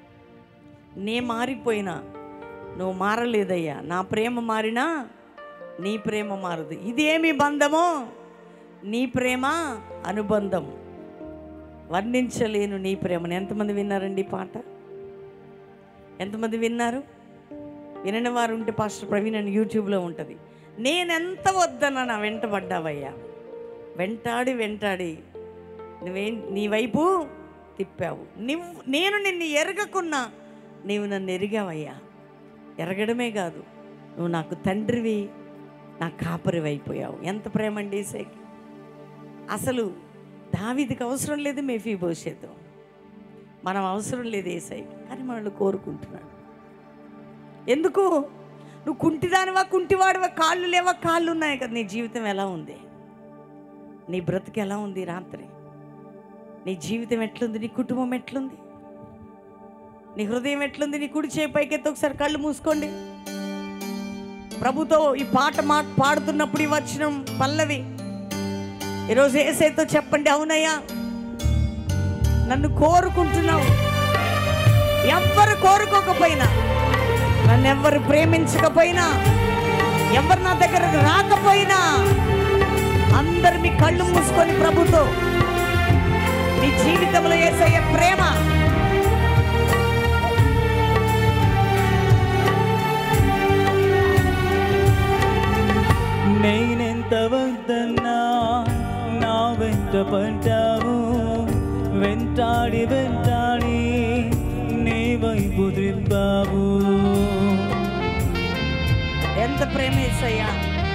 నే మారిపోయినా నువ్వు మారలేదయ్యా నా ప్రేమ మారినా నీ ప్రేమ మారదు ఇదేమి బంధమో నీ ప్రేమ అనుబంధం వర్ణించలేను నీ ప్రేమను ఎంతమంది విన్నారండి ఈ పాట ఎంతమంది విన్నారు వినని వారు ఉంటే పాస్టర్ ప్రవీణ్ అని యూట్యూబ్లో ఉంటుంది నేనెంత వద్దన నా వెంట పడ్డావయ్యా వెంటాడి వెంటాడి నువ్వే నీ వైపు తిప్పావు నువ్వు నేను నిన్ను ఎరగకున్నా నీవు నన్ను ఎరిగావయ్యా ఎరగడమే కాదు నువ్వు నాకు తండ్రివి నా కాపరి అయిపోయావు ఎంత ప్రేమ అండి ఈసేకి అసలు దావిదికి అవసరం లేదు మేఫీ భవిష్యత్తు మనం అవసరం లేదు ఏసై కానీ మనల్ని కోరుకుంటున్నాడు ఎందుకు నువ్వు కుంటిదానివా కుంటివాడివా కాళ్ళు లేవా కాళ్ళు ఉన్నాయి కదా నీ జీవితం ఎలా ఉంది నీ బ్రతుకు ఎలా ఉంది ఈ రాత్రి నీ జీవితం ఎట్లుంది నీ కుటుంబం ఎట్లుంది నీ హృదయం ఎట్లుంది నీ కుడి చేయి పైకెత్తి ఒకసారి కళ్ళు మూసుకోండి ప్రభుతో ఈ పాట మా పాడుతున్నప్పుడు ఈ వచ్చిన పల్లవి ఈరోజు ఏసైతో చెప్పండి అవునయ్యా నన్ను కోరుకుంటున్నావు ఎవ్వరు కోరుకోకపోయినా నన్ను ఎవ్వరు ప్రేమించకపోయినా ఎవరు నా దగ్గరకు రాకపోయినా అందరు మీ కళ్ళు మూసుకొని ప్రభుతో మీ జీవితంలో ఏసయ్య ప్రేమ నేనెంత వద్దన్నా నా వెంట పడ్డావు వెంటాడి వెంటాడి నీ వైపు త్రిబ్బావు ఎంత ప్రేమ ఏసయ్యా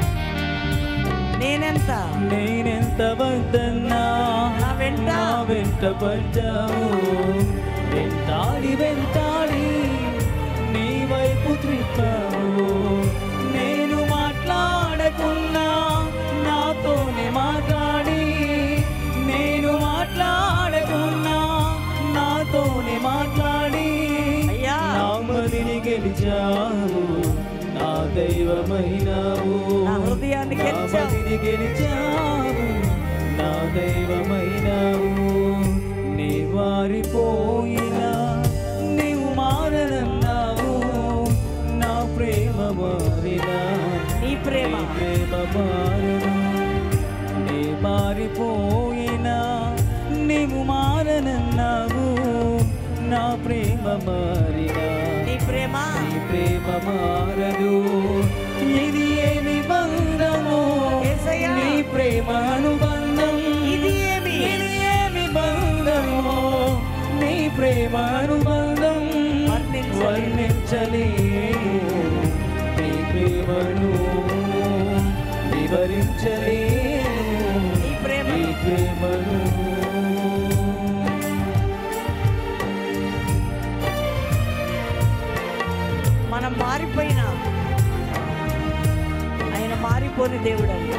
నేనెంత నేనెంత వద్దన్నా నా వెంట నా వెంట పడ్డావు వెంటాడి వెంటాడి నీ వైపు త్రిప్పావు నేను మాట్లాడకున్నా నాతోనే మాట్లాడి నేను మాట్లాడకున్నా నాతోనే మాట్లాడి నా మదిని గెలిచావు నా దైవమైనావు నా హృదయాన్ని నా గెలిచావు. మదిని గెలిచావు నా దైవమైనావు నీ వారిపోయినా నీవు మారనన్నావు నా ప్రేమ మారినా నీ ప్రేమ ప్రేమ మారను నీ మారిపోయినా నీవు మారనన్నావు నా ప్రేమ మారినా నీ ప్రేమ నీ ప్రేమ మారదు ఇది ఏమి బంధము నీ ప్రేమ అనుబంధం ఇది ఏమి ఇది ఏమి బంధము నీ ప్రేమ అనుబంధం వర్ణించలేను నీ ప్రేమను వివరించలేను నీ ప్రేమను మనం మారిపోయినా ఆయన మారిపోని దేవుడు అండి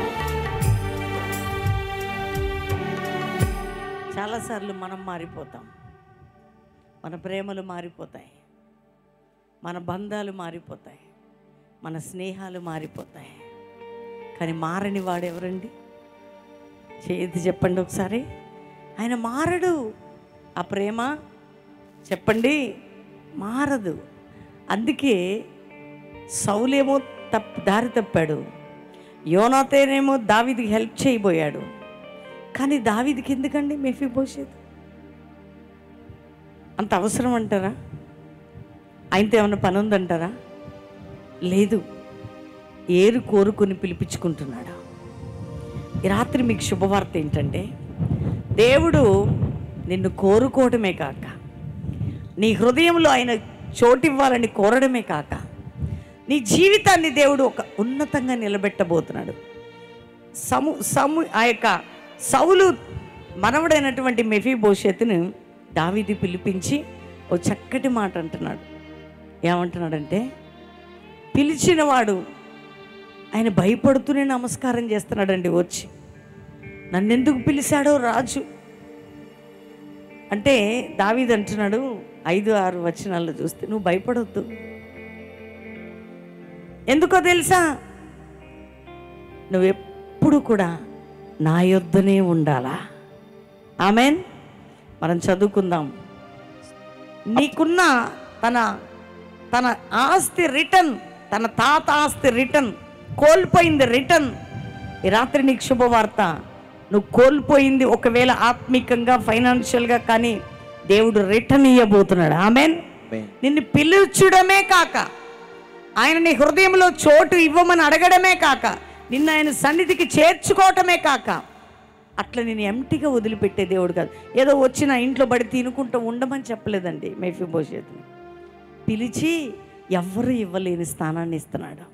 చాలాసార్లు మనం మారిపోతాం మన ప్రేమలు మారిపోతాయి మన బంధాలు మారిపోతాయి మన స్నేహాలు మారిపోతాయి కానీ మారని వాడు ఎవరండి చేతి చెప్పండి ఒకసారి ఆయన మారడు ఆ ప్రేమ చెప్పండి మారదు అందుకే సౌలేమో తప్ దారి తప్పాడు యోనాతేనేమో దావిదికి హెల్ప్ చేయబోయాడు కానీ దావిదికి ఎందుకండి మెఫీబోషేత్ అంత అవసరం అంటారా ఆయనతో ఏమైనా పని ఉందంటారా లేదు ఏరు కోరుకొని పిలిపించుకుంటున్నాడు ఈ రాత్రి మీకు శుభవార్త ఏంటంటే దేవుడు నిన్ను కోరుకోవడమే కాక నీ హృదయంలో ఆయన చోటివ్వాలని కోరడమే కాక నీ జీవితాన్ని దేవుడు ఒక ఉన్నతంగా నిలబెట్టబోతున్నాడు సము సము ఆ యొక్క సౌలు మనవడైనటువంటి మెఫీ భవిష్యత్తును దావీది పిలిపించి ఓ చక్కటి మాట అంటున్నాడు ఏమంటున్నాడంటే పిలిచినవాడు ఆయన భయపడుతూనే నమస్కారం చేస్తున్నాడండి వచ్చి నన్నెందుకు పిలిచాడో రాజు అంటే దావీద్ అంటున్నాడు ఐదు ఆరు వచనాల్లో చూస్తే నువ్వు భయపడొద్దు ఎందుకో తెలుసా నువ్వెప్పుడు కూడా నా యొద్దనే ఉండాలా ఆమెన్ మనం చదువుకుందాం నీకున్న తన తన ఆస్తి రిటర్న్ తన తాత ఆస్తి రిటర్న్ కోల్పోయింది రిటర్న్ ఈ రాత్రి నీకు శుభవార్త నువ్వు కోల్పోయింది ఒకవేళ ఆత్మికంగా ఫైనాన్షియల్గా కానీ దేవుడు రిటర్న్ ఇవ్వబోతున్నాడు ఆమెన్ ఆమేన్ నిన్ను పిలుచుడమే కాక ఆయన నీ హృదయంలో చోటు ఇవ్వమని అడగడమే కాక నిన్ను ఆయన సన్నిధికి చేర్చుకోవటమే కాక అట్లా నేను ఎంటిగా వదిలిపెట్టే దేవుడు కాదు ఏదో వచ్చిన ఇంట్లో బడి తినుకుంటూ ఉండమని చెప్పలేదండి మేఫీ భవిష్యత్తుని పిలిచి ఎవ్వరు ఇవ్వలేని స్థానాన్ని ఇస్తున్నాడు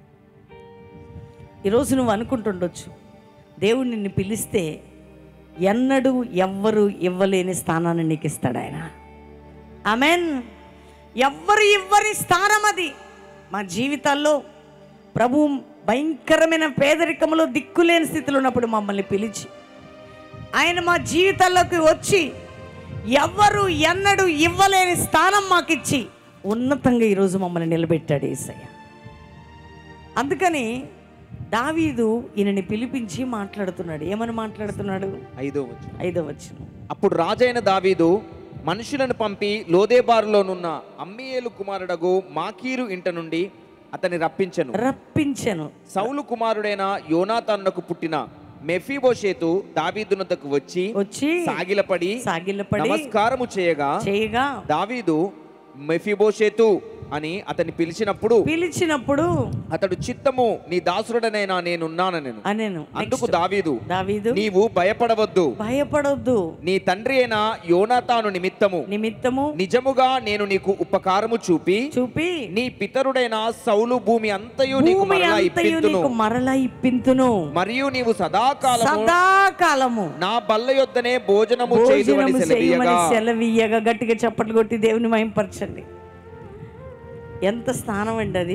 ఈరోజు నువ్వు అనుకుంటుండొచ్చు దేవుడు నిన్ను పిలిస్తే ఎన్నడూ ఎవ్వరు ఇవ్వలేని స్థానాన్ని నీకు ఇస్తాడు ఆయన ఆమెన్ ఎవ్వరు ఇవ్వని స్థానం అది మా జీవితాల్లో ప్రభు భయంకరమైన పేదరికంలో దిక్కులేని స్థితిలో ఉన్నప్పుడు మమ్మల్ని పిలిచి ఆయన మా జీవితాల్లోకి వచ్చి ఎవ్వరు ఎన్నడూ ఇవ్వలేని స్థానం మాకిచ్చి ఉన్నతంగా ఈరోజు మమ్మల్ని నిలబెట్టాడు ఏసయ్య అందుకని దావీదు ఈయనని పిలిపించి మాట్లాడుతున్నాడు ఏమని మాట్లాడుతున్నాడు ఐదో వచనం ఐదో వచ్చిన అప్పుడు రాజైన దావీదు మనుషులను పంపి లోదేబారులోనున్న అమ్మియేలు కుమారుడగు మాకీరు ఇంట నుండి అతన్ని రప్పించెను రప్పించెను సౌలు కుమారుడైన యోనాతానునకు పుట్టిన మెఫీబోషేతు దావీదునకు వచ్చి వచ్చి సాగిలపడి సాగిలపడి నమస్కారము చేయగా చేయగా దావీదు మెఫీబోషేతు అని అతన్ని పిలిచినప్పుడు పిలిచినప్పుడు అతడు చిత్తము నీ దాసుడనైనా నేనున్నానను అనేను అందుకు Next. దావీదు దావీదు నీవు భయపడవద్దు భయపడొద్దు నీ తండ్రి అయిన యోనాతాను నిమిత్తము నిమిత్తము నిజముగా నేను నీకు ఉపకారము చూపి చూపి నీ పితరుడైన సౌలు భూమి అంతయు నీకు భూమి మరలా అంతయు ఇప్పింతును నీకు మరలా ఇప్పింతును మరియు నీవు సదాకాలము సదాకాలము నా బల్ల యొద్దనే భోజనము చేయుదువని భోజనము చేయమని సెలవీయగా సెలవీయగా గట్టిగా చప్పట్లు కొట్టి దేవుని మయంపరచండి ఎంత స్థానం అండి అది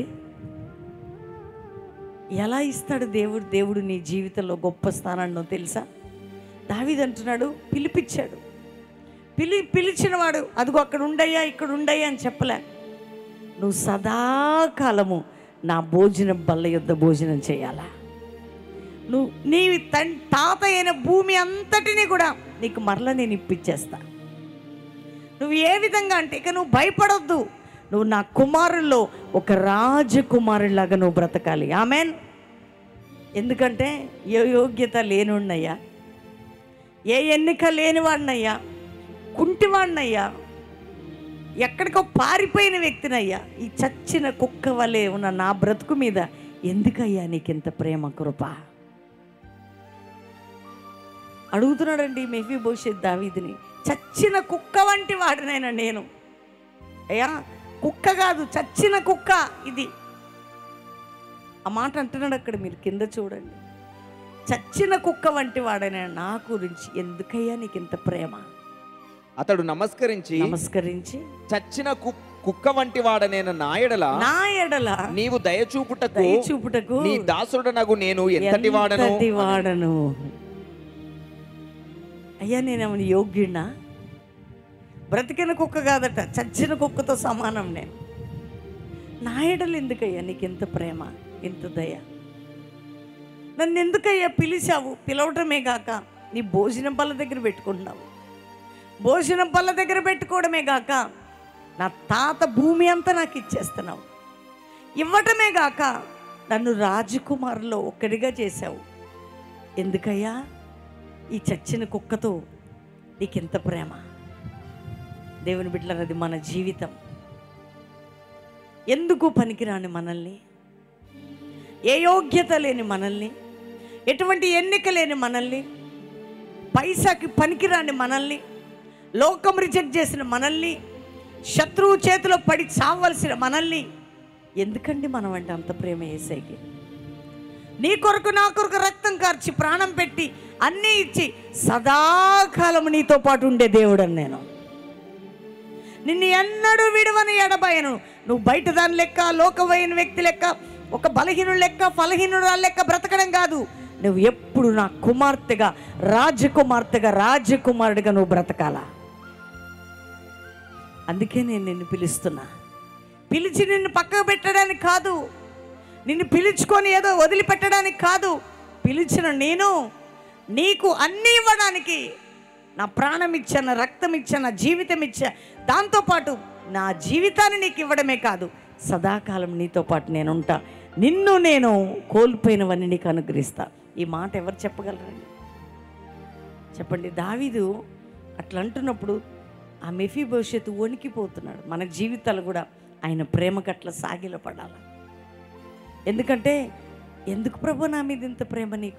ఎలా ఇస్తాడు దేవుడు దేవుడు నీ జీవితంలో గొప్ప స్థానాన్ని తెలుసా దావీదు అంటున్నాడు పిలిపించాడు పిలి పిలిచినవాడు అదిగో అక్కడ ఉండయ్యా ఇక్కడ ఉండయ్యా అని చెప్పలే నువ్వు సదాకాలము నా భోజనం బల్ల యొద్ద భోజనం చేయాలా నువ్వు నీ తన్ తాత అయిన భూమి అంతటిని కూడా నీకు మరల నేను ఇప్పించేస్తా నువ్వు ఏ విధంగా అంటే ఇక నువ్వు భయపడొద్దు నువ్వు నా కుమారుల్లో ఒక రాజకుమారులాగా నువ్వు బ్రతకాలి ఆమెన్ ఎందుకంటే ఏ యోగ్యత లేనున్నయ్యా ఏ ఎన్నిక లేనివాడినయ్యా కుంటివాడినయ్యా ఎక్కడికో పారిపోయిన వ్యక్తినయ్యా ఈ చచ్చిన కుక్క వలె ఉన్న నా బ్రతుకు మీద ఎందుకయ్యా నీకింత ప్రేమ కృప అడుగుతున్నాడండి మెఫీ భవిష్యత్ దావీదిని చచ్చిన కుక్క వంటి వాడినైనా నేను అయ్యా కుక్క కాదు చచ్చిన కుక్క ఇది ఆ మాట అంటున్నాడు అక్కడ మీరు కింద చూడండి చచ్చిన కుక్క వంటి వాడైనా నా గురించి ఎందుకయ్యా నీకు ఇంత ప్రేమ అతడు నమస్కరించి నమస్కరించి చచ్చిన కు- కుక్క వంటి వాడనైన నాయడల నా ఎడల నీవు దయచూపుటకు దయచూపుటకు నీ దాసుడనగు నేను ఎంతటి వాడను ఎంతటి వాడను అయ్యా నేనేమని యోగ్యుడినా బ్రతికిన కుక్క కాదట చచ్చిన కుక్కతో సమానం నేను నా ఎడలు ఎందుకయ్యా నీకు ఇంత ప్రేమ ఇంత దయ నన్ను ఎందుకయ్యా పిలిచావు పిలవటమే కాక నీ భోజనం పళ్ళ దగ్గర పెట్టుకుంటున్నావు భోజనం పళ్ళ దగ్గర పెట్టుకోవడమే కాక నా తాత భూమి అంతా నాకు ఇచ్చేస్తున్నావు ఇవ్వటమే గాక నన్ను రాజకుమారులో ఒక్కడిగా చేశావు ఎందుకయ్యా ఈ చచ్చిన కుక్కతో నీకెంత ప్రేమ దేవుని బిడ్డలది అది మన జీవితం ఎందుకు పనికిరాని మనల్ని ఏ యోగ్యత లేని మనల్ని ఎటువంటి ఎన్నిక లేని మనల్ని పైసాకి పనికిరాని మనల్ని లోకం రిజెక్ట్ చేసిన మనల్ని శత్రువు చేతిలో పడి చావలసిన మనల్ని ఎందుకండి మనం అంటే అంత ప్రేమ వేసేకి నీ కొరకు నా కొరకు రక్తం కార్చి ప్రాణం పెట్టి అన్నీ ఇచ్చి సదాకాలం నీతో పాటు ఉండే దేవుడని నేను నిన్ను ఎన్నడూ విడవని ఎడబాయను నువ్వు బయట దాని లెక్క లోకమైన వ్యక్తి లెక్క ఒక బలహీనుడు లెక్క ఫలహీనుడు లెక్క బ్రతకడం కాదు నువ్వు ఎప్పుడు నా కుమార్తెగా రాజకుమార్తెగా రాజకుమారుడిగా నువ్వు బ్రతకాలా అందుకే నేను నిన్ను పిలుస్తున్నా పిలిచి నిన్ను పక్కకు పెట్టడానికి కాదు నిన్ను పిలుచుకొని ఏదో వదిలిపెట్టడానికి కాదు పిలిచిన నేను నీకు అన్నీ ఇవ్వడానికి నా ప్రాణం ఇచ్చా నా రక్తం ఇచ్చా నా జీవితం ఇచ్చా దాంతోపాటు నా జీవితాన్ని నీకు ఇవ్వడమే కాదు సదాకాలం నీతో పాటు నేను ఉంటా నిన్ను నేను కోల్పోయినవన్నీ నీకు అనుగ్రహిస్తా ఈ మాట ఎవరు చెప్పగలరండి చెప్పండి దావీదు అట్లా అంటున్నప్పుడు ఆ మెఫీ భవిష్యత్తు వణికిపోతున్నాడు మన జీవితాలు కూడా ఆయన ప్రేమ కట్ల సాగిల పడాలి ఎందుకంటే ఎందుకు ప్రభు నా మీద ఇంత ప్రేమ నీకు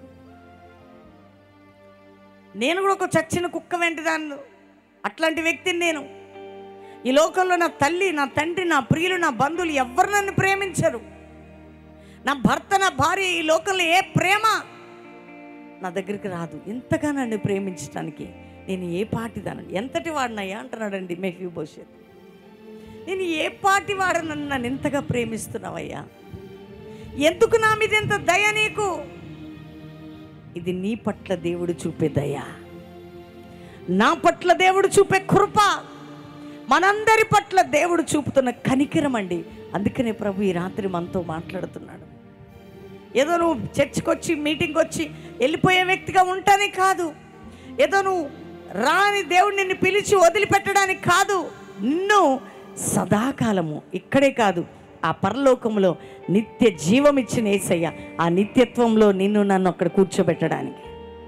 నేను కూడా ఒక చచ్చిన కుక్క వెంట దాన్ని అట్లాంటి వ్యక్తిని నేను ఈ లోకంలో నా తల్లి నా తండ్రి నా ప్రియులు నా బంధువులు ఎవ్వరు నన్ను ప్రేమించరు నా భర్త నా భార్య ఈ లోకంలో ఏ ప్రేమ నా దగ్గరికి రాదు ఇంతగా నన్ను ప్రేమించడానికి నేను ఏ పాటి దానని ఎంతటి వాడినయ్యా అంటున్నాడండి మెఫ్యూ భవిష్యత్ నేను ఏ పాటి వాడనని నన్ను ఇంతగా ప్రేమిస్తున్నావయ్యా ఎందుకు నా మీద ఇంత దయ నీకు ఇది నీ పట్ల దేవుడు చూపే దయ నా పట్ల దేవుడు చూపే కృప మనందరి పట్ల దేవుడు చూపుతున్న కనికరం అండి అందుకనే ప్రభు ఈ రాత్రి మనతో మాట్లాడుతున్నాడు ఏదో నువ్వు చర్చికి వచ్చి మీటింగ్కి వచ్చి వెళ్ళిపోయే వ్యక్తిగా ఉంటానే కాదు ఏదో నువ్వు రాని దేవుడు నిన్ను పిలిచి వదిలిపెట్టడానికి కాదు నిన్ను సదాకాలము ఇక్కడే కాదు ఆ పరలోకంలో నిత్య జీవం ఇచ్చిన ఏసయ్య ఆ నిత్యత్వంలో నిన్ను నన్ను అక్కడ కూర్చోబెట్టడానికి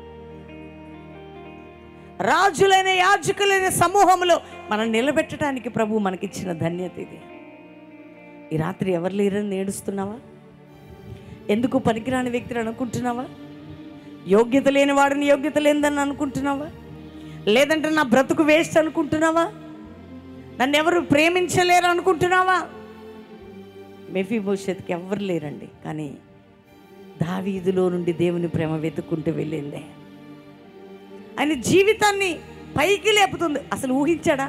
రాజులైన యాజకులైన సమూహంలో మనం నిలబెట్టడానికి ప్రభు మనకిచ్చిన ధన్యత ఇది ఈ రాత్రి ఎవరు లేరని నేడుస్తున్నావా ఎందుకు పనికిరాని వ్యక్తిని అనుకుంటున్నావా యోగ్యత లేని వాడిని యోగ్యత లేదని అనుకుంటున్నావా లేదంటే నా బ్రతుకు వేస్ట్ అనుకుంటున్నావా నన్ను ఎవరు ప్రేమించలేరు అనుకుంటున్నావా మెఫీ భవిష్యత్తుకి ఎవరు లేరండి కానీ దావీదులో నుండి దేవుని ప్రేమ వెతుక్కుంటూ వెళ్ళిందే ఆయన జీవితాన్ని పైకి లేపుతుంది అసలు ఊహించాడా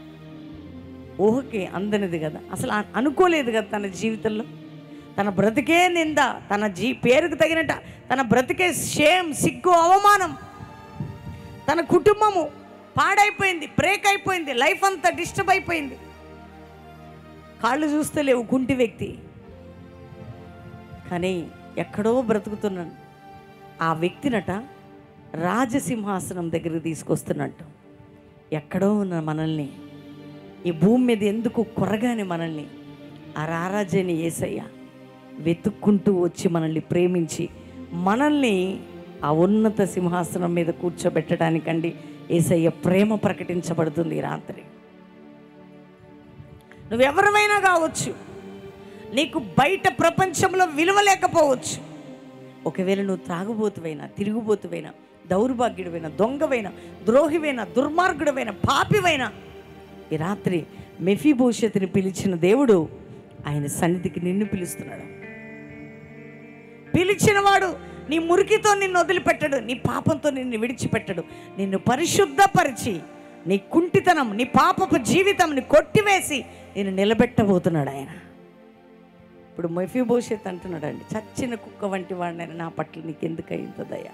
ఊహకి అందనిది కదా అసలు అ- అనుకోలేదు కదా తన జీవితంలో తన బ్రతికే నింద తన జీ పేరుకు తగినట్ట తన బ్రతికే షేమ్ సిగ్గు అవమానం తన కుటుంబము పాడైపోయింది బ్రేక్ అయిపోయింది లైఫ్ అంతా డిస్టర్బ్ అయిపోయింది కాళ్ళు చూస్తే లేవు కుంటి వ్యక్తి కానీ ఎక్కడో బ్రతుకుతున్నాను ఆ వ్యక్తినట రాజసింహాసనం దగ్గరికి తీసుకొస్తున్నట్టు ఎక్కడో ఉన్న మనల్ని ఈ భూమి మీద ఎందుకు కొరగానే మనల్ని ఆ రారాజని ఏసయ్య వెతుక్కుంటూ వచ్చి మనల్ని ప్రేమించి మనల్ని ఆ ఉన్నత సింహాసనం మీద కూర్చోబెట్టడానికండి ఏసయ్య ప్రేమ ప్రకటించబడుతుంది ఈ రాత్రి నువ్వెవరివైనా కావచ్చు నీకు బయట ప్రపంచంలో విలువ లేకపోవచ్చు ఒకవేళ నువ్వు త్రాగుబోతువైనా తిరుగుబోతువైనా దౌర్భాగ్యుడివైనా దొంగవైనా ద్రోహివైనా దుర్మార్గుడివైనా పాపివైనా ఈ రాత్రి మెఫీ భవిష్యత్తుని పిలిచిన దేవుడు ఆయన సన్నిధికి నిన్ను పిలుస్తున్నాడు పిలిచినవాడు నీ మురికితో నిన్ను వదిలిపెట్టడు నీ పాపంతో నిన్ను విడిచిపెట్టడు నిన్ను పరిశుద్ధపరిచి నీ కుంటితనం నీ పాపపు జీవితంని కొట్టివేసి నేను నిలబెట్టబోతున్నాడు ఆయన ఇప్పుడు మెఫీ భవిష్యత్ అంటున్నాడు అండి చచ్చిన కుక్క వంటి వాడినైనా నా పట్ల నీకు ఎందుకు అయిందో దయ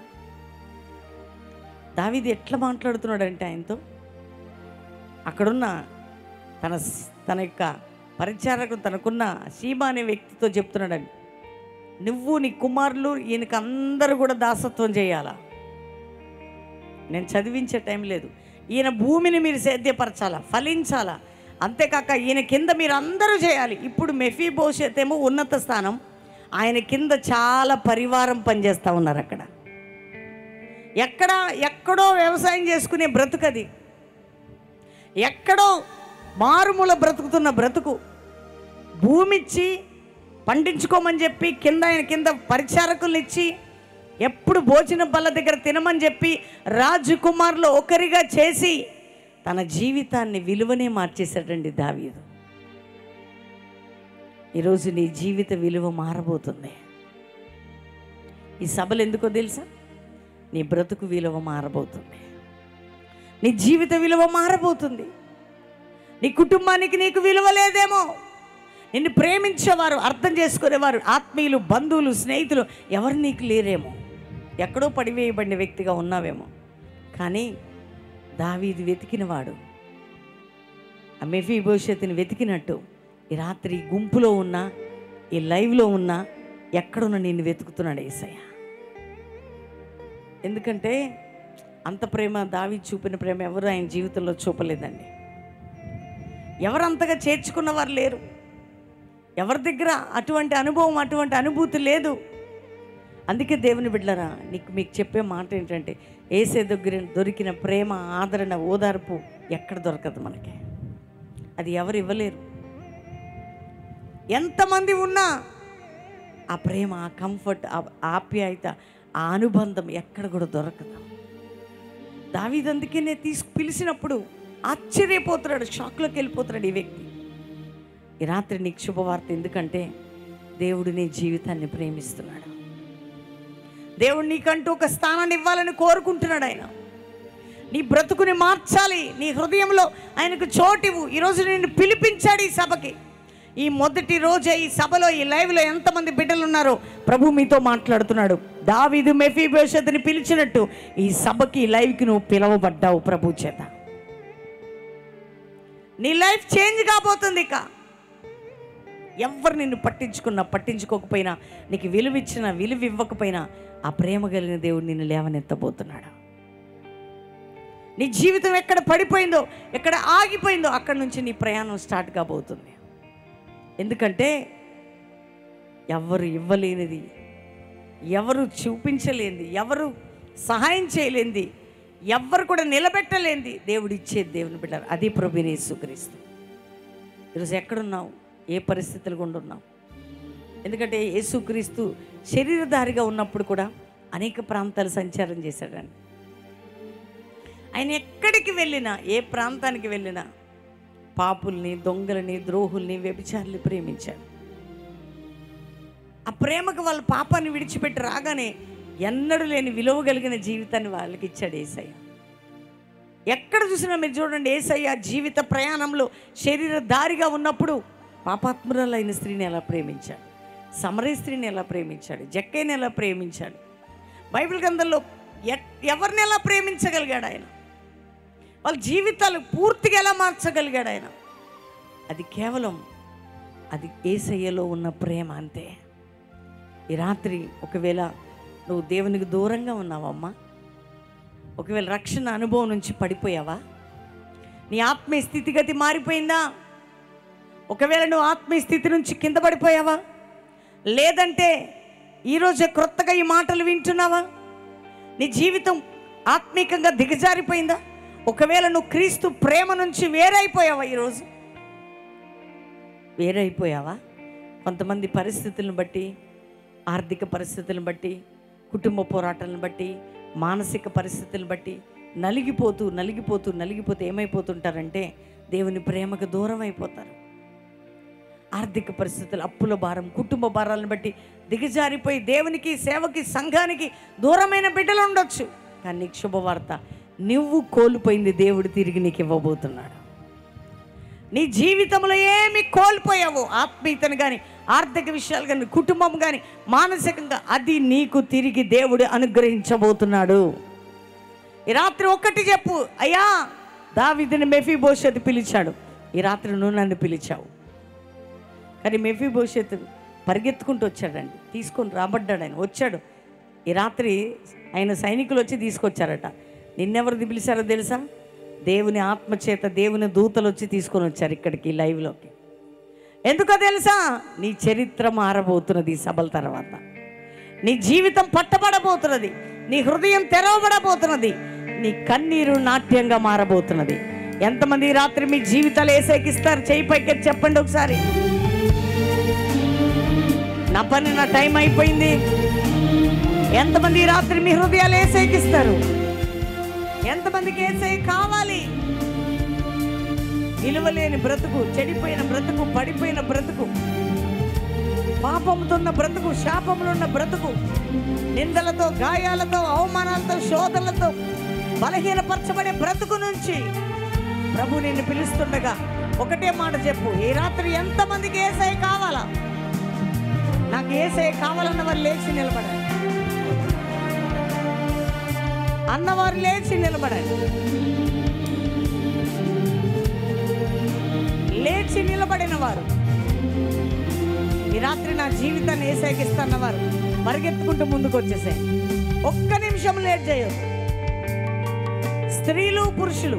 దావిది ఎట్లా మాట్లాడుతున్నాడు అంటే ఆయనతో అక్కడున్న తన స్- తన యొక్క పరిచారకు తనకున్న షీబా అనే వ్యక్తితో చెప్తున్నాడండి నువ్వు నీ కుమారులు ఈయనకి అందరూ కూడా దాసత్వం చేయాలా నేను చదివించే టైం లేదు ఈయన భూమిని మీరు సేద్యపరచాలా ఫలించాలా అంతేకాక ఈయన కింద మీరు అందరూ చేయాలి ఇప్పుడు మెఫీ భవిష్యత్ ఏమో ఉన్నత స్థానం ఆయన కింద చాలా పరివారం పనిచేస్తూ ఉన్నారు అక్కడ ఎక్కడ ఎక్కడో వ్యవసాయం చేసుకునే బ్రతుకది ఎక్కడో మారుమూల బ్రతుకుతున్న బ్రతుకు భూమిచ్చి పండించుకోమని చెప్పి కింద ఆయన కింద పరిచారకులు ఇచ్చి ఎప్పుడు భోజన బల్ల దగ్గర తినమని చెప్పి రాజకుమార్లో ఒకరిగా చేసి తన జీవితాన్ని విలువనే మార్చేశాడండి దావీదు ఈరోజు నీ జీవిత విలువ మారబోతుంది ఈ సభలు ఎందుకో తెలుసా నీ బ్రతుకు విలువ మారబోతుంది నీ జీవిత విలువ మారబోతుంది నీ కుటుంబానికి నీకు విలువ లేదేమో నిన్ను ప్రేమించేవారు అర్థం చేసుకునేవారు ఆత్మీయులు బంధువులు స్నేహితులు ఎవరు నీకు లేరేమో ఎక్కడో పడివేయబడిన వ్యక్తిగా ఉన్నావేమో కానీ దావీది వెతికినవాడు ఆ మెఫీ భవిష్యత్తుని వెతికినట్టు ఈ రాత్రి ఈ గుంపులో ఉన్నా ఈ లైవ్లో ఉన్నా ఎక్కడున్నా నిన్ను వెతుకుతున్నాడు ఏసయ్య ఎందుకంటే అంత ప్రేమ దావి చూపిన ప్రేమ ఎవరు ఆయన జీవితంలో చూపలేదండి ఎవరు అంతగా చేర్చుకున్నవారు లేరు ఎవరి దగ్గర అటువంటి అనుభవం అటువంటి అనుభూతి లేదు అందుకే దేవుని బిడ్డలరా నీకు మీకు చెప్పే మాట ఏంటంటే ఏసే దగ్గర దొరికిన ప్రేమ ఆదరణ ఓదార్పు ఎక్కడ దొరకదు మనకి అది ఎవరు ఇవ్వలేరు ఎంతమంది ఉన్నా ఆ ప్రేమ ఆ కంఫర్ట్ ఆ ఆప్యాయత ఆ అనుబంధం ఎక్కడ కూడా దొరకదు దావీదందుకే నేను తీసుకు పిలిచినప్పుడు ఆశ్చర్యపోతున్నాడు షాక్లోకి వెళ్ళిపోతున్నాడు ఈ వ్యక్తి ఈ రాత్రి నీకు శుభవార్త ఎందుకంటే దేవుడు నీ జీవితాన్ని ప్రేమిస్తున్నాడు దేవుడు నీకంటూ ఒక స్థానాన్ని ఇవ్వాలని కోరుకుంటున్నాడు ఆయన నీ బ్రతుకుని మార్చాలి నీ హృదయంలో ఆయనకు చోటివు ఈరోజు నేను పిలిపించాడు ఈ సభకి ఈ మొదటి రోజే ఈ సభలో ఈ లైవ్లో ఎంతమంది బిడ్డలు ఉన్నారో ప్రభు మీతో మాట్లాడుతున్నాడు దావీదు మెఫీ భవిష్యత్తుని పిలిచినట్టు ఈ సభకి ఈ లైవ్కి నువ్వు పిలవబడ్డావు ప్రభు చేత నీ లైఫ్ చేంజ్ కాబోతుంది ఇక ఎవరు నిన్ను పట్టించుకున్నా పట్టించుకోకపోయినా నీకు విలువ ఇచ్చినా విలువ ఇవ్వకపోయినా ఆ ప్రేమ కలిగిన దేవుడు నిన్ను లేవనెత్తబోతున్నాడు నీ జీవితం ఎక్కడ పడిపోయిందో ఎక్కడ ఆగిపోయిందో అక్కడ నుంచి నీ ప్రయాణం స్టార్ట్ కాబోతుంది ఎందుకంటే ఎవరు ఇవ్వలేనిది ఎవరు చూపించలేనిది ఎవరు సహాయం చేయలేనిది ఎవరు కూడా నిలబెట్టలేనిది దేవుడు ఇచ్చేది దేవుని బిడ్డారు అది ప్రభుని యేసుక్రీస్తు ఈరోజు ఎక్కడున్నావు ఏ పరిస్థితులు గుండా ఉన్నావు ఎందుకంటే యేసుక్రీస్తు శరీరధారిగా ఉన్నప్పుడు కూడా అనేక ప్రాంతాలు సంచారం చేశాడండి ఆయన ఎక్కడికి వెళ్ళినా ఏ ప్రాంతానికి వెళ్ళినా పాపుల్ని దొంగలని ద్రోహుల్ని వ్యభిచారుల్ని ప్రేమించాడు ఆ ప్రేమకు వాళ్ళ పాపాన్ని విడిచిపెట్టి రాగానే ఎన్నడూ లేని విలువ కలిగిన జీవితాన్ని వాళ్ళకి ఇచ్చాడు ఏసయ్య ఎక్కడ చూసినా మీరు చూడండి ఏసయ్య జీవిత ప్రయాణంలో శరీర దారిగా ఉన్నప్పుడు పాపాత్మురాలైన స్త్రీని ఎలా ప్రేమించాడు సమరీ స్త్రీని ఎలా ప్రేమించాడు జక్కైని ఎలా ప్రేమించాడు బైబిల్ గ్రంథంలో ఎ- ఎవరిని ఎలా ప్రేమించగలిగాడు ఆయన వాళ్ళ జీవితాలు పూర్తిగా ఎలా మార్చగలిగాడు ఆయన అది కేవలం అది ఏసయ్యలో ఉన్న ప్రేమ అంతే ఈ రాత్రి ఒకవేళ నువ్వు దేవునికి దూరంగా ఉన్నావమ్మా ఒకవేళ రక్షణ అనుభవం నుంచి పడిపోయావా నీ ఆత్మీయ స్థితిగతి మారిపోయిందా ఒకవేళ నువ్వు ఆత్మీయ స్థితి నుంచి కింద పడిపోయావా లేదంటే ఈరోజే క్రొత్తగా ఈ మాటలు వింటున్నావా నీ జీవితం ఆత్మీకంగా దిగజారిపోయిందా ఒకవేళ నువ్వు క్రీస్తు ప్రేమ నుంచి వేరైపోయావా ఈరోజు వేరైపోయావా కొంతమంది పరిస్థితులను బట్టి ఆర్థిక పరిస్థితులను బట్టి కుటుంబ పోరాటాలను బట్టి మానసిక పరిస్థితులను బట్టి నలిగిపోతూ నలిగిపోతూ నలిగిపోతూ ఏమైపోతుంటారంటే దేవుని ప్రేమకు దూరం అయిపోతారు ఆర్థిక పరిస్థితులు అప్పుల భారం కుటుంబ భారాలను బట్టి దిగజారిపోయి దేవునికి సేవకి సంఘానికి దూరమైన బిడ్డలు ఉండొచ్చు కానీ నీకు శుభవార్త నువ్వు కోల్పోయింది దేవుడు తిరిగి నీకు ఇవ్వబోతున్నాడు నీ జీవితంలో ఏమి కోల్పోయావు ఆత్మీయతను కానీ ఆర్థిక విషయాలు కానీ కుటుంబం కానీ మానసికంగా అది నీకు తిరిగి దేవుడు అనుగ్రహించబోతున్నాడు ఈ రాత్రి ఒక్కటి చెప్పు అయ్యా దావిదిని మెఫీ భవిష్యత్తు పిలిచాడు ఈ రాత్రి నువ్వు నన్ను పిలిచావు కానీ మెఫీ భవిష్యత్తు పరిగెత్తుకుంటూ వచ్చాడండి తీసుకొని రాబడ్డాడు ఆయన వచ్చాడు ఈ రాత్రి ఆయన సైనికులు వచ్చి తీసుకొచ్చారట నిన్నెవరు పిలిచారో తెలుసా దేవుని ఆత్మచేత దేవుని దూతలు వచ్చి తీసుకొని వచ్చారు ఇక్కడికి ఈ లైవ్లోకి ఎందుకో తెలుసా నీ చరిత్ర మారబోతున్నది ఈ సభల తర్వాత నీ జీవితం పట్టబడబోతున్నది నీ హృదయం తెరవబడబోతున్నది నీ కన్నీరు నాట్యంగా మారబోతున్నది ఎంతమంది ఈ రాత్రి మీ జీవితాలు ఏసేకిస్తారు చేయి పైకి చెప్పండి ఒకసారి నా పని నా టైం అయిపోయింది ఎంతమంది ఈ రాత్రి మీ హృదయాలు ఏసేకిస్తారు ఎంతమందికి ఏసై కావాలి విలువలేని బ్రతుకు చెడిపోయిన బ్రతుకు పడిపోయిన బ్రతుకు పాపముతో ఉన్న బ్రతుకు శాపములు ఉన్న బ్రతుకు నిందలతో గాయాలతో అవమానాలతో శోధనలతో బలహీనపరచబడే బ్రతుకు నుంచి ప్రభు నిన్ను పిలుస్తుండగా ఒకటే మాట చెప్పు ఈ రాత్రి ఎంతమందికి ఏసై కావాలా నాకు ఏసై కావాలన్న వారు లేచి నిలబడాలి అన్నవారు లేచి నిలబడాలి లేచి నిలబడిన వారు ఈ రాత్రి నా జీవితాన్ని ఏసైకిస్తున్న వారు పరిగెత్తుకుంటూ ముందుకు వచ్చేసాయి ఒక్క నిమిషం లేట్ చేయొద్దు స్త్రీలు పురుషులు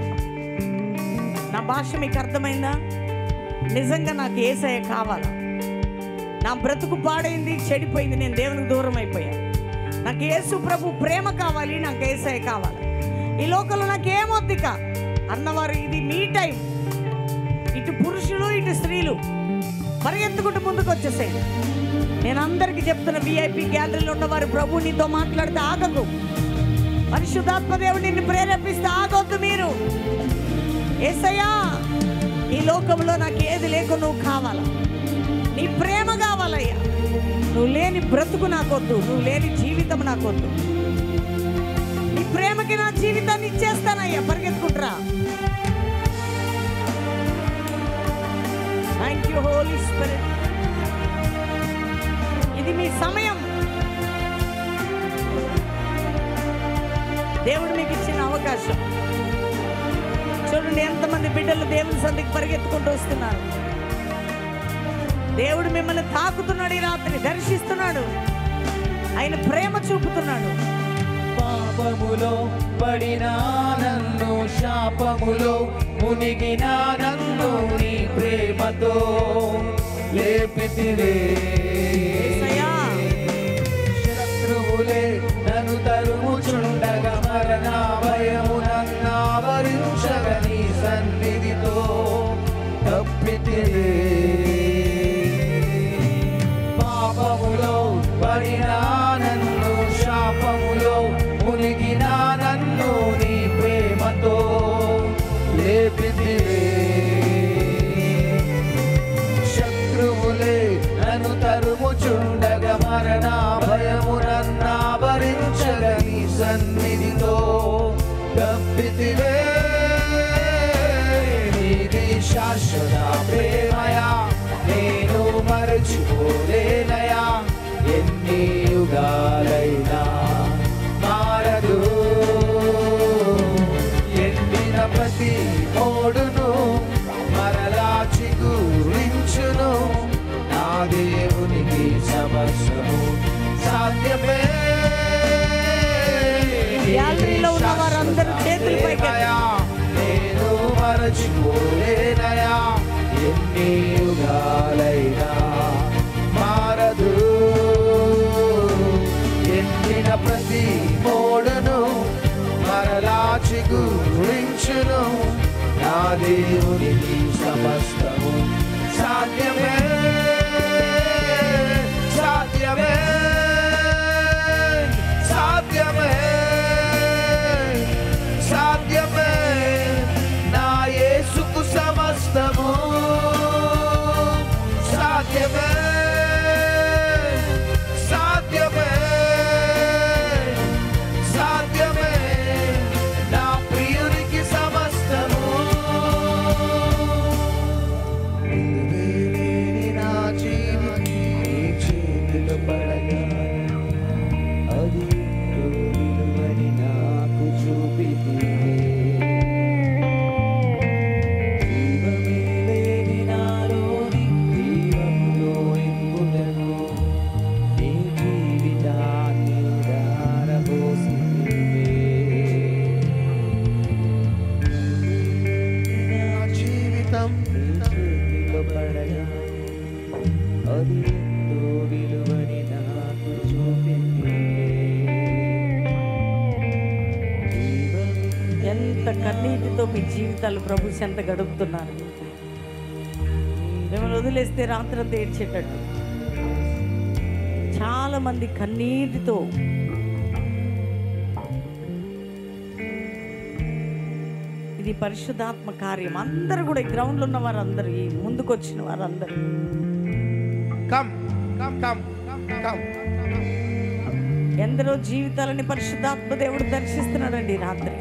నా భాష మీకు అర్థమైందా నిజంగా నాకు ఏసయ్య కావాలా నా బ్రతుకు పాడైంది చెడిపోయింది నేను దేవునికి దూరం అయిపోయా నాకు యేసు ప్రభు ప్రేమ కావాలి నాకు ఏసయ్య కావాలి ఈ లోకంలో నాకు ఏమొద్దిక అన్నవారు ఇది మీ టైం ఇటు పురుషులు ఇటు స్త్రీలు పరిగెత్తుకుంటూ ముందుకు వచ్చేసేయండి నేను అందరికీ చెప్తున్న విఐపి గ్యాలరీలో ఉన్నవారు ప్రభు నీతో మాట్లాడితే ఆగదు పరిశుద్ధాత్మ దేవుడు నిన్ను ప్రేరేపిస్తే ఆగొద్దు మీరు ఏసయ్యా ఈ లోకంలో నాకు ఏది లేకు నువ్వు కావాలా నీ ప్రేమ కావాలయ్యా నువ్వు లేని బ్రతుకు నాకొద్దు నువ్వు లేని జీవితం నాకొద్దు నీ ప్రేమకి నా జీవితాన్ని ఇచ్చేస్తానయ్యా పరిగెత్తుకుంటురా థ్యాంక్ యూ హోలీ స్పిరిట్ ఇది మీ సమయం దేవుడు మీకు ఇచ్చిన అవకాశం చూడండి ఎంతమంది బిడ్డలు దేవుని సందికి పరిగెత్తుకుంటూ వస్తున్నారు దేవుడు మిమ్మల్ని తాకుతున్నాడు ఈ రాత్రి దర్శిస్తున్నాడు ఆయన ప్రేమ చూపుతున్నాడు పాపములో పడిన నన్ను శాపములో మునిగిన నన్ను నీ ప్రేమతో లేపితివే శత్రువులే నన్ను తరుముచుండగా మరణ భయము నన్ను ఆవరించగ నీ సన్నిధితో తప్పితివే పాపములో పడిన నన్ను శాపములో మునిగిన నన్ను నీ ప్రేమతో లేపితివే శత్రువులే నన్ను తరుముచుండగ మరణ భయము నన్నాభరించగ నీ సన్నిధితో తప్పితివే నీది శాశ్వత ప్రేమయా నేను మరచిపోలేనయా ఎన్ని యుగాలైనా మారదు ఎండిన ప్రతి మోడును మరలా చిగురించును నా దేవునికి సమస్యము సాధ్యమే గ్యాలరీలో ఉన్న వారందరూ చేతులు పైకెత్తండి. నేను మరచిపోలేనయా ఎన్ని యుగాలైనా మారదు ఎండిన ప్రతి మోడును మరలా చిగురించును నా దేవునికి సమస్తము సాధ్యమే సాధ్యమే సాధ్యమే సాధ్యమే నా యేసుకు సమస్తము సాధ్యమే సాధ్యమే సాధ్యమే నా ప్రియునికి సమస్తము నిలువేలేని నా జీవితం నీ చేతిలో పడగా అది ఎంతో విలువని నాకు చూపితివే. జీవమే లేని నాలోని జీవంలో ఇంపుటకు నీ జీవితాన్ని ధారపోసితివే. నా జీవితం నీ చేతిలో పడగా అది ఎంతో విలువని నాకు చూపింది ఎంత కన్నీటితో మీ జీవితాలు ప్రభు చెంత గడుపుతున్నారు మిమ్మల్ని వదిలేస్తే రాత్రంతా ఏడ్చేటట్టు చాలా మంది కన్నీటితో ఇది పరిశుద్ధాత్మ కార్యం అందరూ కూడా ఈ గ్రౌండ్లో ఉన్న వారందరూ ఈ ముందుకు వచ్చిన వారందరూ కమ్ కమ్ కమ్ కమ్ ఎందరో జీవితాలని పరిశుద్ధాత్మ దేవుడు దర్శిస్తున్నాడండి ఈ రాత్రి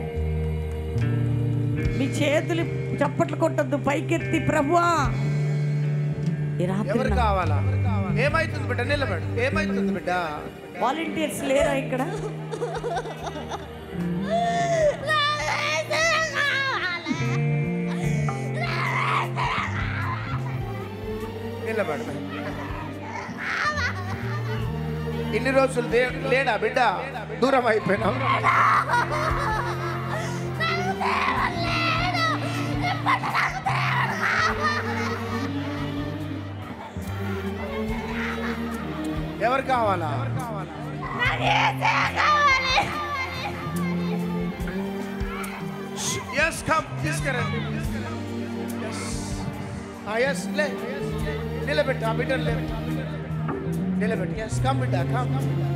మీ చేతులు చప్పట్లు కొట్టద్దు పైకెత్తి ప్రభువా ఈ రాత్రి ఎవరు నా- కావాలా ఏమైతుంది బిడ్డ నిలబడు ఏమైతుంది బిడ్డ వాలంటీర్స్ లేరా ఇక్కడ నిలబడు ఇన్ని రోజులు దే- లేడా బిడ్డ దూరం అయిపోయినావు ఎవరు కావాలా ఎస్ కమ్ తీసుకురండి ఎస్ లే నిలబెట్టు ఆ బిడ్డను లేబెట్టు నిలబెట్టు ఎస్ కమ్ బిడ్డ కమ్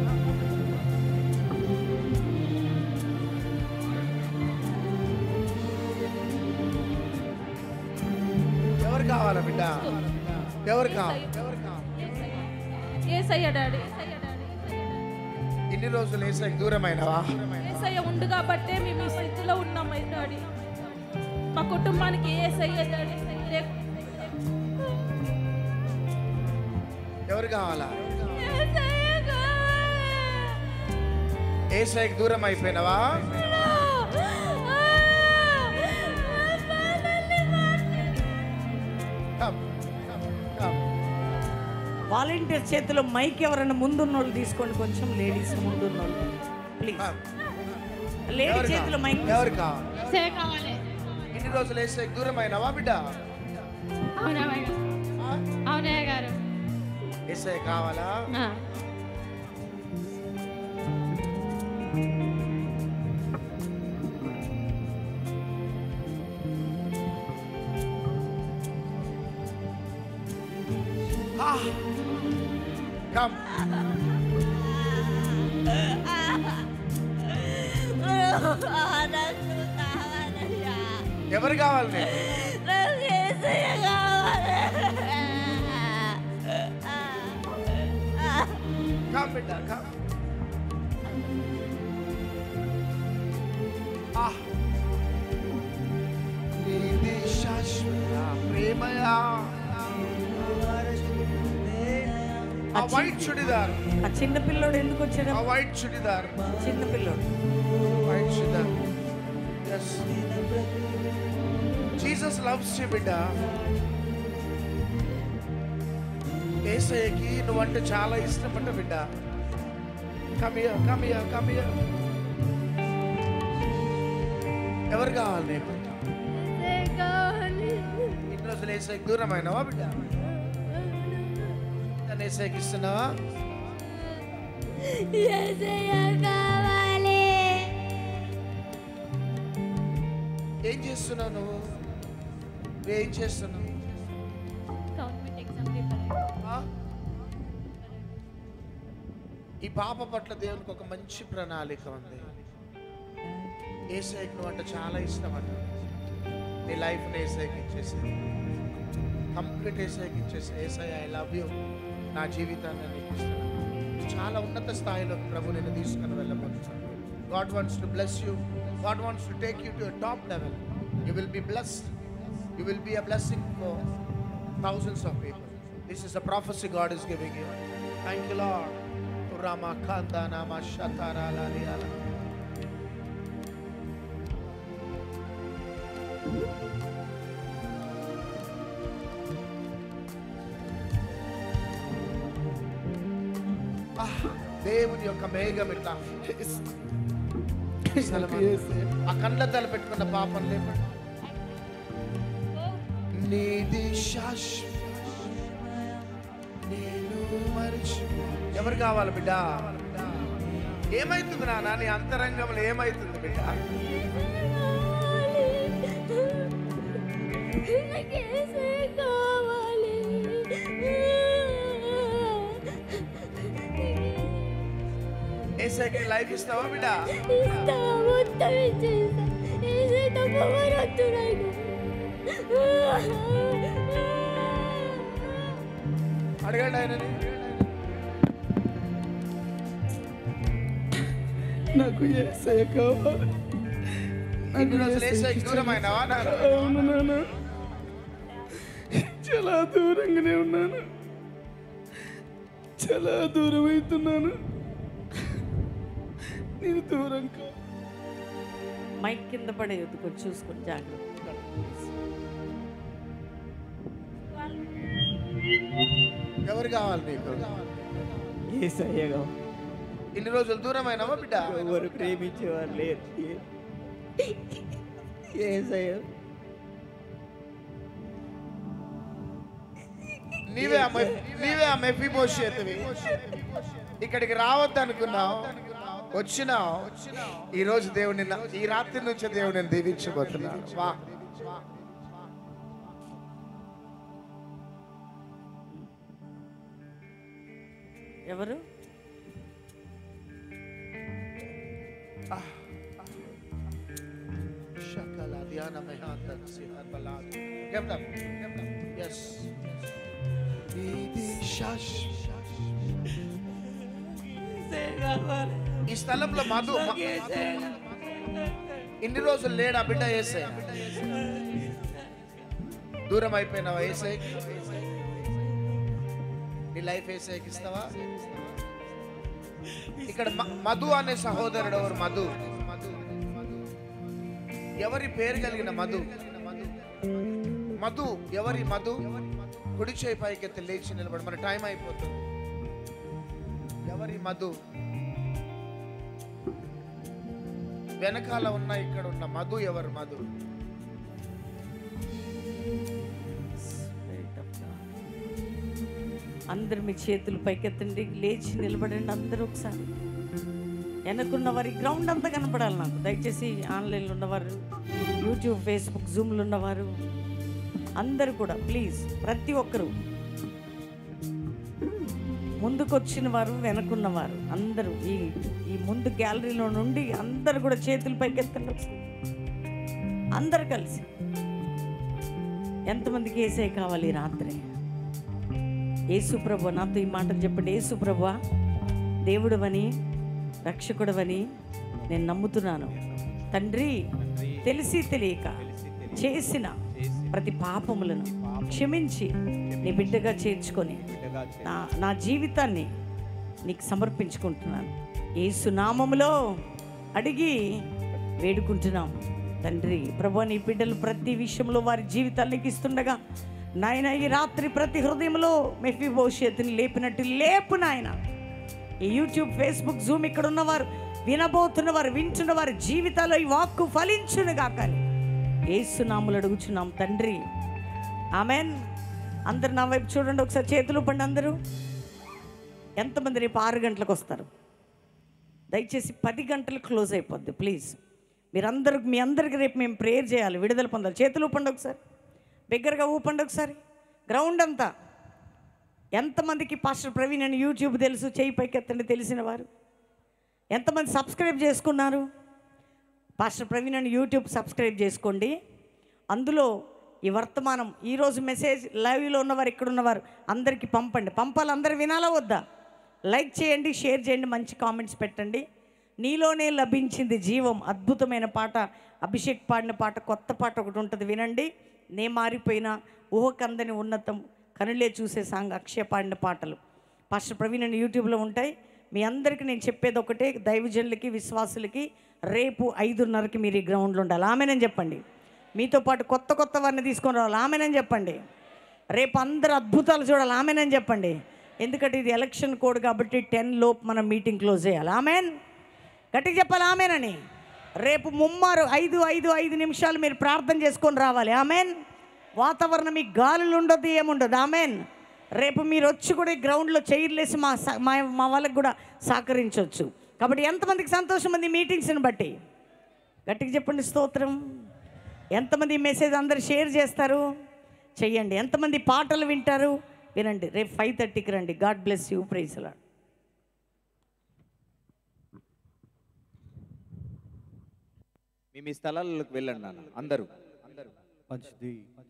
ఎవరు కావాలా బిడ్డ ఎవరు కావాలి ఎవరు కావాలి ఏసయ్య డాడీ ఇన్ని రోజులు వేసాక దూరమైనవా ఏసయ్య ఉండు కాబట్టే మేము ఈ స్థితిలో ఉన్నాం అయ్య డాడీ మా కుటుంబానికి ఏసయ్య డాడీ లేక- ఎవరు కావాలా ఏసయ్య ఏసైకి దూరం అయిపోయినావా Come, come, come. వాలంటీర్ చేతిలో మైక్ ఎవరైనా ముందున్న వాళ్ళు తీసుకోండి కొంచెం లేడీస్ ముందున్న వాళ్ళు ప్లీజ్ లేడీ ఎవరు చేతిలో కావాలి? మైక్ ఎవరు కావాలి ఏసయ్య కావాలి ఇన్ని రోజులు వేసాక దూరం అయినావా బిడ్డ అవునయ్య అవునయ్య గారు ఏసై కావాలా ఆ. కమ్ ఎవరు కావాలి నీకు? కమ్ బిడ్డ కమ్ ఆహ్. నీది శాశ్వత ప్రేమయా ఆ వైట్ చుడిదార్ ఆ చిన్న పిల్లోడు ఎందుకు వచ్చాడు ఆ వైట్ చుడిదార్ చిన్న పిల్లోడు white churidar yes Jesus loves you బిడ్డ ఏసయ్యకి నువ్వంటే చాలా ఇష్టపడ్డ బిడ్డ కమియ కమియ కమియ ఎవరు కావాలి నీకు ఇన్ని రోజులు ఏసైకి దూరమైనవా బిడ్డ నన్ను ఏసైకి ఇస్తున్నావా ఏం చేస్తున్నావు నువ్వు ఏం చేస్తున్నావు గవర్నమెంట్ ఎగ్జామ్ ప్రిపేర్ ఆ? ఈ పాప పట్ల దేవునికి ఒక మంచి ప్రణాళిక ఉంది ఏసైకి నువ్వు అంటే చాలా ఇష్టం అంట నీ లైఫ్ని ఏసైకి ఇచ్చేసి కంప్లీట్ ఏసైకి ఇచ్చేసి ఏసై ఐ లవ్ యూ నా జీవితాన్ని నీకు ఇస్తాను నువ్వు చాలా ఉన్నత స్థాయిలో ప్రభు నేను తీసుకుని వెళ్ళబోతున్నాను god wants to bless you god wants to take you to top level you will be blessed you will be a blessing for thousands of people. This is a prophecy God is giving you. Thank you, Lord. Rama Kanda Nama Shatara Laliala. Ah, దేవుని యొక్క మేఘం ఇట్లా ఆ కండ్ల తల పెట్టుకున్న పాపం లేపండి నీది శాశ్వత నేను మరిచి ఎవరు కావాలి బిడ్డ ఏమైతుంది నాన్న నీ అంతరంగంలో ఏమైతుంది బిడ్డ ఏసైకి లైఫ్ ఇస్తావా బిడ్డ అడగండి ఆయనని నాకు ఏసయ్య కావాలి ఇన్ని రోజులు ఏసైకి దూరం అయినావా నాన్న? అవును నాన్న చాలా దూరంగానే ఉన్నాను చాలా దూరం అవుతున్నాను నేను దూరం కా మైక్ కింద పడేయద్దు కొంచెం చూసుకొని జాగ్రత్త ఎవరు కావాలి నీకు ఏసయ్యగా ఇన్ని రోజులు దూరం అయినావా బిడ్డ ఎవరు ప్రేమించేవారు లేరు ఏసయ్య నీవే అమ్మాయి నీవే ఆ మెఫిబోషేతువి ఇక్కడికి రావద్దు అనుకున్నావు వచ్చినా ఈ రోజు దేవుని ఈ రాత్రి నుంచి దేవుని దీవించబోతున్నాను వా ఎవరు Shakala Diana Mehanda Sihan Balad. Give them. Give them. Yes. ఇది షష్. ఈ స్థలంలో మధు మ- ఇన్ని రోజులు లేడా బిడ్డ వేసే దూరం అయిపోయినావా వేసే నీ లైఫ్ వేసేకి ఇస్తావా ఇక్కడ మ- మధు అనే సహోదరుడు ఎవరు మధు ఎవరి పేరు కలిగిన మధు మధు ఎవరి మధు కుడి చేయి పైకెత్తి లేచి నిలబడి మన టైం అయిపోతుంది ఎవరి మధు వెనకాల ఉన్న ఇక్కడ ఉన్న మధు ఎవరు మధు అందరు మీ చేతులు పైకెత్తండి లేచి నిలబడండి అందరూ ఒకసారి వెనకున్న వారి గ్రౌండ్ అంతా కనపడాలి నాకు దయచేసి ఆన్లైన్లో ఉన్నవారు యూట్యూబ్ ఫేస్బుక్ జూమ్లో ఉన్నవారు అందరూ కూడా ప్లీజ్ ప్రతి ఒక్కరూ ముందుకు వచ్చిన వారు వెనకున్నవారు అందరూ ఈ ఈ ముందు గ్యాలరీలో నుండి అందరు కూడా చేతులు పైకెత్తండి ఒకసారి. అందరు కలిసి ఎంతమందికి ఏసే కావాలి ఈ రాత్రి యేసుప్రభు నాతో ఈ మాటలు చెప్పండి యేసుప్రభు దేవుడవని రక్షకుడవని నేను నమ్ముతున్నాను తండ్రి తెలిసి తెలియక చేసిన ప్రతి పాపములను క్షమించి నీ బిడ్డగా చేర్చుకొని నా నా జీవితాన్ని నీకు సమర్పించుకుంటున్నాను యేసు నామములో అడిగి వేడుకుంటున్నాం తండ్రి ప్రభు నీ బిడ్డలు ప్రతి విషయంలో వారి జీవితానికి ఇస్తుండగా నాయన ఈ రాత్రి ప్రతి హృదయంలో మెఫీ భవిష్యత్తుని లేపినట్టు లేపు నాయన ఈ యూట్యూబ్ ఫేస్బుక్ జూమ్ ఇక్కడ ఉన్నవారు వినబోతున్నవారు వింటున్న వారి జీవితాల్లో ఈ వాక్కు ఫలించును కాకాలి ఏసునాములు అడుగుచున్నాం తండ్రి ఆమెన్ అందరు నా వైపు చూడండి ఒకసారి చేతులు పండి అందరూ ఎంతమంది రేపు ఆరు గంటలకు వస్తారు దయచేసి పది గంటలకు క్లోజ్ అయిపోద్ది ప్లీజ్ మీరందరూ మీ అందరికి రేపు మేము ప్రేయర్ చేయాలి విడుదల పొందాలి చేతులు ఊపండి ఒకసారి బిగ్గరగా ఊపండి ఒకసారి గ్రౌండ్ అంతా ఎంతమందికి పాస్టర్ ప్రవీణ్ అని యూట్యూబ్ తెలుసు చేయి పైకెత్తండి తెలిసిన వారు ఎంతమంది సబ్స్క్రైబ్ చేసుకున్నారు పాస్టర్ ప్రవీణ్ అని యూట్యూబ్ సబ్స్క్రైబ్ చేసుకోండి అందులో ఈ వర్తమానం ఈరోజు మెసేజ్ లైవ్లో ఉన్నవారు ఇక్కడ ఉన్నవారు అందరికీ పంపండి పంపాలి అందరు వినాలా వద్దా లైక్ చేయండి షేర్ చేయండి మంచి కామెంట్స్ పెట్టండి నీలోనే లభించింది జీవం అద్భుతమైన పాట అభిషేక్ పాడిన పాట కొత్త పాట ఒకటి ఉంటుంది వినండి నే మారిపోయిన ఊహకందని ఉన్నతం కనులే చూసే సాంగ్ అక్షయ పాడిన పాటలు పాస్టర్ ప్రవీణ్ అని యూట్యూబ్లో ఉంటాయి మీ అందరికీ నేను చెప్పేది ఒకటే దైవజనులకి విశ్వాసులకి రేపు ఐదున్నరకి మీరు ఈ గ్రౌండ్లో ఉండాలి ఆమెనని చెప్పండి మీతో పాటు కొత్త కొత్త వారిని తీసుకొని రావాలి ఆమెనని చెప్పండి రేపు అందరు అద్భుతాలు చూడాలి ఆమెనని చెప్పండి ఎందుకంటే ఇది ఎలక్షన్ కోడ్ కాబట్టి టెన్ లోపు మనం మీటింగ్ క్లోజ్ చేయాలి ఆమెన్ గట్టిగా చెప్పాలి ఆమెనని రేపు ముమ్మారు ఐదు ఐదు ఐదు నిమిషాలు మీరు ప్రార్థన చేసుకొని రావాలి ఆమెన్ వాతావరణం మీకు గాలులు ఉండదు ఏముండదు ఆమెన్ రేపు మీరు వచ్చి కూడా ఈ గ్రౌండ్లో చైర్లేసి మా స- మా మా వాళ్ళకి కూడా సహకరించవచ్చు కాబట్టి ఎంతమందికి సంతోషం ఉంది మీటింగ్స్ని బట్టి గట్టిగా చెప్పండి స్తోత్రం ఎంతమంది ఈ మెసేజ్ అందరు షేర్ చేస్తారు చెయ్యండి ఎంతమంది పాటలు వింటారు వినండి రేపు ఫైవ్ థర్టీకి రండి గాడ్ బ్లెస్ యూ ప్రైజ్లా మీ మీ స్థలాలకు వెళ్ళండి నాన్న అందరూ మంచిది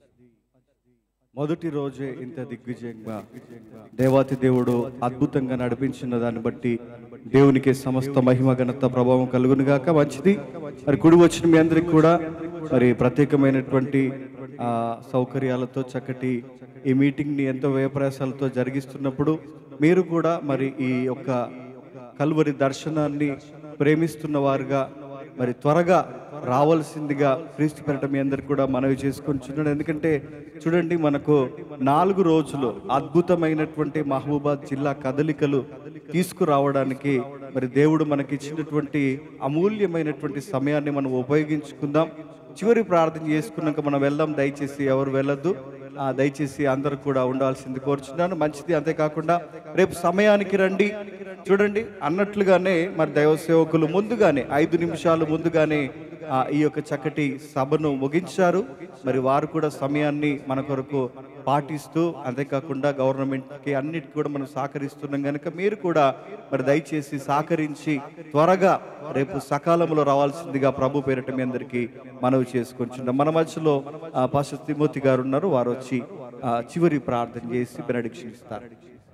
మొదటి రోజే ఇంత దిగ్విజయంగా దేవాతి దేవుడు అద్భుతంగా నడిపించిన దాన్ని బట్టి దేవునికి సమస్త మహిమ ఘనత ప్రభావం కలుగును గాక మంచిది మరి కుడి వచ్చిన మీ అందరికి కూడా మరి ప్రత్యేకమైనటువంటి ఆ, సౌకర్యాలతో చక్కటి ఈ మీటింగ్ని ఎంతో వ్యయప్రయాసాలతో జరిగిస్తున్నప్పుడు మీరు కూడా మరి ఈ యొక్క కలువరి దర్శనాన్ని ప్రేమిస్తున్న వారుగా మరి త్వరగా రావాల్సిందిగా క్రీస్తు పెరట మీ అందరికి కూడా మనవి చేసుకొని చూడండి ఎందుకంటే చూడండి మనకు నాలుగు రోజులు అద్భుతమైనటువంటి మహబూబాద్ జిల్లా కదలికలు తీసుకురావడానికి మరి దేవుడు మనకి ఇచ్చినటువంటి అమూల్యమైనటువంటి సమయాన్ని మనం ఉపయోగించుకుందాం చివరి ప్రార్థన చేసుకున్నాక మనం వెళ్దాం దయచేసి ఎవరు వెళ్ళొద్దు ఆ, దయచేసి అందరూ కూడా ఉండాల్సింది కోరుచున్నాను మంచిది అంతేకాకుండా రేపు సమయానికి రండి చూడండి అన్నట్లుగానే మరి దైవ సేవకులు ముందుగానే ఐదు నిమిషాలు ముందుగానే ఆ, ఈ యొక్క చక్కటి సభను ముగించారు మరి వారు కూడా సమయాన్ని మన కొరకు పాటిస్తూ అంతేకాకుండా గవర్నమెంట్కి అన్నిటికీ కూడా మనం సహకరిస్తున్నాం కనుక మీరు కూడా మరి దయచేసి సహకరించి త్వరగా రేపు సకాలంలో రావాల్సిందిగా ప్రభు పేరిట మీ అందరికీ మనవి చేసుకుంటున్నాం మన మధ్యలో ఆ, పాస్టర్ తిమోతి గారు ఉన్నారు వారు వచ్చి ఆ, చివరి ప్రార్థన చేసి బెనడిక్షన్ ఇస్తారు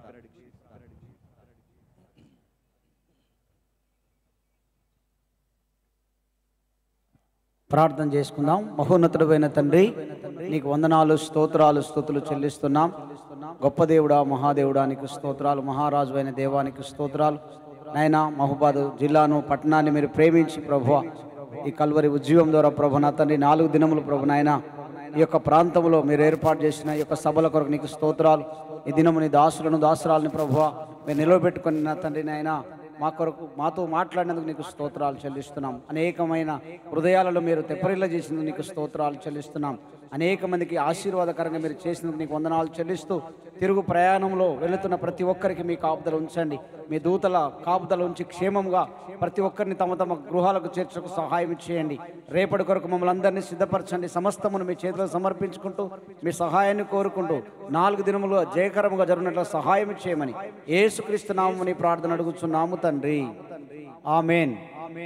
ప్రార్థన చేసుకుందాం మహోన్నతుడైన తండ్రి నీకు వందనాలు స్తోత్రాలు స్తుతులు చెల్లిస్తున్నాం గొప్ప దేవుడా మహాదేవుడా నీకు స్తోత్రాలు మహారాజు అయిన దేవానికి స్తోత్రాలు నాయన మహబాద్ జిల్లాను పట్టణాన్ని మీరు ప్రేమించి ప్రభువ ఈ కల్వరి ఉద్యోగం ద్వారా ప్రభు నా తండ్రి నాలుగు దినములు ప్రభు నాయన ఈ యొక్క ప్రాంతంలో మీరు ఏర్పాటు చేసిన ఈ యొక్క సభల కొరకు నీకు స్తోత్రాలు ఈ దినము నీ దాసులను దాసురాలని ప్రభువ మీరు నిలవబెట్టుకుని నా తండ్రి నాయన మా కొరకు మాతో మాట్లాడినందుకు నీకు స్తోత్రాలు చెల్లిస్తున్నాం అనేకమైన హృదయాలలో మీరు తెప్పరిల్ల చేసినందుకు నీకు స్తోత్రాలు చెల్లిస్తున్నాం అనేక మందికి ఆశీర్వాదకరంగా మీరు చేసినందుకు నీకు వందనాలు చెల్లిస్తూ తిరుగు ప్రయాణంలో వెళుతున్న ప్రతి ఒక్కరికి మీ కాపుదల ఉంచండి మీ దూతల కాపుదల ఉంచి క్షేమంగా ప్రతి ఒక్కరిని తమ తమ గృహాలకు చేర్చకు సహాయం చేయండి రేపటి కొరకు మమ్మల్ని అందరినీ సిద్ధపరచండి సమస్తమును మీ చేతిలో సమర్పించుకుంటూ మీ సహాయాన్ని కోరుకుంటూ నాలుగు దినములు జయకరముగా జరిగినట్లు సహాయం చేయమని యేసుక్రీస్తు నామని ప్రార్థన అడుగుచున్నాము తండ్రి ఆమెన్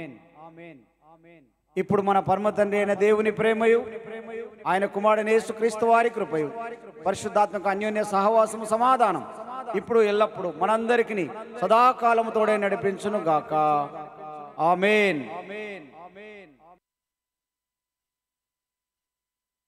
ఇప్పుడు మన పరమ తండ్రి అయిన దేవుని ప్రేమయు ఆయన కుమారుడైన యేసుక్రీస్తు వారి కృపయు పరిశుద్ధాత్మక అన్యోన్య సహవాసము సమాధానం ఇప్పుడు ఎల్లప్పుడు మనందరికి సదాకాలము తోడే నడిపించును గాక ఆమెన్